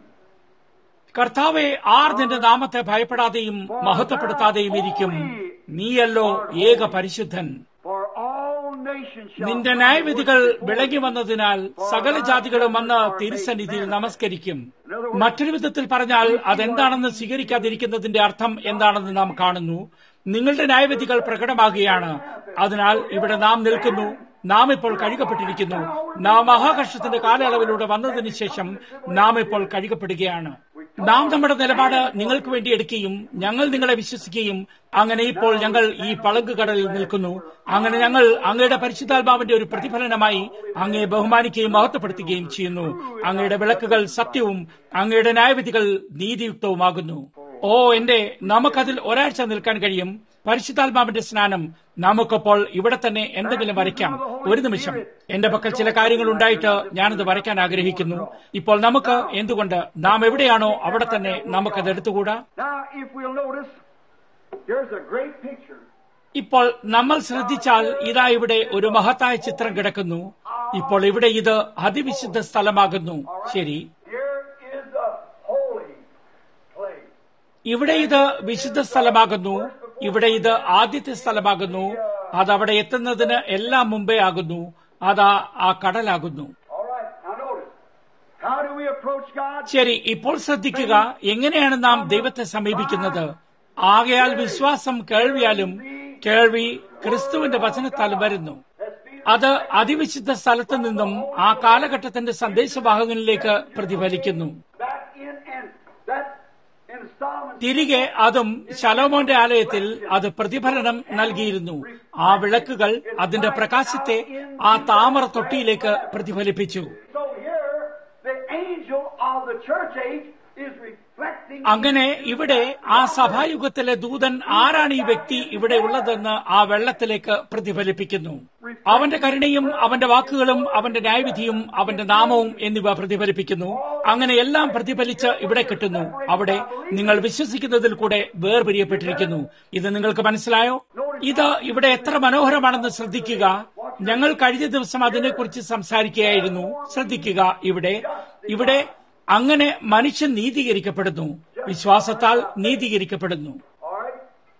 കർത്താവെ ആർ നിന്റെ നാമത്തെ ഭയപ്പെടാതെയും മഹത്വപ്പെടുത്താതെയും ഇരിക്കും നീയല്ലോ ഏക പരിശുദ്ധൻ For all nations shall നിന്റെ ന്യായവിധികൾ വിളങ്ങി വന്നതിനാൽ സകല ജാതികളും വന്ന് തിരുസന്നിധിയിൽ നമസ്കരിക്കും മറ്റൊരു വിധത്തിൽ പറഞ്ഞാൽ അതെന്താണെന്ന് സ്വീകരിക്കാതിരിക്കുന്നതിന്റെ അർത്ഥം എന്താണെന്ന് നാം കാണുന്നു നിങ്ങളുടെ ന്യായവിധികൾ പ്രകടമാകുകയാണ് അതിനാൽ ഇവിടെ നാം നിൽക്കുന്നു നാം ഇപ്പോൾ കഴുകപ്പെട്ടിരിക്കുന്നു നാം മഹാകർഷത്തിന്റെ കാലയളവിലൂടെ വന്നതിന് ശേഷം നാം ഇപ്പോൾ കഴുകപ്പെടുകയാണ് നാം നമ്മുടെ നിലപാട് നിങ്ങൾക്ക് വേണ്ടി എടുക്കുകയും ഞങ്ങൾ നിങ്ങളെ വിശ്വസിക്കുകയും അങ്ങനെ ഇപ്പോൾ ഞങ്ങൾ ഈ പളങ്കുകടലിൽ നിൽക്കുന്നു അങ്ങനെ ഞങ്ങൾ അങ്ങയുടെ പരിശുദ്ധാത്മാവിന്റെ ഒരു പ്രതിഫലനമായി അങ്ങയെ ബഹുമാനിക്കുകയും മഹത്വപ്പെടുത്തുകയും ചെയ്യുന്നു അങ്ങയുടെ വിളക്കുകൾ സത്യവും അങ്ങയുടെ ന്യായവിധികൾ നീതിയുക്തവുമാകുന്നു ഓ എന്റെ നമുക്കതിൽ ഒരാഴ്ച നിൽക്കാൻ കഴിയും പരിശുദ്ധാത്മാവിന്റെ സ്നാനം നമുക്കപ്പോൾ ഇവിടെ തന്നെ എന്തെങ്കിലും വരയ്ക്കാം ഒരു നിമിഷം എന്റെ പക്കൽ ചില കാര്യങ്ങൾ ഉണ്ടായിട്ട് ഞാനത് വരയ്ക്കാൻ ആഗ്രഹിക്കുന്നു ഇപ്പോൾ നമുക്ക് എന്തുകൊണ്ട് നാം എവിടെയാണോ അവിടെ തന്നെ നമുക്കത് എടുത്തുകൂടാ Now, if we'll notice, there's a great picture. ഇപ്പോൾ നമ്മൾ ശ്രദ്ധിച്ചാൽ ഇതാ ഇവിടെ ഒരു മഹത്തായ ചിത്രം കിടക്കുന്നു ഇപ്പോൾ ഇവിടെ ഇത് അതിവിശുദ്ധ സ്ഥലമാകുന്നു ശരി Here is the holy place. ഇവിടെ ഇത് വിശുദ്ധ സ്ഥലമാകുന്നു ഇവിടെ ഇത് ആദ്യത്തെ സ്ഥലമാകുന്നു അത് അവിടെ എത്തുന്നതിന് എല്ലാം മുമ്പേ ആകുന്നു അതാ ആ കടലാകുന്നു All right, now notice. How do we approach God? ശരി ഇപ്പോൾ ശ്രദ്ധിക്കുക എങ്ങനെയാണ് നാം ദൈവത്തെ സമീപിക്കുന്നത് ആകയാൽ വിശ്വാസം കേൾവിയാലും കേൾവി ക്രിസ്തുവിന്റെ വചനത്താലും വരുന്നു അത് അതിവിശുദ്ധ സ്ഥലത്ത് നിന്നും ആ കാലഘട്ടത്തിന്റെ സന്ദേശവാഹകനിലേക്ക് പ്രതിഫലിക്കുന്നു Back in and that in Solomon തിരികെ അതും ശലോമോന്റെ ആലയത്തിൽ അത് പ്രതിഫലനം നൽകിയിരുന്നു ആ വിളക്കുകൾ അതിന്റെ പ്രകാശത്തെ ആ താമര തൊട്ടിയിലേക്ക് പ്രതിഫലിപ്പിച്ചു So here, the angel of the church age is reflecting. അങ്ങനെ ഇവിടെ ആ സഭായുഗത്തിലെ ദൂതൻ ആരാണ് ഈ വ്യക്തി ഇവിടെ ഉള്ളതെന്ന് ആ വെള്ളത്തിലേക്ക് പ്രതിഫലിപ്പിക്കുന്നു അവന്റെ കരുണയും അവന്റെ വാക്കുകളും അവന്റെ ന്യായവിധിയും അവന്റെ നാമവും എന്നിവ പ്രതിഫലിപ്പിക്കുന്നു അങ്ങനെ എല്ലാം പ്രതിഫലിച്ച് ഇവിടെ കിട്ടുന്നു അവിടെ നിങ്ങൾ വിശ്വസിക്കുന്നതിൽ കൂടെ വേർപിരിയപ്പെട്ടിരിക്കുന്നു ഇത് നിങ്ങൾക്ക് മനസ്സിലായോ ഇത് ഇവിടെ എത്ര മനോഹരമാണെന്ന് ശ്രദ്ധിക്കുക ഞങ്ങൾ കഴിഞ്ഞ ദിവസം അതിനെക്കുറിച്ച് സംസാരിക്കുകയായിരുന്നു ശ്രദ്ധിക്കുക ഇവിടെ ഇവിടെ അങ്ങനെ മനുഷ്യൻ നീതീകരിക്കപ്പെടുന്നു വിശ്വാസത്താൽ നീതീകരിക്കപ്പെടുന്നു All right.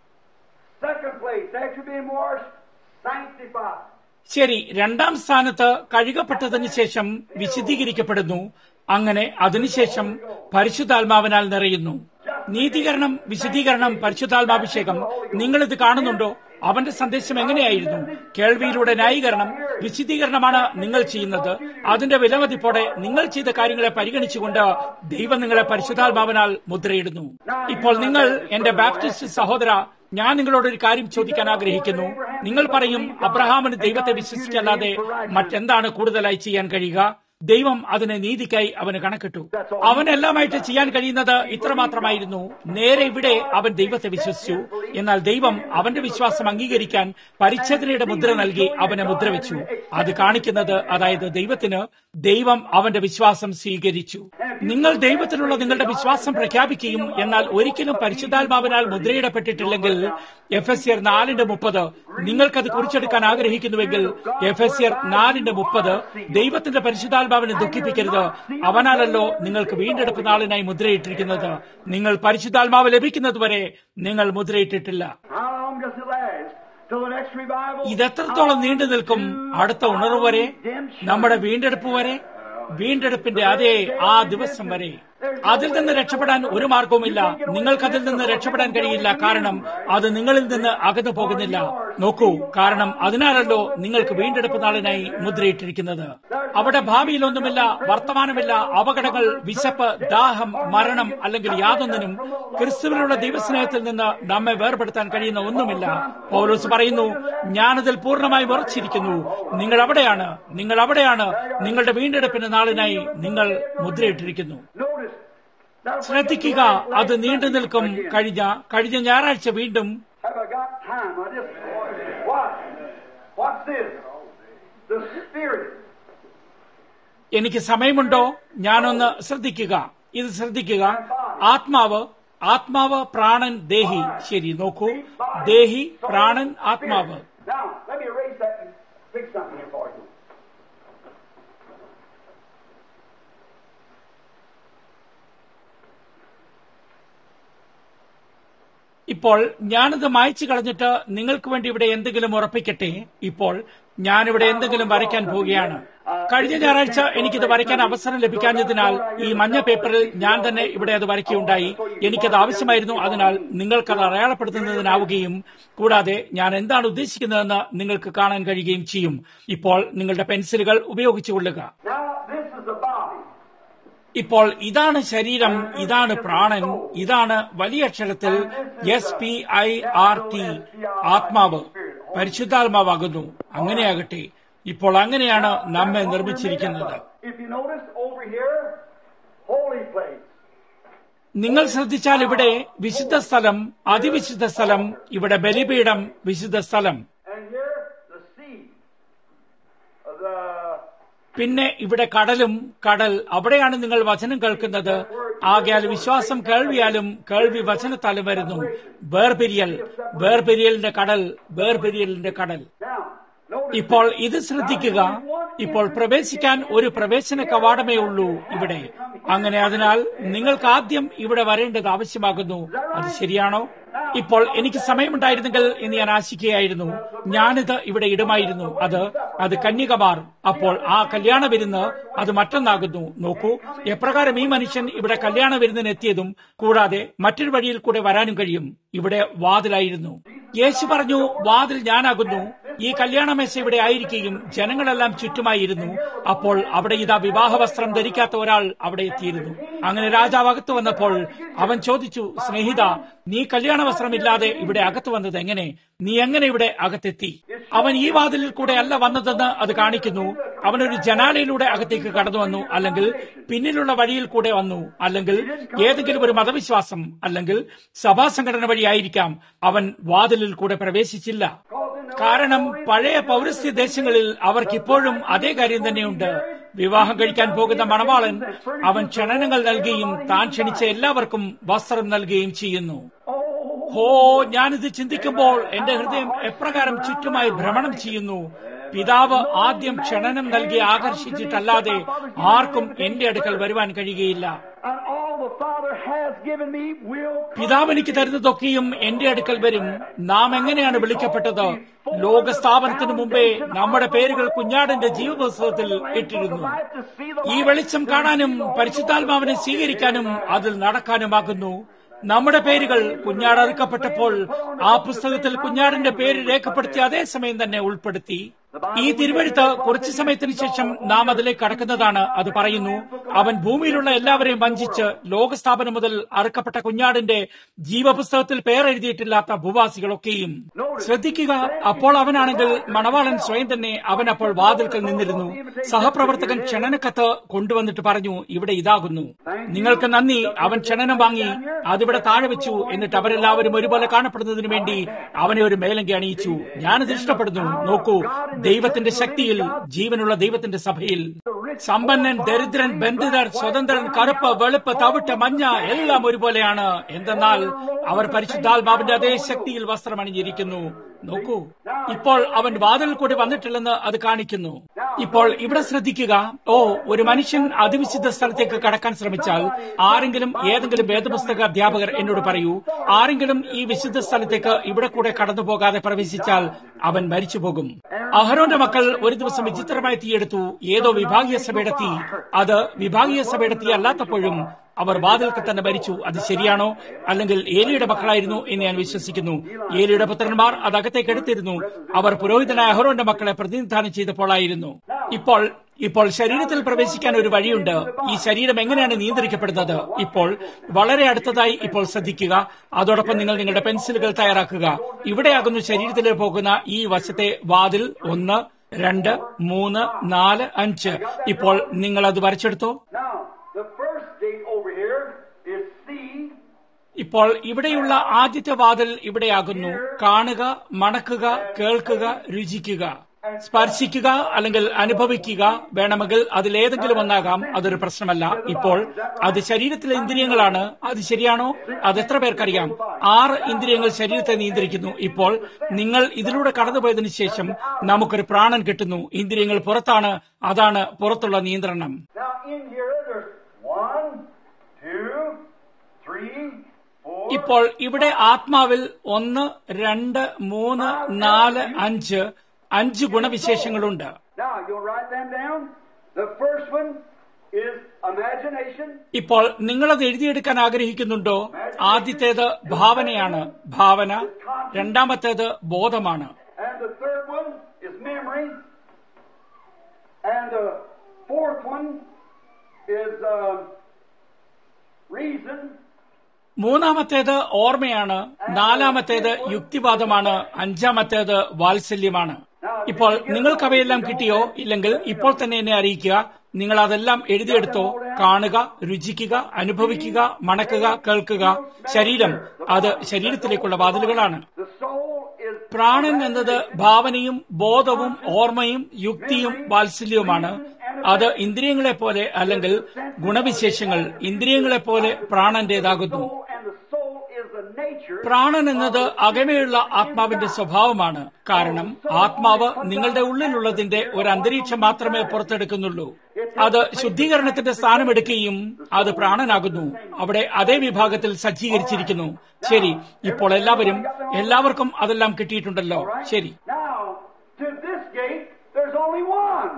Second place, after being more sanctified. ശരി രണ്ടാം സ്ഥാനത്ത് കഴുകപ്പെട്ടതിന് ശേഷം വിശദീകരിക്കപ്പെടുന്നു അങ്ങനെ അതിനുശേഷം പരിശുദ്ധാത്മാവിനാൽ നിറയുന്നു നീതീകരണം വിശദീകരണം പരിശുദ്ധാത്മാഭിഷേകം നിങ്ങളിത് കാണുന്നുണ്ടോ അവന്റെ സന്ദേശം എങ്ങനെയായിരുന്നു കേൾവിയിലൂടെ ന്യായീകരണം വിശദീകരണമാണ് നിങ്ങൾ ചെയ്യുന്നത് അതിന്റെ വിലമതിപ്പോടെ നിങ്ങൾ ചെയ്ത കാര്യങ്ങളെ പരിഗണിച്ചുകൊണ്ട് ദൈവം നിങ്ങളെ പരിശുദ്ധാത്മാവിനാൽ മുദ്രയിടുന്നു ഇപ്പോൾ നിങ്ങൾ എന്റെ ബാപ്റ്റിസ്റ്റ് സഹോദര ഞാൻ നിങ്ങളോട് ഒരു കാര്യം ചോദിക്കാൻ ആഗ്രഹിക്കുന്നു നിങ്ങൾ പറയും അബ്രഹാമിന് ദൈവത്തെ വിശ്വസിക്കല്ലാതെ മറ്റെന്താണ് കൂടുതലായി ചെയ്യാൻ കഴിയുക ദൈവം അതിനെ നീതിക്കായി അവന് കണക്കിട്ടു അവനെല്ലാമായിട്ട് ചെയ്യാൻ കഴിയുന്നത് ഇത്രമാത്രമായിരുന്നു നേരെ ഇവിടെ അവൻ ദൈവത്തെ വിശ്വസിച്ചു എന്നാൽ ദൈവം അവന്റെ വിശ്വാസം അംഗീകരിക്കാൻ പരിച്ഛേദനയുടെ മുദ്ര നൽകി അവനെ മുദ്ര വെച്ചു അത് കാണിക്കുന്നത് അതായത് ദൈവത്തിന് ദൈവം അവന്റെ വിശ്വാസം സ്വീകരിച്ചു നിങ്ങൾ ദൈവത്തിലുള്ള നിങ്ങളുടെ വിശ്വാസം പ്രഖ്യാപിക്കുകയും എന്നാൽ ഒരിക്കലും പരിശുദ്ധാത്മാവിനാൽ മുദ്രയിടപ്പെട്ടിട്ടില്ലെങ്കിൽ എഫ് എസ് ആർ നാലിന്റെ മുപ്പത് നിങ്ങൾക്കത് കുറിച്ചെടുക്കാൻ ആഗ്രഹിക്കുന്നുവെങ്കിൽ എഫ് എസ് ആർ നാലിന്റെ മുപ്പത് ദൈവത്തിന്റെ പരിശുദ്ധാത്മാവിനെ ദുഃഖിപ്പിക്കരുത് അവനാലല്ലോ നിങ്ങൾക്ക് വീണ്ടെടുപ്പ് നാളിനായി മുദ്രയിട്ടിരിക്കുന്നത് നിങ്ങൾ പരിശുദ്ധാത്മാവ് ലഭിക്കുന്നതുവരെ നിങ്ങൾ മുദ്രയിട്ടിട്ടില്ല How long does it last? Till the next revival? ഇത് എത്രത്തോളം നീണ്ടു നിൽക്കും അടുത്ത ഉണർവ് വരെ നമ്മുടെ വീണ്ടെടുപ്പ് വരെ വീണ്ടെടുപ്പിന്റെ അതേ ആ ദിവസം വരെ അതിൽ നിന്ന് രക്ഷപ്പെടാൻ ഒരു മാർഗവുമില്ല നിങ്ങൾക്ക് അതിൽ നിന്ന് രക്ഷപ്പെടാൻ കഴിയില്ല കാരണം അത് നിങ്ങളിൽ നിന്ന് അകന്നു പോകുന്നില്ല നോക്കൂ കാരണം അതിനാലല്ലോ നിങ്ങൾക്ക് വീണ്ടെടുപ്പ് നാളിനായി മുദ്രയിട്ടിരിക്കുന്നത് അവിടെ ഭാവിയിലൊന്നുമില്ല വർത്തമാനമില്ല അപകടങ്ങൾ വിശപ്പ് ദാഹം മരണം അല്ലെങ്കിൽ യാതൊന്നിനും ക്രിസ്തുവിനുള്ള ദൈവസ്നേഹത്തിൽ നിന്ന് നമ്മെ വേർപെടുത്താൻ കഴിയുന്ന ഒന്നുമില്ല പൗലോസ് പറയുന്നു ഞാനതിൽ പൂർണ്ണമായി ഉറച്ചിരിക്കുന്നു നിങ്ങൾ അവിടെയാണ് നിങ്ങൾ അവിടെയാണ് നിങ്ങളുടെ വീണ്ടെടുപ്പിന്റെ നാളിനായി നിങ്ങൾ മുദ്രയിട്ടിരിക്കുന്നു Notice. Now, ശ്രദ്ധിക്കുക അത് നീണ്ടു നിൽക്കും കഴിഞ്ഞ കഴിഞ്ഞ ഞായറാഴ്ച വീണ്ടും have I got time? I just. What? What's this? The Spirit. എനിക്ക് സമയമുണ്ടോ ഞാനൊന്ന് ശ്രദ്ധിക്കുക ഇത് ശ്രദ്ധിക്കുക ആത്മാവ് ആത്മാവ് പ്രാണൻ ദേഹി ശരി നോക്കൂ ദേഹി പ്രാണൻ ആത്മാവ് Now, let me erase that and fix something here for you. ഇപ്പോൾ ഞാനിത് മായ്ച്ചു കളഞ്ഞിട്ട് നിങ്ങൾക്ക് വേണ്ടി ഇവിടെ എന്തെങ്കിലും ഉറപ്പിക്കട്ടെ ഇപ്പോൾ ഞാനിവിടെ എന്തെങ്കിലും വരയ്ക്കാൻ പോവുകയാണ് കഴിഞ്ഞ ഞായറാഴ്ച എനിക്കിത് വരയ്ക്കാൻ അവസരം ലഭിക്കാഞ്ഞതിനാൽ ഈ മഞ്ഞ പേപ്പറിൽ ഞാൻ തന്നെ ഇവിടെ അത് വരയ്ക്കുകയുണ്ടായി എനിക്കത് ആവശ്യമായിരുന്നു അതിനാൽ നിങ്ങൾക്കത് അടയാളപ്പെടുത്തുന്നതിനാവുകയും കൂടാതെ ഞാൻ എന്താണ് ഉദ്ദേശിക്കുന്നതെന്ന് നിങ്ങൾക്ക് കാണാൻ കഴിയുകയും ചെയ്യും ഇപ്പോൾ നിങ്ങളുടെ പെൻസിലുകൾ ഉപയോഗിച്ചുകൊള്ളുക Now, this is the body. ഇപ്പോൾ ഇതാണ് ശരീരം ഇതാണ് പ്രാണൻ ഇതാണ് വലിയ അക്ഷരത്തിൽ S P I R T ആത്മാവ് പരിശുദ്ധാത്മാവാകുന്നു അങ്ങനെയാകട്ടെ ഇപ്പോൾ അങ്ങനെയാണ് നമ്മെ നിർമ്മിച്ചിരിക്കുന്നത് If you notice over here, holy place. നിങ്ങൾ ശ്രദ്ധിച്ചാൽ ഇവിടെ വിശുദ്ധ സ്ഥലം അതിവിശുദ്ധ സ്ഥലം ഇവിടെ ബലിപീഠം വിശുദ്ധ സ്ഥലം And here, the sea. of The പിന്നെ ഇവിടെ കടലും കടൽ അവിടെയാണ് നിങ്ങൾ വചനം കേൾക്കുന്നത് ആകയാൽ വിശ്വാസം കേൾവിയാലും കേൾവി വചനത്താലും വരുന്നു വേർപിരിയൽ വേർപിരിയലിന്റെ കടൽ വേർപിരിയലിന്റെ കടൽ now, notice. ഇപ്പോൾ ഇത് ശ്രദ്ധിക്കുക ഇപ്പോൾ പ്രവേശിക്കാൻ ഒരു പ്രവേശന കവാടമേ ഉള്ളൂ ഇവിടെ അങ്ങനെ അതിനാൽ നിങ്ങൾക്ക് ആദ്യം ഇവിടെ വരേണ്ടത് ആവശ്യമാകുന്നു അത് ശരിയാണോ ഇപ്പോൾ എനിക്ക് സമയമുണ്ടായിരുന്നെങ്കിൽ എന്ന് ഞാൻ ആശിക്കുകയായിരുന്നു ഞാനിത് ഇവിടെ ഇടുമായിരുന്നു അത് അത് കന്യകമാർ അപ്പോൾ ആ കല്യാണ വിരുന്ന് അത് മറ്റൊന്നാകുന്നു നോക്കൂ എപ്രകാരം ഈ മനുഷ്യൻ ഇവിടെ കല്യാണ വിരുന്നിന് എത്തിയതും കൂടാതെ മറ്റൊരു വഴിയിൽ കൂടെ വരാനും കഴിയും ഇവിടെ വാതിലായിരുന്നു യേശു പറഞ്ഞു വാതിൽ ഞാനാകുന്നു ഈ കല്യാണമേശ ഇവിടെ ആയിരിക്കുകയും ജനങ്ങളെല്ലാം ചുറ്റുമായിരുന്നു അപ്പോൾ അവിടെ ഇതാ വിവാഹ വസ്ത്രം ധരിക്കാത്ത ഒരാൾ അവിടെ എത്തിയിരുന്നു അങ്ങനെ രാജാവ് അകത്ത് വന്നപ്പോൾ അവൻ ചോദിച്ചു സ്നേഹിത നീ കല്യാണ വസ്ത്രമില്ലാതെ ഇവിടെ അകത്ത് വന്നത് എങ്ങനെ നീ എങ്ങനെ ഇവിടെ അകത്തെത്തി അവൻ ഈ വാതിലിൽ കൂടെ അല്ല വന്നതെന്ന് അത് കാണിക്കുന്നു അവനൊരു ജനാലയിലൂടെ അകത്തേക്ക് കടന്നു വന്നു അല്ലെങ്കിൽ പിന്നിലുള്ള വഴിയിൽ കൂടെ വന്നു അല്ലെങ്കിൽ ഏതെങ്കിലും ഒരു മതവിശ്വാസം അല്ലെങ്കിൽ സഭാ സംഘടന വഴിയായിരിക്കാം അവൻ വാതിലിൽ കൂടെ പ്രവേശിച്ചില്ല കാരണം പഴയ പൗരസ്ത്യ ദേശങ്ങളിൽ അവർക്കിപ്പോഴും അതേ കാര്യം തന്നെയുണ്ട് വിവാഹം കഴിക്കാൻ പോകുന്ന മണവാളൻ അവൻ ക്ഷണനങ്ങൾ നൽകുകയും താൻ ക്ഷണിച്ച എല്ലാവർക്കും വസ്ത്രം നൽകുകയും ചെയ്യുന്നു ഹോ ഞാനിത് ചിന്തിക്കുമ്പോൾ എന്റെ ഹൃദയം എപ്രകാരം ചുറ്റുമായി ഭ്രമണം ചെയ്യുന്നു പിതാവ് ആദ്യം ക്ഷണനം നൽകി ആകർഷിച്ചിട്ടല്ലാതെ ആർക്കും എന്റെ അടുക്കൽ വരുവാൻ കഴിയുകയില്ല And all the Father has given me will പിതാവ് എനിക്ക് തരുന്നതൊക്കെയും എന്റെ അടുക്കൽ വരും നാം എങ്ങനെയാണ് വിളിക്കപ്പെട്ടത് ലോകസ്ഥാപനത്തിന് മുമ്പേ നമ്മുടെ പേരുകൾ കുഞ്ഞാടിന്റെ ജീവപുസ്തകത്തിൽ ഇട്ടിരുന്നു to see the ഈ വെളിച്ചം കാണാനും പരിശുദ്ധാത്മാവിനെ സ്വീകരിക്കാനും അതിൽ നടക്കാനുമാകുന്നു നമ്മുടെ പേരുകൾ കുഞ്ഞാടറുക്കപ്പെട്ടപ്പോൾ ആ പുസ്തകത്തിൽ കുഞ്ഞാടിന്റെ പേര് രേഖപ്പെടുത്തിയ അതേ സമയം തന്നെ ഉൾപ്പെടുത്തി ഈ തിരുവഴുത്ത് കുറച്ചു സമയത്തിന് ശേഷം നാം അതിലേക്ക് കടക്കുന്നതാണ് അത് പറയുന്നു അവൻ ഭൂമിയിലുള്ള എല്ലാവരെയും വഞ്ചിച്ച് ലോകസ്ഥാപനം മുതൽ അറുക്കപ്പെട്ട കുഞ്ഞാടിന്റെ ജീവപുസ്തകത്തിൽ പേരെഴുതിയിട്ടില്ലാത്ത ഭൂവാസികളൊക്കെയും ശ്രദ്ധിക്കുക അപ്പോൾ അവനാണെങ്കിൽ മണവാളൻ സ്വയം തന്നെ അവൻ അപ്പോൾ വാതിൽക്കൽ നിന്നിരുന്നു സഹപ്രവർത്തകൻ ക്ഷണനക്കത്ത് കൊണ്ടുവന്നിട്ട് പറഞ്ഞു ഇവിടെ ഇതാകുന്നു നിങ്ങൾക്ക് നന്ദി അവൻ ക്ഷണനം വാങ്ങി അതിവിടെ താഴെ വെച്ചു എന്നിട്ട് അവരെല്ലാവരും ഒരുപോലെ കാണപ്പെടുന്നതിന് വേണ്ടി അവനെ ഒരു മേലങ്കി അണിയിച്ചു ഞാനത് ഇഷ്ടപ്പെടുന്നു നോക്കൂ ദൈവത്തിന്റെ ശക്തിയിൽ ജീവനുള്ള ദൈവത്തിന്റെ സഭയിൽ സമ്പന്നൻ ദരിദ്രൻ ബന്ധിതർ സ്വതന്ത്രൻ കറുപ്പ് വെളുപ്പ് തവിട്ട് മഞ്ഞ എല്ലാം ഒരുപോലെയാണ് എന്തെന്നാൽ അവർ പരിശുദ്ധാത്മാവിന്റെ അതേ ശക്തിയിൽ വസ്ത്രം അണിഞ്ഞിരിക്കുന്നു നോക്കൂ ഇപ്പോൾ അവൻ വാതിൽ കൂടി വന്നിട്ടില്ലെന്ന് അത് കാണിക്കുന്നു ഇപ്പോൾ ഇവിടെ ശ്രദ്ധിക്കുക ഓ ഒരു മനുഷ്യൻ അതിവിശുദ്ധ സ്ഥലത്തേക്ക് കടക്കാൻ ശ്രമിച്ചാൽ ആരെങ്കിലും ഏതെങ്കിലും വേദപുസ്തക അധ്യാപകർ എന്നോട് പറയൂ ആരെങ്കിലും ഈ വിശുദ്ധ സ്ഥലത്തേക്ക് ഇവിടെ കൂടെ കടന്നു പോകാതെ പ്രവേശിച്ചാൽ അവൻ മരിച്ചു പോകും അഹരോന്റെ മക്കൾ ഒരു ദിവസം വിചിത്രമായി തീയെടുത്തു ഏതോ വിഭാഗീയ സഭയുടെ തീ അത് വിഭാഗീയ സഭയുടെ തീ അല്ലാത്തപ്പോഴും അവർ വാതിൽക്ക് തന്നെ മരിച്ചു അത് ശരിയാണോ അല്ലെങ്കിൽ ഏലിയുടെ മക്കളായിരുന്നു എന്ന് ഞാൻ വിശ്വസിക്കുന്നു ഏലിയുടെ പുത്രന്മാർ അത് അകത്തേക്ക് എടുത്തിരുന്നു അവർ പുരോഹിതനായ അഹ്റോന്റെ മക്കളെ പ്രതിനിധാനം ചെയ്തപ്പോഴായിരുന്നു ഇപ്പോൾ ഇപ്പോൾ ശരീരത്തിൽ പ്രവേശിക്കാൻ ഒരു വഴിയുണ്ട് ഈ ശരീരം എങ്ങനെയാണ് നിയന്ത്രിക്കപ്പെടുന്നത് ഇപ്പോൾ വളരെ അടുത്തതായി ഇപ്പോൾ ശ്രദ്ധിക്കുക അതോടൊപ്പം നിങ്ങൾ നിങ്ങളുടെ പെൻസിലുകൾ തയ്യാറാക്കുക ഇവിടെയാകുന്നു ശരീരത്തിലേക്ക് പോകുന്ന ഈ വശത്തെ വാതിൽ ഒന്ന് രണ്ട് മൂന്ന് നാല് അഞ്ച് ഇപ്പോൾ നിങ്ങൾ അത് വരച്ചെടുത്തോ Now, the first gate over here is C. ഇപ്പോൾ ഇവിടെയുള്ള ആദ്യത്തെ വാതിൽ ഇവിടെയാകുന്നു കാണുക മണക്കുക കേൾക്കുക രുചിക്കുക സ്പർശിക്കുക അല്ലെങ്കിൽ അനുഭവിക്കുക വേണമെങ്കിൽ അതിലേതെങ്കിലും ഒന്നാകാം അതൊരു പ്രശ്നമല്ല ഇപ്പോൾ അത് ശരീരത്തിലെ ഇന്ദ്രിയങ്ങളാണ് അത് ശരിയാണോ അത് എത്ര പേർക്കറിയാം ആറ് ഇന്ദ്രിയങ്ങൾ ശരീരത്തെ നിയന്ത്രിക്കുന്നു ഇപ്പോൾ നിങ്ങൾ ഇതിലൂടെ കടന്നുപോയതിനു ശേഷം നമുക്കൊരു പ്രാണൻ കിട്ടുന്നു ഇന്ദ്രിയങ്ങൾ പുറത്താണ് അതാണ് പുറത്തുള്ള നിയന്ത്രണം Now, in here, there's one, two, three, four. ഇപ്പോൾ ഇവിടെ ആത്മാവിൽ ഒന്ന് രണ്ട് മൂന്ന് നാല് അഞ്ച് അഞ്ച് ഗുണവിശേഷങ്ങളുണ്ട് Now, you'll write them down. The first one is imagination. ഇപ്പോൾ നിങ്ങളത് എഴുതിയെടുക്കാൻ ആഗ്രഹിക്കുന്നുണ്ടോ ആദ്യത്തേത് ഭാവനയാണ് ഭാവന രണ്ടാമത്തേത് ബോധമാണ് And the third one is memory. And the fourth one is uh, reason. മൂന്നാമത്തേത് ഓർമ്മയാണ് നാലാമത്തേത് യുക്തിവാദമാണ് അഞ്ചാമത്തേത് വാത്സല്യമാണ് ഇപ്പോൾ നിങ്ങൾക്ക് അവയെല്ലാം കിട്ടിയോ ഇല്ലെങ്കിൽ ഇപ്പോൾ തന്നെ എന്നെ അറിയിക്കുക നിങ്ങൾ അതെല്ലാം എഴുതിയെടുത്തോ കാണുക രുചിക്കുക അനുഭവിക്കുക മണക്കുക കേൾക്കുക ശരീരം അത് ശരീരത്തിലേക്കുള്ള വാതിലുകളാണ് The soul is പ്രാണൻ എന്നത് ഭാവനയും ബോധവും ഓർമ്മയും യുക്തിയും വാത്സല്യവുമാണ് അത് ഇന്ദ്രിയങ്ങളെ പോലെ അല്ലെങ്കിൽ ഗുണവിശേഷങ്ങൾ ഇന്ദ്രിയങ്ങളെ പോലെ പ്രാണന്റേതാകുന്നു soul, and the soul is the nature. പ്രാണൻ എന്നത് അകമയുള്ള ആത്മാവിന്റെ സ്വഭാവമാണ് കാരണം ആത്മാവ് നിങ്ങളുടെ ഉള്ളിലുള്ളതിന്റെ ഒരു അന്തരീക്ഷം മാത്രമേ പുറത്തെടുക്കുന്നുള്ളൂ അത് ശുദ്ധീകരണത്തിന്റെ സ്ഥാനമെടുക്കുകയും അത് പ്രാണനാകുന്നു അവിടെ അതേ വിഭാഗത്തിൽ സജ്ജീകരിച്ചിരിക്കുന്നു ശരി ഇപ്പോൾ എല്ലാവരും എല്ലാവർക്കും അതെല്ലാം കിട്ടിയിട്ടുണ്ടല്ലോ ശരി Now, to this gate, there's only one.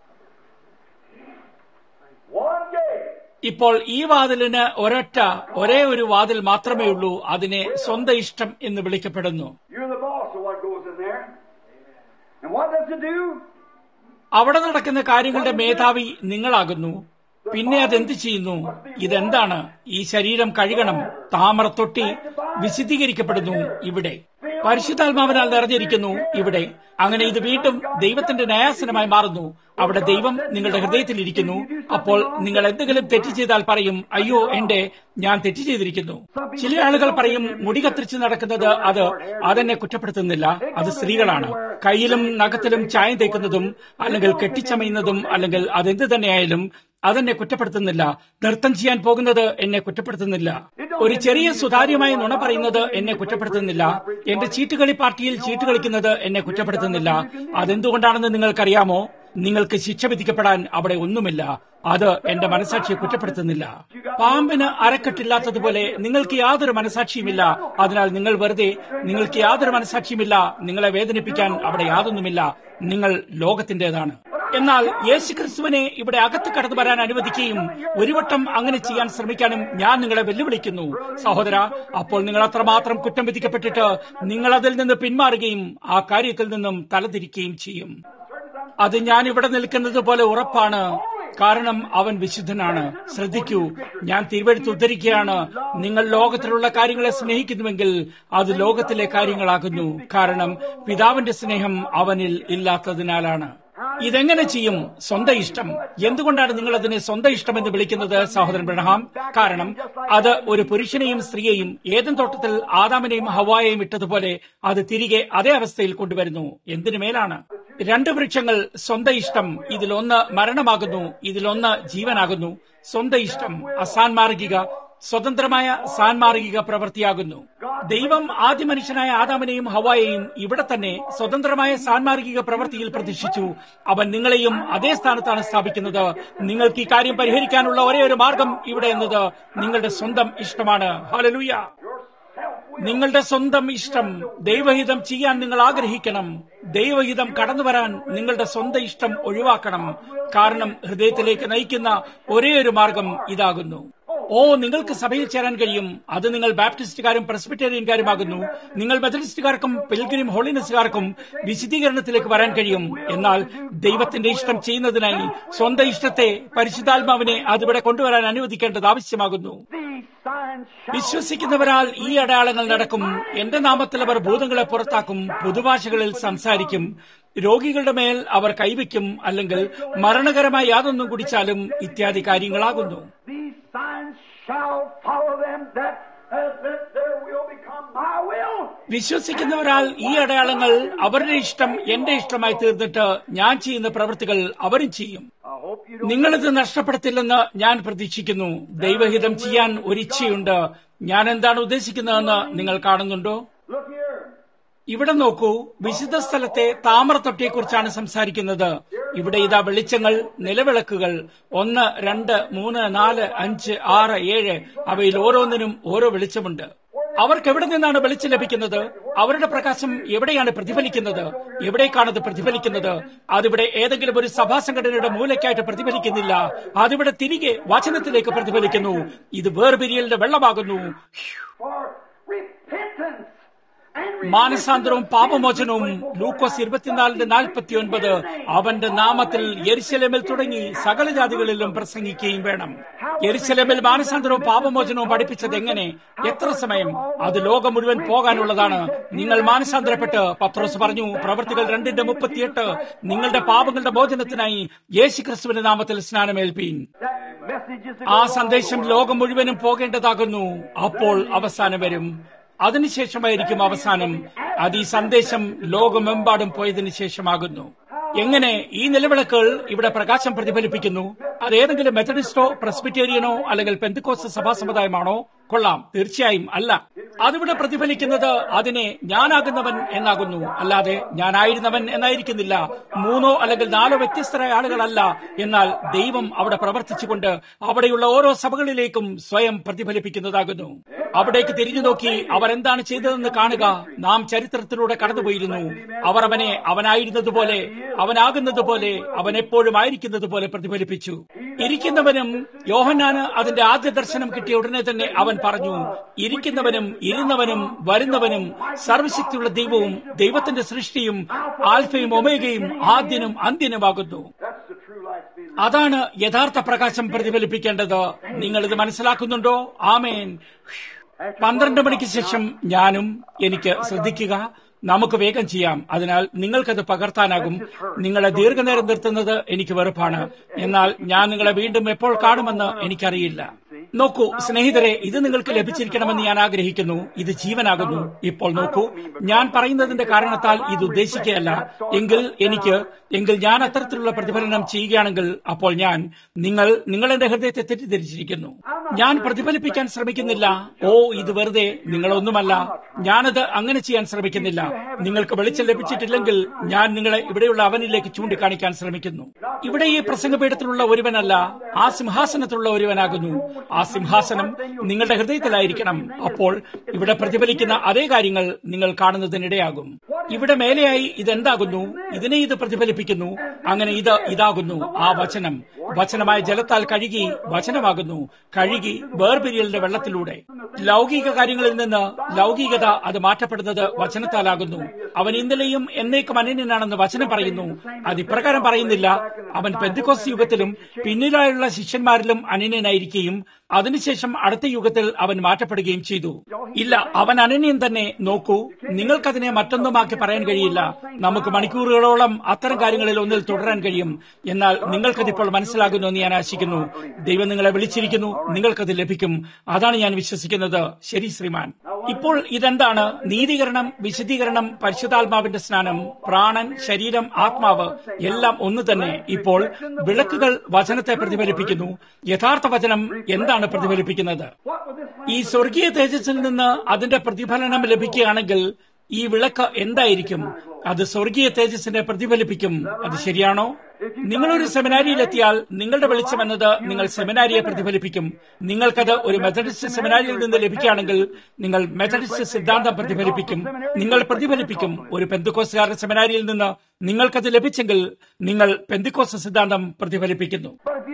One gate. ഇപ്പോൾ ഈ വാതിലിന് ഒരൊറ്റ ഒരേ ഒരു വാതിൽ മാത്രമേ ഉള്ളൂ അതിനെ സ്വന്തം ഇഷ്ടം എന്ന് വിളിക്കപ്പെടുന്നു You're the boss of what goes in there. And what does it do? അവിടെ നടക്കുന്ന കാര്യങ്ങളുടെ മേധാവി നിങ്ങളാകുന്നു പിന്നെ അതെന്ത് ചെയ്യുന്നു ഇതെന്താണ് ഈ ശരീരം കഴുകണം താമര തൊട്ടി വിശുദ്ധീകരിക്കപ്പെടുന്നു ഇവിടെ പരിശുദ്ധാത്മാവിനാൽ നിറഞ്ഞിരിക്കുന്നു ഇവിടെ അങ്ങനെ ഇത് വീണ്ടും ദൈവത്തിന്റെ ന്യായാസനമായി മാറുന്നു അവിടെ ദൈവം നിങ്ങളുടെ ഹൃദയത്തിലിരിക്കുന്നു അപ്പോൾ നിങ്ങൾ എന്തെങ്കിലും തെറ്റ് ചെയ്താൽ പറയും അയ്യോ എന്റെ ഞാൻ തെറ്റ് ചെയ്തിരിക്കുന്നു ചില ആളുകൾ പറയും മുടി കത്തിരിച്ച് നടക്കുന്നത് അത് അതെന്നെ കുറ്റപ്പെടുത്തുന്നില്ല അത് സ്ത്രീകളാണ് കയ്യിലും നഖത്തിലും ചായം തേക്കുന്നതും അല്ലെങ്കിൽ കെട്ടിച്ചമയുന്നതും അല്ലെങ്കിൽ അതെന്ത് തന്നെയായാലും അതെന്നെ കുറ്റപ്പെടുത്തുന്നില്ല നൃത്തം ചെയ്യാൻ പോകുന്നത് എന്നെ കുറ്റപ്പെടുത്തുന്നില്ല ഒരു ചെറിയ സുതാര്യമായ നുണ പറയുന്നത് എന്നെ കുറ്റപ്പെടുത്തുന്നില്ല എന്റെ ചീട്ടുകളി പാർട്ടിയിൽ ചീട്ട് കളിക്കുന്നത് എന്നെ കുറ്റപ്പെടുത്തുന്നില്ല അതെന്തുകൊണ്ടാണെന്ന് നിങ്ങൾക്കറിയാമോ നിങ്ങൾക്ക് ശിക്ഷ വിധിക്കപ്പെടാൻ അവിടെ ഒന്നുമില്ല അത് എന്റെ മനസാക്ഷിയെ കുറ്റപ്പെടുത്തുന്നില്ല പാമ്പിന് അരക്കെട്ടില്ലാത്തതുപോലെ നിങ്ങൾക്ക് യാതൊരു മനസാക്ഷിയുമില്ല അതിനാൽ നിങ്ങൾ വെറുതെ നിങ്ങൾക്ക് യാതൊരു മനസാക്ഷിയുമില്ല നിങ്ങളെ വേദനിപ്പിക്കാൻ അവിടെ യാതൊന്നുമില്ല നിങ്ങൾ ലോകത്തിന്റേതാണ് എന്നാൽ യേശുക്രിസ്തുവിനെ ഇവിടെ അകത്ത് കടന്നു വരാൻ അനുവദിക്കുകയും ഒരു വട്ടം അങ്ങനെ ചെയ്യാൻ ശ്രമിക്കാനും ഞാൻ നിങ്ങളെ വെല്ലുവിളിക്കുന്നു സഹോദര അപ്പോൾ നിങ്ങൾ അത്രമാത്രം കുറ്റം വിധിക്കപ്പെട്ടിട്ട് നിങ്ങൾ അതിൽ നിന്ന് പിന്മാറുകയും ആ കാര്യത്തിൽ നിന്നും തലതിരിക്കുകയും ചെയ്യും അത് ഞാൻ ഇവിടെ നിൽക്കുന്നത് പോലെ ഉറപ്പാണ് കാരണം അവൻ വിശുദ്ധനാണ് ശ്രദ്ധിക്കൂ ഞാൻ തിരുവഴുത്ത് ഉദ്ധരിക്കുകയാണ് നിങ്ങൾ ലോകത്തിലുള്ള കാര്യങ്ങളെ സ്നേഹിക്കുന്നുവെങ്കിൽ അത് ലോകത്തിലെ കാര്യങ്ങളാകുന്നു കാരണം പിതാവിന്റെ സ്നേഹം അവനിൽ ഇല്ലാത്തതിനാലാണ് ഇതെങ്ങനെ ചെയ്യും സ്വന്തം ഇഷ്ടം എന്തുകൊണ്ടാണ് നിങ്ങൾ അതിനെ സ്വന്തം ഇഷ്ടം എന്ന് വിളിക്കുന്നത് സഹോദരൻ ബ്രഹ്ഹാം കാരണം അത് ഒരു പുരുഷനെയും സ്ത്രീയെയും ഏതും തോട്ടത്തിൽ ആദാമിനെയും ഹവായെയും ഇട്ടതുപോലെ അത് തിരികെ അതേ അവസ്ഥയിൽ കൊണ്ടുവരുന്നു എന്തിനു മേലാണ് രണ്ട് വൃക്ഷങ്ങൾ സ്വന്തം ഇഷ്ടം ഇതിലൊന്ന് മരണമാകുന്നു ഇതിലൊന്ന് ജീവനാകുന്നു സ്വന്തം ഇഷ്ടം അസാൻമാർഗിക സ്വതന്ത്രമായ സാൻമാർഗിക പ്രവൃത്തിയാകുന്നു ദൈവം ആദ്യ മനുഷ്യനായ ആദാമിനെയും ഹവായെയും ഇവിടെ തന്നെ സ്വതന്ത്രമായ സാൻമാർഗിക പ്രവൃത്തിയിൽ പ്രതീക്ഷിച്ചു അവൻ നിങ്ങളെയും അതേ സ്ഥാനത്താണ് സ്ഥാപിക്കുന്നത് നിങ്ങൾക്ക് ഈ കാര്യം പരിഹരിക്കാനുള്ള ഒരേ ഒരു മാർഗം ഇവിടെ എന്നത് നിങ്ങളുടെ സ്വന്തം ഇഷ്ടമാണ് ഹാലലൂയ നിങ്ങളുടെ സ്വന്തം ഇഷ്ടം ദൈവഹിതം ചെയ്യാൻ നിങ്ങൾ ആഗ്രഹിക്കണം ദൈവഹിതം കടന്നു വരാൻ നിങ്ങളുടെ സ്വന്തം ഇഷ്ടം ഒഴിവാക്കണം കാരണം ഹൃദയത്തിലേക്ക് നയിക്കുന്ന ഒരേ ഒരു മാർഗം ഇതാകുന്നു ഓ നിങ്ങൾക്ക് സഭയിൽ ചേരാൻ കഴിയും അത് നിങ്ങൾ ബാപ്റ്റിസ്റ്റുകാരും പ്രസ്ബിറ്റേറിയൻകാരുമാകുന്നു നിങ്ങൾ മെത്തഡിസ്റ്റുകാർക്കും പിൽഗ്രിം ഹോളിനസുകാർക്കും വിശദീകരണത്തിലേക്ക് വരാൻ കഴിയും എന്നാൽ ദൈവത്തിന്റെ ഇഷ്ടം ചെയ്യുന്നതിനായി സ്വന്തം ഇഷ്ടത്തെ പരിശുദ്ധാത്മാവിനെ അതിവിടെ കൊണ്ടുവരാൻ അനുവദിക്കേണ്ടത് ആവശ്യമാകുന്നു വിശ്വസിക്കുന്നവരാൽ ഈ അടയാളങ്ങൾ നടക്കും എന്റെ നാമത്തിൽ അവർ ഭൂതങ്ങളെ പുറത്താക്കും പുതുഭാഷകളിൽ സംസാരിക്കും രോഗികളുടെ മേൽ അവർ കൈവയ്ക്കും അല്ലെങ്കിൽ മരണകരമായ യാതൊന്നും കുടിച്ചാലും ഇത്യാദി കാര്യങ്ങളാകുന്നു വിശ്വസിക്കുന്നവരാൽ ഈ അടയാളങ്ങൾ അവരുടെ ഇഷ്ടം എന്റെ ഇഷ്ടമായി തീർന്നിട്ട് ഞാൻ ചെയ്യുന്ന പ്രവൃത്തികൾ അവരും ചെയ്യും നിങ്ങളിത് നഷ്ടപ്പെടുത്തില്ലെന്ന് ഞാൻ പ്രതീക്ഷിക്കുന്നു ദൈവഹിതം ചെയ്യാൻ ഒരിച്ഛയുണ്ട് ഞാൻ എന്താണ് ഉദ്ദേശിക്കുന്നതെന്ന് നിങ്ങൾ കാണുന്നുണ്ടോ ഇവിടെ നോക്കൂ വിശുദ്ധ സ്ഥലത്തെ താമരത്തൊട്ടിയെക്കുറിച്ചാണ് സംസാരിക്കുന്നത് ഇവിടെ ഇതാ വെളിച്ചങ്ങൾ നിലവിളക്കുകൾ ഒന്ന് രണ്ട് മൂന്ന് നാല് അഞ്ച് ആറ് ഏഴ് അവയിൽ ഓരോന്നിനും ഓരോ വെളിച്ചമുണ്ട് അവർക്ക് എവിടെ നിന്നാണ് വെളിച്ചം ലഭിക്കുന്നത് അവരുടെ പ്രകാശം എവിടെയാണ് പ്രതിഫലിക്കുന്നത് എവിടേക്കാണത് പ്രതിഫലിക്കുന്നത് അതിവിടെ ഏതെങ്കിലും ഒരു സഭാ സംഘടനയുടെ മൂലയ്ക്കായിട്ട് പ്രതിഫലിക്കുന്നില്ല അതിവിടെ തിരികെ വചനത്തിലേക്ക് പ്രതിഫലിക്കുന്നു ഇത് വേർപിരിയലിന്റെ വെള്ളമാകുന്നു മാനസാന്തരവും പാപമോചനവും ലൂക്കോസ് ഇരുപത്തിനാലിന്റെ നാൽപ്പത്തി ഒൻപത് അവന്റെ നാമത്തിൽ യെരുശലേമിൽ തുടങ്ങി സകല ജാതികളിലും പ്രസംഗിക്കുകയും വേണം യെരുശലേമിൽ മാനസാന്തരവും പാപമോചനവും പഠിപ്പിച്ചത് എങ്ങനെ എത്ര സമയം അത് ലോകം മുഴുവൻ പോകാനുള്ളതാണ് നിങ്ങൾ മാനസാന്തരപ്പെട്ട് പത്രോസ് പറഞ്ഞു പ്രവർത്തികൾ രണ്ടിന്റെ മുപ്പത്തിയെട്ട് നിങ്ങളുടെ പാപങ്ങളുടെ മോചനത്തിനായി യേശു ക്രിസ്തുവിന്റെ നാമത്തിൽ സ്നാനമേൽപ്പീൻ ആ സന്ദേശം ലോകം മുഴുവനും പോകേണ്ടതാകുന്നു അപ്പോൾ അവസാനം വരും അതിനുശേഷമായിരിക്കും അവസാനം അത് ഈ സന്ദേശം ലോകമെമ്പാടും പോയതിനു ശേഷമാകുന്നു എങ്ങനെ ഈ നിലവിളക്കുകൾ ഇവിടെ പ്രകാശം പ്രതിഫലിപ്പിക്കുന്നു അത് ഏതെങ്കിലും മെത്തഡിസ്റ്റോ പ്രസ്ബിറ്റേറിയനോ അല്ലെങ്കിൽ പെന്തുക്കോസ് സഭാ സമുദായമാണോ കൊള്ളാം തീർച്ചയായും അല്ല അതിവിടെ പ്രതിഫലിക്കുന്നത് അതിനെ ഞാനാകുന്നവൻ എന്നാകുന്നു അല്ലാതെ ഞാനായിരുന്നവൻ എന്നായിരിക്കുന്നില്ല മൂന്നോ അല്ലെങ്കിൽ നാലോ വ്യത്യസ്തരായ ആളുകളല്ല എന്നാൽ ദൈവം അവിടെ പ്രവർത്തിച്ചുകൊണ്ട് അവിടെയുള്ള ഓരോ സഭകളിലേക്കും സ്വയം പ്രതിഫലിപ്പിക്കുന്നതാകുന്നു അവിടേക്ക് തിരിഞ്ഞു നോക്കി അവർ എന്താണ് ചെയ്തതെന്ന് കാണുക നാം ചരിത്രത്തിലൂടെ കടന്നുപോയിരുന്നു അവർ അവനെ അവനായിരുന്നതുപോലെ അവനാകുന്നതുപോലെ അവൻ എപ്പോഴും ആയിരിക്കുന്നത് പോലെ പ്രതിഫലിപ്പിച്ചു ഇരിക്കുന്നവനും യോഹന്നാന് അതിന്റെ ആദ്യ ദർശനം കിട്ടിയ ഉടനെ തന്നെ അവൻ പറഞ്ഞു ഇരിക്കുന്നവനും ഇരുന്നവനും വരുന്നവനും സർവശക്തിയുള്ള ദൈവവും ദൈവത്തിന്റെ സൃഷ്ടിയും ആൽഫയും ഒമേഗയും ആദ്യനും അന്ത്യനുമാകുന്നു അതാണ് യഥാർത്ഥ പ്രകാശം പ്രതിഫലിപ്പിക്കേണ്ടത് നിങ്ങൾ ഇത് മനസ്സിലാക്കുന്നുണ്ടോ ആമേൻ പന്ത്രണ്ട് മണിക്ക് ശേഷം ഞാനും എനിക്ക് ശ്രദ്ധിക്കുക നമുക്ക് വേഗം ചെയ്യാം അതിനാൽ നിങ്ങൾക്കത് പകർത്താനാകും നിങ്ങളെ ദീർഘനേരം നിർത്തുന്നത് എനിക്ക് വെറുപ്പാണ് എന്നാൽ ഞാൻ നിങ്ങളെ വീണ്ടും എപ്പോൾ കാണുമെന്ന് എനിക്കറിയില്ല നോക്കൂ സ്നേഹിതരെ ഇത് നിങ്ങൾക്ക് ലഭിച്ചിരിക്കണമെന്ന് ഞാൻ ആഗ്രഹിക്കുന്നു ഇത് ജീവനാകുന്നു ഇപ്പോൾ നോക്കൂ ഞാൻ പറയുന്നതിന്റെ കാരണത്താൽ ഇത് ഉദ്ദേശിക്കുകയല്ല എങ്കിൽ എനിക്ക് എങ്കിൽ ഞാൻ അത്തരത്തിലുള്ള പ്രതിഫലനം ചെയ്യുകയാണെങ്കിൽ അപ്പോൾ ഞാൻ നിങ്ങൾ നിങ്ങൾ എന്റെ ഹൃദയത്തെ തെറ്റിദ്ധരിച്ചിരിക്കുന്നു ഞാൻ പ്രതിഫലിപ്പിക്കാൻ ശ്രമിക്കുന്നില്ല ഓ ഇത് വെറുതെ നിങ്ങളൊന്നുമല്ല ഞാനത് അങ്ങനെ ചെയ്യാൻ ശ്രമിക്കുന്നില്ല നിങ്ങൾക്ക് വെളിച്ചം ലഭിച്ചിട്ടില്ലെങ്കിൽ ഞാൻ നിങ്ങളെ ഇവിടെയുള്ള അവനിലേക്ക് ചൂണ്ടിക്കാണിക്കാൻ ശ്രമിക്കുന്നു ഇവിടെ ഈ പ്രസംഗപീഠത്തിലുള്ള ഒരുവനല്ല ആ സിംഹാസനത്തിലുള്ള ഒരുവനാകുന്നു ആ സിംഹാസനം നിങ്ങളുടെ ഹൃദയത്തിലായിരിക്കണം അപ്പോൾ ഇവിടെ പ്രതിഫലിക്കുന്ന അതേ കാര്യങ്ങൾ നിങ്ങൾ കാണുന്നതിനിടയാകും ഇവിടെ മേലെയായി ഇതെന്താകുന്നു ഇതിനെ ഇത് പ്രതിഫലിപ്പിക്കുന്നു അങ്ങനെ ഇത് ഇതാകുന്നു ആ വചനം വചനമായ ജലത്താൽ കഴുകി വചനമാകുന്നു കഴുകി വേർപിരിയലിന്റെ വെള്ളത്തിലൂടെ ലൗകിക കാര്യങ്ങളിൽ നിന്ന് ലൗകികത അത് മാറ്റപ്പെടുന്നത് വചനത്താലാകുന്നു അവൻ ഇന്നലെയും എന്നേക്കും അനന്യനാണെന്ന് വചനം പറയുന്നു അത് ഇപ്രകാരം പറയുന്നില്ല അവൻ പെന്തിക്കോസ് യുഗത്തിലും പിന്നിലായുള്ള ശിഷ്യന്മാരിലും അനന്യനായിരിക്കുകയും അതിനുശേഷം അടുത്ത യുഗത്തിൽ അവൻ മാറ്റപ്പെടുകയും ചെയ്തു ഇല്ല അവൻ അനന്യൻ തന്നെ നോക്കൂ നിങ്ങൾക്കതിനെ മറ്റൊന്നുമാക്കി പറയാൻ കഴിയില്ല നമുക്ക് മണിക്കൂറുകളോളം അത്തരം കാര്യങ്ങളിൽ ഒന്നിൽ തുടരാൻ കഴിയും എന്നാൽ നിങ്ങൾക്കതിപ്പോൾ മനസ്സിലാകുന്നു എന്ന് ഞാൻ ആശിക്കുന്നു ദൈവം നിങ്ങളെ വിളിച്ചിരിക്കുന്നു നിങ്ങൾക്കത് ലഭിക്കും അതാണ് ഞാൻ വിശ്വസിക്കുന്നത് ശരി ശ്രീമാൻ ഇപ്പോൾ ഇതെന്താണ് നീതീകരണം വിശദീകരണം പരിശുദ്ധാത്മാവിന്റെ സ്നാനം പ്രാണൻ ശരീരം ആത്മാവ് എല്ലാം ഒന്ന് തന്നെ ഇപ്പോൾ വിളക്കുകൾ വചനത്തെ പ്രതിഫലിപ്പിക്കുന്നു യഥാർത്ഥ വചനം എന്താണ് പ്രതിഫലിപ്പിക്കുന്നത് ഈ സ്വർഗീയ തേജസ്സിൽ നിന്ന് അതിന്റെ പ്രതിഫലനം ലഭിക്കുകയാണെങ്കിൽ ഈ വിളക്ക് എന്തായിരിക്കും അത് സ്വർഗീയ തേജസ്സിനെ പ്രതിഫലിപ്പിക്കും അത് ശരിയാണോ നിങ്ങളൊരു സെമിനാരിയിലെത്തിയാൽ നിങ്ങളുടെ വെളിച്ചം എന്നത് നിങ്ങൾ സെമിനാരിയെ പ്രതിഫലിപ്പിക്കും നിങ്ങൾക്കത് ഒരു മെത്തഡിസ്റ്റ് സെമിനാരിയിൽ നിന്ന് ലഭിക്കുകയാണെങ്കിൽ നിങ്ങൾ മെത്തഡിസ്റ്റ് സിദ്ധാന്തം പ്രതിഫലിപ്പിക്കും നിങ്ങൾ പ്രതിഫലിപ്പിക്കും ഒരു പെന്തുക്കോസുകാരുടെ സെമിനാരിയിൽ നിന്ന് നിങ്ങൾക്കത് ലഭിച്ചെങ്കിൽ നിങ്ങൾ പെന്തിക്കോസ് സിദ്ധാന്തം പ്രതിഫലിപ്പിക്കുന്നു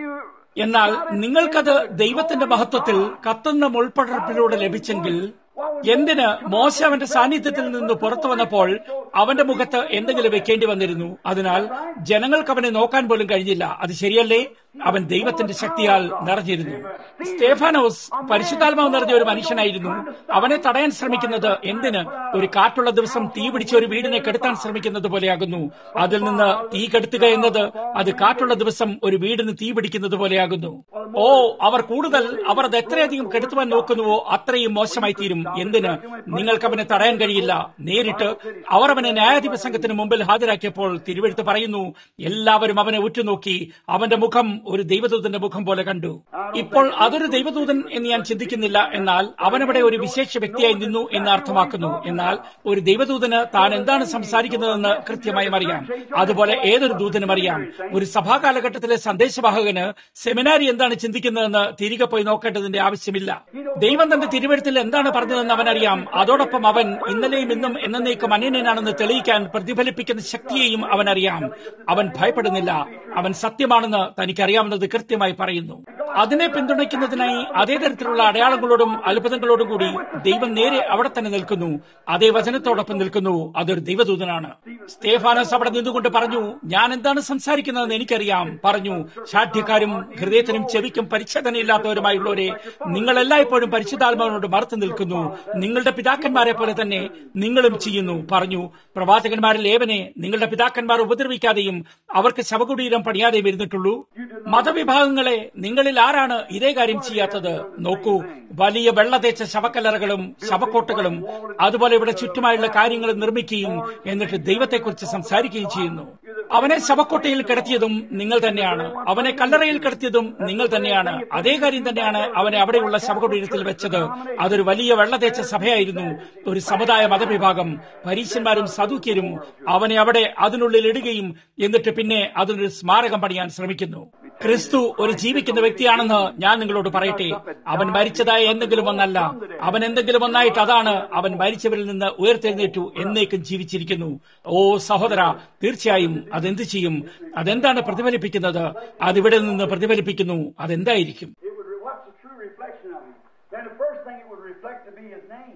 എന്നാൽ നിങ്ങൾക്കത് ദൈവത്തിന്റെ മഹത്വത്തിൽ കത്തുന്ന മുൾപ്പടർപ്പിലൂടെ ലഭിച്ചെങ്കിൽ എന്തിന് മോശ അവന്റെ സാന്നിധ്യത്തിൽ നിന്ന് പുറത്തു വന്നപ്പോൾ അവന്റെ മുഖത്ത് എന്തെങ്കിലും വെക്കേണ്ടി വന്നിരുന്നു അതിനാൽ ജനങ്ങൾക്ക് അവനെ നോക്കാൻ പോലും കഴിഞ്ഞില്ല അത് ശരിയല്ലേ അവൻ ദൈവത്തിന്റെ ശക്തിയാൽ നിറഞ്ഞിരുന്നു സ്റ്റേഫാനോസ് പരിശുദ്ധാത്മാവ് നിറഞ്ഞ ഒരു മനുഷ്യനായിരുന്നു അവനെ തടയാൻ ശ്രമിക്കുന്നത് എന്തിന് ഒരു കാറ്റുള്ള ദിവസം തീ പിടിച്ച ഒരു വീടിനെ കെടുത്താൻ ശ്രമിക്കുന്നത് പോലെയാകുന്നു അതിൽ നിന്ന് തീ കെടുത്തുക എന്നത് അത് കാറ്റുള്ള ദിവസം ഒരു വീടിന് തീ പിടിക്കുന്നത് പോലെയാകുന്നു ഓ അവർ കൂടുതൽ അവർ അത് എത്രയധികം കെടുത്തുവാൻ നോക്കുന്നുവോ അത്രയും മോശമായി തീരും എന്തിന് നിങ്ങൾക്ക് അവനെ തടയാൻ കഴിയില്ല നേരിട്ട് അവർ അവനെ ന്യായാധിപ സംഘത്തിന് മുമ്പിൽ ഹാജരാക്കിയപ്പോൾ തിരുവെടുത്ത് പറയുന്നു എല്ലാവരും അവനെ ഉറ്റുനോക്കി അവന്റെ മുഖം ഒരു ദൈവദൂതന്റെ മുഖം പോലെ കണ്ടു ഇപ്പോൾ അതൊരു ദൈവദൂതൻ എന്ന് ഞാൻ ചിന്തിക്കുന്നില്ല എന്നാൽ അവനവിടെ ഒരു വിശേഷ വ്യക്തിയായി നിന്നു എന്ന് അർത്ഥമാക്കുന്നു എന്നാൽ ഒരു ദൈവദൂതന് താൻ എന്താണ് സംസാരിക്കുന്നതെന്ന് കൃത്യമായും അറിയാം അതുപോലെ ഏതൊരു ദൂതനും അറിയാം ഒരു സഭാ കാലഘട്ടത്തിലെ സന്ദേശവാഹകന് സെമിനാരി എന്താണ് ചിന്തിക്കുന്നതെന്ന് തിരികെ പോയി നോക്കേണ്ടതിന്റെ ആവശ്യമില്ല ദൈവം തന്റെ തിരുവഴുത്തിൽ എന്താണ് പറഞ്ഞതെന്ന് അവനറിയാം അതോടൊപ്പം അവൻ ഇന്നലെയും ഇന്നും എന്നേക്കും അന്യനാണെന്ന് തെളിയിക്കാൻ പ്രതിഫലിപ്പിക്കുന്ന ശക്തിയെയും അവൻ അറിയാം അവൻ ഭയപ്പെടുന്നില്ല അവൻ സത്യമാണെന്ന് തനിക്കറിയാവുന്നത് കൃത്യമായി പറയുന്നു അതിനെ പിന്തുണയ്ക്കുന്നതിനായി അതേ തരത്തിലുള്ള അടയാളങ്ങളോടും അത്ഭുതങ്ങളോടും കൂടി ദൈവം നേരെ അവിടെ തന്നെ നിൽക്കുന്നു അതേ വചനത്തോടൊപ്പം നിൽക്കുന്നു അതൊരു ദൈവദൂതനാണ് സ്റ്റേഫാനസ് അവിടെ നിന്നുകൊണ്ട് പറഞ്ഞു ഞാൻ എന്താണ് സംസാരിക്കുന്നതെന്ന് എനിക്കറിയാം പറഞ്ഞു ശാഠ്യക്കാരും ഹൃദയത്തിനും ചെവിക്കും പരിച്ഛേദനയില്ലാത്തവരുമായുള്ളവരെ നിങ്ങൾ എല്ലായ്പ്പോഴും പരിശുദ്ധാത്മാവിനോട് മറുത്തു നിൽക്കുന്നു നിങ്ങളുടെ പിതാക്കന്മാരെ പോലെ തന്നെ നിങ്ങളും ചെയ്യുന്നു പറഞ്ഞു പ്രവാചകന്മാരിൽ ഏവനെ നിങ്ങളുടെ പിതാക്കന്മാർ ഉപദ്രവിക്കാതെയും അവർക്ക് ശവകുടീരം പണിയാതെയും ഇരുന്നിട്ടുള്ളൂ മതവിഭാഗങ്ങളെ നിങ്ങളിൽ ആരാണ് ഇതേ കാര്യം ചെയ്യാത്തത് നോക്കൂ വലിയ വെള്ളതേച്ച ശവക്കല്ലറകളും ശവക്കോട്ടകളും അതുപോലെ ഇവിടെ ചുറ്റുമായുള്ള കാര്യങ്ങൾ നിർമ്മിക്കുകയും എന്നിട്ട് ദൈവത്തെക്കുറിച്ച് സംസാരിക്കുകയും ചെയ്യുന്നു അവനെ ശവക്കോട്ടയിൽ കിടത്തിയതും നിങ്ങൾ തന്നെയാണ് അവനെ കല്ലറയിൽ കിടത്തിയതും നിങ്ങൾ തന്നെയാണ് അതേ കാര്യം തന്നെയാണ് അവനെ അവിടെയുള്ള ശവകുടീരത്തിൽ വെച്ചത് അതൊരു വലിയ വെള്ളതേച്ച സഭയായിരുന്നു ഒരു സമുദായ മതവിഭാഗം പരീശന്മാരും സദൂക്യരും അവനെ അവിടെ അതിനുള്ളിൽ ഇടുകയും എന്നിട്ട് പിന്നെ അതിനൊരു സ്മാരകം പണിയാൻ ശ്രമിക്കുന്നു ക്രിസ്തു ഒരു ജീവിക്കുന്ന വ്യക്തിയാണെന്ന് ഞാൻ നിങ്ങളോട് പറയട്ടെ അവൻ മരിച്ചതായ എന്തെങ്കിലും ഒന്നല്ല അവൻ എന്തെങ്കിലും ഒന്നായിട്ട് അതാണ് അവൻ മരിച്ചവരിൽ നിന്ന് ഉയർത്തെഴുന്നേറ്റു എന്നേക്കും ജീവിച്ചിരിക്കുന്നു ഓ സഹോദര തീർച്ചയായും അതെന്ത് ചെയ്യും അതെന്താണ് പ്രതിഫലിപ്പിക്കുന്നത് അതിവിടെ നിന്ന് പ്രതിഫലിപ്പിക്കുന്നു അതെന്തായിരിക്കും It would, what's the true reflection of him? Then the first thing it would reflect to be his name.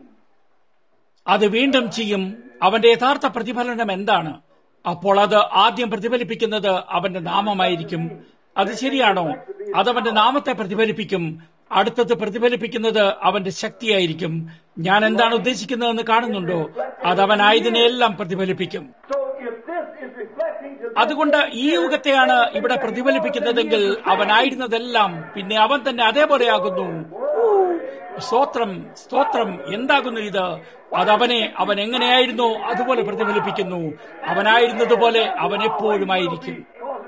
അത് വീണ്ടും ചെയ്യും അവന്റെ യഥാർത്ഥ പ്രതിഫലനം എന്താണ് അപ്പോൾ അത് ആദ്യം പ്രതിഫലിപ്പിക്കുന്നത് അവന്റെ നാമമായിരിക്കും അത് ശരിയാണോ അതവന്റെ നാമത്തെ പ്രതിഫലിപ്പിക്കും അടുത്തത് പ്രതിഫലിപ്പിക്കുന്നത് അവന്റെ ശക്തിയായിരിക്കും ഞാൻ എന്താണ് ഉദ്ദേശിക്കുന്നതെന്ന് കാണുന്നുണ്ടോ അത് അവനായതിനെയെല്ലാം പ്രതിഫലിപ്പിക്കും So if this is reflecting to അതുകൊണ്ട് ഈ യുഗത്തെയാണ് ഇവിടെ പ്രതിഫലിപ്പിക്കുന്നതെങ്കിൽ അവനായിരുന്നതെല്ലാം പിന്നെ അവൻ തന്നെ അതേപോലെയാകുന്നു സ്തോത്രം സ്തോത്രം എന്താകുന്നു ഇത് അതവനെ അവൻ എങ്ങനെയായിരുന്നോ അതുപോലെ പ്രതിഫലിപ്പിക്കുന്നു അവനായിരുന്നതുപോലെ അവൻ എപ്പോഴുമായിരിക്കും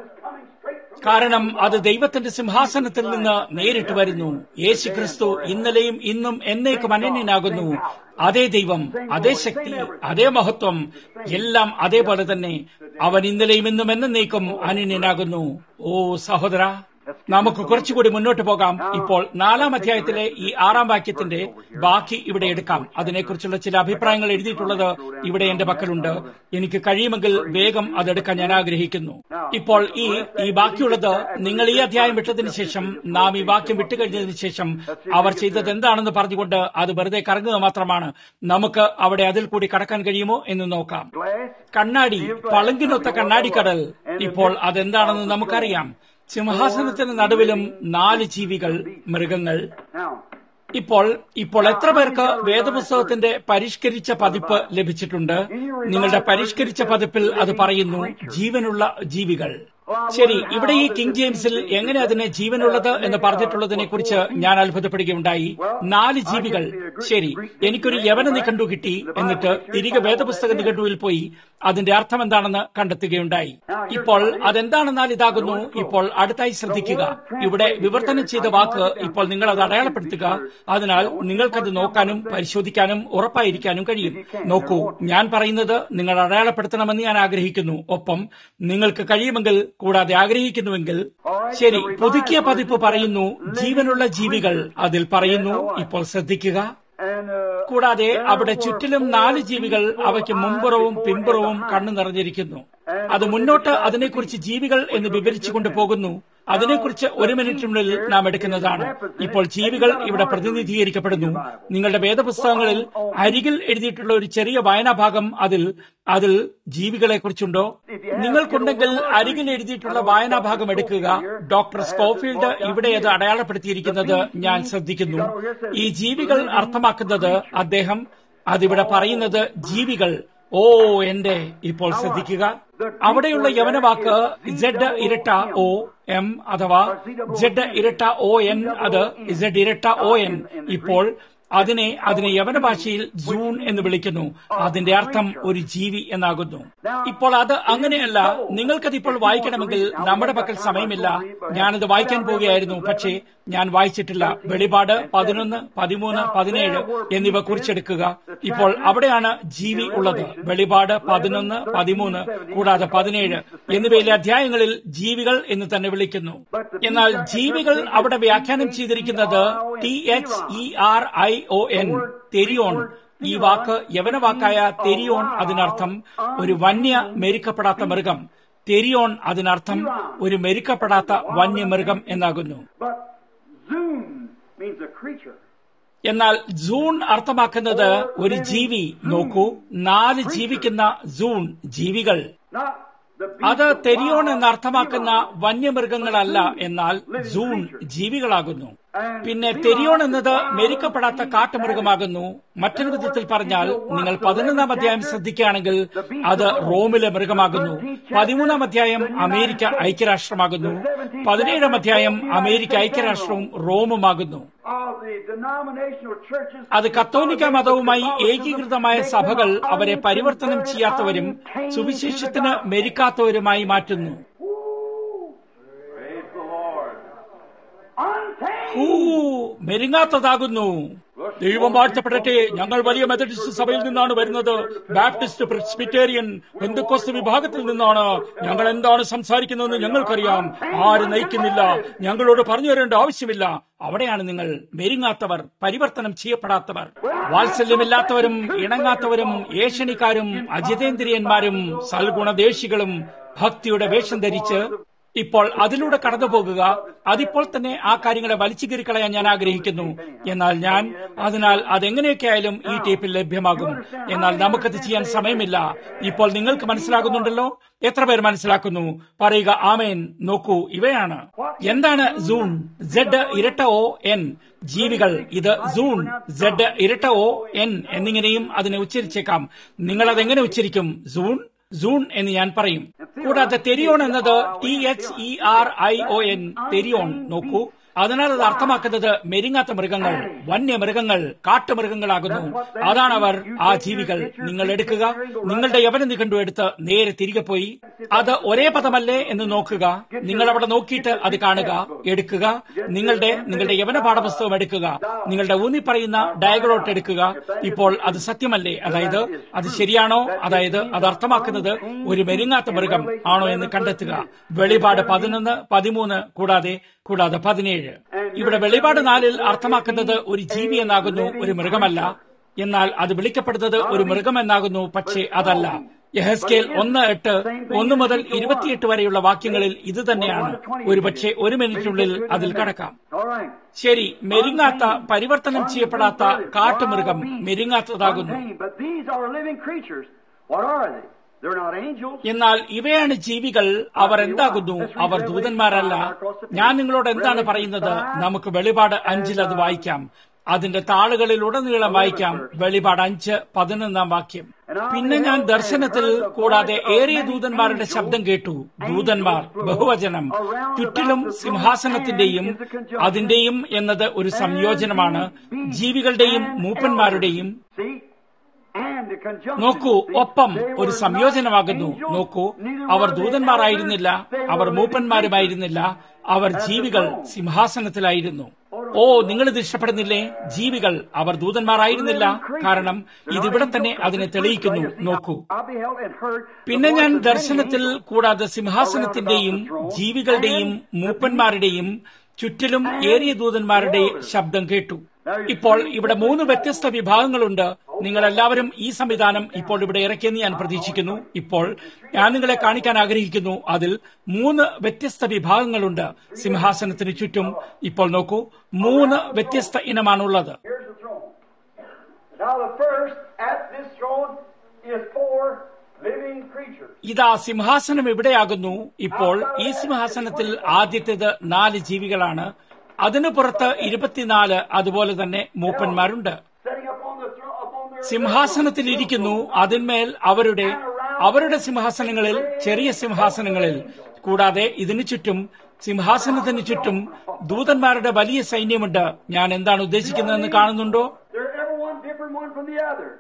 കാരണം അത് ദൈവത്തിന്റെ സിംഹാസനത്തിൽ നിന്ന് നേരിട്ട് വരുന്നു യേശു ക്രിസ്തു ഇന്നലെയും ഇന്നും എന്നേക്കും അനന്യനാകുന്നു അതേ ദൈവം അതേ ശക്തി അതേ മഹത്വം എല്ലാം അതേപോലെ തന്നെ അവൻ ഇന്നലെയും ഇന്നും എന്നേക്കും അനന്യനാകുന്നു ഓ സഹോദര Let's നമുക്ക് കുറച്ചുകൂടി മുന്നോട്ട് പോകാം ഇപ്പോൾ നാലാം അധ്യായത്തിലെ ഈ ആറാം വാക്യത്തിന്റെ ബാക്കി ഇവിടെ എടുക്കാം അതിനെക്കുറിച്ചുള്ള ചില അഭിപ്രായങ്ങൾ എഴുതിയിട്ടുള്ളത് ഇവിടെ എന്റെ പക്കലുണ്ട് എനിക്ക് കഴിയുമെങ്കിൽ വേഗം അതെടുക്കാൻ ഞാൻ ആഗ്രഹിക്കുന്നു ഇപ്പോൾ ഈ ഈ ബാക്കിയുള്ളത് നിങ്ങൾ ഈ അധ്യായം വിട്ടതിന് ശേഷം നാം ഈ വാക്യം വിട്ടുകഴിഞ്ഞതിന് ശേഷം അവർ ചെയ്തത് എന്താണെന്ന് പറഞ്ഞുകൊണ്ട് അത് വെറുതെ കറങ്ങുക മാത്രമാണ് നമുക്ക് അവിടെ അതിൽ കൂടി കടക്കാൻ കഴിയുമോ എന്ന് നോക്കാം കണ്ണാടി പളുങ്കിനൊത്ത കണ്ണാടിക്കടൽ ഇപ്പോൾ അതെന്താണെന്ന് നമുക്കറിയാം സിംഹാസനത്തിന് നടുവിലും നാല് ജീവികൾ മൃഗങ്ങൾ ഇപ്പോൾ ഇപ്പോൾ എത്ര പേർക്ക് വേദപുസ്തകത്തിന്റെ പരിഷ്കരിച്ച പതിപ്പ് ലഭിച്ചിട്ടുണ്ട് നിങ്ങളുടെ പരിഷ്കരിച്ച പതിപ്പിൽ അത് പറയുന്നു ജീവനുള്ള ജീവികൾ ശരി ഇവിടെ ഈ കിങ് ജെയിംസിൽ എങ്ങനെ അതിനെ ജീവനുള്ളത് എന്ന് പറഞ്ഞിട്ടുള്ളതിനെ കുറിച്ച് ഞാൻ അത്ഭുതപ്പെടുകയുണ്ടായി നാല് ജീവികൾ ശരി എനിക്കൊരു യവന നിഘണ്ടു കിട്ടി എന്നിട്ട് തിരികെ വേദപുസ്തക നിഘണ്ടുവിൽ പോയി അതിന്റെ അർത്ഥം എന്താണെന്ന് കണ്ടെത്തുകയുണ്ടായി ഇപ്പോൾ അതെന്താണെന്നാൽ ഇതാകുന്നു ഇപ്പോൾ അടുത്തായി ശ്രദ്ധിക്കുക ഇവിടെ വിവർത്തനം ചെയ്ത വാക്ക് ഇപ്പോൾ നിങ്ങൾ അത് അടയാളപ്പെടുത്തുക അതിനാൽ നിങ്ങൾക്കത് നോക്കാനും പരിശോധിക്കാനും ഉറപ്പായിരിക്കാനും കഴിയും നോക്കൂ ഞാൻ പറയുന്നത് നിങ്ങൾ അടയാളപ്പെടുത്തണമെന്ന് ഞാൻ ആഗ്രഹിക്കുന്നു ഒപ്പം നിങ്ങൾക്ക് കഴിയുമെങ്കിൽ കൂടാതെ ആഗ്രഹിക്കുന്നുവെങ്കിൽ ശരി പുതുക്കിയ പതിപ്പ് പറയുന്നു ജീവനുള്ള ജീവികൾ അതിൽ പറയുന്നു ഇപ്പോൾ ശ്രദ്ധിക്കുക കൂടാതെ അവിടെ ചുറ്റിലും നാല് ജീവികൾ അവയ്ക്ക് മുമ്പുറവും പിമ്പുറവും കണ്ണു നിറഞ്ഞിരിക്കുന്നു അത് മുന്നോട്ട് അതിനെക്കുറിച്ച് ജീവികൾ എന്ന് വിവരിച്ചുകൊണ്ട് പോകുന്നു അതിനെക്കുറിച്ച് ഒരു മിനിറ്റിനുള്ളിൽ നാം എടുക്കുന്നതാണ് ഇപ്പോൾ ജീവികൾ ഇവിടെ പ്രതിനിധീകരിക്കപ്പെടുന്നു നിങ്ങളുടെ വേദപുസ്തകങ്ങളിൽ അരികിൽ എഴുതിയിട്ടുള്ള ഒരു ചെറിയ വായനാഭാഗം അതിൽ അതിൽ ജീവികളെ കുറിച്ചുണ്ടോ നിങ്ങൾക്കുണ്ടെങ്കിൽ അരികിൽ എഴുതിയിട്ടുള്ള വായനാഭാഗം എടുക്കുക ഡോക്ടർ സ്കോഫീൽഡ് ഇവിടെ അത് അടയാളപ്പെടുത്തിയിരിക്കുന്നത് ഞാൻ ശ്രദ്ധിക്കുന്നു ഈ ജീവികൾ അർത്ഥമാക്കുന്നത് അദ്ദേഹം അതിവിടെ പറയുന്നത് ജീവികൾ ഓ എന്റെ ഇപ്പോൾ ശ്രദ്ധിക്കുക അവിടെയുള്ള യവനവാക്ക് ജഡ് ഇരട്ട ഒ എം അഥവാ ജഡ് ഇരട്ട ഒ എൻ അത് ജഡ് ഇരട്ട ഒ എൻ ഇപ്പോൾ അതിനെ അതിനെ യവന ഭാഷയിൽ ജൂൺ എന്ന് വിളിക്കുന്നു അതിന്റെ അർത്ഥം ഒരു ജീവി എന്നാകുന്നു ഇപ്പോൾ അത് അങ്ങനെയല്ല നിങ്ങൾക്കത് ഇപ്പോൾ വായിക്കണമെങ്കിൽ നമ്മുടെ പക്കൽ സമയമില്ല ഞാനത് വായിക്കാൻ പോവുകയായിരുന്നു പക്ഷേ ഞാൻ വായിച്ചിട്ടില്ല വെളിപാട് പതിനൊന്ന് പതിമൂന്ന് പതിനേഴ് എന്നിവ കുറിച്ചെടുക്കുക ഇപ്പോൾ അവിടെയാണ് ജീവി ഉള്ളത് വെളിപാട് പതിനൊന്ന് പതിമൂന്ന് കൂടാതെ പതിനേഴ് എന്നിവയിലെ അധ്യായങ്ങളിൽ ജീവികൾ എന്ന് തന്നെ വിളിക്കുന്നു എന്നാൽ ജീവികൾ അവിടെ വ്യാഖ്യാനം ചെയ്തിരിക്കുന്നത് T H E R I O N തെരിയോൺ ഈ വാക്ക് യവന വാക്കായ തെരിയോൺ അതിനർത്ഥം ഒരു വന്യ മെരുക്കപ്പെടാത്ത മൃഗം തെരിയോൺ അതിനർത്ഥം ഒരു മെരുക്കപ്പെടാത്ത വന്യമൃഗം എന്നാകുന്നു എന്നാൽ സൂൺ അർത്ഥമാക്കുന്നത് ഒരു ജീവി നോക്കൂ നാല് ജീവിക്കുന്ന സൂൺ ജീവികൾ അത് തെരിയോൺ എന്നർത്ഥമാക്കുന്ന വന്യമൃഗങ്ങളല്ല എന്നാൽ സൂൺ ജീവികളാകുന്നു പിന്നെ തെരിയോൺ എന്നത് മെരുക്കപ്പെടാത്ത കാട്ടുമൃഗമാകുന്നു മറ്റൊരു വിധത്തിൽ പറഞ്ഞാൽ നിങ്ങൾ പതിനൊന്നാം അധ്യായം ശ്രദ്ധിക്കുകയാണെങ്കിൽ അത് റോമിലെ മൃഗമാകുന്നു പതിമൂന്നാം അധ്യായം അമേരിക്ക ഐക്യരാഷ്ട്രമാകുന്നു പതിനേഴാം അധ്യായം അമേരിക്ക ഐക്യരാഷ്ട്രവും റോമുമാകുന്നു അത് കത്തോലിക്ക മതവുമായി ഏകീകൃതമായ സഭകൾ അവരെ പരിവർത്തനം ചെയ്യാത്തവരും സുവിശേഷത്തിന് മെരുക്കാത്തവരുമായി മാറ്റുന്നു മെരുങ്ങാത്തതാകുന്നു ദൈവം വാഴ്ത്തപ്പെടട്ടെ ഞങ്ങൾ വലിയ മെത്തഡിസ്റ്റ് സഭയിൽ നിന്നാണ് വരുന്നത് ബാപ്റ്റിസ്റ്റ് പ്രെസ്ബിറ്റേറിയൻ ബന്ധുക്കോസ്ത് വിഭാഗത്തിൽ നിന്നാണ് ഞങ്ങൾ എന്താണ് സംസാരിക്കുന്നതെന്ന് ഞങ്ങൾക്കറിയാം ആര് നയിക്കുന്നില്ല ഞങ്ങളോട് പറഞ്ഞു തരേണ്ട ആവശ്യമില്ല അവിടെയാണ് നിങ്ങൾ മെരുങ്ങാത്തവർ പരിവർത്തനം ചെയ്യപ്പെടാത്തവർ വാത്സല്യമില്ലാത്തവരും ഇണങ്ങാത്തവരും ഏഷണിക്കാരും അജിതേന്ദ്രിയന്മാരും സൽഗുണദേശികളും ഭക്തിയുടെ വേഷം ധരിച്ച് ഇപ്പോൾ അതിലൂടെ കടന്നു പോകുക അതിപ്പോൾ തന്നെ ആ കാര്യങ്ങളെ വലിച്ചു കീറിക്കളയാൻ ഞാൻ ആഗ്രഹിക്കുന്നു എന്നാൽ ഞാൻ അതിനാൽ അതെങ്ങനെയൊക്കെ ആയാലും ഈ ടേപ്പിൽ ലഭ്യമാകും എന്നാൽ നമുക്കത് ചെയ്യാൻ സമയമില്ല ഇപ്പോൾ നിങ്ങൾക്ക് മനസ്സിലാകുന്നുണ്ടല്ലോ എത്ര പേർ മനസ്സിലാക്കുന്നു പറയുക ആമേൻ നോക്കൂ ഇവയാണ് എന്താണ് സൂൺ സെഡ് ഇരട്ട ഒ എൻ ജീവികൾ ഇത് സൂൺ സെഡ് ഇരട്ട ഒ എൻ എന്നിങ്ങനെയും അതിനെ ഉച്ചരിച്ചേക്കാം നിങ്ങൾ അതെങ്ങനെ ഉച്ചരിക്കും സൂൺ സൂൺ എന്ന് ഞാൻ പറയും കൂടാതെ തെരിയോൺ എന്നത് T H E R I O N തെരിയോൺ നോക്കൂ അതിനാൽ അത് അർത്ഥമാക്കുന്നത് മെരുങ്ങാത്ത മൃഗങ്ങൾ വന്യമൃഗങ്ങൾ കാട്ടുമൃഗങ്ങളാകുന്നു അതാണ് അവർ ആ ജീവികൾ നിങ്ങൾ എടുക്കുക നിങ്ങളുടെ യവന നിഘണ്ടു എടുത്ത് നേരെ തിരികെ പോയി അത് ഒരേ പദമല്ലേ എന്ന് നോക്കുക നിങ്ങൾ അവിടെ നോക്കിയിട്ട് അത് കാണുക എടുക്കുക നിങ്ങളുടെ നിങ്ങളുടെ യവന പാഠപുസ്തകം എടുക്കുക നിങ്ങളുടെ ഊന്നി പറയുന്ന ഡയഗ്രോട്ട് എടുക്കുക ഇപ്പോൾ അത് സത്യമല്ലേ അതായത് അത് ശരിയാണോ അതായത് അത് അർത്ഥമാക്കുന്നത് ഒരു മെരുങ്ങാത്ത മൃഗം ആണോ എന്ന് കണ്ടെത്തുക വെളിപാട് പതിനൊന്ന് പതിമൂന്ന് കൂടാതെ കൂടാതെ പതിനേഴ് ഇവിടെ വെളിപാട് നാലിൽ അർത്ഥമാക്കുന്നത് ഒരു ജീവി എന്നാകുന്നു ഒരു മൃഗമല്ല എന്നാൽ അത് വിളിക്കപ്പെടുന്നത് ഒരു മൃഗമെന്നാകുന്നു പക്ഷേ അതല്ല യഹസ്കേൽ ഒന്ന് എട്ട് ഒന്ന് മുതൽ ഇരുപത്തിയെട്ട് വരെയുള്ള വാക്യങ്ങളിൽ ഇത് തന്നെയാണ് ഒരുപക്ഷെ ഒരു മിനിറ്റിനുള്ളിൽ അതിൽ കടക്കാം All right. ശരി മെരുങ്ങാത്ത പരിവർത്തനം ചെയ്യപ്പെടാത്ത കാട്ടുമൃഗം മെരുങ്ങാത്തതാകുന്നു Unclean, But these are living creatures. What are they? They're not angels. എന്നാൽ ഇവയാണ് ജീവികൾ അവർ എന്താകുന്നു അവർ ദൂതന്മാരല്ല ഞാൻ നിങ്ങളോട് എന്താണ് പറയുന്നത് നമുക്ക് വെളിപാട് അഞ്ചിൽ അത് വായിക്കാം അതിന്റെ താളുകളിൽ ഉടനീളം വായിക്കാം വെളിപാട് അഞ്ച് പതിനൊന്നാം വാക്യം പിന്നെ ഞാൻ ദർശനത്തിൽ കൂടാതെ ഏറിയ ദൂതന്മാരുടെ ശബ്ദം കേട്ടു ദൂതന്മാർ ബഹുവചനം ചുറ്റിലും സിംഹാസനത്തിന്റെയും അതിന്റെയും എന്നത് ഒരു സംയോജനമാണ് ജീവികളുടെയും മൂപ്പന്മാരുടെയും See? And the conjunction. നോക്കൂ ഒപ്പം They ഒരു were സംയോജനമാകുന്നു not angels, നോക്കൂ neither our were they ദൂതന്മാരായിരുന്നില്ല elders, they our were മൂപ്പന്മാരുമായിരുന്നില്ല അവർ ജീവികൾ സിംഹാസനത്തിലായിരുന്നു ഓ നിങ്ങൾ ഇത് ഇഷ്ടപ്പെടുന്നില്ലേ ജീവികൾ അവർ ദൂതന്മാരായിരുന്നില്ല കാരണം ഇതിവിടെ തന്നെ അതിനെ തെളിയിക്കുന്നു നോക്കൂ I beheld and heard the പിന്നെ voice ഞാൻ of many ദർശനത്തിൽ angels കൂടാതെ സിംഹാസനത്തിന്റെയും ജീവികളുടെയും മൂപ്പന്മാരുടെയും ചുറ്റിലും ഏറിയ ദൂതന്മാരുടെ ശബ്ദം കേട്ടു ഇപ്പോൾ ഇവിടെ മൂന്ന് വ്യത്യസ്ത വിഭാഗങ്ങളുണ്ട് നിങ്ങൾ എല്ലാവരും ഈ സംവിധാനം ഇപ്പോൾ ഇവിടെ ഇറക്കിയെന്ന് ഞാൻ പ്രതീക്ഷിക്കുന്നു ഇപ്പോൾ ഞാൻ നിങ്ങളെ കാണിക്കാൻ ആഗ്രഹിക്കുന്നു അതിൽ മൂന്ന് വ്യത്യസ്ത വിഭാഗങ്ങളുണ്ട് സിംഹാസനത്തിന് ചുറ്റും ഇപ്പോൾ നോക്കൂ മൂന്ന് വ്യത്യസ്ത ഇനമാണുള്ളത് Here's the throne. Now the first at this throne is four living creatures. ഇതാ സിംഹാസനം എവിടെയാകുന്നു ഇപ്പോൾ ഈ സിംഹാസനത്തിൽ ആദ്യത്തേത് നാല് ജീവികളാണ് അതിനു പുറത്ത് ഇരുപത്തിനാല് അതുപോലെ തന്നെ മൂപ്പന്മാരുണ്ട് Setting upon the throne upon their സിംഹാസനത്തിൽ ഇരിക്കുന്നു അതിന്മേൽ അവരുടെ അവരുടെ സിംഹാസനങ്ങളിൽ ചെറിയ സിംഹാസനങ്ങളിൽ കൂടാതെ ഇതിനു ചുറ്റും സിംഹാസനത്തിന് ചുറ്റും ദൂതന്മാരുടെ വലിയ സൈന്യമുണ്ട് ഞാൻ എന്താണ് ഉദ്ദേശിക്കുന്നതെന്ന് കാണുന്നുണ്ടോ They're every one different one from the other.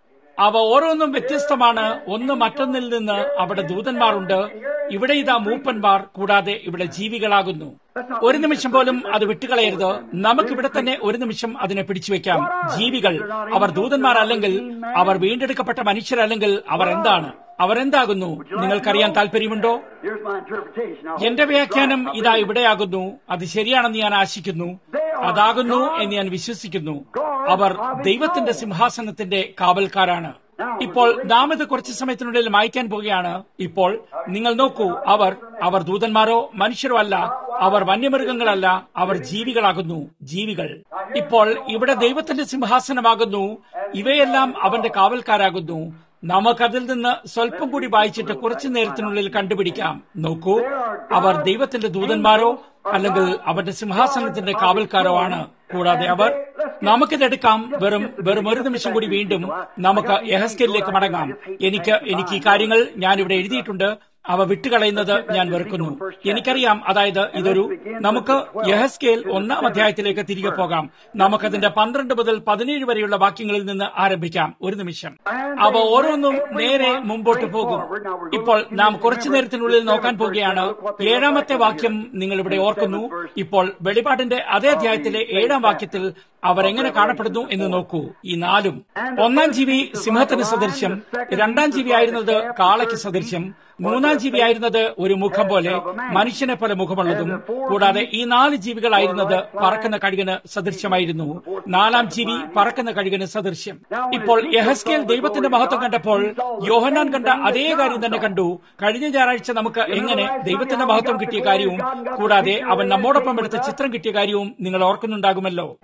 അവ ഓരോന്നും വ്യത്യസ്തമാണ് ഒന്ന് മറ്റൊന്നിൽ നിന്ന് അവിടെ ദൂതന്മാരുണ്ട് ഇവിടെ ഇതാ മൂപ്പന്മാർ കൂടാതെ ഇവിടെ ജീവികളാകുന്നു ഒരു നിമിഷം പോലും അത് വിട്ടുകളയരുത് നമുക്കിവിടെ തന്നെ ഒരു നിമിഷം അതിനെ പിടിച്ചുവെക്കാം ജീവികൾ അവർ ദൂതന്മാരല്ലെങ്കിൽ അവർ വീണ്ടെടുക്കപ്പെട്ട മനുഷ്യരല്ലെങ്കിൽ അവർ എന്താണ് അവർ എന്താകുന്നു നിങ്ങൾക്കറിയാൻ താല്പര്യമുണ്ടോ Here's my interpretation. Now, എന്റെ വ്യാഖ്യാനം ഇതാ ഇവിടെയാകുന്നു അത് ശരിയാണെന്ന് ഞാൻ ആശിക്കുന്നു അതാകുന്നു എന്ന് ഞാൻ വിശ്വസിക്കുന്നു അവർ ദൈവത്തിന്റെ സിംഹാസനത്തിന്റെ കാവൽക്കാരാണ് ഇപ്പോൾ നാം ഇത് കുറച്ച് സമയത്തിനുള്ളിൽ മായ്ക്കാൻ പോവുകയാണ് ഇപ്പോൾ നിങ്ങൾ നോക്കൂ അവർ അവർ ദൂതന്മാരോ മനുഷ്യരോ അല്ല അവർ വന്യമൃഗങ്ങളല്ല അവർ ജീവികളാകുന്നു ജീവികൾ ഇപ്പോൾ ഇവിടെ ദൈവത്തിന്റെ സിംഹാസനമാകുന്നു ഇവയെല്ലാം അവന്റെ കാവൽക്കാരാകുന്നു നമുക്കതിൽ നിന്ന് സ്വല്പം കൂടി വായിച്ചിട്ട് കുറച്ചു നേരത്തിനുള്ളിൽ കണ്ടുപിടിക്കാം നോക്കൂ അവർ ദൈവത്തിന്റെ ദൂതന്മാരോ അല്ലെങ്കിൽ അവന്റെ സിംഹാസനത്തിന്റെ കാവൽക്കാരോ ആണ് കൂടാതെ അവർ നമുക്കിതെടുക്കാം വെറും വെറും ഒരു നിമിഷം കൂടി വീണ്ടും നമുക്ക് യഹസ്കലിലേക്ക് മടങ്ങാം എനിക്ക് എനിക്ക് ഈ കാര്യങ്ങൾ ഞാൻ ഇവിടെ എഴുതിയിട്ടുണ്ട് അവ വിട്ടുകളയുന്നത് ഞാൻ വെറുക്കുന്നു എനിക്കറിയാം അതായത് ഇതൊരു നമുക്ക് യഹസ്കേൽ ഒന്നാം അധ്യായത്തിലേക്ക് തിരികെ പോകാം നമുക്കതിന്റെ പന്ത്രണ്ട് മുതൽ പതിനേഴ് വരെയുള്ള വാക്യങ്ങളിൽ നിന്ന് ആരംഭിക്കാം ഒരു നിമിഷം അവ ഓരോന്നും നേരെ മുമ്പോട്ട് പോകും ഇപ്പോൾ നാം കുറച്ചു നേരത്തിനുള്ളിൽ നോക്കാൻ പോവുകയാണ് ഏഴാമത്തെ വാക്യം നിങ്ങൾ ഇവിടെ ഓർക്കുന്നു ഇപ്പോൾ വെളിപാടിന്റെ അതേ അധ്യായത്തിലെ ഏഴാം വാക്യത്തിൽ അവർ എങ്ങനെ കാണപ്പെടുന്നു എന്ന് നോക്കൂ ഈ നാലും ഒന്നാം ജീവി സിംഹത്തിന് സദൃശ്യം രണ്ടാം ജീവി ആയിരുന്നത് കാളയ്ക്ക് സദൃശ്യം മൂന്നാം ജീവി ആയിരുന്നത് ഒരു മുഖം പോലെ മനുഷ്യനെ പോലെ മുഖമുള്ളതും കൂടാതെ ഈ നാല് ജീവികളായിരുന്നത് പറക്കുന്ന കഴുകന് സദൃശ്യമായിരുന്നു നാലാം ജീവി പറക്കുന്ന കഴുകന് സദൃശ്യം ഇപ്പോൾ യഹസ്കേൽ ദൈവത്തിന്റെ മഹത്വം കണ്ടപ്പോൾ യോഹന്നാൻ കണ്ട അതേ കാര്യം തന്നെ കണ്ടു കഴിഞ്ഞ ഞായറാഴ്ച നമുക്ക് എങ്ങനെ ദൈവത്തിന്റെ മഹത്വം കിട്ടിയ കാര്യവും കൂടാതെ അവൻ നമ്മോടൊപ്പം എടുത്ത ചിത്രം കിട്ടിയ കാര്യവും നിങ്ങൾ ഓർക്കുന്നുണ്ടാകുമല്ലോ നിങ്ങൾ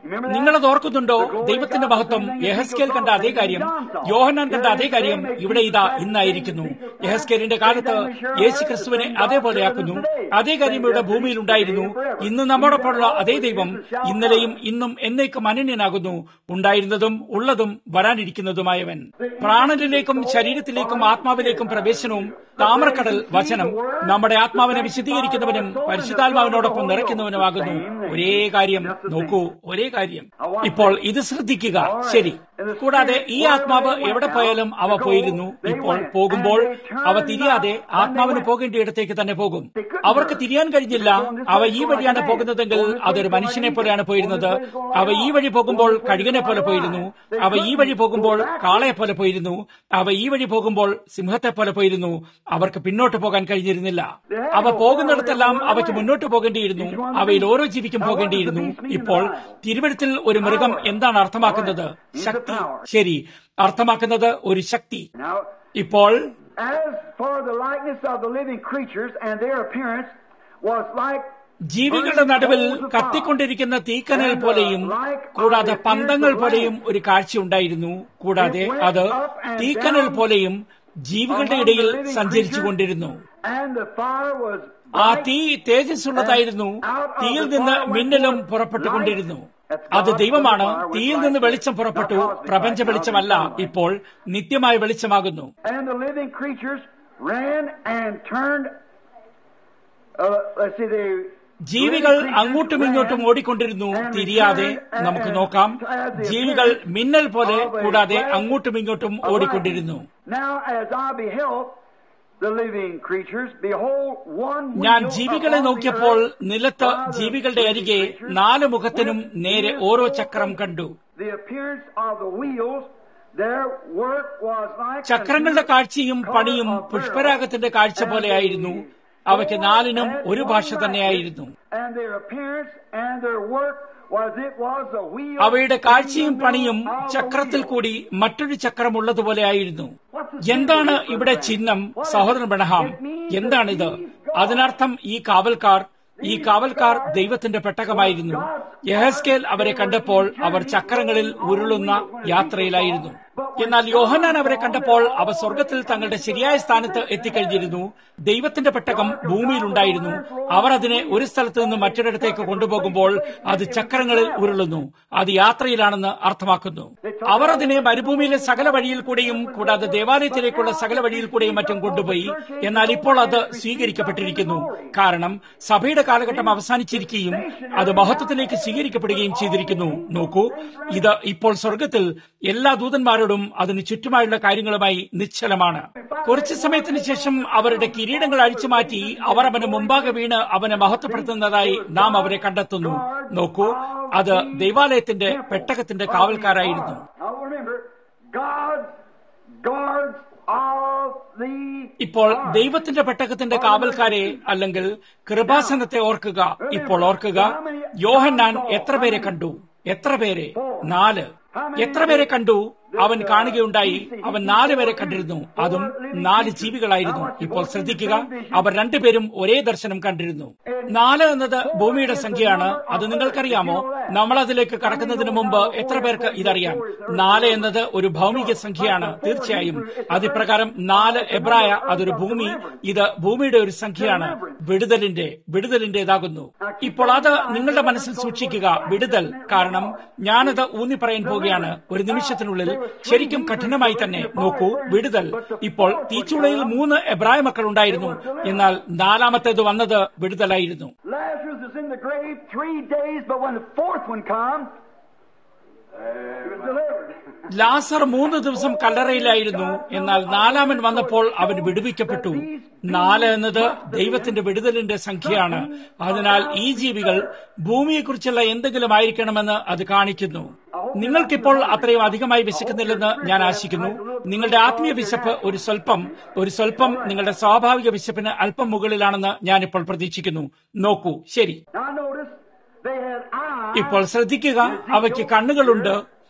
നിങ്ങളത് ഓർക്കുന്നുണ്ടോ ദൈവത്തിന്റെ മഹത്വം യഹസ്കേൽ കണ്ട അതേ കാര്യം യോഹനാൻ കണ്ട അതേ കാര്യം ഇവിടെ ഇതാ ഇന്നായിരിക്കുന്നു യഹസ്കേലിന്റെ കാലത്ത് യേശു ക്രിസ്തുവിനെ അതേപോലെയാക്കുന്നു അതേ കാര്യം ഇവിടെ ഭൂമിയിൽ ഉണ്ടായിരുന്നു ഇന്ന് നമ്മോടൊപ്പമുള്ള അതേ ദൈവം ഇന്നലെയും ഇന്നും എന്നേക്കും അനന്യനാകുന്നു ഉണ്ടായിരുന്നതും ഉള്ളതും വരാനിരിക്കുന്നതുമായവൻ പ്രാണനിലേക്കും ശരീരത്തിലേക്കും ആത്മാവിലേക്കും പ്രവേശനവും താമ്രക്കടൽ വചനം നമ്മുടെ ആത്മാവിനെ വിശദീകരിക്കുന്നവനും പരിശുദ്ധാത്മാവിനോടൊപ്പം നിറയ്ക്കുന്നവനുമാകുന്നു ഒരേ കാര്യം നോക്കൂ ഒരേ കാര്യം ഇപ്പോൾ ഇത് ശ്രദ്ധിക്കുക ശരി കൂടാതെ ഈ ആത്മാവ് എവിടെ പോയാലും അവ പോയിരുന്നു ഇപ്പോൾ പോകുമ്പോൾ അവ തിരിയാതെ ആത്മാവിന് പോകേണ്ടിയിടത്തേക്ക് തന്നെ പോകും അവർക്ക് തിരിയാൻ കഴിഞ്ഞില്ല അവ ഈ വഴിയാണ് പോകുന്നതെങ്കിൽ അതൊരു മനുഷ്യനെ പോലെയാണ് പോയിരുന്നത് അവ ഈ വഴി പോകുമ്പോൾ കഴുകനെ പോലെ പോയിരുന്നു അവ ഈ വഴി പോകുമ്പോൾ കാളയെ പോലെ പോയിരുന്നു അവ ഈ വഴി പോകുമ്പോൾ സിംഹത്തെ പോലെ പോയിരുന്നു അവർക്ക് പിന്നോട്ട് പോകാൻ കഴിഞ്ഞിരുന്നില്ല അവ പോകുന്നിടത്തെല്ലാം അവയ്ക്ക് മുന്നോട്ട് പോകേണ്ടിയിരുന്നു അവയിൽ ഓരോ ജീവിക്കും പോകേണ്ടിയിരുന്നു ഇപ്പോൾ തിരുവഴുത്തിൽ ഒരു മൃഗം എന്താണ് അർത്ഥമാക്കുന്നത് ശക്തി ശരി അർത്ഥമാക്കുന്നത് ഒരു ശക്തി Now, ഇപ്പോൾ as for the likeness of the living creatures and their appearance was like ജീവികളുടെ നടുവിൽ കത്തിക്കൊണ്ടിരിക്കുന്ന തീക്കനൽ പോലെയും കൂടാതെ പന്തങ്ങൾ പോലെയും ഒരു കാഴ്ചയുണ്ടായിരുന്നു കൂടാതെ അത് തീക്കനൽ പോലെയും ജീവികളുടെ ഇടയിൽ സഞ്ചരിച്ചു കൊണ്ടിരുന്നു and the fire was ആ തീ തേജസ്സുള്ളതായിരുന്നു തീയിൽ നിന്ന് മിന്നലും പുറപ്പെട്ടുകൊണ്ടിരുന്നു അത് ദൈവമാണ് തീയിൽ നിന്ന് വെളിച്ചം പുറപ്പെട്ടു പ്രപഞ്ച വെളിച്ചമല്ല ഇപ്പോൾ നിത്യമായ വെളിച്ചമാകുന്നു and the living creatures ran and turned uh, let's see they ജീവികൾ അങ്ങോട്ടും ഇങ്ങോട്ടും ഓടിക്കൊണ്ടിരുന്നു തിരിയാതെ നമുക്ക് നോക്കാം ജീവികൾ മിന്നൽ പോലെ കൂടാതെ അങ്ങോട്ടും ഇങ്ങോട്ടും ഓടിക്കൊണ്ടിരുന്നു Now as I beheld the living creatures behold one ഞാൻ wheel ജീവികളെ upon the നോക്കിയപ്പോൾ earth നിലത്ത് by the ജീവികളുടെ living അരികെ creatures നാല് മുഖത്തിനും നേരെ ഓരോ ചക്രം കണ്ടു the appearance of the wheels their work was like ചക്രങ്ങളുടെ കാഴ്ചയും പണിയും പുഷ്പരാഗത്തിന്റെ കാഴ്ച പോലെയായിരുന്നു അവയ്ക്ക് നാലിനും ഒരു ഭാഷ തന്നെയായിരുന്നു and their appearance and their work was it was a wheel അവയുടെ കാഴ്ചയും പണിയും ചക്രത്തിൽ കൂടി മറ്റൊരു ചക്രം ഉള്ളതുപോലെയായിരുന്നു എന്താണ് ഇവിടെ ചിഹ്നം സഹോദരൻ ബണഹാം എന്താണിത് അതിനർത്ഥം ഈ കാവൽക്കാർ ഈ കാവൽക്കാർ ദൈവത്തിന്റെ പെട്ടകമായിരുന്നു യഹസ്കേൽ അവരെ കണ്ടപ്പോൾ അവർ ചക്രങ്ങളിൽ ഉരുളുന്ന യാത്രയിലായിരുന്നു എന്നാൽ യോഹന്നാൻ അവരെ കണ്ടപ്പോൾ അവ സ്വർഗത്തിൽ തങ്ങളുടെ ശരിയായ സ്ഥാനത്ത് എത്തിക്കഴിഞ്ഞിരുന്നു ദൈവത്തിന്റെ പെട്ടകം ഭൂമിയിലുണ്ടായിരുന്നു അവർ അതിനെ ഒരു സ്ഥലത്ത് നിന്ന് മറ്റൊരിടത്തേക്ക് കൊണ്ടുപോകുമ്പോൾ അത് ചക്രങ്ങളിൽ ഉരുളുന്നു അത് യാത്രയിലാണെന്ന് അർത്ഥമാക്കുന്നു അവർ അതിനെ മരുഭൂമിയിലെ സകല വഴിയിൽ കൂടെയും കൂടാതെ ദേവാലയത്തിലേക്കുള്ള സകല വഴിയിൽ കൂടെയും മറ്റും കൊണ്ടുപോയി എന്നാൽ ഇപ്പോൾ അത് സ്വീകരിക്കപ്പെട്ടിരിക്കുന്നു കാരണം സഭയുടെ കാലഘട്ടം അവസാനിച്ചിരിക്കുകയും അത് മഹത്വത്തിലേക്ക് സ്വീകരിക്കപ്പെടുകയും ചെയ്തിരിക്കുന്നു നോക്കൂ ഇത് ഇപ്പോൾ സ്വർഗത്തിൽ എല്ലാ ദൂതന്മാരോടും അതിന് ചുറ്റുമായുള്ള കാര്യങ്ങളുമായി നിശ്ചലമാണ് കുറച്ചു സമയത്തിന് ശേഷം അവരുടെ കിരീടങ്ങൾ അഴിച്ചുമാറ്റി അവർ അവന് മുമ്പാകെ വീണ് അവനെ മഹത്വപ്പെടുത്തുന്നതായി നാം അവരെ കണ്ടെത്തുന്നു നോക്കൂ അത് ദൈവാലയത്തിന്റെ പെട്ടകത്തിന്റെ കാവൽക്കാരായിരുന്നു Now remember, God's guards of the ഇപ്പോൾ ദൈവത്തിന്റെ പെട്ടകത്തിന്റെ കാവൽക്കാരെ അല്ലെങ്കിൽ കൃപാസനത്തെ ഓർക്കുക ഇപ്പോൾ ഓർക്കുക യോഹന്നാൻ എത്ര പേരെ കണ്ടു എത്ര പേരെ നാല് എത്ര പേരെ കണ്ടു അവൻ കാണുകയുണ്ടായി അവൻ നാല് പേരെ കണ്ടിരുന്നു അതും നാല് ജീവികളായിരുന്നു ഇപ്പോൾ ശ്രദ്ധിക്കുക അവർ രണ്ടുപേരും ഒരേ ദർശനം കണ്ടിരുന്നു നാല് എന്നത് ഭൂമിയുടെ സംഖ്യയാണ് അത് നിങ്ങൾക്കറിയാമോ നമ്മൾ അതിലേക്ക് കടക്കുന്നതിന് മുമ്പ് എത്ര പേർക്ക് ഇതറിയാം നാല് എന്നത് ഒരു ഭൗമിക സംഖ്യയാണ് തീർച്ചയായും അതിപ്രകാരം നാല് എബ്രായ അതൊരു ഭൂമി ഇത് ഭൂമിയുടെ ഒരു സംഖ്യയാണ് വിടുതലിന്റെ വിടുതലിന്റേതാകുന്നു ഇപ്പോൾ അത് നിങ്ങളുടെ മനസ്സിൽ സൂക്ഷിക്കുക വിടുതൽ കാരണം ഞാനത് ഊന്നി പറയാൻ പോവുകയാണ് ഒരു നിമിഷത്തിനുള്ളിൽ ശരിക്കും കഠിനമായി തന്നെ നോക്കൂ വിടുതൽ ഇപ്പോൾ തീച്ചുളയിൽ മൂന്ന് എബ്രായ മക്കൾ ഉണ്ടായിരുന്നു എന്നാൽ നാലാമത്തേത് വന്നത് വിടുതലായിരുന്നു Lazarus is in the grave three days, but when the fourth one comes, he was delivered. ലാസർ മൂന്ന് ദിവസം കല്ലറയിലായിരുന്നു എന്നാൽ നാലാമൻ വന്നപ്പോൾ അവൻ വിടുവിക്കപ്പെട്ടു നാല് എന്നത് ദൈവത്തിന്റെ വിടുതലിന്റെ സംഖ്യയാണ് അതിനാൽ ഈ ജീവികൾ ഭൂമിയെക്കുറിച്ചുള്ള എന്തെങ്കിലും ആയിരിക്കണമെന്ന് അത് കാണിക്കുന്നു നിങ്ങൾക്കിപ്പോൾ അത്രയും അധികമായി വിശക്കുന്നില്ലെന്ന് ഞാൻ ആശിക്കുന്നു നിങ്ങളുടെ ആത്മീയ വിശപ്പ് ഒരു സ്വല്പം ഒരു സ്വല്പം നിങ്ങളുടെ സ്വാഭാവിക വിശപ്പിന് അല്പം മുകളിലാണെന്ന് ഞാനിപ്പോൾ പ്രതീക്ഷിക്കുന്നു നോക്കൂ ശരി Now notice, they had eyes. ഇപ്പോൾ ശ്രദ്ധിക്കുക അവയ്ക്ക് കണ്ണുകളുണ്ട്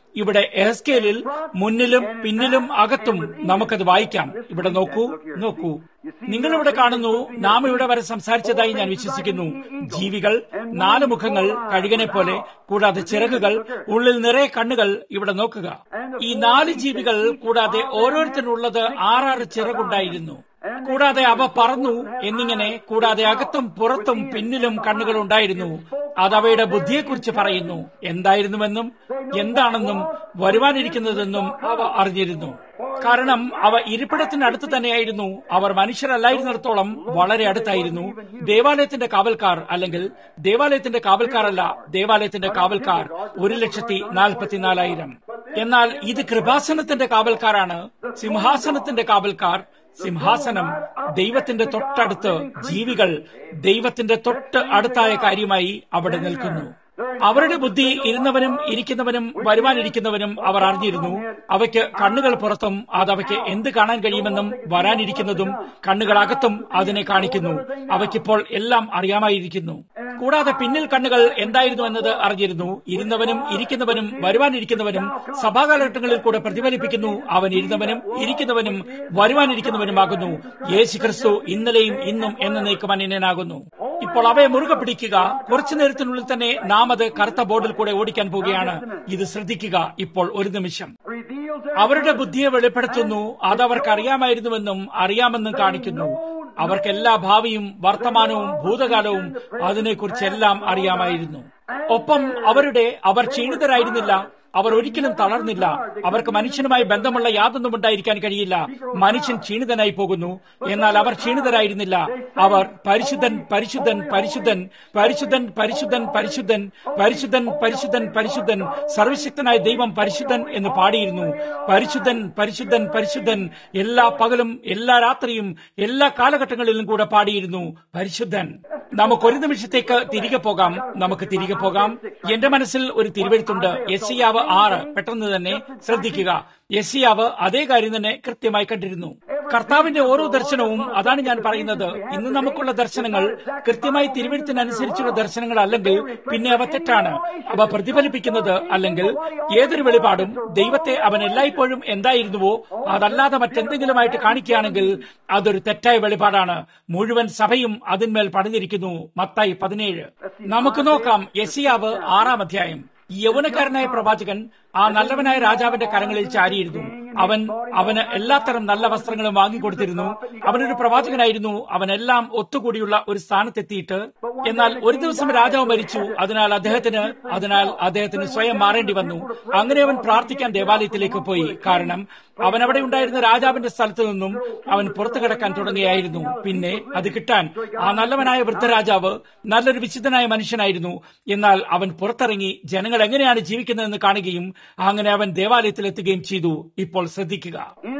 ഇവിടെ എഹസ്കേലിൽ മുന്നിലും പിന്നിലും അകത്തും നമുക്കത് വായിക്കാം ഇവിടെ നോക്കൂ നോക്കൂ നിങ്ങളിവിടെ കാണുന്നു നാം ഇവിടെ വരെ സംസാരിച്ചതായി ഞാൻ വിശ്വസിക്കുന്നു ജീവികൾ നാല് മുഖങ്ങൾ കഴുകനെ പോലെ കൂടാതെ ചിറകുകൾ ഉള്ളിൽ നിറയെ കണ്ണുകൾ ഇവിടെ നോക്കുക ഈ നാല് ജീവികൾ കൂടാതെ ഓരോരുത്തരുള്ളത് ആറാറ് ചിറകുണ്ടായിരുന്നു കൂടാതെ അവ പറന്നു എന്നിങ്ങനെ കൂടാതെ അകത്തും പുറത്തും പിന്നിലും കണ്ണുകൾ ഉണ്ടായിരുന്നു അത് അവയുടെ ബുദ്ധിയെക്കുറിച്ച് പറയുന്നു എന്തായിരുന്നുവെന്നും എന്താണെന്നും വരുവാനിരിക്കുന്നതെന്നും അവ അറിഞ്ഞിരുന്നു കാരണം അവ ഇരിപ്പിടത്തിനടുത്ത് തന്നെയായിരുന്നു അവർ മനുഷ്യരല്ലായിരുന്നിടത്തോളം വളരെ അടുത്തായിരുന്നു ദേവാലയത്തിന്റെ കാവൽക്കാർ അല്ലെങ്കിൽ ദേവാലയത്തിന്റെ കാവൽക്കാരല്ല ദേവാലയത്തിന്റെ കാവൽക്കാർ ഒരു ലക്ഷത്തി നാൽപ്പത്തിനാലായിരം എന്നാൽ ഇത് കൃപാസനത്തിന്റെ കാവൽക്കാരാണ് സിംഹാസനത്തിന്റെ കാവൽക്കാർ സിംഹാസനം ദൈവത്തിന്റെ തൊട്ടടുത്ത് ജീവികൾ ദൈവത്തിന്റെ തൊട്ട് അടുത്തായ കാര്യമായി അവിടെ നിൽക്കുന്നു അവരുടെ ബുദ്ധി ഇരുന്നവനും ഇരിക്കുന്നവനും വരുവാനിരിക്കുന്നവനും അവർ അറിഞ്ഞിരുന്നു അവയ്ക്ക് കണ്ണുകൾ പുറത്തും അത് അവയ്ക്ക് എന്ത് കാണാൻ കഴിയുമെന്നും വരാനിരിക്കുന്നതും കണ്ണുകളകത്തും അതിനെ കാണിക്കുന്നു അവയ്ക്കിപ്പോൾ എല്ലാം അറിയാമായിരിക്കുന്നു കൂടാതെ പിന്നിൽ കണ്ണുകൾ എന്തായിരുന്നു എന്നത് അറിഞ്ഞിരുന്നു ഇരുന്നവനും ഇരിക്കുന്നവനും വരുവാനിരിക്കുന്നവനും സഭാകാലഘട്ടങ്ങളിൽ കൂടെ പ്രതിഫലിപ്പിക്കുന്നു അവൻ ഇരുന്നവനും ഇരിക്കുന്നവനും വരുവാനിരിക്കുന്നവനുമാകുന്നു യേശു ക്രിസ്തു ഇന്നലെയും ഇന്നും എന്നേക്കും അന്യനാകുന്നു ഇപ്പോൾ അവയെ മുറുകെ പിടിക്കുക കുറച്ചു നേരത്തിനുള്ളിൽ തന്നെ നാം അത് കറുത്ത ബോർഡിൽ കൂടെ ഓടിക്കാൻ പോവുകയാണ് ഇത് ശ്രദ്ധിക്കുക ഇപ്പോൾ ഒരു നിമിഷം അവരുടെ ബുദ്ധിയെ വെളിപ്പെടുത്തുന്നു അത് അവർക്ക് അറിയാമായിരുന്നുവെന്നും അറിയാമെന്നും കാണിക്കുന്നു അവർക്ക് എല്ലാ ഭാവിയും വർത്തമാനവും ഭൂതകാലവും അതിനെക്കുറിച്ചെല്ലാം അറിയാമായിരുന്നു ഒപ്പം അവരുടെ അവർ ക്ഷീണിതരായിരുന്നില്ല അവർ ഒരിക്കലും തളർന്നില്ല അവർക്ക് മനുഷ്യനുമായി ബന്ധമുള്ള യാതൊന്നും ഉണ്ടായിരിക്കാൻ കഴിയില്ല മനുഷ്യൻ ക്ഷീണിതനായി പോകുന്നു എന്നാൽ അവർ ക്ഷീണിതരായിരുന്നില്ല അവർ പരിശുദ്ധൻ പരിശുദ്ധൻ പരിശുദ്ധൻ പരിശുദ്ധൻ പരിശുദ്ധൻ പരിശുദ്ധൻ പരിശുദ്ധൻ പരിശുദ്ധൻ പരിശുദ്ധൻ സർവശക്തനായ ദൈവം പരിശുദ്ധൻ എന്ന് പാടിയിരുന്നു പരിശുദ്ധൻ പരിശുദ്ധൻ പരിശുദ്ധൻ എല്ലാ പകലും എല്ലാ രാത്രിയും എല്ലാ കാലഘട്ടങ്ങളിലും കൂടെ പാടിയിരുന്നു പരിശുദ്ധൻ നമുക്ക് ഒരു നിമിഷത്തേക്ക് തിരികെ പോകാം നമുക്ക് തിരികെ പോകാം എന്റെ മനസ്സിൽ ഒരു തിരുവെഴുത്തുണ്ട് യസിയാവ് ആറ് പെട്ടെന്ന് തന്നെ ശ്രദ്ധിക്കുക യസിയാവ് അതേ കാര്യം തന്നെ കൃത്യമായി കണ്ടിരുന്നു കർത്താവിന്റെ ഓരോ ദർശനവും അതാണ് ഞാൻ പറയുന്നത് ഇന്ന് നമുക്കുള്ള ദർശനങ്ങൾ കൃത്യമായി തിരുവെഴുത്തിനനുസരിച്ചുള്ള ദർശനങ്ങൾ അല്ലെങ്കിൽ പിന്നെ അവ തെറ്റാണ് അവ പ്രതിഫലിപ്പിക്കുന്നത് അല്ലെങ്കിൽ ഏതൊരു വെളിപാടും ദൈവത്തെ അവൻ എല്ലായ്പ്പോഴും എന്തായിരുന്നുവോ അതല്ലാതെ മറ്റെന്തെങ്കിലുമായിട്ട് കാണിക്കുകയാണെങ്കിൽ അതൊരു തെറ്റായ വെളിപാടാണ് മുഴുവൻ സഭയും അതിന്മേൽ പണിതിരിക്കുന്നു മത്തായി പതിനേഴ് നമുക്ക് നോക്കാം യസിയാവ് ആറാം അധ്യായം യൗവനക്കാരനായ പ്രവാചകൻ ആ നല്ലവനായ രാജാവിന്റെ കരങ്ങളിൽ ചാരിയിരുന്നു അവൻ അവന് എല്ലാത്തരം നല്ല വസ്ത്രങ്ങളും വാങ്ങിക്കൊടുത്തിരുന്നു അവനൊരു പ്രവാചകനായിരുന്നു അവനെല്ലാം ഒത്തുകൂടിയുള്ള ഒരു സ്ഥാനത്തെത്തിയിട്ട് എന്നാൽ ഒരു ദിവസം രാജാവ് മരിച്ചു അതിനാൽ അദ്ദേഹത്തിന് അതിനാൽ അദ്ദേഹത്തിന് സ്വയം മാറേണ്ടി വന്നു അങ്ങനെ അവൻ പ്രാർത്ഥിക്കാൻ ദേവാലയത്തിലേക്ക് പോയി കാരണം അവൻ അവിടെ ഉണ്ടായിരുന്ന രാജാവിന്റെ സ്ഥലത്തു നിന്നും അവൻ പുറത്തു കിടക്കാൻ തുടങ്ങിയായിരുന്നു പിന്നെ അത് കിട്ടാൻ ആ നല്ലവനായ വൃദ്ധരാജാവ് നല്ലൊരു വിശുദ്ധനായ മനുഷ്യനായിരുന്നു എന്നാൽ അവൻ പുറത്തിറങ്ങി ജനങ്ങൾ എങ്ങനെയാണ് ജീവിക്കുന്നതെന്ന് കാണുകയും അങ്ങനെ അവൻ ദേവാലയത്തിലെത്തുകയും ചെയ്തു ഇപ്പോൾ ശ്രദ്ധിക്കുക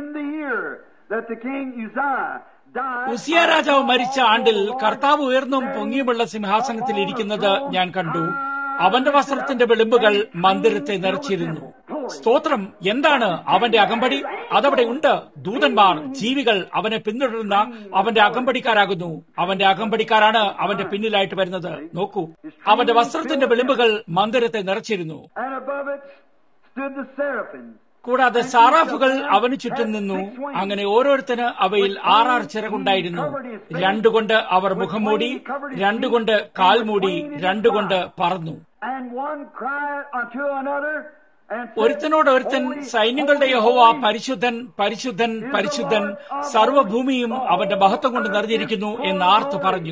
ഉസിയ രാജാവ് മരിച്ച ആണ്ടിൽ കർത്താവ് ഉയർന്നും പൊങ്ങിയുമുള്ള സിംഹാസനത്തിൽ ഇരിക്കുന്നത് ഞാൻ കണ്ടു അവന്റെ വസ്ത്രത്തിന്റെ വെളിമ്പുകൾ മന്ദിരത്തെ നിറച്ചിരുന്നു സ്തോത്രം എന്താണ് അവന്റെ അകമ്പടി അതവിടെ ഉണ്ട് ദൂതന്മാർ ജീവികൾ അവനെ പിന്തുടരുന്ന അവന്റെ അകമ്പടിക്കാരാകുന്നു അവന്റെ അകമ്പടിക്കാരാണ് അവന്റെ പിന്നിലായിട്ട് വരുന്നത് നോക്കൂ അവന്റെ വസ്ത്രത്തിന്റെ വെളിമ്പുകൾ മന്ദിരത്തെ നിറച്ചിരുന്നു കൂടാതെ സാറാഫുകൾ അവന് ചുറ്റും നിന്നു അങ്ങനെ ഓരോരുത്തര് അവയിൽ ആറാറ് ചിറകുണ്ടായിരുന്നു രണ്ടുകൊണ്ട് അവർ മുഖം മൂടി രണ്ടുകൊണ്ട് കാൽ മൂടി രണ്ടുകൊണ്ട് പറന്നു ഒരുത്തനോട് ഒരുത്തൻ സൈന്യങ്ങളുടെ യഹോവ പരിശുദ്ധൻ പരിശുദ്ധൻ പരിശുദ്ധൻ സർവഭൂമിയും അവന്റെ മഹത്വം കൊണ്ട് നിറഞ്ഞിരിക്കുന്നു എന്ന് ആർത്ത് പറഞ്ഞു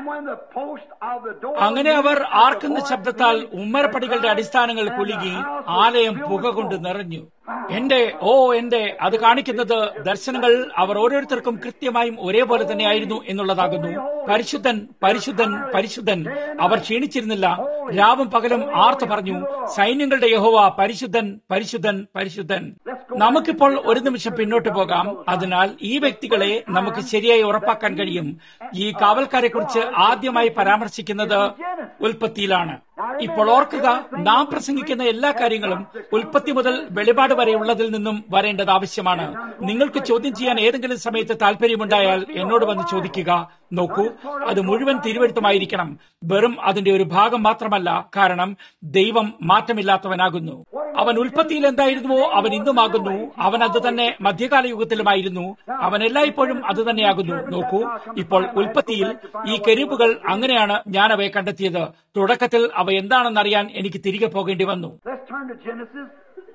അങ്ങനെ അവർ ആർക്കുന്ന ശബ്ദത്താൽ ഉമ്മരപ്പടികളുടെ അടിസ്ഥാനങ്ങൾ കുലുങ്ങി ആലയം പുക കൊണ്ട് നിറഞ്ഞു എന്റെ ഓ എന്റെ അത് കാണിക്കുന്നത് ദർശനങ്ങൾ അവർ ഓരോരുത്തർക്കും കൃത്യമായും ഒരേപോലെ തന്നെയായിരുന്നു എന്നുള്ളതാകുന്നു പരിശുദ്ധൻ പരിശുദ്ധൻ പരിശുദ്ധൻ അവർ ക്ഷീണിച്ചിരുന്നില്ല രാവും പകലും ആർത്ത് പറഞ്ഞു സൈന്യങ്ങളുടെ യഹോവ പരിശുദ്ധൻ പരിശുദ്ധൻ പരിശുദ്ധൻ നമുക്കിപ്പോൾ ഒരു നിമിഷം പിന്നോട്ട് പോകാം അതിനാൽ ഈ വ്യക്തികളെ നമുക്ക് ശരിയായി ഉറപ്പാക്കാൻ കഴിയും ഈ കാവൽക്കാരെ കുറിച്ച് ആദ്യമായി പരാമർശിക്കുന്നത് ഉൽപ്പത്തിയിലാണ് ഇപ്പോൾ ഓർക്കുക നാം പ്രസംഗിക്കുന്ന എല്ലാ കാര്യങ്ങളും ഉൽപ്പത്തി മുതൽ വെളിപാട് വരെയുള്ളതിൽ നിന്നും വരേണ്ടത് ആവശ്യമാണ് നിങ്ങൾക്ക് ചോദ്യം ചെയ്യാൻ ഏതെങ്കിലും സമയത്ത് താല്പര്യമുണ്ടായാൽ എന്നോട് വന്ന് ചോദിക്കുക നോക്കൂ അത് മുഴുവൻ തിരുവഴുത്തുമായിരിക്കണം വെറും അതിന്റെ ഒരു ഭാഗം മാത്രമല്ല കാരണം ദൈവം മാറ്റമില്ലാത്തവനാകുന്നു അവൻ ഉൽപ്പത്തിയിൽ എന്തായിരുന്നുവോ അവൻ ഇന്നുമാകുന്നു അവൻ അത് തന്നെ മധ്യകാല യുഗത്തിലുമായിരുന്നു അവൻ എല്ലായ്പ്പോഴും അത് തന്നെയാകുന്നു നോക്കൂ ഇപ്പോൾ ഉൽപ്പത്തിയിൽ ഈ കെരുബുകൾ അങ്ങനെയാണ് ഞാൻ അവയെ കണ്ടെത്തിയത് തുടക്കത്തിൽ അവ എന്താണെന്നറിയാൻ എനിക്ക് തിരികെ പോകേണ്ടി വന്നു Let's turn to Genesis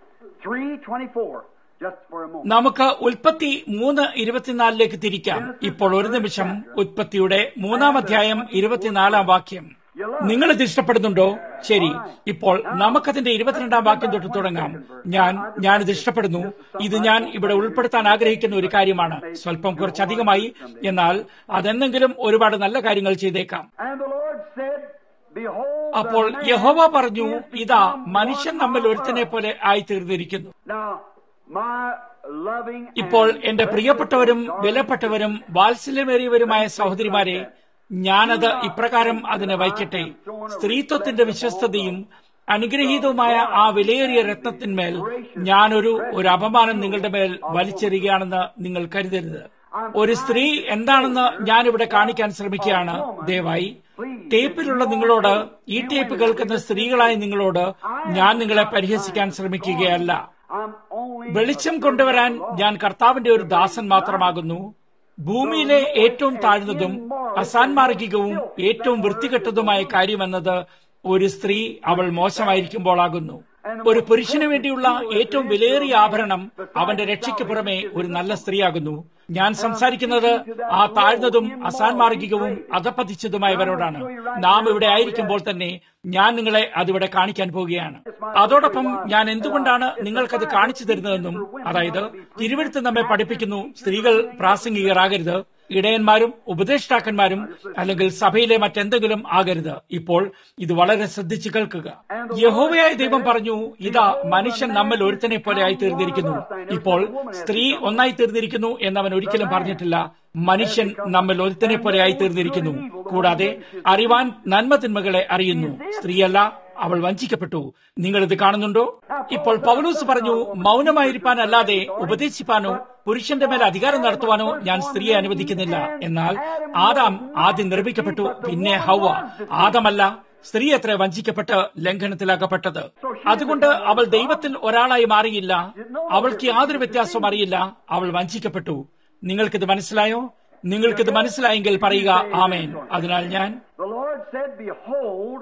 3:24 just for a moment. നമുക്ക് ഉൽപ്പത്തി മൂന്ന് ഇരുപത്തിനാലിലേക്ക് തിരിക്കാം ഇപ്പോൾ ഒരു നിമിഷം ഉൽപ്പത്തിയുടെ മൂന്നാം അധ്യായം ഇരുപത്തിനാലാം വാക്യം നിങ്ങൾ ഇത് ഇഷ്ടപ്പെടുന്നുണ്ടോ ശരി ഇപ്പോൾ നമുക്കതിന്റെ ഇരുപത്തിരണ്ടാം വാക്യം തൊട്ട് തുടങ്ങാം ഞാൻ ഞാനിത് ഇഷ്ടപ്പെടുന്നു ഇത് ഞാൻ ഇവിടെ ഉൾപ്പെടുത്താൻ ആഗ്രഹിക്കുന്ന ഒരു കാര്യമാണ് സ്വല്പം കുറച്ചധികമായി എന്നാൽ അതെന്തെങ്കിലും ഒരുപാട് നല്ല കാര്യങ്ങൾ ചെയ്തേക്കാം And the Lord said, Behold, അപ്പോൾ the man യഹോവ പറഞ്ഞു ഇതാ become മനുഷ്യൻ one നമ്മിൽ of ഒരുത്തനെ us." പോലെ ആയിത്തീർന്നിരിക്കുന്നു Now, my loving and ഇപ്പോൾ എന്റെ blessed പ്രിയപ്പെട്ടവരും darling വിലപ്പെട്ടവരും വാത്സല്യമേറിയവരുമായ സഹോദരിമാരെ ഞാനത് ഇപ്രകാരം അതിനെ വയ്ക്കട്ടെ സ്ത്രീത്വത്തിന്റെ വിശ്വസ്തതയും അനുഗ്രഹീതവുമായ ആ വിലയേറിയ രത്നത്തിന്മേൽ ഞാനൊരു ഒരു അപമാനം നിങ്ങളുടെ മേൽ വലിച്ചെറിയുകയാണെന്ന് നിങ്ങൾ കരുതരുത് ഒരു സ്ത്രീ എന്താണെന്ന് ഞാനിവിടെ കാണിക്കാൻ ശ്രമിക്കുകയാണ് ദയവായി ടേപ്പിലുള്ള നിങ്ങളോട് ഈ ടേപ്പ് കേൾക്കുന്ന സ്ത്രീകളായ നിങ്ങളോട് ഞാൻ നിങ്ങളെ പരിഹസിക്കാൻ ശ്രമിക്കുകയല്ല I'm only വെളിച്ചം കൊണ്ടുവരാൻ ഞാൻ കർത്താവിന്റെ ഒരു ദാസൻ മാത്രമാകുന്നു ഭൂമിയിലെ ഏറ്റവും താഴ്ന്നതും അസാൻമാർഗികവും ഏറ്റവും വൃത്തികെട്ടതുമായ കാര്യമെന്നത് ഒരു സ്ത്രീ അവൾ മോശമായിരിക്കുമ്പോളാകുന്നു ഒരു പുരുഷന് വേണ്ടിയുള്ള ഏറ്റവും വിലയേറിയ ആഭരണം അവന്റെ രക്ഷയ്ക്ക് പുറമെ ഒരു നല്ല സ്ത്രീയാകുന്നു ഞാൻ സംസാരിക്കുന്നത് ആ താഴ്ന്നതും അസാൻമാർഗികവും അധപ്പതിച്ചതുമായവരോടാണ് നാം ഇവിടെ ആയിരിക്കുമ്പോൾ തന്നെ ഞാൻ നിങ്ങളെ അതിവിടെ കാണിക്കാൻ പോവുകയാണ് അതോടൊപ്പം ഞാൻ എന്തുകൊണ്ടാണ് നിങ്ങൾക്കത് കാണിച്ചു തരുന്നതെന്നും അതായത് തിരുവഴുത്ത് നമ്മെ പഠിപ്പിക്കുന്നു സ്ത്രീകൾ പ്രാസംഗികരാകരുത് ഇടയന്മാരും ഉപദേഷ്ടാക്കന്മാരും അല്ലെങ്കിൽ സഭയിലെ മറ്റെന്തെങ്കിലും ആകരുത് ഇപ്പോൾ ഇത് വളരെ ശ്രദ്ധിച്ചു കേൾക്കുക യഹോവയായ ദൈവം പറഞ്ഞു ഇതാ മനുഷ്യൻ നമ്മിൽ ഒരുത്തനെ പോലെ ആയി തീർന്നിരിക്കുന്നു ഇപ്പോൾ സ്ത്രീ ഒന്നായി തീർന്നിരിക്കുന്നു എന്നവൻ ഒരിക്കലും പറഞ്ഞിട്ടില്ല മനുഷ്യൻ നമ്മിൽ ഒരുത്തനെ പോലെ ആയി തീർന്നിരിക്കുന്നു കൂടാതെ അറിവാൻ നന്മ തിന്മകളെ അറിയുന്നു സ്ത്രീയല്ല അവൾ വഞ്ചിക്കപ്പെട്ടു നിങ്ങൾ ഇത് കാണുന്നുണ്ടോ ഇപ്പോൾ പൗലൂസ് പറഞ്ഞു മൗനമായിരിക്കാൻ അല്ലാതെ ഉപദേശിപ്പാനോ പുരുഷന്റെ മേൽ അധികാരം നടത്തുവാനോ ഞാൻ സ്ത്രീയെ അനുവദിക്കുന്നില്ല എന്നാൽ ആദാം ആദ്യം നിർമ്മിക്കപ്പെട്ടു പിന്നെ ഹൗവ ആദമല്ല സ്ത്രീ എത്ര വഞ്ചിക്കപ്പെട്ട് ലംഘനത്തിലാക്കപ്പെട്ടത് അതുകൊണ്ട് അവൾ ദൈവത്തിൽ ഒരാളായി മാറിയില്ല അവൾക്ക് യാതൊരു വ്യത്യാസവും അറിയില്ല അവൾ വഞ്ചിക്കപ്പെട്ടു നിങ്ങൾക്കിത് മനസ്സിലായോ നിങ്ങൾക്കിത് മനസ്സിലായെങ്കിൽ പറയുക ആമേൻ അതിനാൽ ഞാൻ The Lord said, Behold,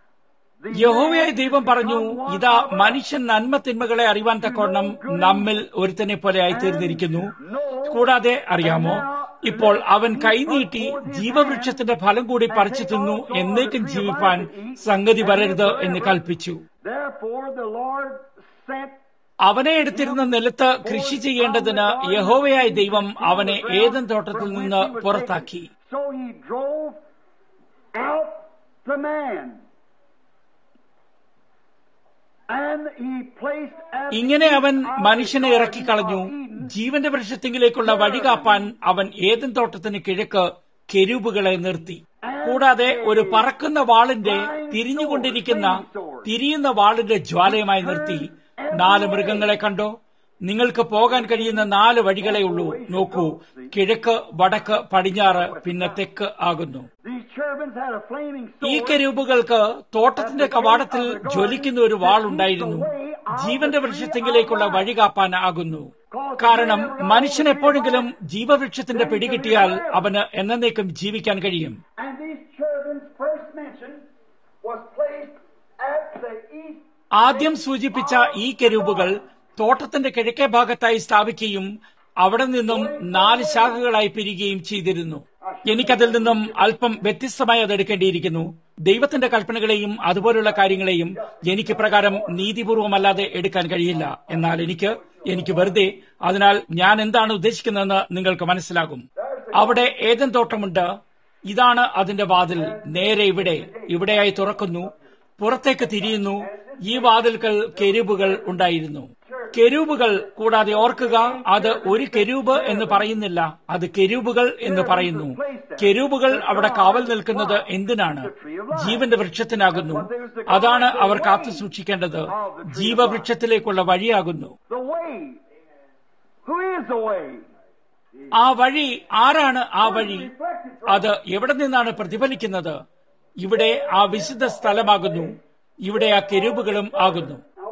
the യഹോവയായ ദൈവം പറഞ്ഞു ഇതാ മനുഷ്യൻ നന്മ തിന്മകളെ അറിവാൻ തക്കവണ്ണം നമ്മിൽ ഒരുത്തനെ പോലെ ആയിത്തീർന്നിരിക്കുന്നു കൂടാതെ അറിയാമോ ഇപ്പോൾ അവൻ കൈനീട്ടി ജീവവൃക്ഷത്തിന്റെ ഫലം കൂടി പറിച്ചു തിന്നു എന്നേക്കും ജീവിപ്പാൻ സംഗതി വരരുത് എന്ന് കൽപ്പിച്ചു Therefore the Lord sent അവനെ എടുത്തിരുന്ന നിലത്ത് കൃഷി ചെയ്യേണ്ടതിന് യഹോവയായ ദൈവം അവനെ ഏതൻ തോട്ടത്തിൽ നിന്ന് പുറത്താക്കി So he drove out the man. And he placed at ഇങ്ങനെ അവൻ മനുഷ്യനെ ഇറക്കിക്കളഞ്ഞു ജീവന്റെ വൃക്ഷത്തിങ്കിലേക്കുള്ള വഴി കാപ്പാൻ അവൻ ഏതൻ തോട്ടത്തിന് കിഴക്ക് കെരൂബുകളെ നിർത്തി കൂടാതെ ഒരു പറക്കുന്ന വാളിന്റെ തിരിഞ്ഞുകൊണ്ടിരിക്കുന്ന തിരിയുന്ന വാളിന്റെ ജ്വാലയുമായി നിർത്തി നാല് മൃഗങ്ങളെ കണ്ടോ നിങ്ങൾക്ക് പോകാൻ കഴിയുന്ന നാല് വഴികളേ ഉള്ളൂ നോക്കൂ കിഴക്ക് വടക്ക് പടിഞ്ഞാറ് പിന്നെ തെക്ക് ആകുന്നു these cherubims had a flaming ഈ sword. കരൂപുകൾക്ക് തോട്ടത്തിന്റെ കവാടത്തിൽ ജ്വലിക്കുന്ന ഒരു വാൾ ഉണ്ടായിരുന്നു ജീവന്റെ വൃക്ഷത്തെങ്കിലേക്കുള്ള വഴി കാപ്പാൻ ആകുന്നു കാരണം മനുഷ്യൻ എപ്പോഴെങ്കിലും ജീവവൃക്ഷത്തിന്റെ പിടികിട്ടിയാൽ അവന് എന്നേക്കും ജീവിക്കാൻ കഴിയും And these cherubims first mentioned was placed at the east ആദ്യം സൂചിപ്പിച്ച ഈ കരൂപുകൾ തോട്ടത്തിന്റെ കിഴക്കേ ഭാഗത്തായി സ്ഥാപിക്കുകയും അവിടെ നിന്നും നാല് ശാഖകളായി പിരിയുകയും ചെയ്തിരുന്നു എനിക്കതിൽ നിന്നും അല്പം വ്യത്യസ്തമായി അത് എടുക്കേണ്ടിയിരിക്കുന്നു ദൈവത്തിന്റെ കൽപ്പനകളെയും അതുപോലുള്ള കാര്യങ്ങളെയും എനിക്ക് പ്രകാരം നീതിപൂർവമല്ലാതെ എടുക്കാൻ കഴിയില്ല എന്നാൽ എനിക്ക് എനിക്ക് വെറുതെ അതിനാൽ ഞാൻ എന്താണ് ഉദ്ദേശിക്കുന്നതെന്ന് നിങ്ങൾക്ക് മനസ്സിലാകും അവിടെ ഏതൻ തോട്ടമുണ്ട് ഇതാണ് അതിന്റെ വാതിൽ നേരെ ഇവിടെ ഇവിടെയായി തുറക്കുന്നു പുറത്തേക്ക് തിരിയുന്നു ഈ വാതിൽക്കൽ കെരൂബുകൾ ഉണ്ടായിരുന്നു കെരൂബുകൾ കൂടാതെ ഓർക്കുക അത് ഒരു കെരൂബ് എന്ന് പറയുന്നില്ല അത് കെരൂബുകൾ എന്ന് പറയുന്നു കെരൂബുകൾ അവിടെ കാവൽ നിൽക്കുന്നത് എന്തിനാണ് ജീവന്റെ വൃക്ഷത്തിനാകുന്നു അതാണ് അവർ കാത്തു സൂക്ഷിക്കേണ്ടത് ജീവവൃക്ഷത്തിലേക്കുള്ള വഴിയാകുന്നു the way. Who is the way? ആ വഴി ആരാണ് ആ വഴി അത് എവിടെ നിന്നാണ് പ്രതിഫലിക്കുന്നത് ഇവിടെ ആ വിശുദ്ധ സ്ഥലമാകുന്നു ഇവിടെ ആ കെരൂബുകളും ആകുന്നു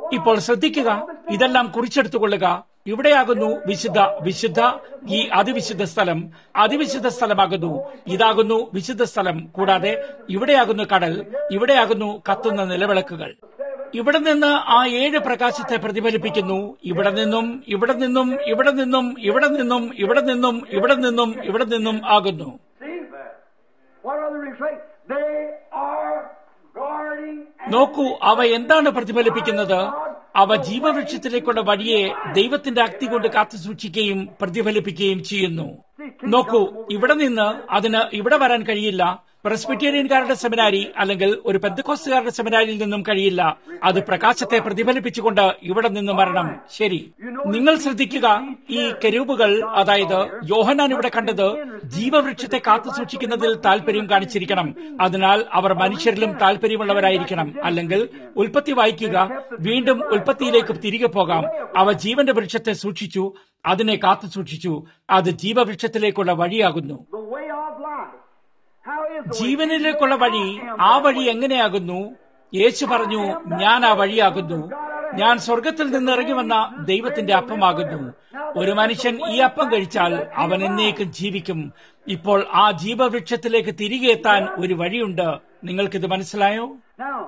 ഇപ്പോൾ ശ്രദ്ധിക്കുക ഇതെല്ലാം കുറിച്ചെടുത്തുകൊള്ളുക ഇവിടെയാകുന്നു വിശുദ്ധ വിശുദ്ധ ഈ അതിവിശുദ്ധ സ്ഥലം അതിവിശുദ്ധ സ്ഥലമാകുന്നു ഇതാകുന്നു വിശുദ്ധ സ്ഥലം കൂടാതെ ഇവിടെയാകുന്നു കടൽ ഇവിടെയാകുന്നു കത്തുന്ന നിലവിളക്കുകൾ ഇവിടെ നിന്ന് ആ ഏഴ് പ്രകാശത്തെ പ്രതിഫലിപ്പിക്കുന്നു ഇവിടെ നിന്നും ഇവിടെ നിന്നും ഇവിടെ നിന്നും ഇവിടെ നിന്നും ഇവിടെ നിന്നും ഇവിടെ നിന്നും ഇവിടെ നിന്നും ആകുന്നു See? What are the reflect? They are guarding and നോക്കൂ അവ എന്താണ് പ്രതിഫലിപ്പിക്കുന്നത് അവ ജീവവൃക്ഷത്തിലേക്കുള്ള വഴിയെ ദൈവത്തിന്റെ അക്തി കൊണ്ട് കാത്തു സൂക്ഷിക്കുകയും പ്രതിഫലിപ്പിക്കുകയും ചെയ്യുന്നു നോക്കൂ ഇവിടെ നിന്ന് അതിന് ഇവിടെ വരാൻ കഴിയില്ല പ്രസ്ബിറ്റേറിയൻകാരുടെ സെമിനാരി അല്ലെങ്കിൽ ഒരു പെന്തക്കോസ്തുകാരുടെ സെമിനാരിയിൽ നിന്നും കഴിയില്ല അത് പ്രകാശത്തെ പ്രതിഫലിപ്പിച്ചുകൊണ്ട് ഇവിടെ നിന്നും വരണം ശരി നിങ്ങൾ ശ്രദ്ധിക്കുക ഈ കരൂപുകൾ അതായത് യോഹനാൻ ഇവിടെ കണ്ടത് ജീവവൃക്ഷത്തെ കാത്തു സൂക്ഷിക്കുന്നതിൽ താല്പര്യം കാണിച്ചിരിക്കണം അതിനാൽ അവർ മനുഷ്യരിലും താല്പര്യമുള്ളവരായിരിക്കണം അല്ലെങ്കിൽ ഉൽപ്പത്തി വായിക്കുക വീണ്ടും ഉൽപ്പത്തിയിലേക്ക് തിരികെ പോകാം അവ ജീവന്റെ വൃക്ഷത്തെ സൂക്ഷിച്ചു അതിനെ കാത്തു സൂക്ഷിച്ചു അത് ജീവവൃക്ഷത്തിലേക്കുള്ള വഴിയാകുന്നു the way of life. How is the way? ജീവനിലേക്കുള്ള വഴി ആ വഴി എങ്ങനെയാകുന്നു യേശു പറഞ്ഞു ഞാൻ ആ വഴിയാകുന്നു ഞാൻ സ്വർഗത്തിൽ നിന്ന് ഇറങ്ങി വന്ന ദൈവത്തിന്റെ അപ്പമാകുന്നു ഒരു മനുഷ്യൻ ഈ അപ്പം കഴിച്ചാൽ അവൻ എന്നേക്കും ജീവിക്കും ഇപ്പോൾ ആ ജീവവൃക്ഷത്തിലേക്ക് തിരികെ എത്താൻ ഒരു വഴിയുണ്ട് നിങ്ങൾക്കിത് മനസ്സിലായോ Now,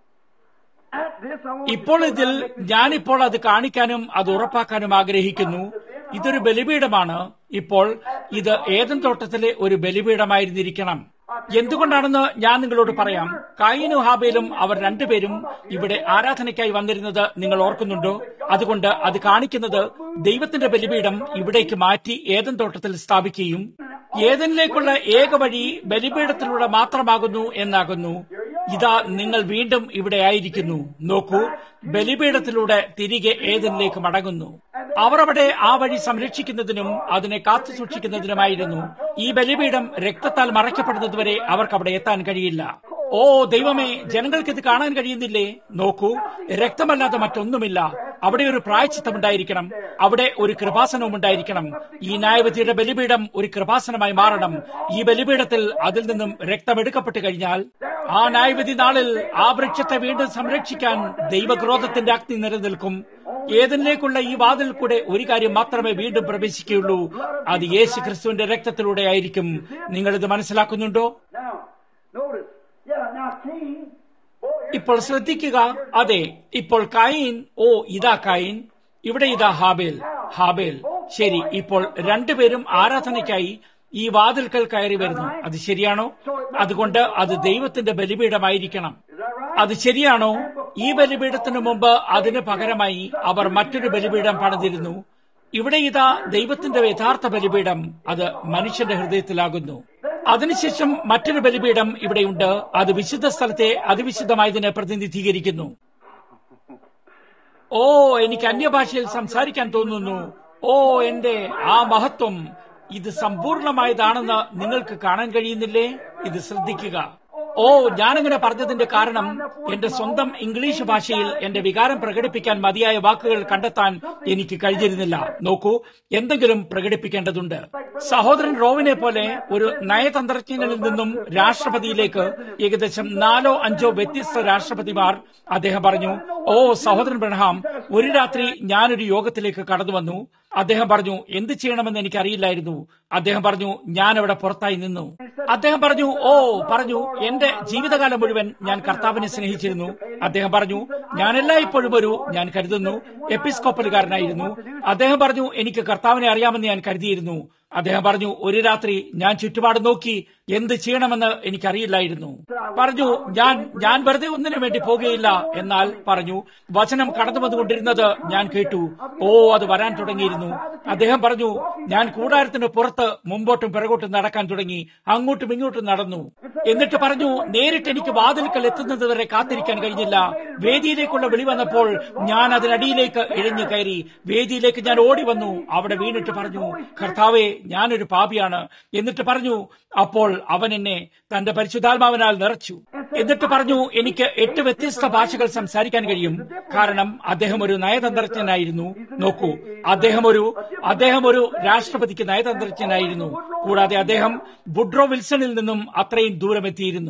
at this I want ഇപ്പോൾ ഇതിൽ ഞാനിപ്പോൾ അത് കാണിക്കാനും അത് ഉറപ്പാക്കാനും ആഗ്രഹിക്കുന്നു ഇതൊരു ബലിപീഠമാണ് ഇപ്പോൾ ഇത് ഏതൻ തോട്ടത്തിലെ ഒരു ബലിപീഠമായിരുന്നിരിക്കണം എന്തുകൊണ്ടാണെന്ന് ഞാൻ നിങ്ങളോട് പറയാം കായിനും ഹാബേലും അവർ രണ്ടുപേരും ഇവിടെ ആരാധനയ്ക്കായി വന്നിരുന്നത് നിങ്ങൾ ഓർക്കുന്നുണ്ടോ അതുകൊണ്ട് അത് കാണിക്കുന്നത് ദൈവത്തിന്റെ ബലിപീഠം ഇവിടേക്ക് മാറ്റി ഏതൻ തോട്ടത്തിൽ സ്ഥാപിക്കുകയും ഏതനിലേക്കുള്ള ഏക വഴി ബലിപീഠത്തിലൂടെ മാത്രമാകുന്നു എന്നാകുന്നു ഇതാ നിങ്ങൾ വീണ്ടും ഇവിടെ ആയിരിക്കുന്നു നോക്കൂ ബലിപീഠത്തിലൂടെ തിരികെ ഏതനിലേക്ക് മടങ്ങുന്നു അവർ അവിടെ ആ വഴി സംരക്ഷിക്കുന്നതിനും അതിനെ കാത്തു സൂക്ഷിക്കുന്നതിനുമായിരുന്നു ഈ ബലിപീഠം രക്തത്താൽ മറയ്ക്കപ്പെടുന്നതുവരെ അവർക്ക് അവിടെ എത്താൻ കഴിയില്ല ഓ ദൈവമേ ജനങ്ങൾക്ക് ഇത് കാണാൻ കഴിയുന്നില്ലേ നോക്കൂ രക്തമല്ലാതെ മറ്റൊന്നുമില്ല അവിടെ ഒരു പ്രായച്ചിത്തമുണ്ടായിരിക്കണം അവിടെ ഒരു കൃപാസനവും ഉണ്ടായിരിക്കണം ഈ ന്യായവിധിയുടെ ബലിപീഠം ഒരു കൃപാസനമായി മാറണം ഈ ബലിപീഠത്തിൽ അതിൽ നിന്നും രക്തമെടുക്കപ്പെട്ട് കഴിഞ്ഞാൽ ആ ന്യായവിധി നാളിൽ ആ വൃക്ഷത്തെ വീണ്ടും സംരക്ഷിക്കാൻ ദൈവക്രോധത്തിന്റെ അഗ്നി നിലനിൽക്കും ഏതിലേക്കുള്ള ഈ വാതിൽ കൂടെ ഒരു കാര്യം മാത്രമേ വീണ്ടും പ്രവേശിക്കുകയുള്ളൂ അത് യേശു ക്രിസ്തുവിന്റെ രക്തത്തിലൂടെ ആയിരിക്കും നിങ്ങളിത് മനസ്സിലാക്കുന്നുണ്ടോ Now, notice. Yeah, now Cain, boy, ഇപ്പോൾ ശ്രദ്ധിക്കുക അതെ ഇപ്പോൾ കായിൻ ഓ ഇതാ കായിൻ ഇവിടെ ഇതാ ഹാബേൽ ഹാബേൽ ശരി ഇപ്പോൾ രണ്ടുപേരും ആരാധനയ്ക്കായി ഈ വാതിൽക്കൽ കയറി വരുന്നു അത് ശരിയാണോ അതുകൊണ്ട് അത് ദൈവത്തിന്റെ ബലിപീഠമായിരിക്കണം അത് ശരിയാണോ ഈ ബലിപീഠത്തിനു മുമ്പ് അതിന് പകരമായി അവർ മറ്റൊരു ബലിപീഠം പണിതിരുന്നു ഇവിടെ ഇതാ ദൈവത്തിന്റെ യഥാർത്ഥ ബലിപീഠം അത് മനുഷ്യന്റെ ഹൃദയത്തിലാകുന്നു അതിനുശേഷം മറ്റൊരു ബലിപീഠം ഇവിടെയുണ്ട് അത് വിശുദ്ധ സ്ഥലത്തെ അതിവിശുദ്ധമായതിനെ പ്രതിനിധീകരിക്കുന്നു ഓ എനിക്ക് അന്യഭാഷയിൽ സംസാരിക്കാൻ തോന്നുന്നു ഓ എന്റെ ആ മഹത്വം ഇത് സമ്പൂർണമായതാണെന്ന് നിങ്ങൾക്ക് കാണാൻ കഴിയുന്നില്ലേ ഇത് ശ്രദ്ധിക്കുക ഓ ഞാനങ്ങനെ പറഞ്ഞതിന്റെ കാരണം എന്റെ സ്വന്തം ഇംഗ്ലീഷ് ഭാഷയിൽ എന്റെ വികാരം പ്രകടിപ്പിക്കാൻ മതിയായ വാക്കുകൾ കണ്ടെത്താൻ എനിക്ക് കഴിഞ്ഞിരുന്നില്ല നോക്കൂ എന്തെങ്കിലും പ്രകടിപ്പിക്കേണ്ടതുണ്ട് സഹോദരൻ റോവിനെ പോലെ ഒരു നയതന്ത്രജ്ഞനിൽ നിന്നും രാഷ്ട്രപതിയിലേക്ക് ഏകദേശം നാലോ അഞ്ചോ വ്യത്യസ്ത രാഷ്ട്രപതിമാർ അദ്ദേഹം പറഞ്ഞു ഓ സഹോദരൻ ബ്രഹാം ഒരു രാത്രി ഞാനൊരു യോഗത്തിലേക്ക് കടന്നു വന്നു അദ്ദേഹം പറഞ്ഞു എന്ത് ചെയ്യണമെന്ന് എനിക്കറിയില്ലായിരുന്നു അദ്ദേഹം പറഞ്ഞു ഞാൻ അവിടെ പുറത്തായി നിന്നു അദ്ദേഹം പറഞ്ഞു ഓ പറഞ്ഞു എന്റെ ജീവിതകാലം മുഴുവൻ ഞാൻ കർത്താവിനെ സ്നേഹിച്ചിരുന്നു അദ്ദേഹം പറഞ്ഞു ഞാൻ എല്ലായ്പ്പോഴും ഒരു ഞാൻ കരുതുന്നു എപ്പിസ്കോപ്പലുകാരനായിരുന്നു അദ്ദേഹം പറഞ്ഞു എനിക്ക് കർത്താവിനെ അറിയാമെന്ന് ഞാൻ കരുതിയിരുന്നു അദ്ദേഹം പറഞ്ഞു ഒരു രാത്രി ഞാൻ ചുറ്റുപാട് നോക്കി എന്ത് ചെയ്യണമെന്ന് എനിക്കറിയില്ലായിരുന്നു പറഞ്ഞു ഞാൻ ഞാൻ വെറുതെ ഒന്നിനു വേണ്ടി പോകുകയില്ല എന്നാൽ പറഞ്ഞു വചനം കടന്നു വന്നുകൊണ്ടിരുന്നത് ഞാൻ കേട്ടു ഓ അത് വരാൻ തുടങ്ങിയിരുന്നു അദ്ദേഹം പറഞ്ഞു ഞാൻ കൂടാരത്തിന് പുറത്ത് മുമ്പോട്ടും പിറകോട്ടും നടക്കാൻ തുടങ്ങി അങ്ങോട്ടും ഇങ്ങോട്ടും നടന്നു എന്നിട്ട് പറഞ്ഞു നേരിട്ട് എനിക്ക് വാതിൽക്കൽ എത്തുന്നത് വരെ കാത്തിരിക്കാൻ കഴിഞ്ഞില്ല വേദിയിലേക്കുള്ള വിളി വന്നപ്പോൾ ഞാൻ അതിനടിയിലേക്ക് ഇഴഞ്ഞു കയറി വേദിയിലേക്ക് ഞാൻ ഓടി വന്നു അവിടെ വീണിട്ട് പറഞ്ഞു കർത്താവെ ഞാനൊരു പാപിയാണ് എന്നിട്ട് പറഞ്ഞു അപ്പോൾ അവൻ എന്നെ തന്റെ പരിശുദ്ധാത്മാവിനാൽ നിറച്ചു എന്നിട്ട് പറഞ്ഞു എനിക്ക് എട്ട് വ്യത്യസ്ത ഭാഷകൾ സംസാരിക്കാൻ കഴിയും കാരണം അദ്ദേഹം ഒരു നയതന്ത്രജ്ഞനായിരുന്നു നോക്കൂ അദ്ദേഹം ഒരു അദ്ദേഹം ഒരു രാഷ്ട്രപതിക്ക് നയതന്ത്രജ്ഞനായിരുന്നു കൂടാതെ അദ്ദേഹം വുഡ്രോ വിൽസണിൽ നിന്നും അത്രയും ദൂരമെത്തിയിരുന്നു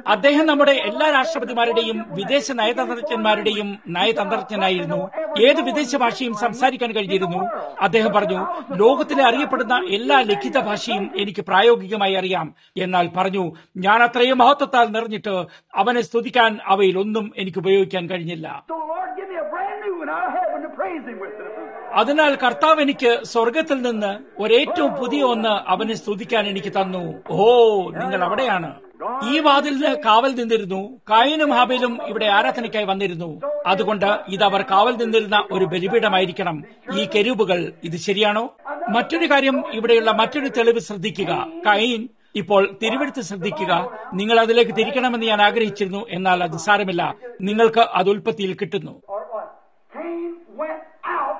അദ്ദേഹം നമ്മുടെ എല്ലാ രാഷ്ട്രപതിമാരുടെയും വിദേശ നയതന്ത്രജ്ഞന്മാരുടെയും നയതന്ത്രജ്ഞനായിരുന്നു ഏത് വിദേശ ഭാഷയും സംസാരിക്കാൻ കഴിഞ്ഞിരുന്നു അദ്ദേഹം പറഞ്ഞു ലോകത്തിലെ അറിയപ്പെടുന്ന എല്ലാ ലിഖിത ഭാഷയും എനിക്ക് പ്രായോഗികമായി അറിയാം എന്നാൽ പറഞ്ഞു ഞാൻ അത്രയും മഹത്വത്താൽ നിറഞ്ഞിട്ട് അവനെ സ്തുതിക്കാൻ അവയിൽ ഒന്നും എനിക്ക് ഉപയോഗിക്കാൻ കഴിഞ്ഞില്ല So the Lord give me a brand new one out of heaven to praise Him with. അതിനാൽ കർത്താവ് എനിക്ക് സ്വർഗത്തിൽ നിന്ന് ഒരേറ്റവും പുതിയ ഒന്ന് അവനെ സ്തുതിക്കാൻ എനിക്ക് തന്നു ഓ നിങ്ങൾ അവിടെയാണ് ഈ വാതിലിന് കാവൽ നിന്നിരുന്നു കായനും ഹാബേലും ഇവിടെ ആരാധനയ്ക്കായി വന്നിരുന്നു അതുകൊണ്ട് ഇത് അവർ കാവൽ നിന്നിരുന്ന ഒരു ബലിപീഠമായിരിക്കണം ഈ കെരൂബുകൾ ഇത് ശരിയാണോ മറ്റൊരു കാര്യം ഇവിടെയുള്ള മറ്റൊരു തെളിവ് ശ്രദ്ധിക്കുക കൈൻ ഇപ്പോൾ തിരുവെടുത്ത് ശ്രദ്ധിക്കുക നിങ്ങൾ അതിലേക്ക് തിരിക്കണമെന്ന് ഞാൻ ആഗ്രഹിച്ചിരുന്നു എന്നാൽ അത് സാരമില്ല നിങ്ങൾക്ക് അത് ഉൽപ്പത്തിയിൽ കിട്ടുന്നു Or what? Cain went out.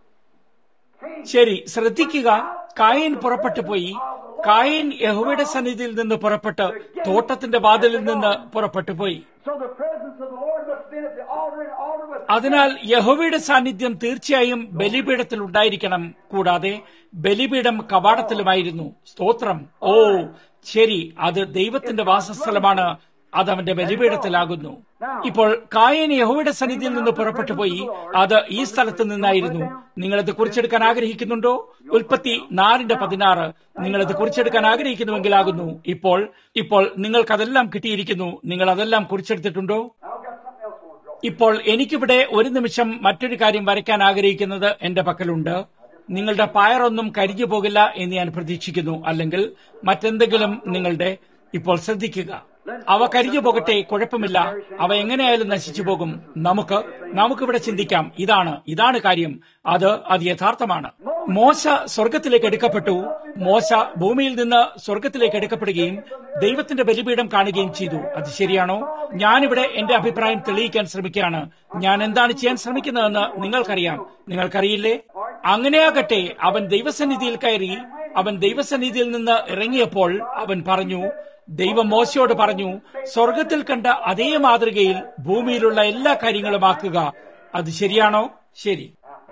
Cain ശരി ശ്രദ്ധിക്കുക കായൻ പുറപ്പെട്ടു പോയി കായൻ യഹോവയുടെ സന്നിധിയിൽ നിന്ന് പുറപ്പെട്ട് തോട്ടത്തിന്റെ വാതിലിൽ നിന്ന് പുറപ്പെട്ടു പോയി So the presence of the Lord must have been at the altar, and the altar was അതിനാൽ യഹോവയുടെ സാന്നിധ്യം തീർച്ചയായും ബലിപീഠത്തിൽ ഉണ്ടായിരിക്കണം കൂടാതെ ബലിപീഠം കവാടത്തിലുമായിരുന്നു സ്തോത്രം ഓ ശരി അത് ദൈവത്തിന്റെ വാസസ്ഥലമാണ് അത് അവന്റെ ബലിപീഠത്തിലാകുന്നു ഇപ്പോൾ കായൻ യഹോവയുടെ സന്നിധിയിൽ നിന്ന് പുറപ്പെട്ടു പോയി അത് ഈ സ്ഥലത്ത് നിന്നായിരുന്നു നിങ്ങളത് കുറിച്ചെടുക്കാൻ ആഗ്രഹിക്കുന്നുണ്ടോ ഉൽപ്പത്തി നാലിന്റെ പതിനാറ് നിങ്ങളത് കുറിച്ചെടുക്കാൻ ആഗ്രഹിക്കുന്നുവെങ്കിലാകുന്നു ഇപ്പോൾ ഇപ്പോൾ നിങ്ങൾക്കതെല്ലാം കിട്ടിയിരിക്കുന്നു നിങ്ങൾ അതെല്ലാം കുറിച്ചെടുത്തിട്ടുണ്ടോ I've got something else I want to draw. ഇപ്പോൾ എനിക്കിവിടെ ഒരു നിമിഷം മറ്റൊരു കാര്യം വരയ്ക്കാൻ ആഗ്രഹിക്കുന്നത് എന്റെ പക്കലുണ്ട് നിങ്ങളുടെ പയറൊന്നും കരിഞ്ഞു പോകില്ല എന്ന് ഞാൻ പ്രതീക്ഷിക്കുന്നു അല്ലെങ്കിൽ മറ്റെന്തെങ്കിലും നിങ്ങളുടെ ഇപ്പോൾ ശ്രദ്ധിക്കുക അവ കരിഞ്ഞു പോകട്ടെ കുഴപ്പമില്ല അവ എങ്ങനെയായാലും നശിച്ചു പോകും നമുക്ക് നമുക്കിവിടെ ചിന്തിക്കാം ഇതാണ് ഇതാണ് കാര്യം അത് അത് യഥാർത്ഥമാണ് മോശ സ്വർഗത്തിലേക്ക് എടുക്കപ്പെട്ടു മോശ ഭൂമിയിൽ നിന്ന് സ്വർഗത്തിലേക്ക് എടുക്കപ്പെടുകയും ദൈവത്തിന്റെ ബലിപീഠം കാണുകയും ചെയ്തു അത് ശരിയാണോ ഞാനിവിടെ എന്റെ അഭിപ്രായം തെളിയിക്കാൻ ശ്രമിക്കുകയാണ് ഞാൻ എന്താണ് ചെയ്യാൻ ശ്രമിക്കുന്നതെന്ന് നിങ്ങൾക്കറിയാം നിങ്ങൾക്കറിയില്ലേ അങ്ങനെയാകട്ടെ അവൻ ദൈവസന്നിധിയിൽ കയറി അവൻ ദൈവസന്നിധിയിൽ നിന്ന് ഇറങ്ങിയപ്പോൾ അവൻ പറഞ്ഞു ദൈവം മോശയോട് പറഞ്ഞു സ്വർഗത്തിൽ കണ്ട അതേ മാതൃകയിൽ ഭൂമിയിലുള്ള എല്ലാ കാര്യങ്ങളും ആക്കുക അത് ശരിയാണോ ശരി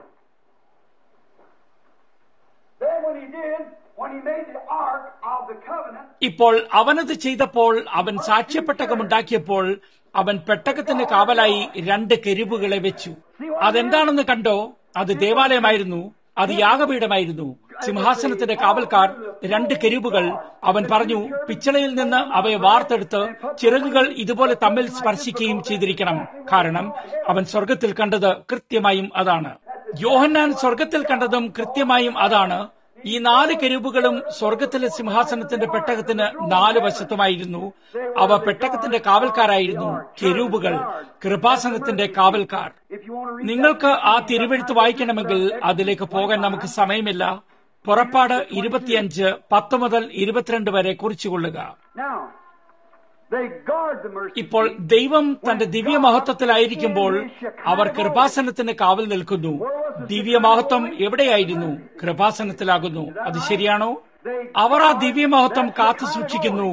Then when he did, when he made the ark of the covenant, ഇപ്പോൾ അവനത് ചെയ്തപ്പോൾ അവൻ സാക്ഷ്യപ്പെട്ടകമുണ്ടാക്കിയപ്പോൾ അവൻ പെട്ടകത്തിന് കാവലായി രണ്ട് കെരുവുകളെ വെച്ചു അതെന്താണെന്ന് കണ്ടോ അത് ദേവാലയമായിരുന്നു അത് യാഗപീഠമായിരുന്നു സിംഹാസനത്തിന്റെ കാവൽക്കാർ രണ്ട് കെരുവുകൾ അവൻ പറഞ്ഞു പിച്ചളയിൽ നിന്ന് അവയെ വാർത്തെടുത്ത് ചിറകുകൾ ഇതുപോലെ തമ്മിൽ സ്പർശിക്കുകയും ചെയ്തിരിക്കണം കാരണം അവൻ സ്വർഗത്തിൽ കണ്ടത് കൃത്യമായും അതാണ് യോഹന്നാൻ സ്വർഗത്തിൽ കണ്ടതും കൃത്യമായും അതാണ് ഈ നാല് കെരുവുകളും സ്വർഗത്തിലെ സിംഹാസനത്തിന്റെ പെട്ടകത്തിന് നാല് വശത്തുമായിരുന്നു അവ പെട്ടകത്തിന്റെ കാവൽക്കാരായിരുന്നു കെരൂബുകൾ കൃപാസനത്തിന്റെ കാവൽക്കാർ if you want to read നിങ്ങൾക്ക് ആ തിരുവെഴുത്ത് വായിക്കണമെങ്കിൽ അതിലേക്ക് പോകാൻ നമുക്ക് സമയമില്ല പുറപ്പാട് ഇരുപത്തിയഞ്ച് പത്ത് മുതൽ ഇരുപത്തിരണ്ട് വരെ കുറിച്ചുകൊള്ളുക now, they guard the mercy. ഇപ്പോൾ ദൈവം തന്റെ ദിവ്യമഹത്വത്തിലായിരിക്കുമ്പോൾ അവർ കൃപാസനത്തിന് കാവൽ നിൽക്കുന്നു ദിവ്യമഹത്വം എവിടെയായിരുന്നു കൃപാസനത്തിലാകുന്നു അത് ശരിയാണോ അവർ ആ ദിവ്യമഹത്വം കാത്തു സൂക്ഷിക്കുന്നു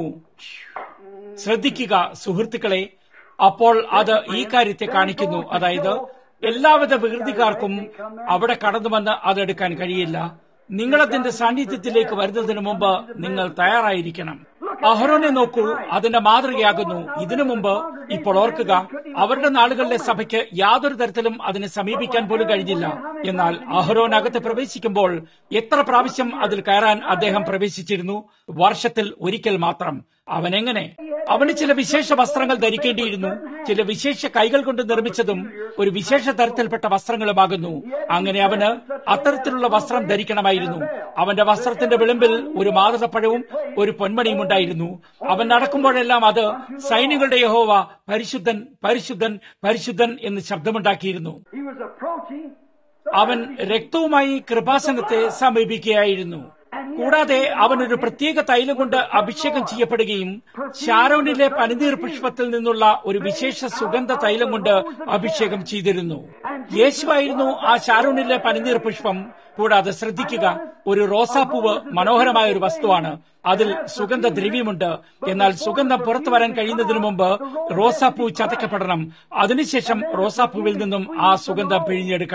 ശ്രദ്ധിക്കുക സുഹൃത്തുക്കളെ അപ്പോൾ അത് ഈ കാര്യത്തെ കാണിക്കുന്നു അതായത് എല്ലാവിധ വികൃതിക്കാർക്കും അവിടെ കടന്നു വന്ന് അതെടുക്കാൻ കഴിയില്ല നിങ്ങൾ അതിന്റെ സാന്നിധ്യത്തിലേക്ക് വരുന്നതിന് മുമ്പ് നിങ്ങൾ തയ്യാറായിരിക്കണം അഹ്റോനെ നോക്കൂ അതിന്റെ മാതൃകയാകുന്നു ഇതിനു മുമ്പ് ഇപ്പോൾ ഓർക്കുക അവരുടെ നാളുകളിലെ സഭയ്ക്ക് യാതൊരു തരത്തിലും അതിനെ സമീപിക്കാൻ പോലും കഴിഞ്ഞില്ല എന്നാൽ അഹ്റോൻ അകത്ത് പ്രവേശിക്കുമ്പോൾ എത്ര പ്രാവശ്യം അതിൽ കയറാൻ അദ്ദേഹം പ്രവേശിച്ചിരുന്നു വർഷത്തിൽ ഒരിക്കൽ മാത്രം അവൻ എങ്ങനെ അവന് ചില വിശേഷ വസ്ത്രങ്ങൾ ധരിക്കേണ്ടിയിരുന്നു ചില വിശേഷ കൈകൾ കൊണ്ട് നിർമ്മിച്ചതും ഒരു വിശേഷ തരത്തിൽപ്പെട്ട വസ്ത്രങ്ങളുമാകുന്നു അങ്ങനെ അവന് അത്തരത്തിലുള്ള വസ്ത്രം ധരിക്കണമായിരുന്നു അവന്റെ വസ്ത്രത്തിന്റെ വിളിമ്പിൽ ഒരു മാതൃപഴവും ഒരു പൊന്മണിയും ഉണ്ടായിരുന്നു അവൻ നടക്കുമ്പോഴെല്ലാം അത് സൈന്യങ്ങളുടെ യഹോവ പരിശുദ്ധൻ പരിശുദ്ധൻ പരിശുദ്ധൻ എന്ന് ശബ്ദമുണ്ടാക്കിയിരുന്നു He was approaching. അവൻ രക്തവുമായി കൃപാസനത്തെ സമീപിക്കുകയായിരുന്നു കൂടാതെ അവൻ ഒരു പ്രത്യേക തൈലം കൊണ്ട് അഭിഷേകം ചെയ്യപ്പെടുകയും ഷാരോണിലെ പനിനീർ പുഷ്പത്തിൽ നിന്നുള്ള ഒരു വിശേഷ സുഗന്ധ തൈലം കൊണ്ട് അഭിഷേകം ചെയ്തിരുന്നു യേശുവായിരുന്നു ആ ഷാരോണിലെ പനിനീർ പുഷ്പം കൂടാതെ ശ്രദ്ധിക്കുക ഒരു റോസാപ്പൂവ് മനോഹരമായ ഒരു വസ്തുവാണ് അതിൽ സുഗന്ധ ദ്രവ്യമുണ്ട് എന്നാൽ സുഗന്ധം പുറത്തു വരാൻ കഴിയുന്നതിന് മുമ്പ് റോസാപ്പൂ ചതയ്ക്കപ്പെടണം അതിനുശേഷം റോസാപ്പൂവിൽ നിന്നും ആ സുഗന്ധം പിഴിഞ്ഞെടുക്കണം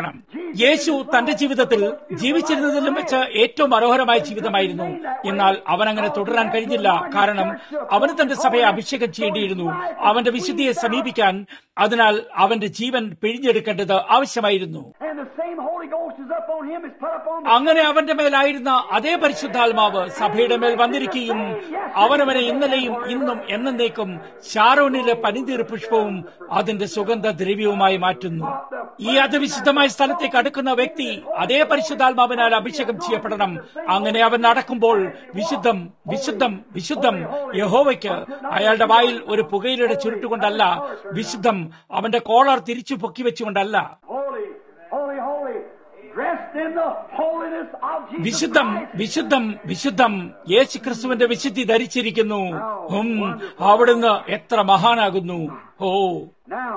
യേശു തന്റെ ജീവിതത്തിൽ ജീവിച്ചിരുന്നതിലും വെച്ച് ഏറ്റവും മനോഹരമായ ജീവിതമായിരുന്നു എന്നാൽ അവൻ അങ്ങനെ തുടരാൻ കഴിഞ്ഞില്ല കാരണം അവന് തന്റെ സഭയെ അഭിഷേകം ചെയ്യേണ്ടിയിരുന്നു അവന്റെ വിശുദ്ധിയെ സമീപിക്കാൻ അതിനാൽ അവന്റെ ജീവൻ പിഴിഞ്ഞെടുക്കേണ്ടത് ആവശ്യമായിരുന്നു And the same Holy Ghost is up on him, is put up on the അങ്ങനെ അവന്റെ മേലായിരുന്ന അതേ പരിശുദ്ധാത്മാവ് സഭയുടെ മേൽ വന്നിരിക്കുകയും അവനവനെ ഇന്നലെയും ഇന്നും എന്നേക്കും ഷാരോനിലെ പനിനീർ പുഷ്പവും അതിന്റെ സുഗന്ധ ദ്രവ്യവുമായി മാറ്റുന്നു ഈ അതിവിശുദ്ധമായ സ്ഥലത്തേക്ക് അടുക്കുന്ന വ്യക്തി അതേ പരിശുദ്ധാത്മാവിനാൽ അഭിഷേകം ചെയ്യപ്പെടണം അങ്ങനെ അവൻ നടക്കുമ്പോൾ വിശുദ്ധം വിശുദ്ധം വിശുദ്ധം യഹോവയ്ക്ക് അയാളുടെ വായിൽ ഒരു പുകയിലയുടെ ചുരുട്ടുകൊണ്ടല്ല വിശുദ്ധം അവന്റെ കോളർ തിരിച്ചു പൊക്കി വെച്ചുകൊണ്ടല്ല holy, holy, holy, dressed in the holiness of Jesus. വിശുദ്ധം വിശുദ്ധം വിശുദ്ധം യേശു ക്രിസ്തുവിന്റെ വിശുദ്ധി ധരിച്ചിരിക്കുന്നു ഹും അവിടുന്ന് എത്ര മഹാനാകുന്നു ഓ Now,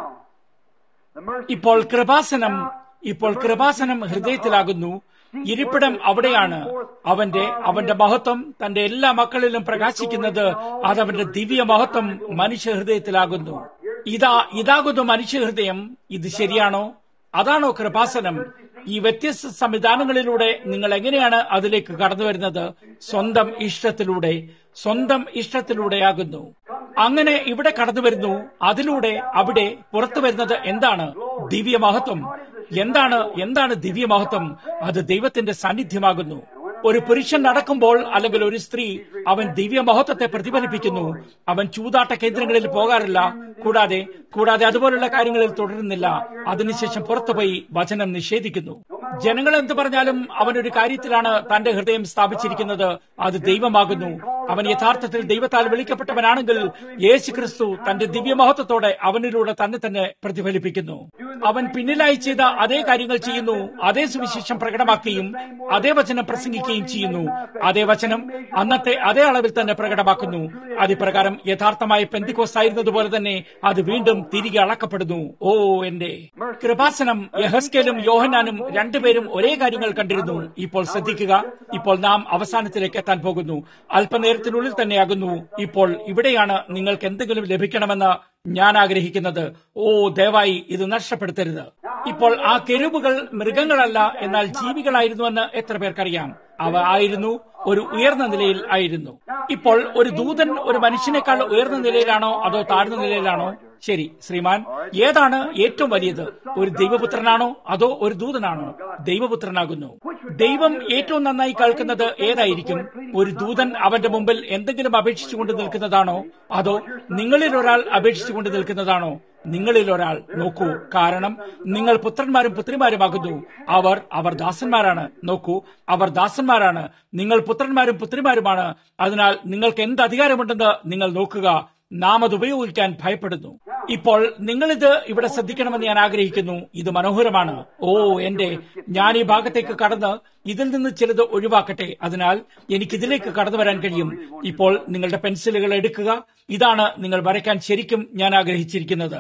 the mercy ഇപ്പോൾ കൃപാസനം ഇപ്പോൾ കൃപാസനം ഹൃദയത്തിലാകുന്നു ഇരിപ്പിടം അവിടെയാണ് അവന്റെ അവന്റെ മഹത്വം തന്റെ എല്ലാ മക്കളിലും പ്രകാശിക്കുന്നത് അതവന്റെ ദിവ്യ മഹത്വം മനുഷ്യ ഹൃദയത്തിലാകുന്നു ഇതാ ഇതാകുന്നു മനുഷ്യ ഹൃദയം ഇത് ശരിയാണോ അതാണോ കൃപാസനം ഈ വ്യത്യസ്ത സംവിധാനങ്ങളിലൂടെ നിങ്ങൾ എങ്ങനെയാണ് അതിലേക്ക് കടന്നു വരുന്നത് സ്വന്തം ഇഷ്ടത്തിലൂടെ സ്വന്തം ഇഷ്ടത്തിലൂടെയാകുന്നു അങ്ങനെ ഇവിടെ കടന്നു വരുന്നു അതിലൂടെ അവിടെ പുറത്തു വരുന്നത് എന്താണ് ദിവ്യമഹത്വം എന്താണ് എന്താണ് ദിവ്യമഹത്വം അത് ദൈവത്തിന്റെ സാന്നിധ്യമാകുന്നു ഒരു പുരുഷൻ നടക്കുമ്പോൾ അല്ലെങ്കിൽ ഒരു സ്ത്രീ അവൻ ദിവ്യമഹത്വത്തെ പ്രതിഫലിപ്പിക്കുന്നു അവൻ ചൂതാട്ട കേന്ദ്രങ്ങളിൽ പോകാറില്ല കൂടാതെ കൂടാതെ അതുപോലുള്ള കാര്യങ്ങളിൽ തുടരുന്നില്ല അതിനുശേഷം പുറത്തുപോയി വചനം നിഷേധിക്കുന്നു ജനങ്ങൾ എന്ത് പറഞ്ഞാലും അവൻ ഒരു കാര്യത്തിലാണ് തന്റെ ഹൃദയം സ്ഥാപിച്ചിരിക്കുന്നത് അത് ദൈവമാകുന്നു അവൻ യഥാർത്ഥത്തിൽ ദൈവത്താൽ വിളിക്കപ്പെട്ടവനാണെങ്കിൽ യേശു ക്രിസ്തു തന്റെ ദിവ്യമഹത്വത്തോടെ അവനിലൂടെ തന്നെ തന്നെ പ്രതിഫലിപ്പിക്കുന്നു അവൻ പിന്നിലായി ചെയ്ത അതേ കാര്യങ്ങൾ ചെയ്യുന്നു അതേ സുവിശേഷം പ്രകടമാക്കുകയും അതേ വചനം പ്രസംഗിക്കുകയും ചെയ്യുന്നു അതേ വചനം അന്നത്തെ അതേ അളവിൽ തന്നെ പ്രകടമാക്കുന്നു അതിപ്രകാരം യഥാർത്ഥമായ പെന്തിക്കോസ് ആയിരുന്നതുപോലെ തന്നെ അത് വീണ്ടും തിരികെ അളക്കപ്പെടുന്നു ഓ എന്റെ കൃപാസനം യഹസ്കേലും യോഹനാനും രണ്ടുപേരും ഒരേ കാര്യങ്ങൾ കണ്ടിരുന്നു ഇപ്പോൾ ശ്രദ്ധിക്കുക ഇപ്പോൾ നാം അവസാനത്തിലേക്ക് എത്താൻ പോകുന്നു അല്പനേരത്തിനുള്ളിൽ തന്നെയാകുന്നു ഇപ്പോൾ ഇവിടെയാണ് നിങ്ങൾക്ക് എന്തെങ്കിലും ലഭിക്കണമെന്ന് ഞാൻ ആഗ്രഹിക്കുന്നത് ഓ ദയവായി ഇത് നഷ്ടപ്പെടുത്തരുത് ഇപ്പോൾ ആ കെരുവുകൾ മൃഗങ്ങളല്ല എന്നാൽ ജീവികളായിരുന്നുവെന്ന് എത്ര പേർക്കറിയാം അവ ആയിരുന്നു ഒരു ഉയർന്ന നിലയിൽ ആയിരുന്നു ഇപ്പോൾ ഒരു ദൂതൻ ഒരു മനുഷ്യനേക്കാൾ ഉയർന്ന നിലയിലാണോ അതോ താഴ്ന്ന നിലയിലാണോ ശരി ശ്രീമാൻ ഏതാണ് ഏറ്റവും വലിയത് ഒരു ദൈവപുത്രനാണോ അതോ ഒരു ദൂതനാണോ ദൈവപുത്രനാകുന്നു ദൈവം ഏറ്റവും നന്നായി കേൾക്കുന്നത് ഏതായിരിക്കും ഒരു ദൂതൻ അവന്റെ മുമ്പിൽ എന്തെങ്കിലും അപേക്ഷിച്ചുകൊണ്ട് നിൽക്കുന്നതാണോ അതോ നിങ്ങളിൽ ഒരാൾ അപേക്ഷിച്ചുകൊണ്ട് നിൽക്കുന്നതാണോ നിങ്ങളിൽ ഒരാൾ നോക്കൂ കാരണം നിങ്ങൾ പുത്രന്മാരും പുത്രിമാരുമാകുന്നു അവർ അവർ ദാസന്മാരാണ് നോക്കൂ അവർ ദാസന്മാരാണ് നിങ്ങൾ പുത്രന്മാരും പുത്രിമാരുമാണ് അതിനാൽ നിങ്ങൾക്ക് എന്ത് അധികാരമുണ്ടെന്ന് നിങ്ങൾ നോക്കുക നാം അത് ഉപയോഗിക്കാൻ ഭയപ്പെടുന്നു ഇപ്പോൾ നിങ്ങളിത് ഇവിടെ ശ്രദ്ധിക്കണമെന്ന് ഞാൻ ആഗ്രഹിക്കുന്നു ഇത് മനോഹരമാണ് ഓ എന്റെ ഞാൻ ഈ ഭാഗത്തേക്ക് കടന്ന് ഇതിൽ നിന്ന് ചിലത് ഒഴിവാക്കട്ടെ അതിനാൽ എനിക്കിതിലേക്ക് കടന്നു വരാൻ കഴിയും ഇപ്പോൾ നിങ്ങളുടെ പെൻസിലുകൾ എടുക്കുക ഇതാണ് നിങ്ങൾ വരയ്ക്കാൻ ശരിക്കും ഞാൻ ആഗ്രഹിച്ചിരിക്കുന്നത്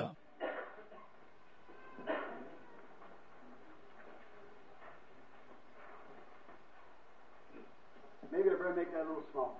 Maybe I better make that a little smaller.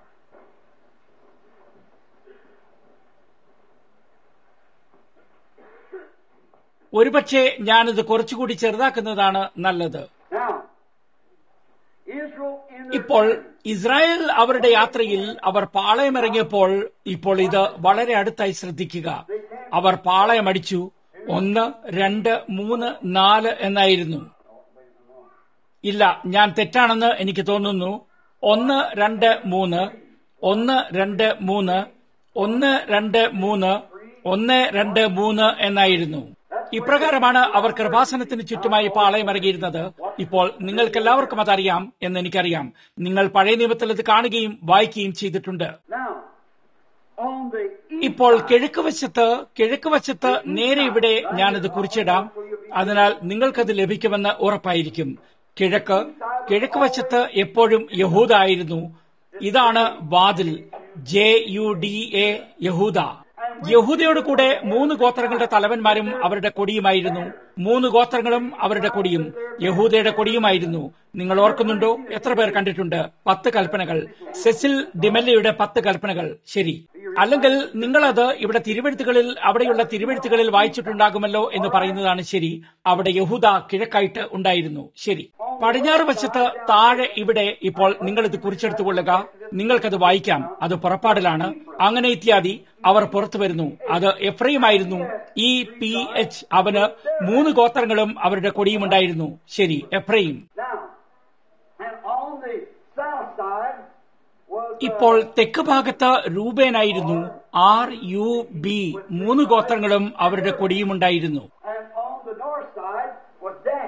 ഒരുപക്ഷെ ഞാനിത് കുറച്ചുകൂടി ചെറുതാക്കുന്നതാണ് നല്ലത് Now, Israel in the ഇപ്പോൾ ഇസ്രായേൽ അവരുടെ യാത്രയിൽ അവർ പാളയമിറങ്ങിയപ്പോൾ ഇപ്പോൾ ഇത് വളരെ അടുത്തായി ശ്രദ്ധിക്കുക അവർ പാളയമടിച്ചു ഒന്ന് രണ്ട് മൂന്ന് നാല് എന്നായിരുന്നു ഇല്ല ഞാൻ തെറ്റാണെന്ന് എനിക്ക് തോന്നുന്നു ഒന്ന് രണ്ട് മൂന്ന് ഒന്ന് രണ്ട് മൂന്ന് ഒന്ന് രണ്ട് മൂന്ന് ഒന്ന് രണ്ട് മൂന്ന് എന്നായിരുന്നു ഇപ്രകാരമാണ് അവർ കൃപാസനത്തിന് ചുറ്റുമായി പാളയമിറങ്ങിയിരുന്നത് ഇപ്പോൾ നിങ്ങൾക്കെല്ലാവർക്കും അതറിയാം എന്ന് എനിക്കറിയാം നിങ്ങൾ പഴയ നിയമത്തിൽ ഇത് കാണുകയും വായിക്കുകയും ചെയ്തിട്ടുണ്ട് now on the east ഇപ്പോൾ കിഴക്ക് വശത്ത് കിഴക്ക് വശത്ത് നേരെ ഇവിടെ ഞാനിത് കുറിച്ചിടാം അതിനാൽ നിങ്ങൾക്കത് ലഭിക്കുമെന്ന് ഉറപ്പായിരിക്കും കിഴക്ക് കിഴക്ക് വശത്ത് എപ്പോഴും യഹൂദ ആയിരുന്നു ഇതാണ് വാതിൽ ജെ യു ഡി എ യഹൂദ യഹൂദയോട് കൂടെ മൂന്ന് ഗോത്രങ്ങളുടെ തലവന്മാരും അവരുടെ കൊടിയുമായിരുന്നു മൂന്ന് ഗോത്രങ്ങളും അവരുടെ കൊടിയും യഹൂദയുടെ കൊടിയുമായിരുന്നു നിങ്ങൾ ഓർക്കുന്നുണ്ടോ എത്ര പേർ കണ്ടിട്ടുണ്ട് പത്ത് കൽപ്പനകൾ സെസിൽ ഡിമല്ലയുടെ പത്ത് കൽപ്പനകൾ ശരി അല്ലെങ്കിൽ നിങ്ങളത് ഇവിടെ തിരുവെഴുത്തുകളിൽ അവിടെയുള്ള തിരുവെഴുത്തുകളിൽ വായിച്ചിട്ടുണ്ടാകുമല്ലോ എന്ന് പറയുന്നതാണ് ശരി അവിടെ യഹൂദ കിഴക്കായിട്ട് ഉണ്ടായിരുന്നു ശരി പടിഞ്ഞാറ് വശത്ത് താഴെ ഇവിടെ ഇപ്പോൾ നിങ്ങൾ ഇത് കുറിച്ചെടുത്തുകൊള്ളുക നിങ്ങൾക്കത് വായിക്കാം അത് പുറപ്പാടിലാണ് അങ്ങനെ ഇത്യാദി അവർ പുറത്തു വരുന്നു അത് എഫ്രൈമായിരുന്നു ഇ പി എച്ച് അവന് മൂന്ന് ഗോത്രങ്ങളും അവരുടെ കൊടിയുമുണ്ടായിരുന്നു ശരി Ephraim Now, and on the south side was uh, ഇപ്പോൾ തെക്ക് ഭാഗത്ത് രൂപേനായിരുന്നു ആർ യു ബി മൂന്ന് ഗോത്രങ്ങളും അവരുടെ കൊടിയുമുണ്ടായിരുന്നു and on the north side was Dan.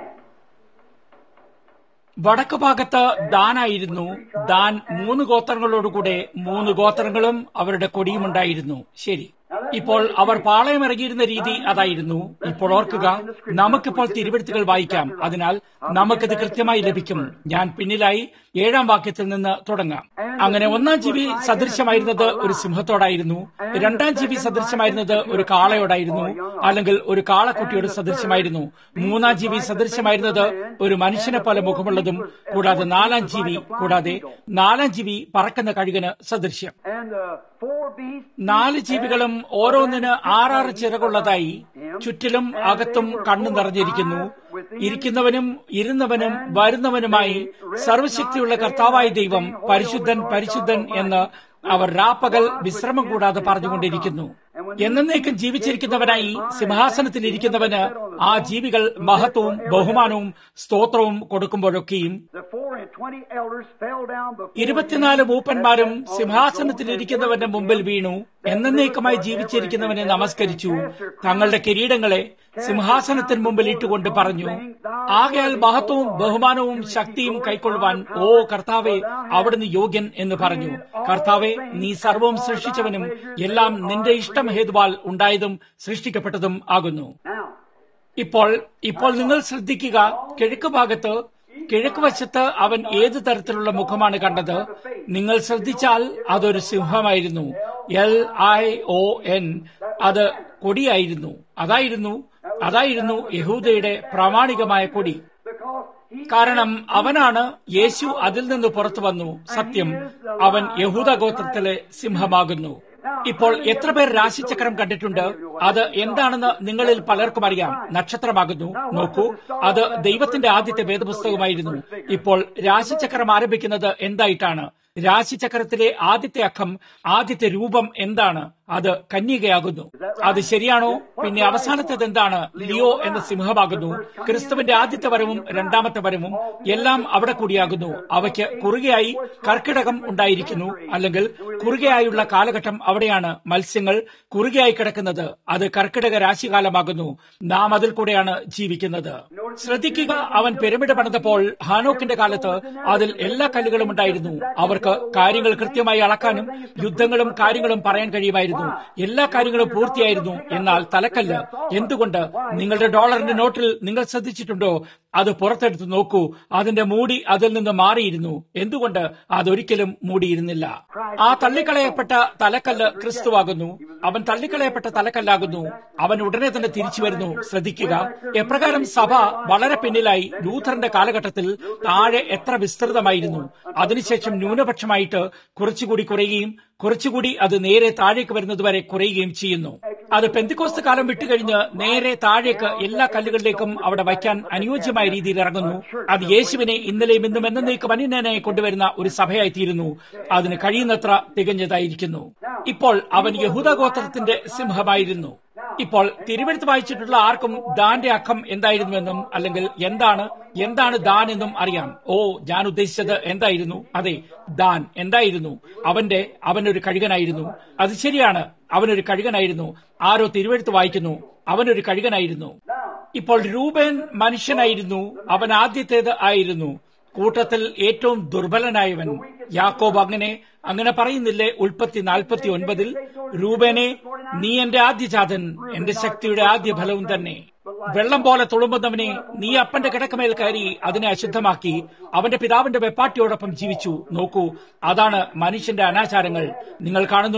വടക്ക് ഭാഗത്ത് ദാനായിരുന്നു ദാൻ മൂന്ന് ഗോത്രങ്ങളോടുകൂടെ മൂന്ന് ഗോത്രങ്ങളും അവരുടെ കൊടിയുമുണ്ടായിരുന്നു ശരി ഇപ്പോൾ അവർ പാളയമിറങ്ങിയിരുന്ന രീതി അതായിരുന്നു ഇപ്പോൾ ഓർക്കുക നമുക്കിപ്പോൾ തിരുവെടുത്തുകൾ വായിക്കാം അതിനാൽ നമുക്കിത് കൃത്യമായി ലഭിക്കും ഞാൻ പിന്നിലായി ഏഴാം വാക്യത്തിൽ നിന്ന് തുടങ്ങാം അങ്ങനെ ഒന്നാം ജീവി സദൃശ്യമായിരുന്നത് ഒരു സിംഹത്തോടായിരുന്നു രണ്ടാം ജീവി സദൃശ്യമായിരുന്നത് ഒരു കാളയോടായിരുന്നു അല്ലെങ്കിൽ ഒരു കാളക്കുട്ടിയോട് സദൃശ്യമായിരുന്നു മൂന്നാം ജീവി സദൃശ്യമായിരുന്നത് ഒരു മനുഷ്യനെ പോലെ മുഖമുള്ളതും കൂടാതെ നാലാം ജീവി കൂടാതെ നാലാം ജീവി പറക്കുന്ന കഴുകന് സദൃശ്യം And the four beasts നാല് ജീവികളും ഓരോന്നിന് ആറാറ് ചിറകുള്ളതായി ചുറ്റിലും അകത്തും കണ്ണു നിറഞ്ഞിരിക്കുന്നു ഇരിക്കുന്നവനും ഇരുന്നവനും വരുന്നവനുമായി സർവശക്തിയുള്ള കർത്താവായ ദൈവം പരിശുദ്ധൻ പരിശുദ്ധൻ എന്ന് അവർ രാപ്പകൽ വിശ്രമം കൂടാതെ പറഞ്ഞുകൊണ്ടിരിക്കുന്നു എന്നേക്കും ജീവിച്ചിരിക്കുന്നവനായി സിംഹാസനത്തിൽ ഇരിക്കുന്നവന് ആ ജീവികൾ മഹത്വവും ബഹുമാനവും സ്തോത്രവും കൊടുക്കുമ്പോഴൊക്കെയും The four and twenty elders fell down before ഇരുപത്തിനാല് മൂപ്പന്മാരും സിംഹാസനത്തിൽ ഇരിക്കുന്നവന്റെ മുമ്പിൽ വീണു എന്നേക്കുമായി ജീവിച്ചിരിക്കുന്നവനെ നമസ്കരിച്ചു തങ്ങളുടെ കിരീടങ്ങളെ സിംഹാസനത്തിന് മുമ്പിൽ ഇട്ടുകൊണ്ട് പറഞ്ഞു ആകയാൽ മഹത്വവും ബഹുമാനവും ശക്തിയും കൈക്കൊള്ളുവാൻ ഓ കർത്താവെ അവിടുന്ന് യോഗ്യൻ എന്ന് പറഞ്ഞു കർത്താവെ നീ സർവവും സൃഷ്ടിച്ചവനും എല്ലാം നിന്റെ ഇഷ്ടം ഹേതുവാൽ ഉണ്ടായതും സൃഷ്ടിക്കപ്പെട്ടതും ആകുന്നു Now, ഇപ്പോൾ ഇപ്പോൾ നിങ്ങൾ ശ്രദ്ധിക്കുക കിഴക്ക് ഭാഗത്ത് കിഴക്ക് വശത്ത് അവൻ ഏത് തരത്തിലുള്ള മുഖമാണ് കണ്ടത് നിങ്ങൾ ശ്രദ്ധിച്ചാൽ അതൊരു സിംഹമായിരുന്നു എൽ ഐ ഒ എൻ അത് കൊടിയായിരുന്നു അതായിരുന്നു അതായിരുന്നു യഹൂദയുടെ പ്രാമാണികമായ കൊടി because he കാരണം അവനാണ് യേശു അതിൽ നിന്ന് പുറത്തു വന്നു സത്യം അവൻ യഹൂദ ഗോത്രത്തിലെ സിംഹമാകുന്നു ഇപ്പോൾ എത്ര പേർ രാശിചക്രം കണ്ടിട്ടുണ്ട് അത് എന്താണെന്ന് നിങ്ങളിൽ പലർക്കും അറിയാം നക്ഷത്രമാകുന്നു നോക്കൂ അത് ദൈവത്തിന്റെ ആദ്യത്തെ വേദപുസ്തകമായിരുന്നു ഇപ്പോൾ രാശിചക്രം ആരംഭിക്കുന്നത് എന്തായിട്ടാണ് രാശിചക്രത്തിലെ ആദ്യത്തെ അക്കം ആദ്യത്തെ രൂപം എന്താണ് അത് കന്യകയാകുന്നു അത് ശരിയാണോ പിന്നെ അവസാനത്തേത് എന്താണ് ലിയോ എന്ന സിംഹമാകുന്നു ക്രിസ്തുവിന്റെ ആദ്യത്തെ വരവും രണ്ടാമത്തെ വരവും എല്ലാം അവിടെ കൂടിയാകുന്നു അവയ്ക്ക് കുറുകയായി കർക്കിടകം ഉണ്ടായിരിക്കുന്നു അല്ലെങ്കിൽ കുറുകയായുള്ള കാലഘട്ടം അവിടെയാണ് മത്സ്യങ്ങൾ കുറുകയായി കിടക്കുന്നത് അത് കർക്കിടക രാശികാലമാകുന്നു നാം അതിൽ കൂടെയാണ് ജീവിക്കുന്നത് ശ്രദ്ധിക്കുക അവൻ പിരമിഡ് പണിതപ്പോൾ ഹാനോക്കിന്റെ കാലത്ത് അതിൽ എല്ലാ കല്ലുകളും ഉണ്ടായിരുന്നു അവർക്ക് കാര്യങ്ങൾ കൃത്യമായി അളക്കാനും യുദ്ധങ്ങളും കാര്യങ്ങളും പറയാൻ കഴിയുമായിരുന്നു എല്ലാ കാര്യങ്ങളും പൂർത്തിയായിരുന്നു എന്നാൽ തലക്കല്ല് എന്തുകൊണ്ട് നിങ്ങളുടെ ഡോളറിന്റെ നോട്ടിൽ നിങ്ങൾ ശ്രദ്ധിച്ചിട്ടുണ്ടോ അത് പുറത്തെടുത്ത് നോക്കൂ അതിന്റെ മൂടി അതിൽ നിന്ന് മാറിയിരുന്നു എന്തുകൊണ്ട് അതൊരിക്കലും മൂടിയിരുന്നില്ല ആ തള്ളിക്കളയപ്പെട്ട തലക്കല്ല് ക്രിസ്തുവാകുന്നു അവൻ തള്ളിക്കളയപ്പെട്ട തലക്കല്ലാകുന്നു അവൻ ഉടനെ തന്നെ തിരിച്ചു വരുന്നു ശ്രദ്ധിക്കുക എപ്രകാരം സഭ വളരെ പിന്നിലായി ലൂഥറിന്റെ കാലഘട്ടത്തിൽ താഴെ എത്ര വിസ്തൃതമായിരുന്നു അതിനുശേഷം ന്യൂനപക്ഷമായിട്ട് കുറച്ചുകൂടി കുറയുകയും കുറച്ചുകൂടി അത് നേരെ താഴേക്ക് വരുന്നതുവരെ കുറയുകയും ചെയ്യുന്നു അത് പെന്തിക്കോസ്ത് കാലം വിട്ടുകഴിഞ്ഞ് നേരെ താഴേക്ക് എല്ലാ കല്ലുകളിലേക്കും അവിടെ വയ്ക്കാൻ അനുയോജ്യമായ രീതിയിൽ ഇറങ്ങുന്നു അത് യേശുവിനെ ഇന്നലെയും ഇന്നും എന്നേക്കും അന്യനായി കൊണ്ടുവരുന്ന ഒരു സഭയായി തീരുന്നു അതിന് കഴിയുന്നത്ര തികഞ്ഞതായിരിക്കുന്നു ഇപ്പോൾ അവൻ യഹൂദ ഗോത്രത്തിന്റെ സിംഹമായിരുന്നു ഇപ്പോൾ തിരുവെടുത്ത് വായിച്ചിട്ടുള്ള ആർക്കും ദാന്റെ അക്കം എന്തായിരുന്നുവെന്നും അല്ലെങ്കിൽ എന്താണ് എന്താണ് ദാൻ എന്നും അറിയാം ഓ ഞാൻ ഉദ്ദേശിച്ചത് എന്തായിരുന്നു അതെ ദാൻ എന്തായിരുന്നു അവന്റെ അവനൊരു കഴുകനായിരുന്നു അത് ശരിയാണ് അവനൊരു കഴുകനായിരുന്നു ആരോ തിരുവെടുത്ത് വായിക്കുന്നു അവനൊരു കഴുകനായിരുന്നു ഇപ്പോൾ രൂപൻ മനുഷ്യനായിരുന്നു അവൻ ആദ്യത്തേത് ആയിരുന്നു കൂട്ടത്തിൽ ഏറ്റവും ദുർബലനായവൻ യാക്കോബ് അങ്ങനെ അങ്ങനെ പറയുന്നില്ലേ ഉൽപ്പത്തി നാൽപ്പത്തി ഒൻപതിൽ രൂപനെ നീ എന്റെ ആദ്യജാതൻ എന്റെ ശക്തിയുടെ ആദ്യ ഫലവും തന്നെ വെള്ളം പോലെ തുളുമ്പുന്നവനെ നീ അപ്പന്റെ കിടക്കമേൽ കയറി അതിനെ അശുദ്ധമാക്കി അവന്റെ പിതാവിന്റെ വെപ്പാട്ടിയോടൊപ്പം ജീവിച്ചു നോക്കൂ അതാണ് മനുഷ്യന്റെ അനാചാരങ്ങൾ നിങ്ങൾ കാണുന്നുണ്ടോ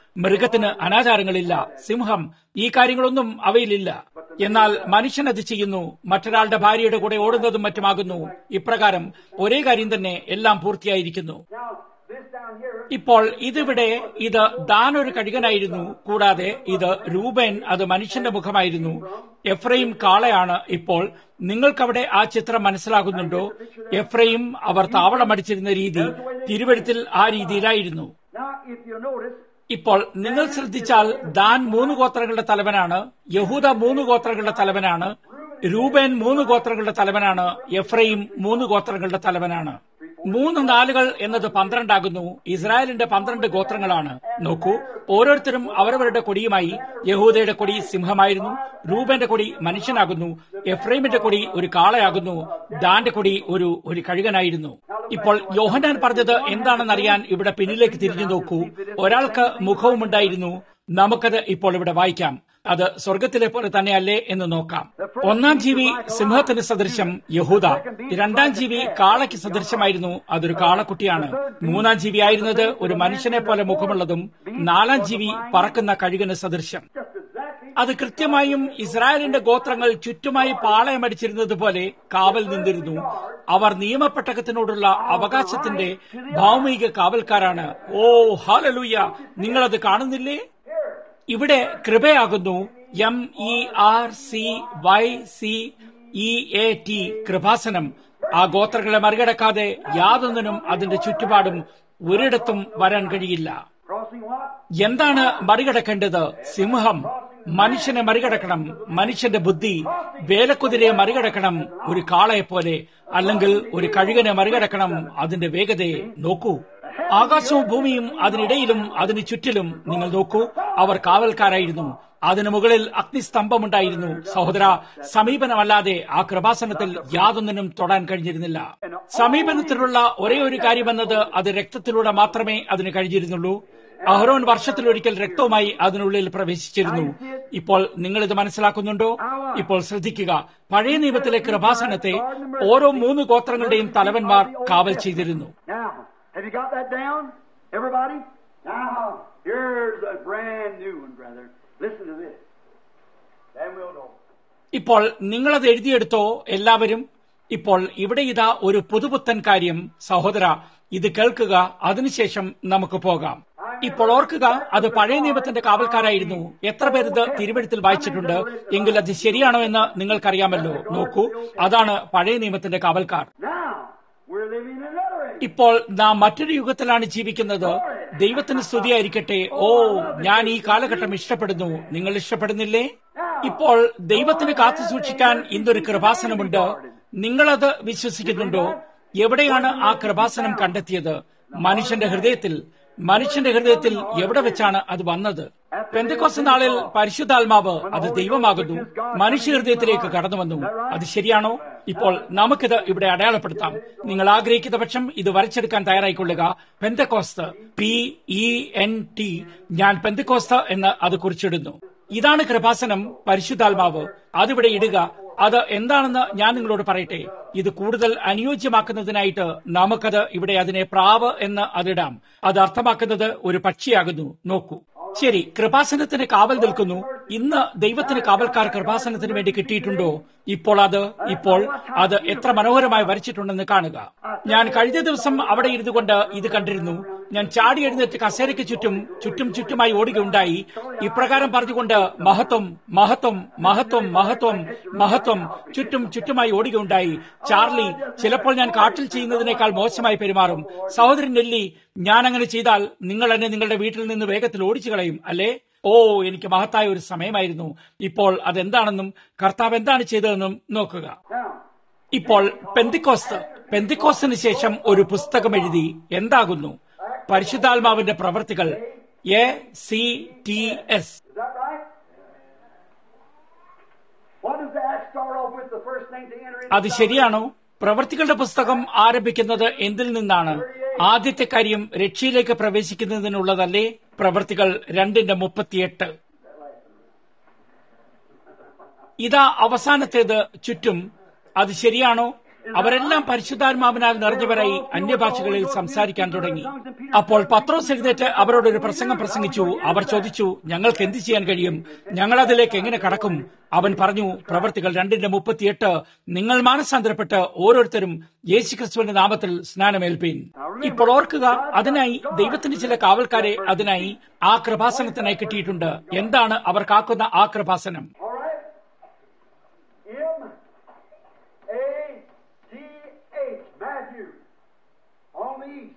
മൃഗത്തിന് അനാചാരങ്ങളില്ല സിംഹം ഈ കാര്യങ്ങളൊന്നും അവയിലില്ല എന്നാൽ മനുഷ്യൻ അത് ചെയ്യുന്നു മറ്റൊരാളുടെ ഭാര്യയുടെ കൂടെ ഓടുന്നതും മറ്റുമാകുന്നു ഇപ്രകാരം ഒരേ കാര്യം തന്നെ എല്ലാം പൂർത്തിയായിരിക്കുന്നു Now, this down here, ഇപ്പോൾ ഇതിവിടെ ഇത് ദാൻ ഒരു കഴുകനായിരുന്നു കൂടാതെ ഇത് രൂപൻ അത് മനുഷ്യന്റെ മുഖമായിരുന്നു എഫ്രൈം കാളയാണ് ഇപ്പോൾ നിങ്ങൾക്കവിടെ ആ ചിത്രം മനസ്സിലാകുന്നുണ്ടോ എഫ്രൈം അവർ താവളമടിച്ചിരുന്ന രീതി തിരുവഴുത്തിൽ ആ രീതിയിലായിരുന്നു now if you notice, ഇപ്പോൾ നിങ്ങൾ ശ്രദ്ധിച്ചാൽ ദാൻ മൂന്ന് ഗോത്രങ്ങളുടെ തലവനാണ് യഹൂദ മൂന്ന് ഗോത്രങ്ങളുടെ തലവനാണ് രൂപൻ മൂന്ന് ഗോത്രങ്ങളുടെ തലവനാണ് എഫ്രൈം മൂന്ന് ഗോത്രങ്ങളുടെ തലവനാണ് മൂന്ന് നാലുകൾ എന്നത് പന്ത്രണ്ടാകുന്നു ഇസ്രായേലിന്റെ പന്ത്രണ്ട് ഗോത്രങ്ങളാണ് നോക്കൂ ഓരോരുത്തരും അവരവരുടെ കൊടിയുമായി യഹൂദയുടെ കൊടി സിംഹമായിരുന്നു രൂപന്റെ കൊടി മനുഷ്യനാകുന്നു എഫ്രൈമിന്റെ കൊടി ഒരു കാളയാകുന്നു ദാന്റെ കൊടി ഒരു ഒരു കഴുകനായിരുന്നു ഇപ്പോൾ യോഹനാൻ പറഞ്ഞത് എന്താണെന്നറിയാൻ ഇവിടെ പിന്നിലേക്ക് തിരിഞ്ഞു നോക്കൂ ഒരാൾക്ക് മുഖവുമുണ്ടായിരുന്നു നമുക്കത് ഇപ്പോൾ ഇവിടെ വായിക്കാം അത് സ്വർഗത്തിലെ പോലെ തന്നെയല്ലേ എന്ന് നോക്കാം ഒന്നാം ജീവി സിംഹത്തിന് സദൃശം യഹൂദ രണ്ടാം ജീവി കാളയ്ക്ക് സദൃശമായിരുന്നു അതൊരു കാളക്കുട്ടിയാണ് മൂന്നാം ജീവി ആയിരുന്നത് ഒരു മനുഷ്യനെ പോലെ മുഖമുള്ളതും നാലാം ജീവി പറക്കുന്ന കഴുകന് സദൃശം just exactly, അത് കൃത്യമായും ഇസ്രായേലിന്റെ ഗോത്രങ്ങൾ ചുറ്റുമായി പാളയമടിച്ചിരുന്നത് പോലെ കാവൽ നിന്നിരുന്നു അവർ നിയമപ്പെട്ടകത്തിനോടുള്ള അവകാശത്തിന്റെ ഭൗമിക കാവൽക്കാരാണ് ഓ ഹാലലൂയ നിങ്ങളത് കാണുന്നില്ലേ ഇവിടെ കൃപയാകുന്നു M E R C Y C E A T കൃപാസനം ആ ഗോത്രങ്ങളെ മറികടക്കാതെ യാതൊന്നിനും അതിന്റെ ചുറ്റുപാടും ഒരിടത്തും വരാൻ കഴിയില്ല crossing what? എന്താണ് മറികടക്കേണ്ടത് സിംഹം മനുഷ്യനെ മറികടക്കണം മനുഷ്യന്റെ ബുദ്ധി വേലക്കുതിരയെ മറികടക്കണം ഒരു കാളയെ പോലെ അല്ലെങ്കിൽ ഒരു കഴുകനെ മറികടക്കണം അതിന്റെ വേഗതയെ നോക്കൂ ആകാശവും ഭൂമിയും അതിനിടയിലും അതിന് ചുറ്റിലും നിങ്ങൾ നോക്കൂ അവർ കാവൽക്കാരായിരുന്നു അതിനു മുകളിൽ അഗ്നിസ്തംഭമുണ്ടായിരുന്നു സഹോദര സമീപനമല്ലാതെ ആ കൃപാസനത്തിൽ യാതൊന്നിനും തൊടാൻ കഴിഞ്ഞിരുന്നില്ല സമീപനത്തിലുള്ള ഒരേ ഒരു കാര്യമെന്നത് അത് രക്തത്തിലൂടെ മാത്രമേ അതിന് കഴിഞ്ഞിരുന്നുള്ളൂ അഹ്റോൻ വർഷത്തിലൊരിക്കൽ രക്തവുമായി അതിനുള്ളിൽ പ്രവേശിച്ചിരുന്നു ഇപ്പോൾ നിങ്ങൾ ഇത് മനസ്സിലാക്കുന്നുണ്ടോ ഇപ്പോൾ ശ്രദ്ധിക്കുക പഴയ നിയമത്തിലെ കൃപാസനത്തെ ഓരോ മൂന്ന് ഗോത്രങ്ങളുടെയും തലവന്മാർ കാവൽ ചെയ്തിരുന്നു Now, have you got that down, everybody? Now, here's a brand new one, brother. Listen to this. Then we'll know. ഇപ്പോൾ നിങ്ങളത് എഴുതിയെടുത്തോ എല്ലാവരും ഇപ്പോൾ ഇവിടെ ഇതാ ഒരു പുതുപുത്തൻ കാര്യം സഹോദര ഇത് കേൾക്കുക അതിനുശേഷം നമുക്ക് പോകാം ഇപ്പോൾ ഓർക്കുക അത് പഴയ നിയമത്തിന്റെ കാവൽക്കാരായിരുന്നു എത്ര പേർ ഇത് തിരുവഴുത്തിൽ വായിച്ചിട്ടുണ്ട് എങ്കിൽ അത് ശരിയാണോ എന്ന് നിങ്ങൾക്കറിയാമല്ലോ നോക്കൂ അതാണ് പഴയ നിയമത്തിന്റെ കാവൽക്കാർ Now, we're living in another age. ഇപ്പോൾ നാം മറ്റൊരു യുഗത്തിലാണ് ജീവിക്കുന്നത് ദൈവത്തിന് സ്തുതിയായിരിക്കട്ടെ ഓ ഞാൻ ഈ കാലഘട്ടം ഇഷ്ടപ്പെടുന്നു നിങ്ങൾ ഇഷ്ടപ്പെടുന്നില്ലേ ഇപ്പോൾ ദൈവത്തിന് കാത്തു സൂക്ഷിക്കാൻ ഇന്നൊരു കൃപാസനമുണ്ട് നിങ്ങളത് വിശ്വസിക്കുന്നുണ്ടോ എവിടെയാണ് ആ കൃപാസനം കണ്ടെത്തിയത് മനുഷ്യന്റെ ഹൃദയത്തിൽ മനുഷ്യന്റെ ഹൃദയത്തിൽ എവിടെ വെച്ചാണ് അത് വന്നത് പെന്തക്കോസ് നാളിൽ പരിശുദ്ധാത്മാവ് അത് ദൈവമാകുന്നു മനുഷ്യ ഹൃദയത്തിലേക്ക് കടന്നു വന്നു അത് ശരിയാണോ ഇപ്പോൾ നമുക്കിത് ഇവിടെ അടയാളപ്പെടുത്താം നിങ്ങൾ ആഗ്രഹിക്കുന്ന പക്ഷം ഇത് വരച്ചെടുക്കാൻ തയ്യാറായിക്കൊള്ളുക Pentecost P E N T ഞാൻ പെന്തക്കോസ്ത് എന്ന് അത് കുറിച്ചിടുന്നു ഇതാണ് കൃപാസനം പരിശുദ്ധാത്മാവ് അതിവിടെ ഇടുക അത് എന്താണെന്ന് ഞാൻ നിങ്ങളോട് പറയട്ടെ ഇത് കൂടുതൽ അനുയോജ്യമാക്കുന്നതിനായിട്ട് നമുക്കത് ഇവിടെ അതിനെ പ്രാവ് എന്ന് അതിടാം അത് അർത്ഥമാക്കുന്നത് ഒരു പക്ഷിയാകുന്നു നോക്കൂ ശരി കൃപാസനത്തിന് കാവൽ നിൽക്കുന്നു ഇന്ന് ദൈവത്തിന് കാവൽക്കാർ കൃപാസനത്തിന് വേണ്ടി കിട്ടിയിട്ടുണ്ടോ ഇപ്പോൾ അത് ഇപ്പോൾ അത് എത്ര മനോഹരമായി വരച്ചിട്ടുണ്ടെന്ന് കാണുക ഞാൻ കഴിഞ്ഞ ദിവസം അവിടെ ഇരുന്നു കൊണ്ട് ഇത് കണ്ടിരുന്നു ഞാൻ ചാടി എഴുന്നേറ്റ് കസേരയ്ക്ക് ചുറ്റും ചുറ്റും ചുറ്റുമായി ഓടുകയുണ്ടായി ഇപ്രകാരം പറഞ്ഞുകൊണ്ട് മഹത്വം മഹത്വം മഹത്വം മഹത്വം മഹത്വം ചുറ്റും ചുറ്റുമായി ഓടുകയുണ്ടായി ചാർലി ചിലപ്പോൾ ഞാൻ കാട്ടിൽ ചെയ്യുന്നതിനേക്കാൾ മോശമായി പെരുമാറും സഹോദരൻ നെല്ലി ഞാൻ അങ്ങനെ ചെയ്താൽ നിങ്ങൾ എന്നെ നിങ്ങളുടെ വീട്ടിൽ നിന്ന് വേഗത്തിൽ ഓടിച്ചു കളയും അല്ലേ ഓ എനിക്ക് മഹത്തായ ഒരു സമയമായിരുന്നു ഇപ്പോൾ അതെന്താണെന്നും കർത്താവ് എന്താണ് ചെയ്തതെന്നും നോക്കുക Now, ഇപ്പോൾ പെന്തിക്കോസ്ത് പെന്തിക്കോസ്തിന് ശേഷം ഒരു പുസ്തകം എഴുതി എന്താകുന്നു പരിശുദ്ധാത്മാവിന്റെ പ്രവർത്തികൾ A C T S is that right? What does the Act start off with? The first thing to enter into അത് ശരിയാണോ പ്രവർത്തികളുടെ പുസ്തകം ആരംഭിക്കുന്നത് എന്തിൽ നിന്നാണ് ആദ്യത്തെ കാര്യം രക്ഷയിലേക്ക് പ്രവേശിക്കുന്നതിനുള്ളതല്ലേ പ്രവർത്തികൾ രണ്ടിന്റെ മുപ്പത്തിയെട്ട് ഇതാ അവസാനത്തേത് ചുറ്റും അത് ശരിയാണോ അവരെല്ലാം പരിശുദ്ധാത്മാവിനാൽ നിറഞ്ഞവരായി അന്യഭാഷകളിൽ സംസാരിക്കാൻ തുടങ്ങി അപ്പോൾ പത്രോസ് എഴുന്നേറ്റ് അവരോട് ഒരു പ്രസംഗം പ്രസംഗിച്ചു അവർ ചോദിച്ചു ഞങ്ങൾക്ക് എന്ത് ചെയ്യാൻ കഴിയും ഞങ്ങൾ അതിലേക്ക് എങ്ങനെ കടക്കും അവൻ പറഞ്ഞു പ്രവർത്തികൾ രണ്ടിന്റെ മുപ്പത്തിയെട്ട് നിങ്ങൾ മാനസാന്തരപ്പെട്ട് ഓരോരുത്തരും യേശുക്രിസ്തുവിന്റെ നാമത്തിൽ സ്നാനമേൽപ്പീൻ ഇപ്പോൾ ഓർക്കുക അതിനായി ദൈവത്തിന്റെ ചില കാവൽക്കാരെ അതിനായി ആ കൃപാസനത്തിനായി കിട്ടിയിട്ടുണ്ട് എന്താണ് അവർ കാക്കുന്ന ആ Kripasanam All right. M A T H Matthew on the east.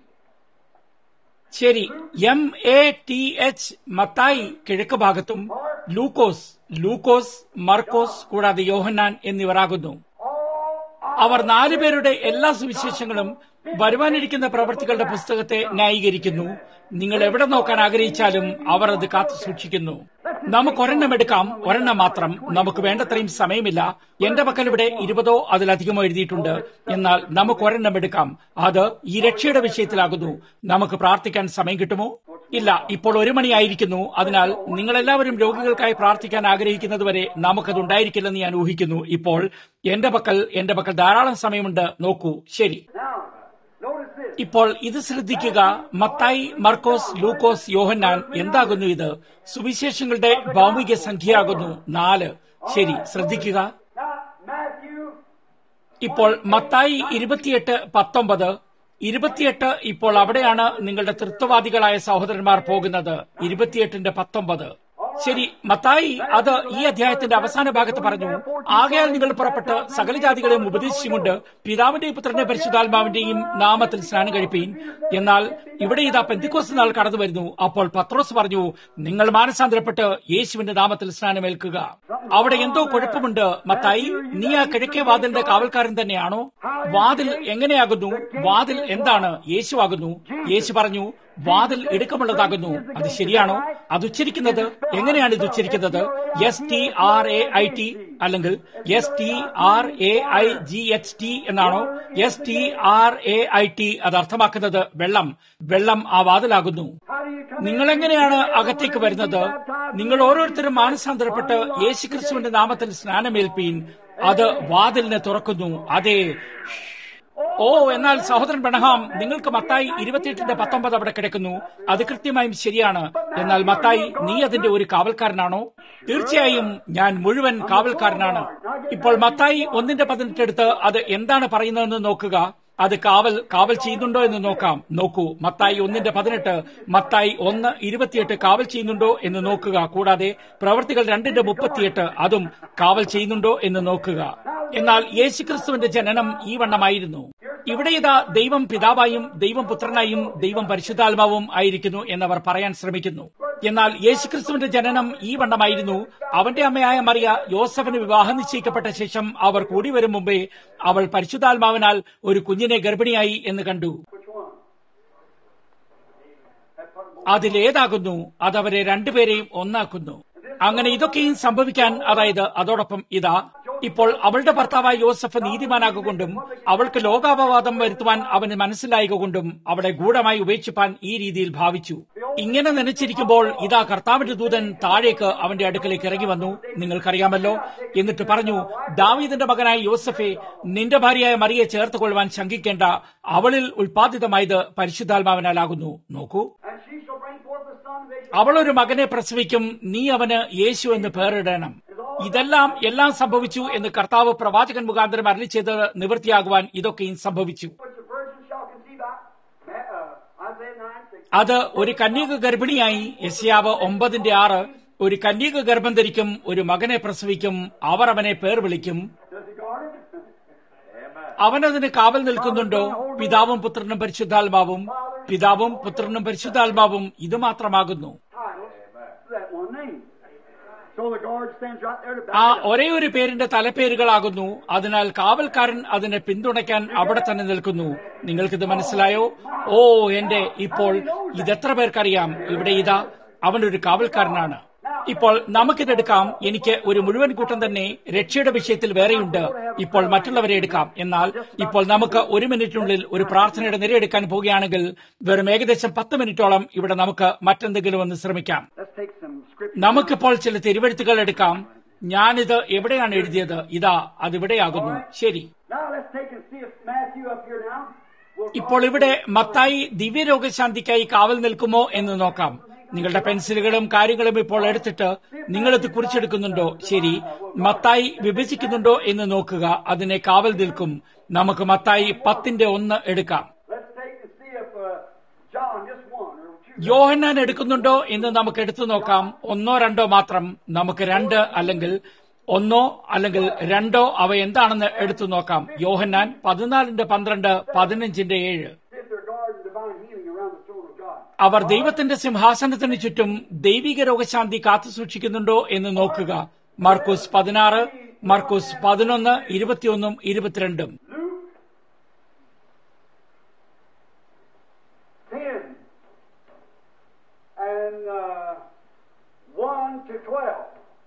ശരി M A T H Mathai കിഴക്ക് ഭാഗത്തും ലൂക്കോസ് ലൂക്കോസ് മർക്കോസ് കൂടാതെ യോഹന്നാൻ എന്നിവരാകുന്നു അവർ നാലുപേരുടെ എല്ലാ സുവിശേഷങ്ങളും വരുവാനിരിക്കുന്ന പ്രവർത്തികളുടെ പുസ്തകത്തെ ന്യായീകരിക്കുന്നു നിങ്ങൾ എവിടെ നോക്കാൻ ആഗ്രഹിച്ചാലും അവർ അത് കാത്തു സൂക്ഷിക്കുന്നു നമുക്ക് ഒരെണ്ണം എടുക്കാം ഒരെണ്ണം മാത്രം നമുക്ക് വേണ്ടത്രയും സമയമില്ല എന്റെ പക്കൽ ഇവിടെ ഇരുപതോ അതിലധികമോ എഴുതിയിട്ടുണ്ട് എന്നാൽ നമുക്ക് ഒരെണ്ണം എടുക്കാം അത് ഈ രക്ഷയുടെ വിഷയത്തിലാകുന്നു നമുക്ക് പ്രാർത്ഥിക്കാൻ സമയം കിട്ടുമോ ഇല്ല ഇപ്പോൾ ഒരു മണിയായിരിക്കുന്നു അതിനാൽ നിങ്ങളെല്ലാവരും രോഗികൾക്കായി പ്രാർത്ഥിക്കാൻ ആഗ്രഹിക്കുന്നതുവരെ നമുക്കത് ഉണ്ടായിരിക്കില്ലെന്ന് ഞാൻ ഊഹിക്കുന്നു ഇപ്പോൾ എന്റെ പക്കൽ എന്റെ പക്കൽ ധാരാളം സമയമുണ്ട് നോക്കൂ ശരി Now, notice this. ഇപ്പോൾ ഇത് ശ്രദ്ധിക്കുക മത്തായി മർക്കോസ് ലൂക്കോസ് യോഹന്നാൻ എന്താകുന്നു ഇത് സുവിശേഷങ്ങളുടെ ഭൗമിക സംഖ്യയാകുന്നു നാല് ശരി ശ്രദ്ധിക്കുക Now, Matthew, ഇപ്പോൾ മത്തായി ഇരുപത്തിയെട്ട് പത്തൊമ്പത് ഇരുപത്തിയെട്ട് ഇപ്പോൾ അവിടെയാണ് നിങ്ങളുടെ തൃത്വവാദികളായ സഹോദരന്മാർ പോകുന്നത് ഇരുപത്തിയെട്ടിന്റെ പത്തൊമ്പത് ശരി മത്തായി അത് ഈ അധ്യായത്തിന്റെ അവസാന ഭാഗത്ത് പറഞ്ഞു ആകയാൽ നിങ്ങൾ പുറപ്പെട്ട് സകല ജാതികളെയും ഉപദേശിച്ചുകൊണ്ട് പിതാവിന്റെയും പുത്രന്റെ പരിശുദ്ധാത്മാവിന്റെയും നാമത്തിൽ സ്നാനം കഴിപ്പീൻ എന്നാൽ ഇവിടെ ഇതാ പെന്തിക്കോസ് നാൾ കടന്നു വരുന്നു അപ്പോൾ പത്രോസ് പറഞ്ഞു നിങ്ങൾ മാനസാന്തരപ്പെട്ട് യേശുവിന്റെ നാമത്തിൽ സ്നാനമേൽക്കുക അവിടെ എന്തോ കുഴപ്പമുണ്ട് മത്തായി നീ ആ കിഴക്കേ വാതിലിന്റെ കാവൽക്കാരൻ തന്നെയാണോ വാതിൽ എങ്ങനെയാകുന്നു വാതിൽ എന്താണ് യേശു ആകുന്നു യേശു പറഞ്ഞു വാതിൽ ഇടുക്കമുള്ളതാകുന്നു അത് ശരിയാണോ അത് ഉച്ചരിക്കുന്നത് എങ്ങനെയാണ് ഇത് ഉച്ചരിക്കുന്നത് S T R A I T അല്ലെങ്കിൽ S T R A I G H T എന്നാണോ S T R A I T അത് അർത്ഥമാക്കുന്നത് വെള്ളം വെള്ളം ആ വാതിലാകുന്നു how do you come നിങ്ങൾ എങ്ങനെയാണ് അകത്തേക്ക് വരുന്നത് നിങ്ങൾ ഓരോരുത്തരും മാനസാന്തരപ്പെട്ട് യേശുക്രിസ്തുവിന്റെ നാമത്തിൽ സ്നാനമേൽപ്പീൻ അത് വാതിലിനെ തുറക്കുന്നു അതെ ഓ എന്നാൽ സഹോദരൻ ബണഹാം നിങ്ങൾക്ക് മത്തായി ഇരുപത്തിയെട്ടിന്റെ പത്തൊമ്പത് അവിടെ കിടക്കുന്നു അത് കൃത്യമായും ശരിയാണ് എന്നാൽ മത്തായി നീ അതിന്റെ ഒരു കാവൽക്കാരനാണോ തീർച്ചയായും ഞാൻ മുഴുവൻ കാവൽക്കാരനാണ് ഇപ്പോൾ മത്തായി ഒന്നിന്റെ പതിനെട്ട് എടുത്ത് അത് എന്താണ് പറയുന്നതെന്ന് നോക്കുക അത് കാവൽ കാവൽ ചെയ്യുന്നുണ്ടോ എന്ന് നോക്കാം നോക്കൂ മത്തായി ഒന്നിന്റെ പതിനെട്ട് മത്തായി ഒന്ന് ഇരുപത്തിയെട്ട് കാവൽ ചെയ്യുന്നുണ്ടോ എന്ന് നോക്കുക കൂടാതെ പ്രവർത്തികൾ രണ്ടിന്റെ മുപ്പത്തിയെട്ട് അതും കാവൽ ചെയ്യുന്നുണ്ടോ എന്ന് നോക്കുക എന്നാൽ യേശുക്രിസ്തുവിന്റെ ജനനം ഈ വണ്ണമായിരുന്നു ഇവിടെ ഇതാ ദൈവം പിതാവായും ദൈവം പുത്രനായും ദൈവം പരിശുദ്ധാത്മാവും ആയിരിക്കുന്നു എന്നവർ പറയാൻ ശ്രമിക്കുന്നു എന്നാൽ യേശുക്രിസ്തുവിന്റെ ജനനം ഈ വണ്ണമായിരുന്നു അവന്റെ അമ്മയായ മറിയ യോസഫിന് വിവാഹം നിശ്ചയിക്കപ്പെട്ട ശേഷം അവർ കൂടി വരും മുമ്പേ അവൾ പരിശുദ്ധാത്മാവിനാൽ ഒരു കുഞ്ഞിനെ ഗർഭിണിയായി എന്ന് കണ്ടു Which one? That part of അതിലേതാകുന്നു അതവരെ രണ്ടുപേരെയും ഒന്നാക്കുന്നു അങ്ങനെ ഇതൊക്കെയും സംഭവിക്കാൻ അതായത് അതോടൊപ്പം ഇതാ ഇപ്പോൾ അവളുടെ ഭർത്താവായ യോസഫ് നീതിമാനാകൊണ്ടും അവൾക്ക് ലോകാപവാദം വരുത്തുവാൻ അവന് മനസ്സിലായകൊണ്ടും അവളെ ഗൂഢമായി ഉപേക്ഷിപ്പാൻ ഈ രീതിയിൽ ഭാവിച്ചു ഇങ്ങനെ നനച്ചിരിക്കുമ്പോൾ ഇതാ കർത്താവിന്റെ ദൂതൻ താഴേക്ക് അവന്റെ അടുക്കലേക്ക് ഇറങ്ങി വന്നു നിങ്ങൾക്കറിയാമല്ലോ എന്നിട്ട് പറഞ്ഞു ദാവീദിന്റെ മകനായ യോസഫെ നിന്റെ ഭാര്യയായ മറിയെ ചേർത്ത് കൊള്ളുവാൻ ശങ്കിക്കേണ്ട അവളിൽ ഉൽപാദിതമായത് പരിശുദ്ധാത്മാവിനാലാകുന്നു നോക്കൂ And she shall bring forth a son, they shall അവൾ ഒരു മകനെ പ്രസവിക്കും നീ അവന് യേശു എന്ന് പേരിടണം ഇതെല്ലാം എല്ലാം സംഭവിച്ചു എന്ന് കർത്താവ് പ്രവാചകൻ മുഖാന്തരം അരളി ചെയ്ത് നിവൃത്തിയാകുവാൻ ഇതൊക്കെയും സംഭവിച്ചു which the virgin shall conceive out. Uh, Isaiah 9, 6. അത് ഒരു കന്യക ഗർഭിണിയായി യശയാവ് ഒമ്പതിന്റെ ആറ് ഒരു കന്യക ഗർഭം ധരിക്കും ഒരു മകനെ പ്രസവിക്കും അവർ അവനെ പേർ വിളിക്കും Does he guard it? അവനതിന് കാവൽ നിൽക്കുന്നുണ്ടോ പിതാവും പുത്രനും പരിശുദ്ധാത്മാവും പിതാവും പുത്രനും പരിശുദ്ധാത്മാവും ഇത് മാത്രമാകുന്നു Title to that one name. So the guard stands right there to ആ back it up. ഒരേ ഒരു പേരിന്റെ തലപ്പേരുകളാകുന്നു അതിനാൽ കാവൽക്കാരൻ അതിനെ പിന്തുണയ്ക്കാൻ അവിടെ തന്നെ നിൽക്കുന്നു നിങ്ങൾക്കിത് മനസ്സിലായോ ഓ എന്റെ ഇപ്പോൾ ഇതെത്ര പേർക്കറിയാം ഇവിടെ ഇതാ അവനൊരു കാവൽക്കാരനാണ് ഇപ്പോൾ നമുക്കിതെടുക്കാം എനിക്ക് ഒരു മുഴുവൻ കൂട്ടം തന്നെ രക്ഷയുടെ വിഷയത്തിൽ വേറെയുണ്ട് ഇപ്പോൾ മറ്റുള്ളവരെ എടുക്കാം എന്നാൽ ഇപ്പോൾ നമുക്ക് ഒരു മിനിറ്റിനുള്ളിൽ ഒരു പ്രാർത്ഥനയുടെ നിരയെടുക്കാൻ പോവുകയാണെങ്കിൽ വെറും ഏകദേശം പത്ത് മിനിറ്റോളം ഇവിടെ നമുക്ക് മറ്റെന്തെങ്കിലും ഒന്ന് ശ്രമിക്കാം Let's take some scripture. നമുക്കിപ്പോൾ ചില തിരുവെഴുത്തുകൾ എടുക്കാം ഞാനിത് എവിടെയാണ് എഴുതിയത് ഇതാ അതിവിടെയാകുന്നു ശരി Now let's take and see ഇപ്പോൾ ഇവിടെ മത്തായി ദിവ്യരോഗശാന്തിക്കായി കാവൽ നിൽക്കുമോ എന്ന് നോക്കാം നിങ്ങളുടെ പെൻസിലുകളും കാര്യങ്ങളും ഇപ്പോൾ എടുത്തിട്ട് നിങ്ങളിത് കുറിച്ചെടുക്കുന്നുണ്ടോ ശരി മത്തായി വിഭജിക്കുന്നുണ്ടോ എന്ന് നോക്കുക അതിനെ കാവൽ നിൽക്കും നമുക്ക് മത്തായി പത്തിന്റെ ഒന്ന് എടുക്കാം Let's take and see if uh, John, just one or two. യോഹന്നാൻ എടുക്കുന്നുണ്ടോ എന്ന് നമുക്ക് എടുത്തു നോക്കാം ഒന്നോ രണ്ടോ മാത്രം നമുക്ക് രണ്ട് അല്ലെങ്കിൽ ഒന്നോ അല്ലെങ്കിൽ രണ്ടോ അവ എന്താണെന്ന് എടുത്തു നോക്കാം യോഹന്നാൻ പതിനാലിന്റെ പന്ത്രണ്ട് പതിനഞ്ചിന്റെ ഏഴ് See if they're guarding divine healing around the throne of God. അവർ ദൈവത്തിന്റെ സിംഹാസനത്തിന് ചുറ്റും ദൈവിക രോഗശാന്തി കാത്തുസൂക്ഷിക്കുന്നുണ്ടോ എന്ന് നോക്കുക മർക്കൂസ് പതിനാറ് മർക്കൂസ് പതിനൊന്ന് ഇരുപത്തിയൊന്നും ഇരുപത്തിരണ്ടും Ten and uh, one to twelve.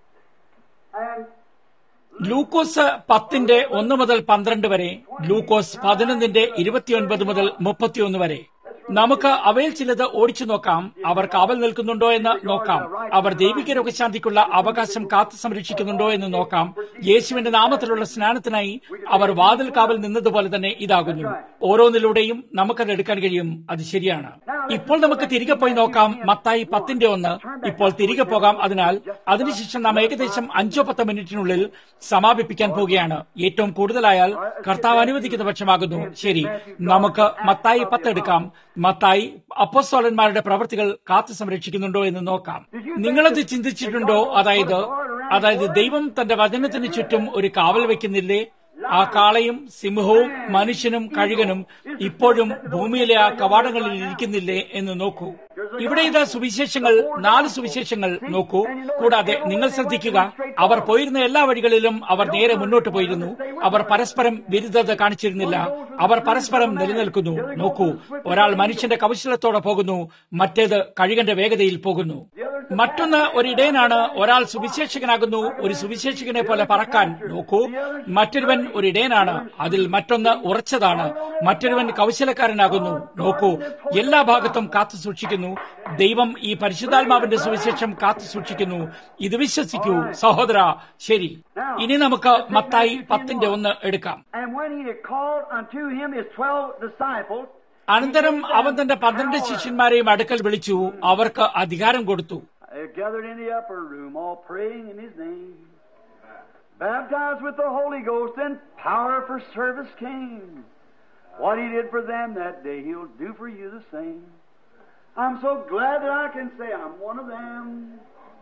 And ലൂക്കോസ് പത്തിന്റെ ഒന്ന് മുതൽ പന്ത്രണ്ട് വരെ ലൂക്കോസ് പതിനൊന്നിന്റെ ഇരുപത്തിയൊൻപത് മുതൽ മുപ്പത്തിയൊന്ന് വരെ നമുക്ക് അവയിൽ ചിലത് ഓടിച്ചു നോക്കാം അവർ കാവൽ നിൽക്കുന്നുണ്ടോ എന്ന് നോക്കാം അവർ ദൈവിക രോഗശാന്തിക്കുള്ള അവകാശം കാത്തു സംരക്ഷിക്കുന്നുണ്ടോ എന്ന് നോക്കാം യേശുവിന്റെ നാമത്തിലുള്ള സ്നാനത്തിനായി അവർ വാതിൽ കാവൽ നിന്നതുപോലെ തന്നെ ഇതാകുന്നു ഓരോന്നിലൂടെയും നമുക്കത് എടുക്കാൻ കഴിയും അത് ശരിയാണ് ഇപ്പോൾ നമുക്ക് തിരികെ പോയി നോക്കാം മത്തായി പത്തിന്റെ ഒന്ന് ഇപ്പോൾ തിരികെ പോകാം അതിനാൽ അതിനുശേഷം നാം ഏകദേശം അഞ്ചോ പത്തോ മിനിറ്റിനുള്ളിൽ സമാപിപ്പിക്കാൻ പോവുകയാണ് ഏറ്റവും കൂടുതലായാൽ കർത്താവ് അനുവദിക്കുന്ന പക്ഷമാകുന്നു ശരി നമുക്ക് മത്തായി പത്ത് എടുക്കാം മത്തായി അപ്പോസ്തോലന്മാരുടെ പ്രവൃത്തികൾ കാത്തു സംരക്ഷിക്കുന്നുണ്ടോ എന്ന് നോക്കാം നിങ്ങളത് ചിന്തിച്ചിട്ടുണ്ടോ അതായത് അതായത് ദൈവം തന്റെ വചനത്തിന് ചുറ്റും ഒരു കാവൽ വെക്കുന്നില്ലേ ആ കാളയും സിംഹവും മനുഷ്യനും കഴുകനും ഇപ്പോഴും ഭൂമിയിലെ ആ കവാടങ്ങളിൽ ഇരിക്കുന്നില്ലേ എന്ന് നോക്കൂ ഇവിടെ ഇതാ സുവിശേഷങ്ങൾ നാല് സുവിശേഷങ്ങൾ നോക്കൂ കൂടാതെ നിങ്ങൾ ശ്രദ്ധിക്കുക അവർ പോയിരുന്ന എല്ലാ വഴികളിലും അവർ നേരെ മുന്നോട്ട് പോയിരുന്നു അവർ പരസ്പരം വിരുദ്ധത കാണിച്ചിരുന്നില്ല അവർ പരസ്പരം നിലനിൽക്കുന്നു നോക്കൂ ഒരാൾ മനുഷ്യന്റെ കൗശലത്തോടെ പോകുന്നു മറ്റേത് കഴുകന്റെ വേഗതയിൽ പോകുന്നു മറ്റൊന്ന് ഒരു ഇടയനാണ് ഒരാൾ സുവിശേഷകനാകുന്നു ഒരു സുവിശേഷകനെ പോലെ പറക്കാൻ നോക്കൂ മറ്റൊരുവൻ ഒരു ഇടയനാണ് അതിൽ മറ്റൊന്ന് ഉറച്ചതാണ് മറ്റൊരുവൻ കൗശലക്കാരനാകുന്നു നോക്കൂ എല്ലാ ഭാഗത്തും കാത്തു സൂക്ഷിക്കുന്നു ദൈവം ഈ പരിശുദ്ധാത്മാവിന്റെ സുവിശേഷം കാത്തു സൂക്ഷിക്കുന്നു ഇത് വിശ്വസിക്കൂ സഹോദര ശരി ഇനി നമുക്ക് മത്തായി പത്തിന്റെ ഒന്ന് എടുക്കാം and when he had called unto him his twelve disciples, അനന്തരം അവൻ തന്റെ പന്ത്രണ്ട് ശിഷ്യന്മാരെയും അടുക്കൽ വിളിച്ചു അവർക്ക് അധികാരം കൊടുത്തു they gathered in the upper room, all praying in his name. Baptized with the Holy Ghost, and power for service came. What he did for them that day, he'll do for you the same. I'm so glad that I can say I'm one of them.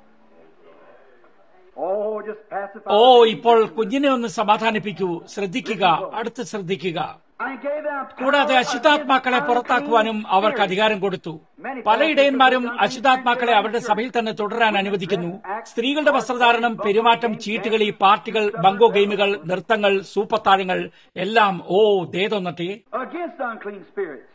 Oh, just pacify. ഓ ഇപ്പോൾ കുഞ്ഞിനെ ഒന്ന് സമാധാനിപ്പിക്കൂ ശ്രദ്ധിക്കുക അടുത്ത് ശ്രദ്ധിക്കുക I gave them കൂടാതെ power അശുദ്ധാത്മാക്കളെ against പുറത്താക്കുവാനും unclean അവർക്ക് spirits. അധികാരം കൊടുത്തു പല ഇടയന്മാരും അശുദ്ധാത്മാക്കളെ അവരുടെ സഭയിൽ തന്നെ തുടരാൻ അനുവദിക്കുന്നു സ്ത്രീകളുടെ വസ്ത്രധാരണം പെരുമാറ്റം ചീട്ടുകളി പാർട്ടികൾ ബങ്കോ ഗെയിമുകൾ നൃത്തങ്ങൾ സൂപ്പത്താഴങ്ങൾ എല്ലാം ഓ ദേതൊന്നട്ടെ against unclean spirits.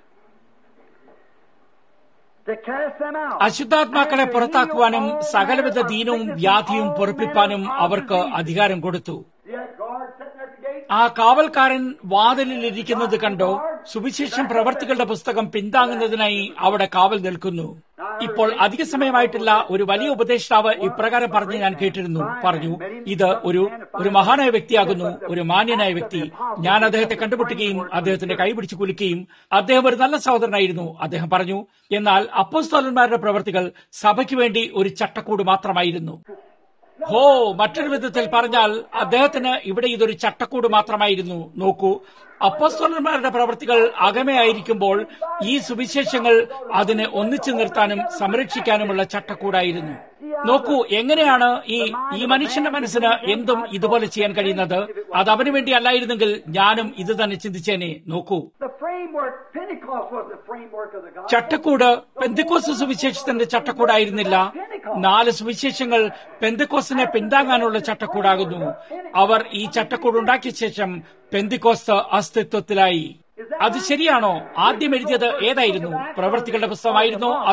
To cast them out. അശുദ്ധാത്മാക്കളെ പുറത്താക്കുവാനും സകലവിധ ദീനവും വ്യാധിയും പൊറപ്പിപ്പാനും അവർക്ക് അധികാരം കൊടുത്തു See that guard sitting there at the gate? ആ കാവൽക്കാരൻ വാതിലിൽ ഇരിക്കുന്നത് കണ്ടോ സുവിശേഷം പ്രവർത്തികളുടെ പുസ്തകം പിന്താങ്ങുന്നതിനായി അവിടെ കാവൽ നിൽക്കുന്നു ഇപ്പോൾ അധിക സമയമായിട്ടില്ല ഒരു വലിയ ഉപദേഷ്ടാവ് ഇപ്രകാരം പറഞ്ഞ് ഞാൻ കേട്ടിരുന്നു പറഞ്ഞു ഇത് ഒരു ഒരു മഹാനായ വ്യക്തിയാകുന്നു ഒരു മാന്യനായ വ്യക്തി ഞാൻ അദ്ദേഹത്തെ കണ്ടുമുട്ടുകയും അദ്ദേഹത്തിന്റെ കൈപിടിച്ച് കുലുക്കുകയും അദ്ദേഹം ഒരു നല്ല സഹോദരനായിരുന്നു അദ്ദേഹം പറഞ്ഞു എന്നാൽ അപ്പോസ്തോലന്മാരുടെ പ്രവർത്തികൾ സഭയ്ക്ക് വേണ്ടി ഒരു ചട്ടക്കൂട് മാത്രമായിരുന്നു ഹോ മറ്റൊരു വിധത്തിൽ പറഞ്ഞാൽ അദ്ദേഹത്തിന് ഇവിടെ ഇതൊരു ചട്ടക്കൂട് മാത്രമായിരുന്നു നോക്കൂ അപ്പസ്തോലന്മാരുടെ പ്രവൃത്തികൾ അകമയായിരിക്കുമ്പോൾ ഈ സുവിശേഷങ്ങൾ അതിനെ ഒന്നിച്ചു നിർത്താനും സംരക്ഷിക്കാനുമുള്ള ചട്ടക്കൂടായിരുന്നു നോക്കൂ എങ്ങനെയാണ് ഈ ഈ മനുഷ്യന്റെ മനസ്സിന് എന്തും ഇതുപോലെ ചെയ്യാൻ കഴിയുന്നത് അത് അവന് വേണ്ടി അല്ലായിരുന്നെങ്കിൽ ഞാനും ഇത് തന്നെ ചിന്തിച്ചേനെ നോക്കൂ The framework, Pentecost was the framework of the gospel. ചട്ടക്കൂട് പെന്തിക്കോസ് സുവിശേഷത്തിന്റെ ചട്ടക്കൂടായിരുന്നില്ല നാല് സുവിശേഷങ്ങൾ പെന്തിക്കോസിനെ പിന്താങ്ങാനുള്ള ചട്ടക്കൂടാകുന്നു അവർ ഈ ചട്ടക്കൂട് ഉണ്ടാക്കിയ ശേഷം പെന്തിക്കോസ് അസ്തിത്വത്തിലായി അത് ശരിയാണോ ആദ്യം എഴുതിയത് ഏതായിരുന്നു പ്രവൃത്തികളുടെ പുസ്തകമായിരുന്നോ അതോ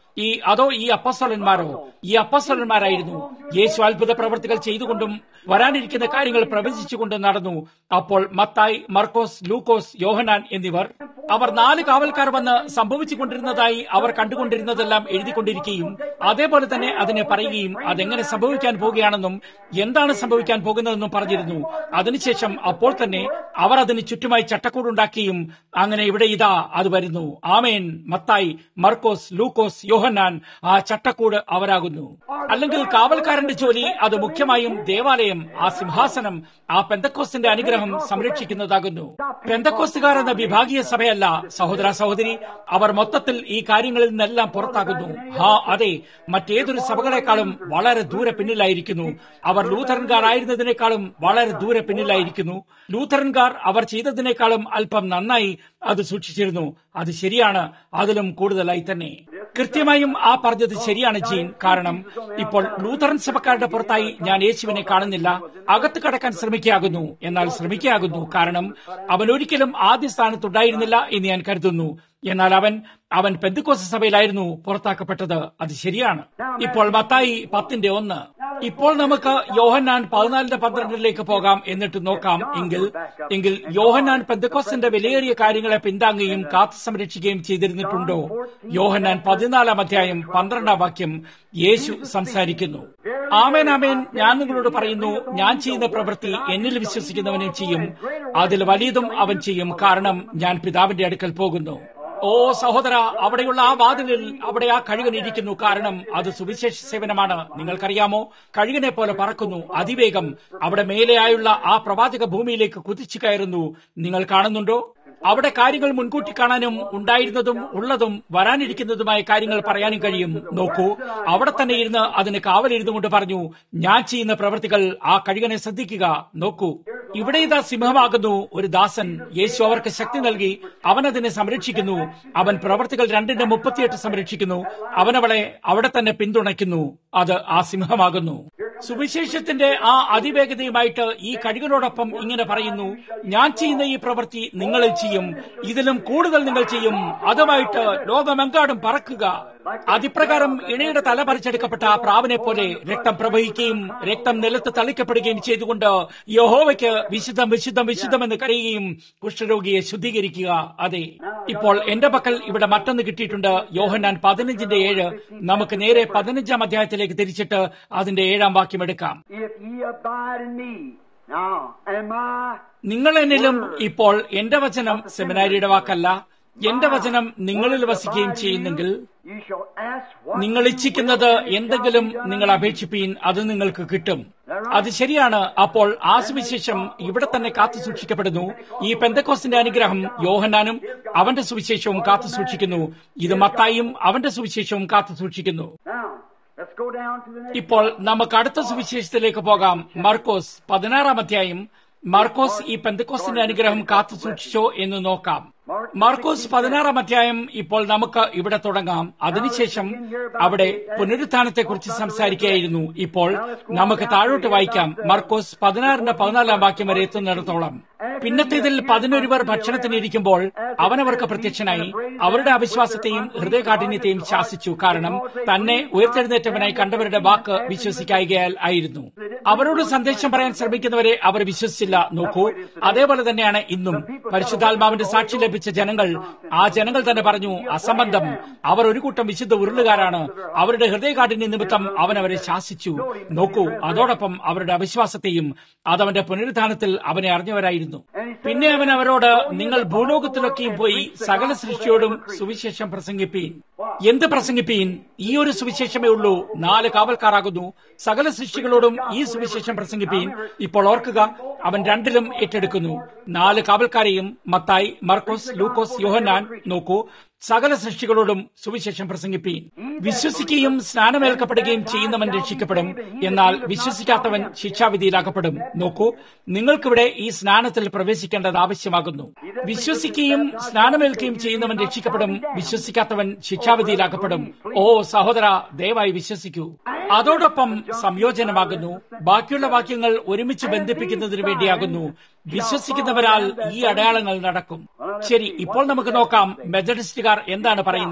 ഈ അതോ ഈ അപ്പസ്വലന്മാരോ ഈ അപ്പസ്വലന്മാരായിരുന്നു യേശു അത്ഭുത പ്രവർത്തികൾ ചെയ്തുകൊണ്ടും വരാനിരിക്കുന്ന കാര്യങ്ങൾ പ്രവചിച്ചുകൊണ്ടും നടന്നു അപ്പോൾ മത്തായി മർക്കോസ് ലൂക്കോസ് യോഹനാൻ എന്നിവർ അവർ നാല് കാവൽക്കാർ വന്ന് സംഭവിച്ചുകൊണ്ടിരുന്നതായി അവർ കണ്ടുകൊണ്ടിരുന്നതെല്ലാം എഴുതിക്കൊണ്ടിരിക്കുകയും അതേപോലെ തന്നെ അതിനെ പറയുകയും അതെങ്ങനെ സംഭവിക്കാൻ പോകുകയാണെന്നും എന്താണ് സംഭവിക്കാൻ പോകുന്നതെന്നും പറഞ്ഞിരുന്നു അതിനുശേഷം അപ്പോൾ തന്നെ അവർ അതിന് ചുറ്റുമായി ചട്ടക്കൂടുണ്ടാക്കിയും അങ്ങനെ ഇവിടെ ഇതാ അത് വരുന്നു ആമേൻ മത്തായി മർക്കോസ് ലൂക്കോസ് യോഹന്നാൻ ആ ചട്ടക്കൂട് അവരാകുന്നു അല്ലെങ്കിൽ കാവൽക്കാരന്റെ ജോലി അത് മുഖ്യമായും ദേവാലയം ആ സിംഹാസനം ആ പെന്തക്കോസിന്റെ അനുഗ്രഹം സംരക്ഷിക്കുന്നതാകുന്നു പെന്തക്കോസ്തുകാർ എന്ന വിഭാഗീയ സഭയല്ല സഹോദര സഹോദരി അവർ മൊത്തത്തിൽ ഈ കാര്യങ്ങളിൽ നിന്നെല്ലാം പുറത്താകുന്നു ഹാ അതെ മറ്റേതൊരു സഭകളെക്കാളും വളരെ ദൂരെ പിന്നിലായിരിക്കുന്നു അവർ ലൂഥറൻകാർ ആയിരുന്നതിനേക്കാളും വളരെ ദൂരെ പിന്നിലായിരിക്കുന്നു ലൂഥറൻകാർ അവർ ചെയ്തതിനേക്കാളും അല്പം നന്നായി അത് സൂക്ഷിച്ചിരുന്നു അത് ശരിയാണ് അതിലും കൂടുതലായി തന്നെ കൃത്യമായും ആ പറഞ്ഞത് ശരിയാണ് ജീൻ കാരണം ഇപ്പോൾ ലൂഥറൻ സഭക്കാരുടെ പുറത്തായി ഞാൻ യേശുവിനെ കാണുന്നില്ല അകത്ത് കടക്കാൻ ശ്രമിക്കുകയാകുന്നു എന്നാൽ ശ്രമിക്കുകയാകുന്നു കാരണം അവൻ ഒരിക്കലും ആദ്യ സ്ഥാനത്തുണ്ടായിരുന്നില്ല എന്ന് ഞാൻ കരുതുന്നു എന്നാൽ അവൻ അവൻ പെന്തുക്കോസ് സഭയിലായിരുന്നു പുറത്താക്കപ്പെട്ടത് അത് ശരിയാണ് ഇപ്പോൾ മത്തായി പത്തിന്റെ ഒന്ന് ഇപ്പോൾ നമുക്ക് യോഹന്നാൻ പതിനാലിന്റെ പന്ത്രണ്ടിലേക്ക് പോകാം എന്നിട്ട് നോക്കാം എങ്കിൽ എങ്കിൽ യോഹന്നാൻ പെന്തക്കോസിന്റെ വിലയേറിയ കാര്യങ്ങളെ പിന്താങ്ങുകയും കാത്തു സംരക്ഷിക്കുകയും ചെയ്തിരുന്നിട്ടുണ്ടോ യോഹന്നാൻ പതിനാലാം അധ്യായം പന്ത്രണ്ടാം വാക്യം യേശു സംസാരിക്കുന്നു ആമേൻ ആമേൻ ഞാൻ നിങ്ങളോട് പറയുന്നു ഞാൻ ചെയ്യുന്ന പ്രവൃത്തി എന്നിൽ വിശ്വസിക്കുന്നവനും ചെയ്യും അതിൽ വലിയതും അവൻ ചെയ്യും കാരണം ഞാൻ പിതാവിന്റെ അടുക്കൽ പോകുന്നു ഓ സഹോദര അവിടെയുള്ള ആ വാതിലിൽ അവിടെ ആ കഴുകൻ ഇരിക്കുന്നു കാരണം അത് സുവിശേഷ സേവനമാണ് നിങ്ങൾക്കറിയാമോ കഴുകനെ പോലെ പറക്കുന്നു അതിവേഗം അവിടെ മേലെയായുള്ള ആ പ്രവാചക ഭൂമിയിലേക്ക് കുതിച്ചു കയറുന്നു നിങ്ങൾ കാണുന്നുണ്ടോ അവിടെ കാര്യങ്ങൾ മുൻകൂട്ടി കാണാനും ഉണ്ടായിരുന്നതും ഉള്ളതും വരാനിരിക്കുന്നതുമായ കാര്യങ്ങൾ പറയാനും കഴിയും നോക്കൂ അവിടെ തന്നെ ഇരുന്ന് അതിന് കാവലിരുന്നു കൊണ്ട് പറഞ്ഞു ഞാൻ ചെയ്യുന്ന പ്രവൃത്തികൾ ആ കഴുകനെ ശ്രദ്ധിക്കുക നോക്കൂ ഇവിടെ ഇതാ സിംഹമാകുന്നു ഒരു ദാസൻ യേശു അവർക്ക് ശക്തി നൽകി അവൻ അതിനെ സംരക്ഷിക്കുന്നു അവൻ പ്രവർത്തികൾ രണ്ടിന്റെ മുപ്പത്തിയെട്ട് സംരക്ഷിക്കുന്നു അവനവളെ അവിടെ തന്നെ പിന്തുണയ്ക്കുന്നു അത് ആ സിംഹമാകുന്നു സുവിശേഷത്തിന്റെ ആ അതിവേഗതയുമായിട്ട് ഈ കഴുകനോടൊപ്പം ഇങ്ങനെ പറയുന്നു ഞാൻ ചെയ്യുന്ന ഈ പ്രവൃത്തി നിങ്ങളിൽ ചെയ്യും ഇതിലും കൂടുതൽ നിങ്ങൾ ചെയ്യും അതുമായിട്ട് ലോകമെങ്കാടും പറക്കുക അതിപ്രകാരം ഇണയുടെ തല പറിച്ചെടുക്കപ്പെട്ട ആ പ്രാവിനെ പോലെ രക്തം പ്രവഹിക്കുകയും രക്തം നിലത്ത് തളിക്കപ്പെടുകയും ചെയ്തുകൊണ്ട് യഹോവയ്ക്ക് വിശുദ്ധം വിശുദ്ധം വിശുദ്ധം എന്ന് കരയുകയും കുഷ്ഠരോഗിയെ ശുദ്ധീകരിക്കുക അതെ ഇപ്പോൾ എന്റെ പക്കൽ ഇവിടെ മറ്റൊന്ന് കിട്ടിയിട്ടുണ്ട് യോഹന്നാൻ പതിനഞ്ചിന്റെ ഏഴ് നമുക്ക് നേരെ പതിനഞ്ചാം അധ്യായത്തിലേക്ക് തിരിച്ചിട്ട് അതിന്റെ ഏഴാം വാക്യം എടുക്കാം If ye abide in me, now, and my നിങ്ങൾ എന്നിലും ഇപ്പോൾ എന്റെ വചനം സെമിനാരിയുടെ വാക്കല്ല എന്റെ വചനം നിങ്ങളിൽ വസിക്കുകയും ചെയ്യുന്നെങ്കിൽ you shall ask what നിങ്ങൾ ഇച്ഛിക്കുന്നത് എന്തെങ്കിലും നിങ്ങൾ അപേക്ഷിപ്പീൻ അത് നിങ്ങൾക്ക് കിട്ടും അത് ശരിയാണ് അപ്പോൾ ആ സുവിശേഷം ഇവിടെ തന്നെ കാത്തു സൂക്ഷിക്കപ്പെടുന്നു ഈ പെന്തക്കോസിന്റെ അനുഗ്രഹം യോഹന്നാനും അവന്റെ സുവിശേഷവും കാത്തു സൂക്ഷിക്കുന്നു ഇത് മത്തായും അവന്റെ സുവിശേഷവും കാത്തു സൂക്ഷിക്കുന്നു Now, let's go down to the next. ഇപ്പോൾ നമുക്ക് അടുത്ത സുവിശേഷത്തിലേക്ക് പോകാം മാർക്കോസ് പതിനാറാം അധ്യായം മാർക്കോസ് ഈ പെന്തക്കോസിന്റെ അനുഗ്രഹം കാത്തു സൂക്ഷിച്ചോ എന്ന് നോക്കാം മാർക്കോസ് പതിനാറാം അധ്യായം ഇപ്പോൾ നമുക്ക് ഇവിടെ തുടങ്ങാം അതിനുശേഷം അവിടെ പുനരുത്ഥാനത്തെക്കുറിച്ച് സംസാരിക്കുകയായിരുന്നു ഇപ്പോൾ നമുക്ക് താഴോട്ട് വായിക്കാം മാർക്കോസ് പതിനാറിന്റെ പതിനാലാം വാക്യം വരെ എത്തുന്നിടത്തോളം പിന്നത്തേതിൽ പതിനൊരുവർ ഭക്ഷണത്തിനിരിക്കുമ്പോൾ അവനവർക്ക് പ്രത്യക്ഷനായി അവരുടെ അവിശ്വാസത്തെയും ഹൃദയകാഠിന്യത്തെയും ശാസിച്ചു കാരണം തന്നെ ഉയർത്തെഴുന്നേറ്റവനായി കണ്ടവരുടെ വാക്ക് വിശ്വസിക്കായികയാൽ ആയിരുന്നു അവരോട് സന്ദേശം പറയാൻ ശ്രമിക്കുന്നവരെ അവർ വിശ്വസിച്ചില്ല നോക്കൂ അതേപോലെ തന്നെയാണ് ഇന്നും പരിശുദ്ധാത്മാവിന്റെ സാക്ഷി ലഭിച്ച ജനങ്ങൾ ആ ജനങ്ങൾ തന്നെ പറഞ്ഞു അസംബന്ധം അവർ ഒരു കൂട്ടം വിശുദ്ധ ഉരുളുകാരാണ് അവരുടെ ഹൃദയകാഠിന്യ നിമിത്തം അവൻ അവരെ ശാസിച്ചു നോക്കൂ അതോടൊപ്പം അവരുടെ അവിശ്വാസത്തെയും അതവന്റെ പുനരുദ്ധാനത്തിൽ അവനെ അറിഞ്ഞവരായിരുന്നു പിന്നെ അവൻ അവരോട് നിങ്ങൾ ഭൂലോകത്തിലൊക്കെയും പോയി സകല സൃഷ്ടിയോടും സുവിശേഷം പ്രസംഗിപ്പീൻ എന്ത് പ്രസംഗിപ്പീൻ ഈ ഒരു സുവിശേഷമേ ഉള്ളൂ നാല് കാവൽക്കാരാകുന്നു സകല സൃഷ്ടികളോടും ഈ സുവിശേഷം പ്രസംഗിപ്പീൻ ഇപ്പോൾ ഓർക്കുക അവൻ രണ്ടിലും ഏറ്റെടുക്കുന്നു നാല് കാവൽക്കാരെയും മത്തായി മർക്കോസ് ലൂക്കോസ് യോഹന്നാൻ നോക്കൂ സകല സൃഷ്ടികളോടും സുവിശേഷം പ്രസംഗിപ്പീൻ വിശ്വസിക്കുകയും സ്നാനമേൽക്കപ്പെടുകയും ചെയ്യുന്നവൻ രക്ഷിക്കപ്പെടും എന്നാൽ വിശ്വസിക്കാത്തവൻ ശിക്ഷാവിധിയിലാക്കപ്പെടും നോക്കൂ നിങ്ങൾക്കിവിടെ ഈ സ്നാനത്തിൽ പ്രവേശിക്കേണ്ടത് ആവശ്യമാകുന്നു വിശ്വസിക്കുകയും സ്നാനമേൽക്കുകയും ചെയ്യുന്നവൻ രക്ഷിക്കപ്പെടും വിശ്വസിക്കാത്തവൻ ശിക്ഷാവിധിയിലാക്കപ്പെടും ഓ സഹോദര ദയവായി വിശ്വസിക്കൂ അതോടൊപ്പം സംയോജനമാകുന്നു ബാക്കിയുള്ള വാക്യങ്ങൾ ഒരുമിച്ച് ബന്ധിപ്പിക്കുന്നതിന് വേണ്ടിയാകുന്നു വിശ്വസിക്കുന്നവരാൽ ഈ അടയാളങ്ങൾ നടക്കും ശരി ഇപ്പോൾ നമുക്ക് നോക്കാം മെത്തഡിസ്റ്റുകാർ എന്താണ് പറയുന്നത്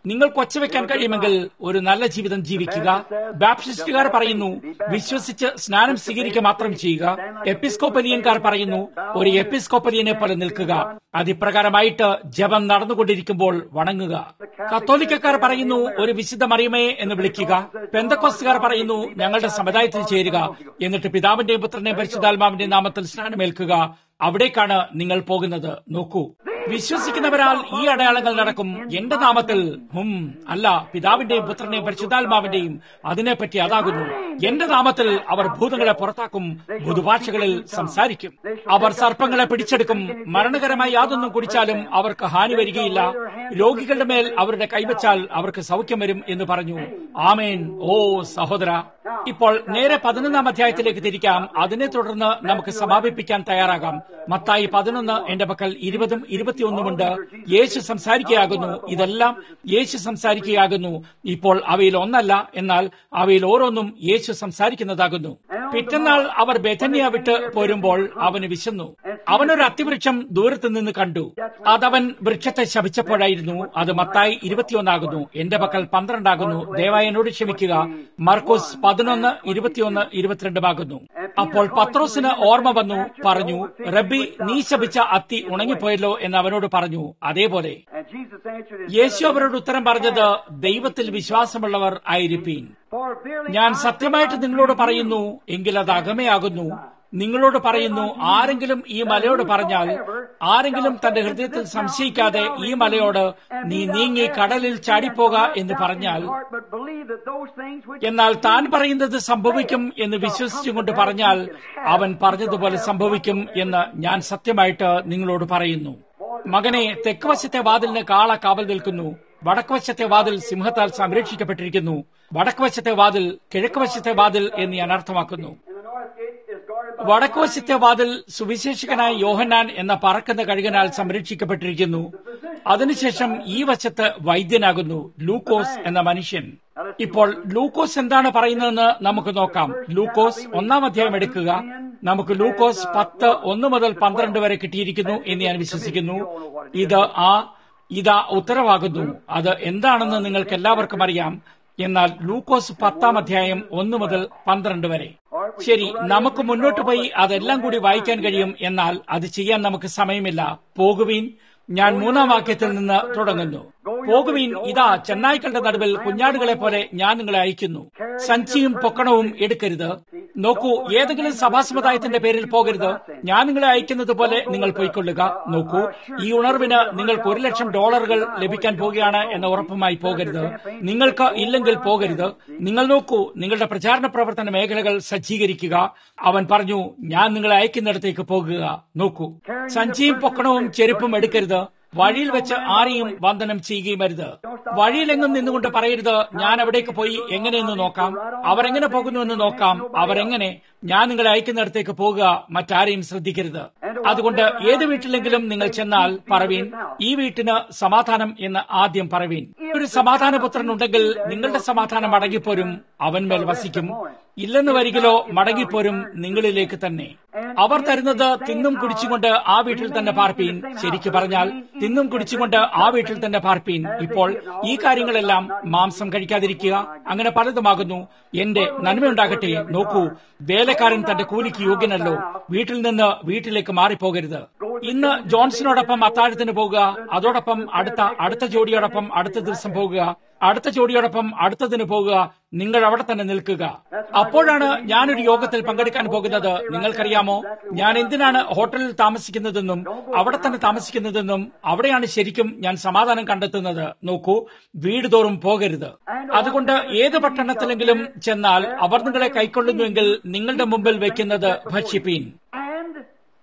നിങ്ങൾക്ക് ഒച്ചവെക്കാൻ കഴിയുമെങ്കിൽ ഒരു നല്ല ജീവിതം ജീവിക്കുക ബാപ്റ്റിസ്റ്റുകാർ പറയുന്നു വിശ്വസിച്ച് സ്നാനം സ്വീകരിക്കുക മാത്രം ചെയ്യുക എപ്പിസ്കോപ്പലിയൻകാർ പറയുന്നു ഒരു എപ്പിസ്കോപ്പലിയനെ പോലെ നിൽക്കുക അതിപ്രകാരമായിട്ട് ജപം നടന്നുകൊണ്ടിരിക്കുമ്പോൾ വണങ്ങുക കത്തോലിക്കക്കാർ പറയുന്നു ഒരു വിശുദ്ധ മറിയമേ എന്ന് വിളിക്കുക പെന്തക്കോസ്തുകാർ പറയുന്നു ഞങ്ങളുടെ സമുദായത്തിൽ ചേരുക എന്നിട്ട് പിതാവിന്റെയും പുത്രന്റെയും പരിശുദ്ധാത്മാവിന്റെയും നാമത്തിൽ സ്നാനമേൽക്കുക അവിടേക്കാണ് നിങ്ങൾ പോകുന്നത് നോക്കൂ വിശ്വസിക്കുന്നവരാൽ ഈ അടയാളങ്ങൾ നടക്കും എന്റെ നാമത്തിൽ ഹും അല്ല പിതാവിന്റെയും പുത്രന്റെയും പരിശുദ്ധാത്മാവിന്റെയും അതിനെപ്പറ്റി അതാകുന്നു എന്റെ നാമത്തിൽ അവർ ഭൂതങ്ങളെ പുറത്താക്കും ഭൂതുഭാഷകളിൽ സംസാരിക്കും അവർ സർപ്പങ്ങളെ പിടിച്ചെടുക്കും മരണകരമായി യാതൊന്നും കുടിച്ചാലും അവർക്ക് ഹാനി വരികയില്ല രോഗികളുടെ മേൽ അവരുടെ കൈവച്ചാൽ അവർക്ക് സൗഖ്യം വരും എന്ന് പറഞ്ഞു ആമേൻ ഓ സഹോദര ഇപ്പോൾ നേരെ പതിനൊന്നാം അധ്യായത്തിലേക്ക് തിരിക്കാം അതിനെ തുടർന്ന് നമുക്ക് സമാപിപ്പിക്കാൻ തയ്യാറാകാം മത്തായി പതിനൊന്ന് എന്റെ പക്കൽ ഇരുപതും ഇരുപത്തിയൊന്നുമുണ്ട് യേശു സംസാരിക്കുകയാകുന്നു ഇതെല്ലാം യേശു സംസാരിക്കുകയാകുന്നു ഇപ്പോൾ അവയിൽ ഒന്നല്ല എന്നാൽ അവയിൽ ഓരോന്നും യേശു സംസാരിക്കുന്നതാകുന്നു പിറ്റന്നാൾ അവർ ബെഥന്യ വിട്ട് പോരുമ്പോൾ അവന് വിശന്നു അവനൊരു അത്തിവൃക്ഷം ദൂരത്ത് നിന്ന് കണ്ടു അതവൻ വൃക്ഷത്തെ ശപിച്ചപ്പോഴായിരുന്നു അത് മത്തായി ഇരുപത്തിയൊന്നാകുന്നു എന്റെ പക്കൽ പന്ത്രണ്ടാകുന്നു ദയവായി എന്നോട് ക്ഷമിക്കുക മർക്കോസ് പതിനൊന്ന് ഇരുപത്തിയൊന്ന് ഇരുപത്തിരണ്ടുമാകുന്നു അപ്പോൾ പത്രോസിന് ഓർമ്മ വന്നു പറഞ്ഞു റബ്ബി നീ ശപിച്ച അത്തി ഉണങ്ങിപ്പോയല്ലോ എന്ന് അവനോട് പറഞ്ഞു അതേപോലെ And Jesus answered and Yeshu said, അവരോട് ഉത്തരം പറഞ്ഞത് ദൈവത്തിൽ വിശ്വാസമുള്ളവർ ആയിരിപ്പീൻ For verily ഞാൻ I സത്യമായിട്ട് say നിങ്ങളോട് unto you, പറയുന്നു എങ്കിൽ അത് അകമയാകുന്നു നിങ്ങളോട് പറയുന്നു ആരെങ്കിലും ഈ മലയോട് പറഞ്ഞാൽ ആരെങ്കിലും തന്റെ ഹൃദയത്തിൽ സംശയിക്കാതെ ഈ മലയോട് നീ നീങ്ങി കടലിൽ ചാടിപ്പോക എന്ന് പറഞ്ഞാൽ But believe that those things which എന്നാൽ താൻ പറയുന്നത് സംഭവിക്കും എന്ന് വിശ്വസിച്ചുകൊണ്ട് പറഞ്ഞാൽ അവൻ പറഞ്ഞതുപോലെ സംഭവിക്കും എന്ന് ഞാൻ സത്യമായിട്ട് നിങ്ങളോട് പറയുന്നു മകനെ തെക്കുവശത്തെ വാതിലിന് കാള കാവൽ നിൽക്കുന്നു വടക്കുവശത്തെ വാതിൽ സിംഹത്താൽ സംരക്ഷിക്കപ്പെട്ടിരിക്കുന്നു വടക്കുവശത്തെ വാതിൽ കിഴക്കുവശത്തെ വാതിൽ എന്ന് ഞാൻ അർത്ഥമാക്കുന്നു in the north gate is guarded by വടക്കുവശത്തെ വാതിൽ സുവിശേഷകനായ യോഹന്നാൻ എന്ന പറക്കുന്ന കഴുകനാൽ സംരക്ഷിക്കപ്പെട്ടിരിക്കുന്നു അതിനുശേഷം ഈ വശത്ത് വൈദ്യനാകുന്നു ലൂക്കോസ് എന്ന മനുഷ്യൻ ഇപ്പോൾ ലൂക്കോസ് എന്താണ് പറയുന്നതെന്ന് നമുക്ക് നോക്കാം ലൂക്കോസ് ഒന്നാം അധ്യായം എടുക്കുക നമുക്ക് ലൂക്കോസ് പത്ത് ഒന്ന് മുതൽ പന്ത്രണ്ട് വരെ കിട്ടിയിരിക്കുന്നു എന്ന് ഞാൻ വിശ്വസിക്കുന്നു ഇത് ആ ഇതാ ഉത്തരവാകുന്നു അത് എന്താണെന്ന് നിങ്ങൾക്ക് എല്ലാവർക്കും അറിയാം എന്നാൽ ലൂക്കോസ് പത്താം അധ്യായം ഒന്ന് മുതൽ പന്ത്രണ്ട് വരെ ശരി നമുക്ക് മുന്നോട്ട് പോയി അതെല്ലാം കൂടി വായിക്കാൻ കഴിയും എന്നാൽ അത് ചെയ്യാൻ നമുക്ക് സമയമില്ല പോകുവീൻ ഞാൻ മൂന്നാം വാക്യത്തിൽ നിന്ന് തുടങ്ങുന്നു പോകുവീൻ ഇതാ ചെന്നായ്ക്കളുടെ നടുവിൽ കുഞ്ഞാടുകളെ പോലെ ഞാൻ നിങ്ങളെ അയക്കുന്നു സഞ്ചിയും പൊക്കണവും എടുക്കരുത് നോക്കൂ ഏതെങ്കിലും സഭാസമുദായത്തിന്റെ പേരിൽ പോകരുത് ഞാൻ നിങ്ങളെ അയക്കുന്നത് പോലെ നിങ്ങൾ പോയിക്കൊള്ളുക നോക്കൂ ഈ ഉണർവിന് നിങ്ങൾക്ക് ഒരു ലക്ഷം ഡോളറുകൾ ലഭിക്കാൻ പോകുകയാണ് എന്ന ഉറപ്പുമായി പോകരുത് നിങ്ങൾക്ക് ഇല്ലെങ്കിൽ പോകരുത് നിങ്ങൾ നോക്കൂ നിങ്ങളുടെ പ്രചാരണ പ്രവർത്തന മേഖലകൾ സജ്ജീകരിക്കുക അവൻ പറഞ്ഞു ഞാൻ നിങ്ങളെ അയക്കുന്നിടത്തേക്ക് പോകുക നോക്കൂ സഞ്ചിയും പൊക്കണവും ചെരുപ്പും എടുക്കരുത് വഴിയിൽ വെച്ച് ആരെയും വന്ദനം ചെയ്യുകയും അരുത് വഴിയിലെങ്ങും നിന്നുകൊണ്ട് പറയരുത് ഞാൻ അവിടേക്ക് പോയി എങ്ങനെയെന്ന് നോക്കാം അവരെങ്ങനെ പോകുന്നുവെന്ന് നോക്കാം അവരെങ്ങനെ ഞാൻ നിങ്ങളെ അയക്കുന്നിടത്തേക്ക് പോകുക മറ്റാരെയും ശ്രദ്ധിക്കരുത് അതുകൊണ്ട് ഏത് വീട്ടിലെങ്കിലും നിങ്ങൾ ചെന്നാൽ പറവീൻ ഈ വീട്ടിന് സമാധാനം എന്ന് ആദ്യം പറവീൻ ഒരു സമാധാനപുത്രൻ ഉണ്ടെങ്കിൽ നിങ്ങളുടെ സമാധാനം മടങ്ങിപ്പോരും അവന്മേൽ വസിക്കും ഇല്ലെന്ന് വരികിലോ മടങ്ങിപ്പോരും നിങ്ങളിലേക്ക് തന്നെ അവർ തരുന്നത് തിന്നും കുടിച്ചുകൊണ്ട് ആ വീട്ടിൽ തന്നെ പാർപ്പീൻ ശരിക്കു പറഞ്ഞാൽ തിന്നും കുടിച്ചുകൊണ്ട് ആ വീട്ടിൽ തന്നെ പാർപ്പീൻ ഇപ്പോൾ ഈ കാര്യങ്ങളെല്ലാം മാംസം കഴിക്കാതിരിക്കുക അങ്ങനെ പലതുമാകുന്നു എന്റെ നന്മയുണ്ടാകട്ടെ നോക്കൂ വേലക്കാരൻ തന്റെ കൂലിക്ക് യോഗ്യനല്ലോ വീട്ടിൽ നിന്ന് വീട്ടിലേക്ക് മാറിപ്പോകരുത് ഇന്ന് ജോൺസണോടൊപ്പം അത്താഴത്തിന് പോകുക അതോടൊപ്പം അടുത്ത അടുത്ത ജോഡിയോടൊപ്പം അടുത്ത ദിവസം പോകുക അടുത്ത ജോഡിയോടൊപ്പം അടുത്തതിന് പോകുക നിങ്ങൾ അവിടെ തന്നെ നിൽക്കുക അപ്പോഴാണ് ഞാനൊരു യോഗത്തിൽ പങ്കെടുക്കാൻ പോകുന്നത് നിങ്ങൾക്കറിയാമോ ഞാൻ എന്തിനാണ് ഹോട്ടലിൽ താമസിക്കുന്നതെന്നും അവിടെ തന്നെ താമസിക്കുന്നതെന്നും അവിടെയാണ് ശരിക്കും ഞാൻ സമാധാനം കണ്ടെത്തുന്നത് നോക്കൂ വീട് തോറും പോകരുത് അതുകൊണ്ട് ഏത് പട്ടണത്തിലെങ്കിലും ചെന്നാൽ അവർ നിങ്ങളെ കൈക്കൊള്ളുന്നുവെങ്കിൽ നിങ്ങളുടെ മുമ്പിൽ വെക്കുന്നത് ഭക്ഷിപ്പീൻ and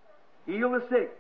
heal the sick.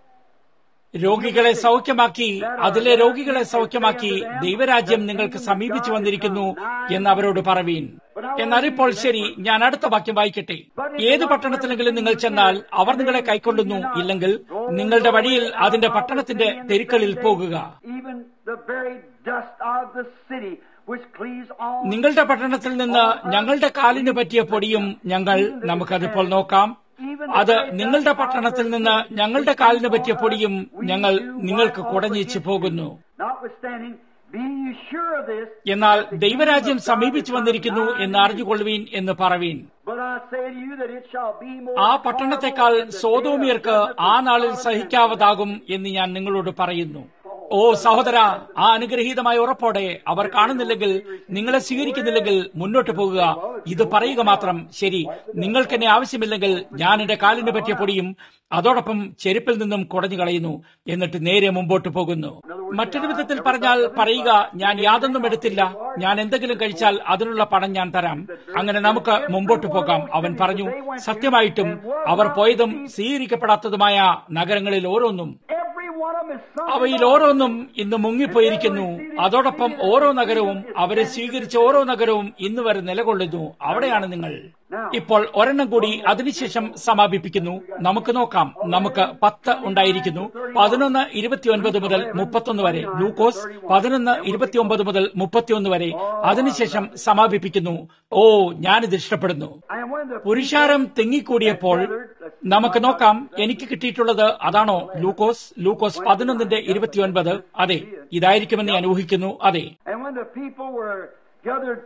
രോഗികളെ സൗഖ്യമാക്കി അതിലെ രോഗികളെ സൗഖ്യമാക്കി ദൈവരാജ്യം നിങ്ങൾക്ക് സമീപിച്ചു വന്നിരിക്കുന്നു എന്ന് അവരോട് പറവീൻ എന്നാൽ ഇപ്പോൾ ശരി ഞാൻ അടുത്ത വാക്യം വായിക്കട്ടെ ഏത് പട്ടണത്തിലെങ്കിലും നിങ്ങൾ ചെന്നാൽ അവർ നിങ്ങളെ കൈക്കൊള്ളുന്നു ഇല്ലെങ്കിൽ നിങ്ങളുടെ വഴിയിൽ അതിന്റെ പട്ടണത്തിന്റെ തെരുക്കളിൽ പോകുക Even the very dust of the city which cleaves on നിങ്ങളുടെ പട്ടണത്തിൽ നിന്ന് ഞങ്ങളുടെ കാലിന് പറ്റിയ പൊടിയും ഞങ്ങൾ നമുക്കതിപ്പോൾ നോക്കാം അത് നിങ്ങളുടെ പട്ടണത്തിൽ നിന്ന് ഞങ്ങളുടെ കാലിന് പറ്റിയ പൊടിയും ഞങ്ങൾ നിങ്ങൾക്ക് കുടഞ്ഞിച്ചു പോകുന്നു Notwithstanding, be you sure of this? എന്നാൽ ദൈവരാജ്യം സമീപിച്ചു വന്നിരിക്കുന്നു എന്ന് അറിഞ്ഞുകൊള്ളുവീൻ എന്ന് പറവീൻ But I say to you that it shall be more ആ പട്ടണത്തെക്കാൾ സോതോമിയർക്ക് ആ നാളിൽ സഹിക്കാവതാകും എന്ന് ഞാൻ നിങ്ങളോട് പറയുന്നു ഓ സഹോദര ആ അനുഗ്രഹീതമായ ഉറപ്പോടെ അവർ കാണുന്നില്ലെങ്കിൽ നിങ്ങളെ സ്വീകരിക്കുന്നില്ലെങ്കിൽ മുന്നോട്ട് പോകുക ഇത് പറയുക മാത്രം ശരി നിങ്ങൾക്ക് എന്നെ ആവശ്യമില്ലെങ്കിൽ ഞാൻ എന്റെ കാലിന് പറ്റിയ പൊടിയും അതോടൊപ്പം ചെരുപ്പിൽ നിന്നും കുടഞ്ഞു കളയുന്നു എന്നിട്ട് നേരെ മുമ്പോട്ട് പോകുന്നു മറ്റൊരു വിധത്തിൽ പറഞ്ഞാൽ പറയുക ഞാൻ യാതൊന്നും എടുത്തില്ല ഞാൻ എന്തെങ്കിലും കഴിച്ചാൽ അതിനുള്ള പണം ഞാൻ തരാം അങ്ങനെ നമുക്ക് മുമ്പോട്ട് പോകാം അവൻ പറഞ്ഞു സത്യമായിട്ടും അവർ പോയതും സ്വീകരിക്കപ്പെടാത്തതുമായ നഗരങ്ങളിൽ ഓരോന്നും every one of them is some അവയിൽ ഓരോന്നും ഇന്ന് മുങ്ങിപ്പോയിരിക്കുന്നു അതോടൊപ്പം ഓരോ നഗരവും അവരെ സ്വീകരിച്ച ഓരോ നഗരവും ഇന്ന് വരെ നിലകൊള്ളുന്നു അവിടെയാണ് നിങ്ങൾ ഇപ്പോൾ ഒരെണ്ണം കൂടി അതിനുശേഷം സമാപിപ്പിക്കുന്നു നമുക്ക് നോക്കാം നമുക്ക് പത്ത് ഉണ്ടായിരിക്കുന്നു പതിനൊന്ന് ഇരുപത്തിയൊൻപത് മുതൽ മുപ്പത്തൊന്ന് വരെ ലൂക്കോസ് പതിനൊന്ന് ഇരുപത്തിയൊമ്പത് മുതൽ മുപ്പത്തിയൊന്ന് വരെ അതിനുശേഷം സമാപിപ്പിക്കുന്നു ഓ ഞാനിത് ഇഷ്ടപ്പെടുന്നു And when the പുരുഷാരം തിങ്ങിക്കൂടിയപ്പോൾ നമുക്ക് നോക്കാം എനിക്ക് കിട്ടിയിട്ടുള്ളത് അതാണോ ലൂക്കോസ് ലൂക്കോസ് പതിനൊന്നിന്റെ ഇരുപത്തിയൊൻപത് അതെ ഇതായിരിക്കുമെന്ന് ഞാൻ ഊഹിക്കുന്നു അതെ and when the people were gathered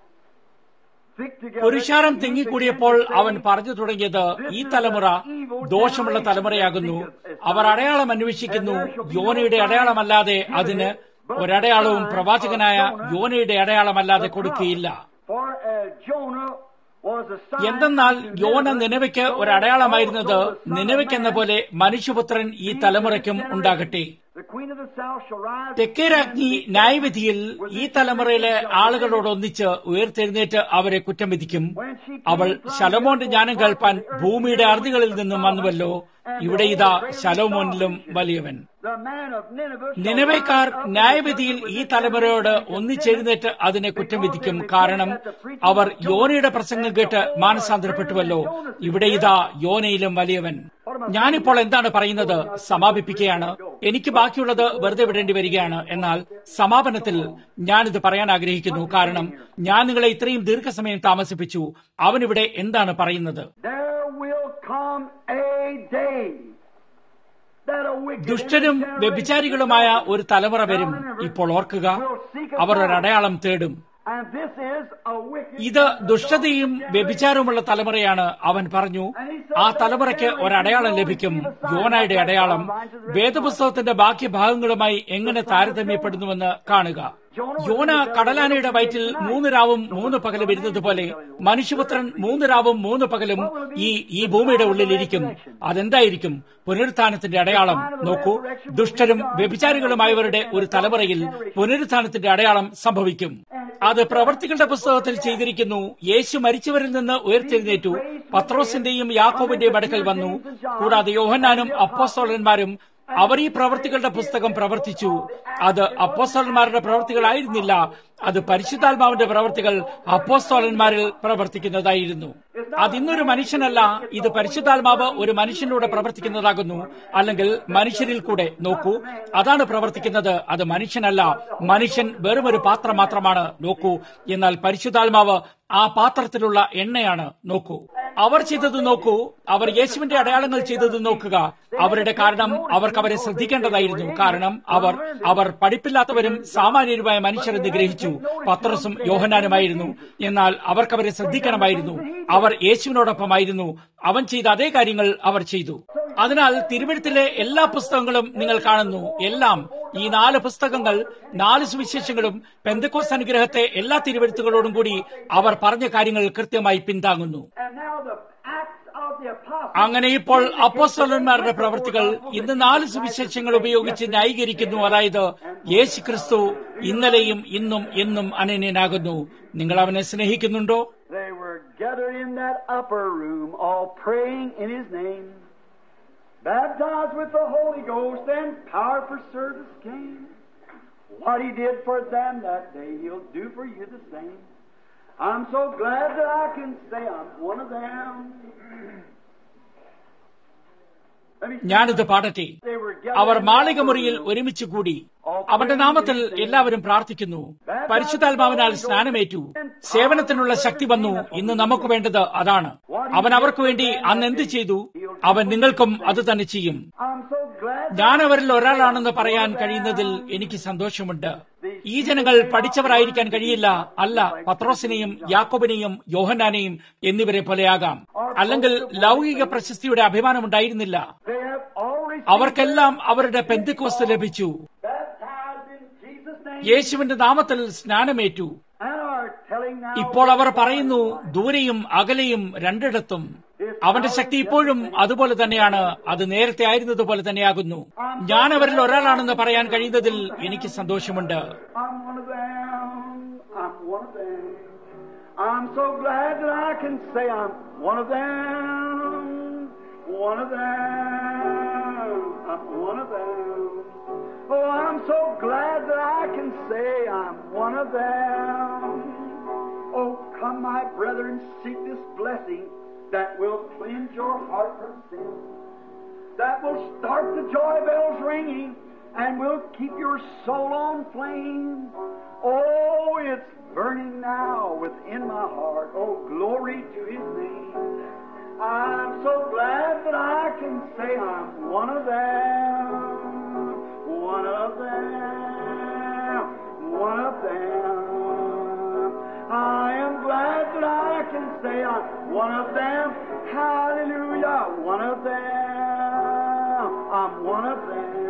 thick together, പുരുഷാരം he തിങ്ങിക്കൂടിയപ്പോൾ began to say, അവൻ പറഞ്ഞു തുടങ്ങിയത് ഈ തലമുറ ദോഷമുള്ള തലമുറയാകുന്നു അവർ അടയാളം അന്വേഷിക്കുന്നു യോനയുടെ അടയാളമല്ലാതെ അതിന് ഒരടയാളവും പ്രവാചകനായ യോനയുടെ അടയാളമല്ലാതെ കൊടുക്കുകയില്ല For as Jonah was a sign എന്തെന്നാൽ to യോന Nineveh, നിലവയ്ക്ക് ഒരടയാളമായിരുന്നത് നിലവയ്ക്കെന്ന പോലെ മനുഷ്യപുത്രൻ ഈ തലമുറയ്ക്കും ഉണ്ടാകട്ടെ the queen of the south shall rise തെക്കേ രാജ്ഞി ന്യായവിധിയിൽ ഈ തലമുറയിലെ ആളുകളോടൊന്നിച്ച് ഉയർത്തെഴുന്നേറ്റ് അവരെ കുറ്റം വിധിക്കും അവൾ ശലോമോന്റെ ജ്ഞാനം കേൾപ്പാൻ ഭൂമിയുടെ അറുതികളിൽ നിന്നും വന്നുവല്ലോ ഇവിടെ ഇതാ ശലോമോനിലും വലിയവൻ the man of Nineveh shall നിലവേക്കാർ rise up ന്യായവിധിയിൽ ഈ തലമുറയോട് ഒന്നിച്ചെഴുന്നേറ്റ് അതിനെ കുറ്റം വിധിക്കും കാരണം അവർ യോനയുടെ പ്രസംഗം കേട്ട് മാനസാന്തരപ്പെട്ടുവല്ലോ ഇവിടെ ഇതാ യോനയിലും വലിയവൻ ഞാനിപ്പോൾ എന്താണ് പറയുന്നത് സമാപിപ്പിക്കുകയാണ് എനിക്ക് ബാക്കിയുള്ളത് വെറുതെ വിടേണ്ടി വരികയാണ് എന്നാൽ സമാപനത്തിൽ ഞാനിത് പറയാൻ ആഗ്രഹിക്കുന്നു കാരണം ഞാൻ നിങ്ങളെ ഇത്രയും ദീർഘസമയം താമസിപ്പിച്ചു അവനിവിടെ എന്താണ് പറയുന്നത് There will come a day that a wicked ദുഷ്ടരും വ്യഭിചാരികളുമായ ഒരു തലമുറ വരും ഇപ്പോൾ ഓർക്കുക അവർ ഒരു അടയാളം തേടും and this is a wicked ഇത് ദുഷ്ടതയും വ്യഭിചാരവുമുള്ള തലമുറയാണ് അവൻ പറഞ്ഞു ആ തലമുറയ്ക്ക് ഒരടയാളം ലഭിക്കും യോനായുടെ അടയാളം വേദപുസ്തകത്തിന്റെ ബാക്കി ഭാഗങ്ങളുമായി എങ്ങനെ താരതമ്യപ്പെടുന്നുവെന്ന് കാണുക യോന കടലാനയുടെ വയറ്റിൽ മൂന്ന് രാവും മൂന്ന് പകലും ഇരുന്നത് പോലെ മനുഷ്യപുത്രൻ മൂന്ന് രാവും മൂന്ന് പകലും ഈ ഈ ഭൂമിയുടെ ഉള്ളിലിരിക്കും അതെന്തായിരിക്കും പുനരുത്ഥാനത്തിന്റെ അടയാളം നോക്കൂ ദുഷ്ടരും വ്യഭിചാരികളുമായവരുടെ ഒരു തലമുറയിൽ പുനരുത്ഥാനത്തിന്റെ അടയാളം സംഭവിക്കും അത് പ്രവർത്തികളുടെ പുസ്തകത്തിൽ ചെയ്തിരിക്കുന്നു യേശു മരിച്ചവരിൽ നിന്ന് ഉയർത്തെഴുന്നേറ്റു പത്രോസിന്റെയും യാക്കോബിന്റെയും അടുക്കൽ വന്നു കൂടാതെ യോഹന്നാനും അപ്പോസ്തോലന്മാരും അവർ ഈ പ്രവർത്തികളുടെ പുസ്തകം പ്രവർത്തിച്ചു അത് അപ്പോസ്തോലന്മാരുടെ പ്രവർത്തികളായിരുന്നില്ല അത് പരിശുദ്ധാത്മാവിന്റെ പ്രവർത്തികൾ അപ്പോസ്തോലന്മാരിൽ പ്രവർത്തിക്കുന്നതായിരുന്നു അതിന്നൊരു മനുഷ്യനല്ല ഇത് പരിശുദ്ധാത്മാവ് ഒരു മനുഷ്യനിലൂടെ പ്രവർത്തിക്കുന്നതാകുന്നു അല്ലെങ്കിൽ മനുഷ്യരിൽ കൂടെ നോക്കൂ അതാണ് പ്രവർത്തിക്കുന്നത് അത് മനുഷ്യനല്ല മനുഷ്യൻ വെറും ഒരു പാത്രം മാത്രമാണ് നോക്കൂ എന്നാൽ പരിശുദ്ധാത്മാവ് ആ പാത്രത്തിലുള്ള എണ്ണയാണ് നോക്കൂ അവർ ചെയ്തത് നോക്കൂ അവർ യേശുവിന്റെ അടയാളങ്ങൾ ചെയ്തത് നോക്കുക അവരുടെ കാരണം അവർക്ക് അവരെ ശ്രദ്ധിക്കേണ്ടതായിരുന്നു കാരണം അവർ അവർ പഠിപ്പില്ലാത്തവരും സാമാന്യരുമായ മനുഷ്യരെന്ന് ഗ്രഹിച്ചു പത്രസും യോഹനാനുമായിരുന്നു എന്നാൽ അവർക്ക് അവരെ ശ്രദ്ധിക്കണമായിരുന്നു അവർ യേശുവിനോടൊപ്പമായിരുന്നു അവൻ ചെയ്ത അതേ കാര്യങ്ങൾ അവർ ചെയ്തു അതിനാൽ തിരുവഴുത്തിലെ എല്ലാ പുസ്തകങ്ങളും നിങ്ങൾ കാണുന്നു എല്ലാം ഈ നാല് പുസ്തകങ്ങൾ നാല് സുവിശേഷങ്ങളും പെന്തക്കോസ് അനുഗ്രഹത്തെ എല്ലാ തിരുവഴുത്തുകളോടും കൂടി അവർ പറഞ്ഞ കാര്യങ്ങൾ കൃത്യമായി പിന്താങ്ങുന്നു and now the acts of the apostles അങ്ങനെ ഇപ്പോൾ അപ്പോസ്തലന്മാരുടെ പ്രവർത്തികൾ ഇന്ന് നാല് സുവിശേഷങ്ങൾ ഉപയോഗിച്ച് ന്യായീകരിക്കുന്നു അതായത് യേശു ക്രിസ്തു ഇന്നലെയും ഇന്നും എന്നും അനന്യനാകുന്നു നിങ്ങൾ അവനെ സ്നേഹിക്കുന്നുണ്ടോ they were gathered in that upper room all praying in his name baptized with the Holy Ghost and power for service came what he did for them that day he'll do for you the same I'm so glad that I can say I'm one of them Let me see. ഞാനിത് പാടട്ടെ They were our gathered in the മാളികമുറിയിൽ upper room. ഒരുമിച്ച് കൂടി അവന്റെ നാമത്തിൽ എല്ലാവരും പ്രാർത്ഥിക്കുന്നു പരിശുദ്ധാത്മാവിനാൽ സ്നാനമേറ്റു സേവനത്തിനുള്ള ശക്തി വന്നു ഇന്ന് നമുക്ക് വേണ്ടത് അതാണ് അവൻ അവർക്ക് വേണ്ടി അന്ന് എന്ത് ചെയ്തു അവൻ നിങ്ങൾക്കും അത് തന്നെ ചെയ്യും I'm so glad ഞാൻ അവരിൽ ഒരാളാണെന്ന് പറയാൻ കഴിയുന്നതിൽ എനിക്ക് സന്തോഷമുണ്ട് ഈ ജനങ്ങൾ പഠിച്ചവരായിരിക്കാൻ കഴിയില്ല അല്ല പത്രോസിനെയും യാക്കോബിനെയും യോഹന്നാനെയും എന്നിവരെ പോലെയാകാം അല്ലെങ്കിൽ ലൗകിക പ്രശസ്തിയുടെ അഭിമാനമുണ്ടായിരുന്നില്ല They have all received അവർക്കെല്ലാം അവരുടെ പെന്തിക്കോസ്ത് ലഭിച്ചു baptized in Jesus' name യേശുവിന്റെ നാമത്തിൽ സ്നാനമേറ്റു and are telling now ഇപ്പോൾ അവർ പറയുന്നു ദൂരെയും അകലെയും രണ്ടിടത്തും അവന്റെ ശക്തി ഇപ്പോഴും അതുപോലെ തന്നെയാണ് അത് നേരത്തെ ആയിരുന്നതുപോലെ തന്നെയാകുന്നു ഞാൻ അവരിൽ ഒരാളാണെന്ന് പറയാൻ കഴിയുന്നതിൽ എനിക്ക് സന്തോഷമുണ്ട് I'm one of them. I'm one of them. I'm so glad that I can say I'm one of them. One of them. I'm one of them. Oh, I'm so glad that I can say I'm one of them. Oh, come, my brethren, seek this blessing that will cleanse your heart from sin that will start the joy bells ringing and will keep your soul on flame. Oh, it's burning now within my heart. Oh, glory to His name. I'm so glad that I can say I'm one of them. One of them. One of them. I am glad that I can say I'm one of them. Hallelujah. One of them. I'm one of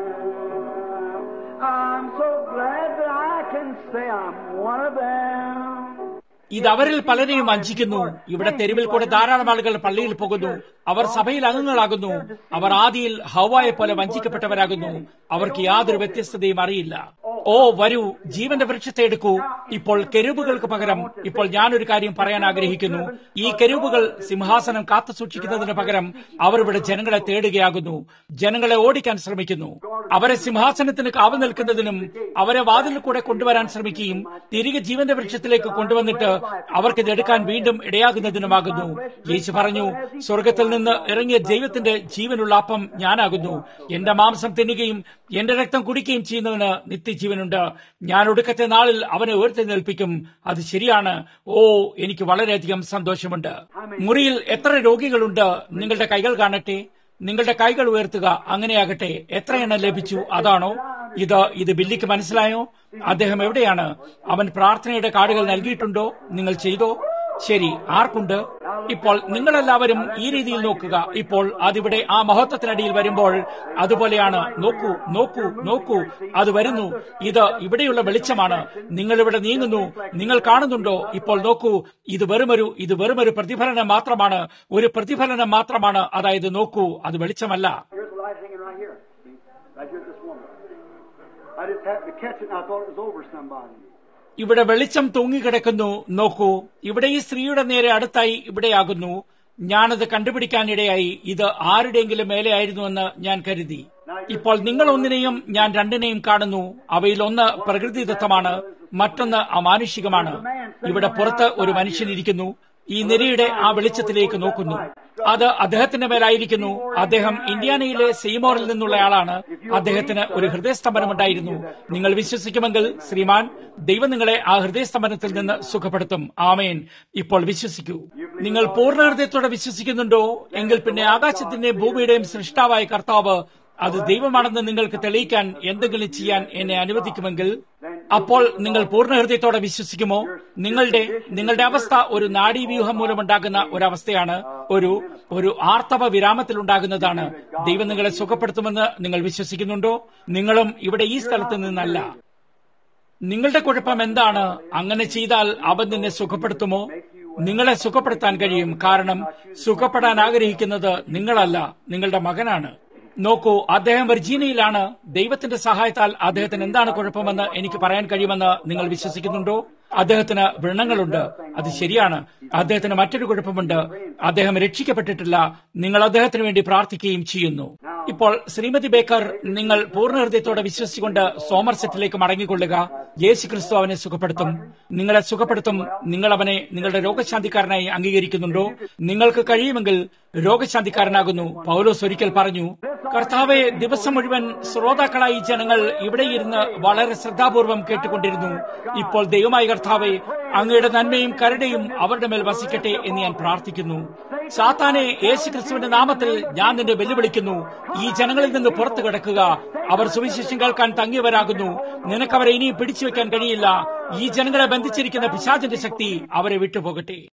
them. I'm so glad that I can say I'm one of them. ഇത് അവരിൽ പലരെയും വഞ്ചിക്കുന്നു ഇവിടെ തെരുവിൽ കൂടെ ധാരാളം ആളുകൾ പള്ളിയിൽ പോകുന്നു അവർ സഭയിൽ അംഗങ്ങളാകുന്നു അവർ ആദിയിൽ ഹവായെ പോലെ വഞ്ചിക്കപ്പെട്ടവരാകുന്നു അവർക്ക് യാതൊരു വ്യത്യസ്തതയും അറിയില്ല ഓ വരൂ ജീവന്റെ വൃക്ഷത്തെ എടുക്കൂ ഇപ്പോൾ കെരുബുകൾക്ക് പകരം ഇപ്പോൾ ഞാനൊരു കാര്യം പറയാൻ ആഗ്രഹിക്കുന്നു ഈ കെരുബുകൾ സിംഹാസനം കാത്തു സൂക്ഷിക്കുന്നതിന് പകരം അവർ ഇവിടെ ജനങ്ങളെ തേടുകയാകുന്നു ജനങ്ങളെ ഓടിക്കാൻ ശ്രമിക്കുന്നു അവരെ സിംഹാസനത്തിന് കാവൽ നിൽക്കുന്നതിനും അവരെ വാതിലിൽ കൂടെ കൊണ്ടുവരാൻ ശ്രമിക്കുകയും തിരികെ ജീവന്റെ വൃക്ഷത്തിലേക്ക് കൊണ്ടുവന്നിട്ട് അവർക്കിത് എടുക്കാൻ വീണ്ടും ഇടയാകുന്നതിനുമാകുന്നു യേശു പറഞ്ഞു സ്വർഗത്തിൽ നിന്ന് ഇറങ്ങിയ ദൈവത്തിന്റെ ജീവനുള്ള അപ്പം ഞാനാകുന്നു എന്റെ മാംസം തിന്നുകയും എന്റെ രക്തം കുടിക്കുകയും ചെയ്യുന്നവന് നിത്യജീവനുണ്ട് ഞാൻ ഒടുക്കത്തെ നാളിൽ അവനെ ഉയർത്തെഴുന്നേൽപ്പിക്കും അത് ശരിയാണ് ഓ എനിക്ക് വളരെയധികം സന്തോഷമുണ്ട് മുറിയിൽ എത്ര രോഗികളുണ്ട് നിങ്ങളുടെ കൈകൾ കാണട്ടെ നിങ്ങളുടെ കൈകൾ ഉയർത്തുക അങ്ങനെയാകട്ടെ എത്ര എണ്ണം ലഭിച്ചു അതാണോ ഇത് ഇത് ബില്ലിക്ക് മനസ്സിലായോ അദ്ദേഹം എവിടെയാണ് അവൻ പ്രാർത്ഥനയുടെ കാർഡുകൾ നൽകിയിട്ടുണ്ടോ നിങ്ങൾ ചെയ്തോ ശരി ആർക്കുണ്ട് ഇപ്പോൾ നിങ്ങളെല്ലാവരും ഈ രീതിയിൽ നോക്കുക ഇപ്പോൾ അതിവിടെ ആ മഹത്വത്തിനടിയിൽ വരുമ്പോൾ അതുപോലെയാണ് നോക്കൂ നോക്കൂ നോക്കൂ അത് വരുന്നു ഇത് ഇവിടെയുള്ള വെളിച്ചമാണ് നിങ്ങൾ ഇവിടെ നീങ്ങുന്നു നിങ്ങൾ കാണുന്നുണ്ടോ ഇപ്പോൾ നോക്കൂ ഇത് വെറുമൊരു ഇത് വെറുമൊരു പ്രതിഫലനം മാത്രമാണ് ഒരു പ്രതിഫലനം മാത്രമാണ് അതായത് നോക്കൂ അത് വെളിച്ചമല്ല Here's the light hanging right here. See? Right here, this woman. I just happened to catch it and I thought it was over somebody. ഇവിടെ വെളിച്ചം തൂങ്ങിക്കിടക്കുന്നു നോക്കൂ ഇവിടെ ഈ സ്ത്രീയുടെ നേരെ അടുത്തായി ഇവിടെയാകുന്നു ഞാനത് കണ്ടുപിടിക്കാനിടയായി ഇത് ആരുടെയെങ്കിലും മേലെയായിരുന്നുവെന്ന് ഞാൻ കരുതി ഇപ്പോൾ നിങ്ങൾ ഒന്നിനെയും ഞാൻ രണ്ടിനെയും കാണുന്നു അവയിൽ ഒന്ന് പ്രകൃതിദത്തമാണ് മറ്റൊന്ന് അമാനുഷികമാണ് ഇവിടെ പുറത്ത് ഒരു മനുഷ്യനിരിക്കുന്നു ഈ നിരയുടെ ആ വെളിച്ചത്തിലേക്ക് നോക്കുന്നു അത് അദ്ദേഹത്തിന്റെ മേലായിരിക്കുന്നു അദ്ദേഹം ഇന്ത്യാനയിലെ സെയ്മോറിൽ നിന്നുള്ളയാളാണ് അദ്ദേഹത്തിന് ഒരു ഹൃദയസ്തംഭനമുണ്ടായിരുന്നു നിങ്ങൾ വിശ്വസിക്കുമെങ്കിൽ ശ്രീമാൻ ദൈവം നിങ്ങളെ ആ ഹൃദയസ്തംഭനത്തിൽ നിന്ന് സുഖപ്പെടുത്തും ആമേൻ ഇപ്പോൾ വിശ്വസിക്കൂ നിങ്ങൾ പൂർണ്ണ ഹൃദയത്തോടെ വിശ്വസിക്കുന്നുണ്ടോ എങ്കിൽ പിന്നെ ആകാശത്തിന്റെയും ഭൂമിയുടെയും സൃഷ്ടാവായ കർത്താവ് അത് ദൈവമാണെന്ന് നിങ്ങൾക്ക് തെളിയിക്കാൻ എന്തെങ്കിലും ചെയ്യാൻ എന്നെ അനുവദിക്കുമെങ്കിൽ അപ്പോൾ നിങ്ങൾ പൂർണ്ണ ഹൃദയത്തോടെ വിശ്വസിക്കുമോ നിങ്ങളുടെ നിങ്ങളുടെ അവസ്ഥ ഒരു നാഡീവ്യൂഹം മൂലമുണ്ടാകുന്ന ഒരവസ്ഥയാണ് ഒരു ഒരു ആർത്തവ വിരാമത്തിലുണ്ടാകുന്നതാണ് ദൈവം നിങ്ങളെ സുഖപ്പെടുത്തുമെന്ന് നിങ്ങൾ വിശ്വസിക്കുന്നുണ്ടോ നിങ്ങളും ഇവിടെ ഈ സ്ഥലത്ത് നിന്നല്ല നിങ്ങളുടെ കുഴപ്പം എന്താണ് അങ്ങനെ ചെയ്താൽ അവൻ നിന്നെ സുഖപ്പെടുത്തുമോ നിങ്ങളെ സുഖപ്പെടുത്താൻ കഴിയും കാരണം സുഖപ്പെടാൻ ആഗ്രഹിക്കുന്നത് നിങ്ങളല്ല നിങ്ങളുടെ മകനാണ് നോക്കൂ അദ്ദേഹം വെർജീനിയയിലാണ് ദൈവത്തിന്റെ സഹായത്താൽ അദ്ദേഹത്തിന് എന്താണ് കുഴപ്പമെന്ന് എനിക്ക് പറയാൻ കഴിയുമെന്ന് നിങ്ങൾ വിശ്വസിക്കുന്നുണ്ടോ അദ്ദേഹത്തിന് വ്രണങ്ങളുണ്ട് അത് ശരിയാണ് അദ്ദേഹത്തിന് മറ്റൊരു കുഴപ്പമുണ്ട് അദ്ദേഹം രക്ഷിക്കപ്പെട്ടിട്ടില്ല നിങ്ങൾ അദ്ദേഹത്തിന് വേണ്ടി പ്രാർത്ഥിക്കുകയും ചെയ്യുന്നു ഇപ്പോൾ ശ്രീമതി ബേക്കർ നിങ്ങൾ പൂർണ്ണ ഹൃദയത്തോടെ വിശ്വസിച്ചുകൊണ്ട് സോമർസെറ്റിലേക്ക് മടങ്ങിക്കൊള്ളുക യേശു ക്രിസ്തു അവനെ സുഖപ്പെടുത്തും നിങ്ങളെ സുഖപ്പെടുത്തും നിങ്ങൾ അവനെ നിങ്ങളുടെ രോഗശാന്തിക്കാരനായി അംഗീകരിക്കുന്നുണ്ടോ നിങ്ങൾക്ക് കഴിയുമെങ്കിൽ രോഗശാന്തിക്കാരനാകുന്നു പൗലോസ് ഒരിക്കൽ പറഞ്ഞു കർത്താവെ ദിവസം മുഴുവൻ ശ്രോതാക്കളായി ജനങ്ങൾ ഇവിടെ ഇരുന്ന് വളരെ ശ്രദ്ധാപൂർവം കേട്ടുകൊണ്ടിരുന്നു ഇപ്പോൾ ദൈവമായ കർത്താവെ അങ്ങയുടെ നന്മയും കരുണയും അവരുടെ മേൽ വസിക്കട്ടെ എന്ന് ഞാൻ പ്രാർത്ഥിക്കുന്നു സാത്താനെ യേശു ക്രിസ്തുവിന്റെ നാമത്തിൽ ഞാൻ നിന്നെ വെല്ലുവിളിക്കുന്നു ഈ ജനങ്ങളിൽ നിന്ന് പുറത്തു കിടക്കുക അവർ സുവിശേഷം കേൾക്കാൻ തങ്ങിയവരാകുന്നു നിനക്കവരെ ഇനിയും പിടിച്ചു വെക്കാൻ കഴിയില്ല ഈ ജനങ്ങളെ ബന്ധിച്ചിരിക്കുന്ന പിശാചിന്റെ ശക്തി അവരെ വിട്ടുപോകട്ടെ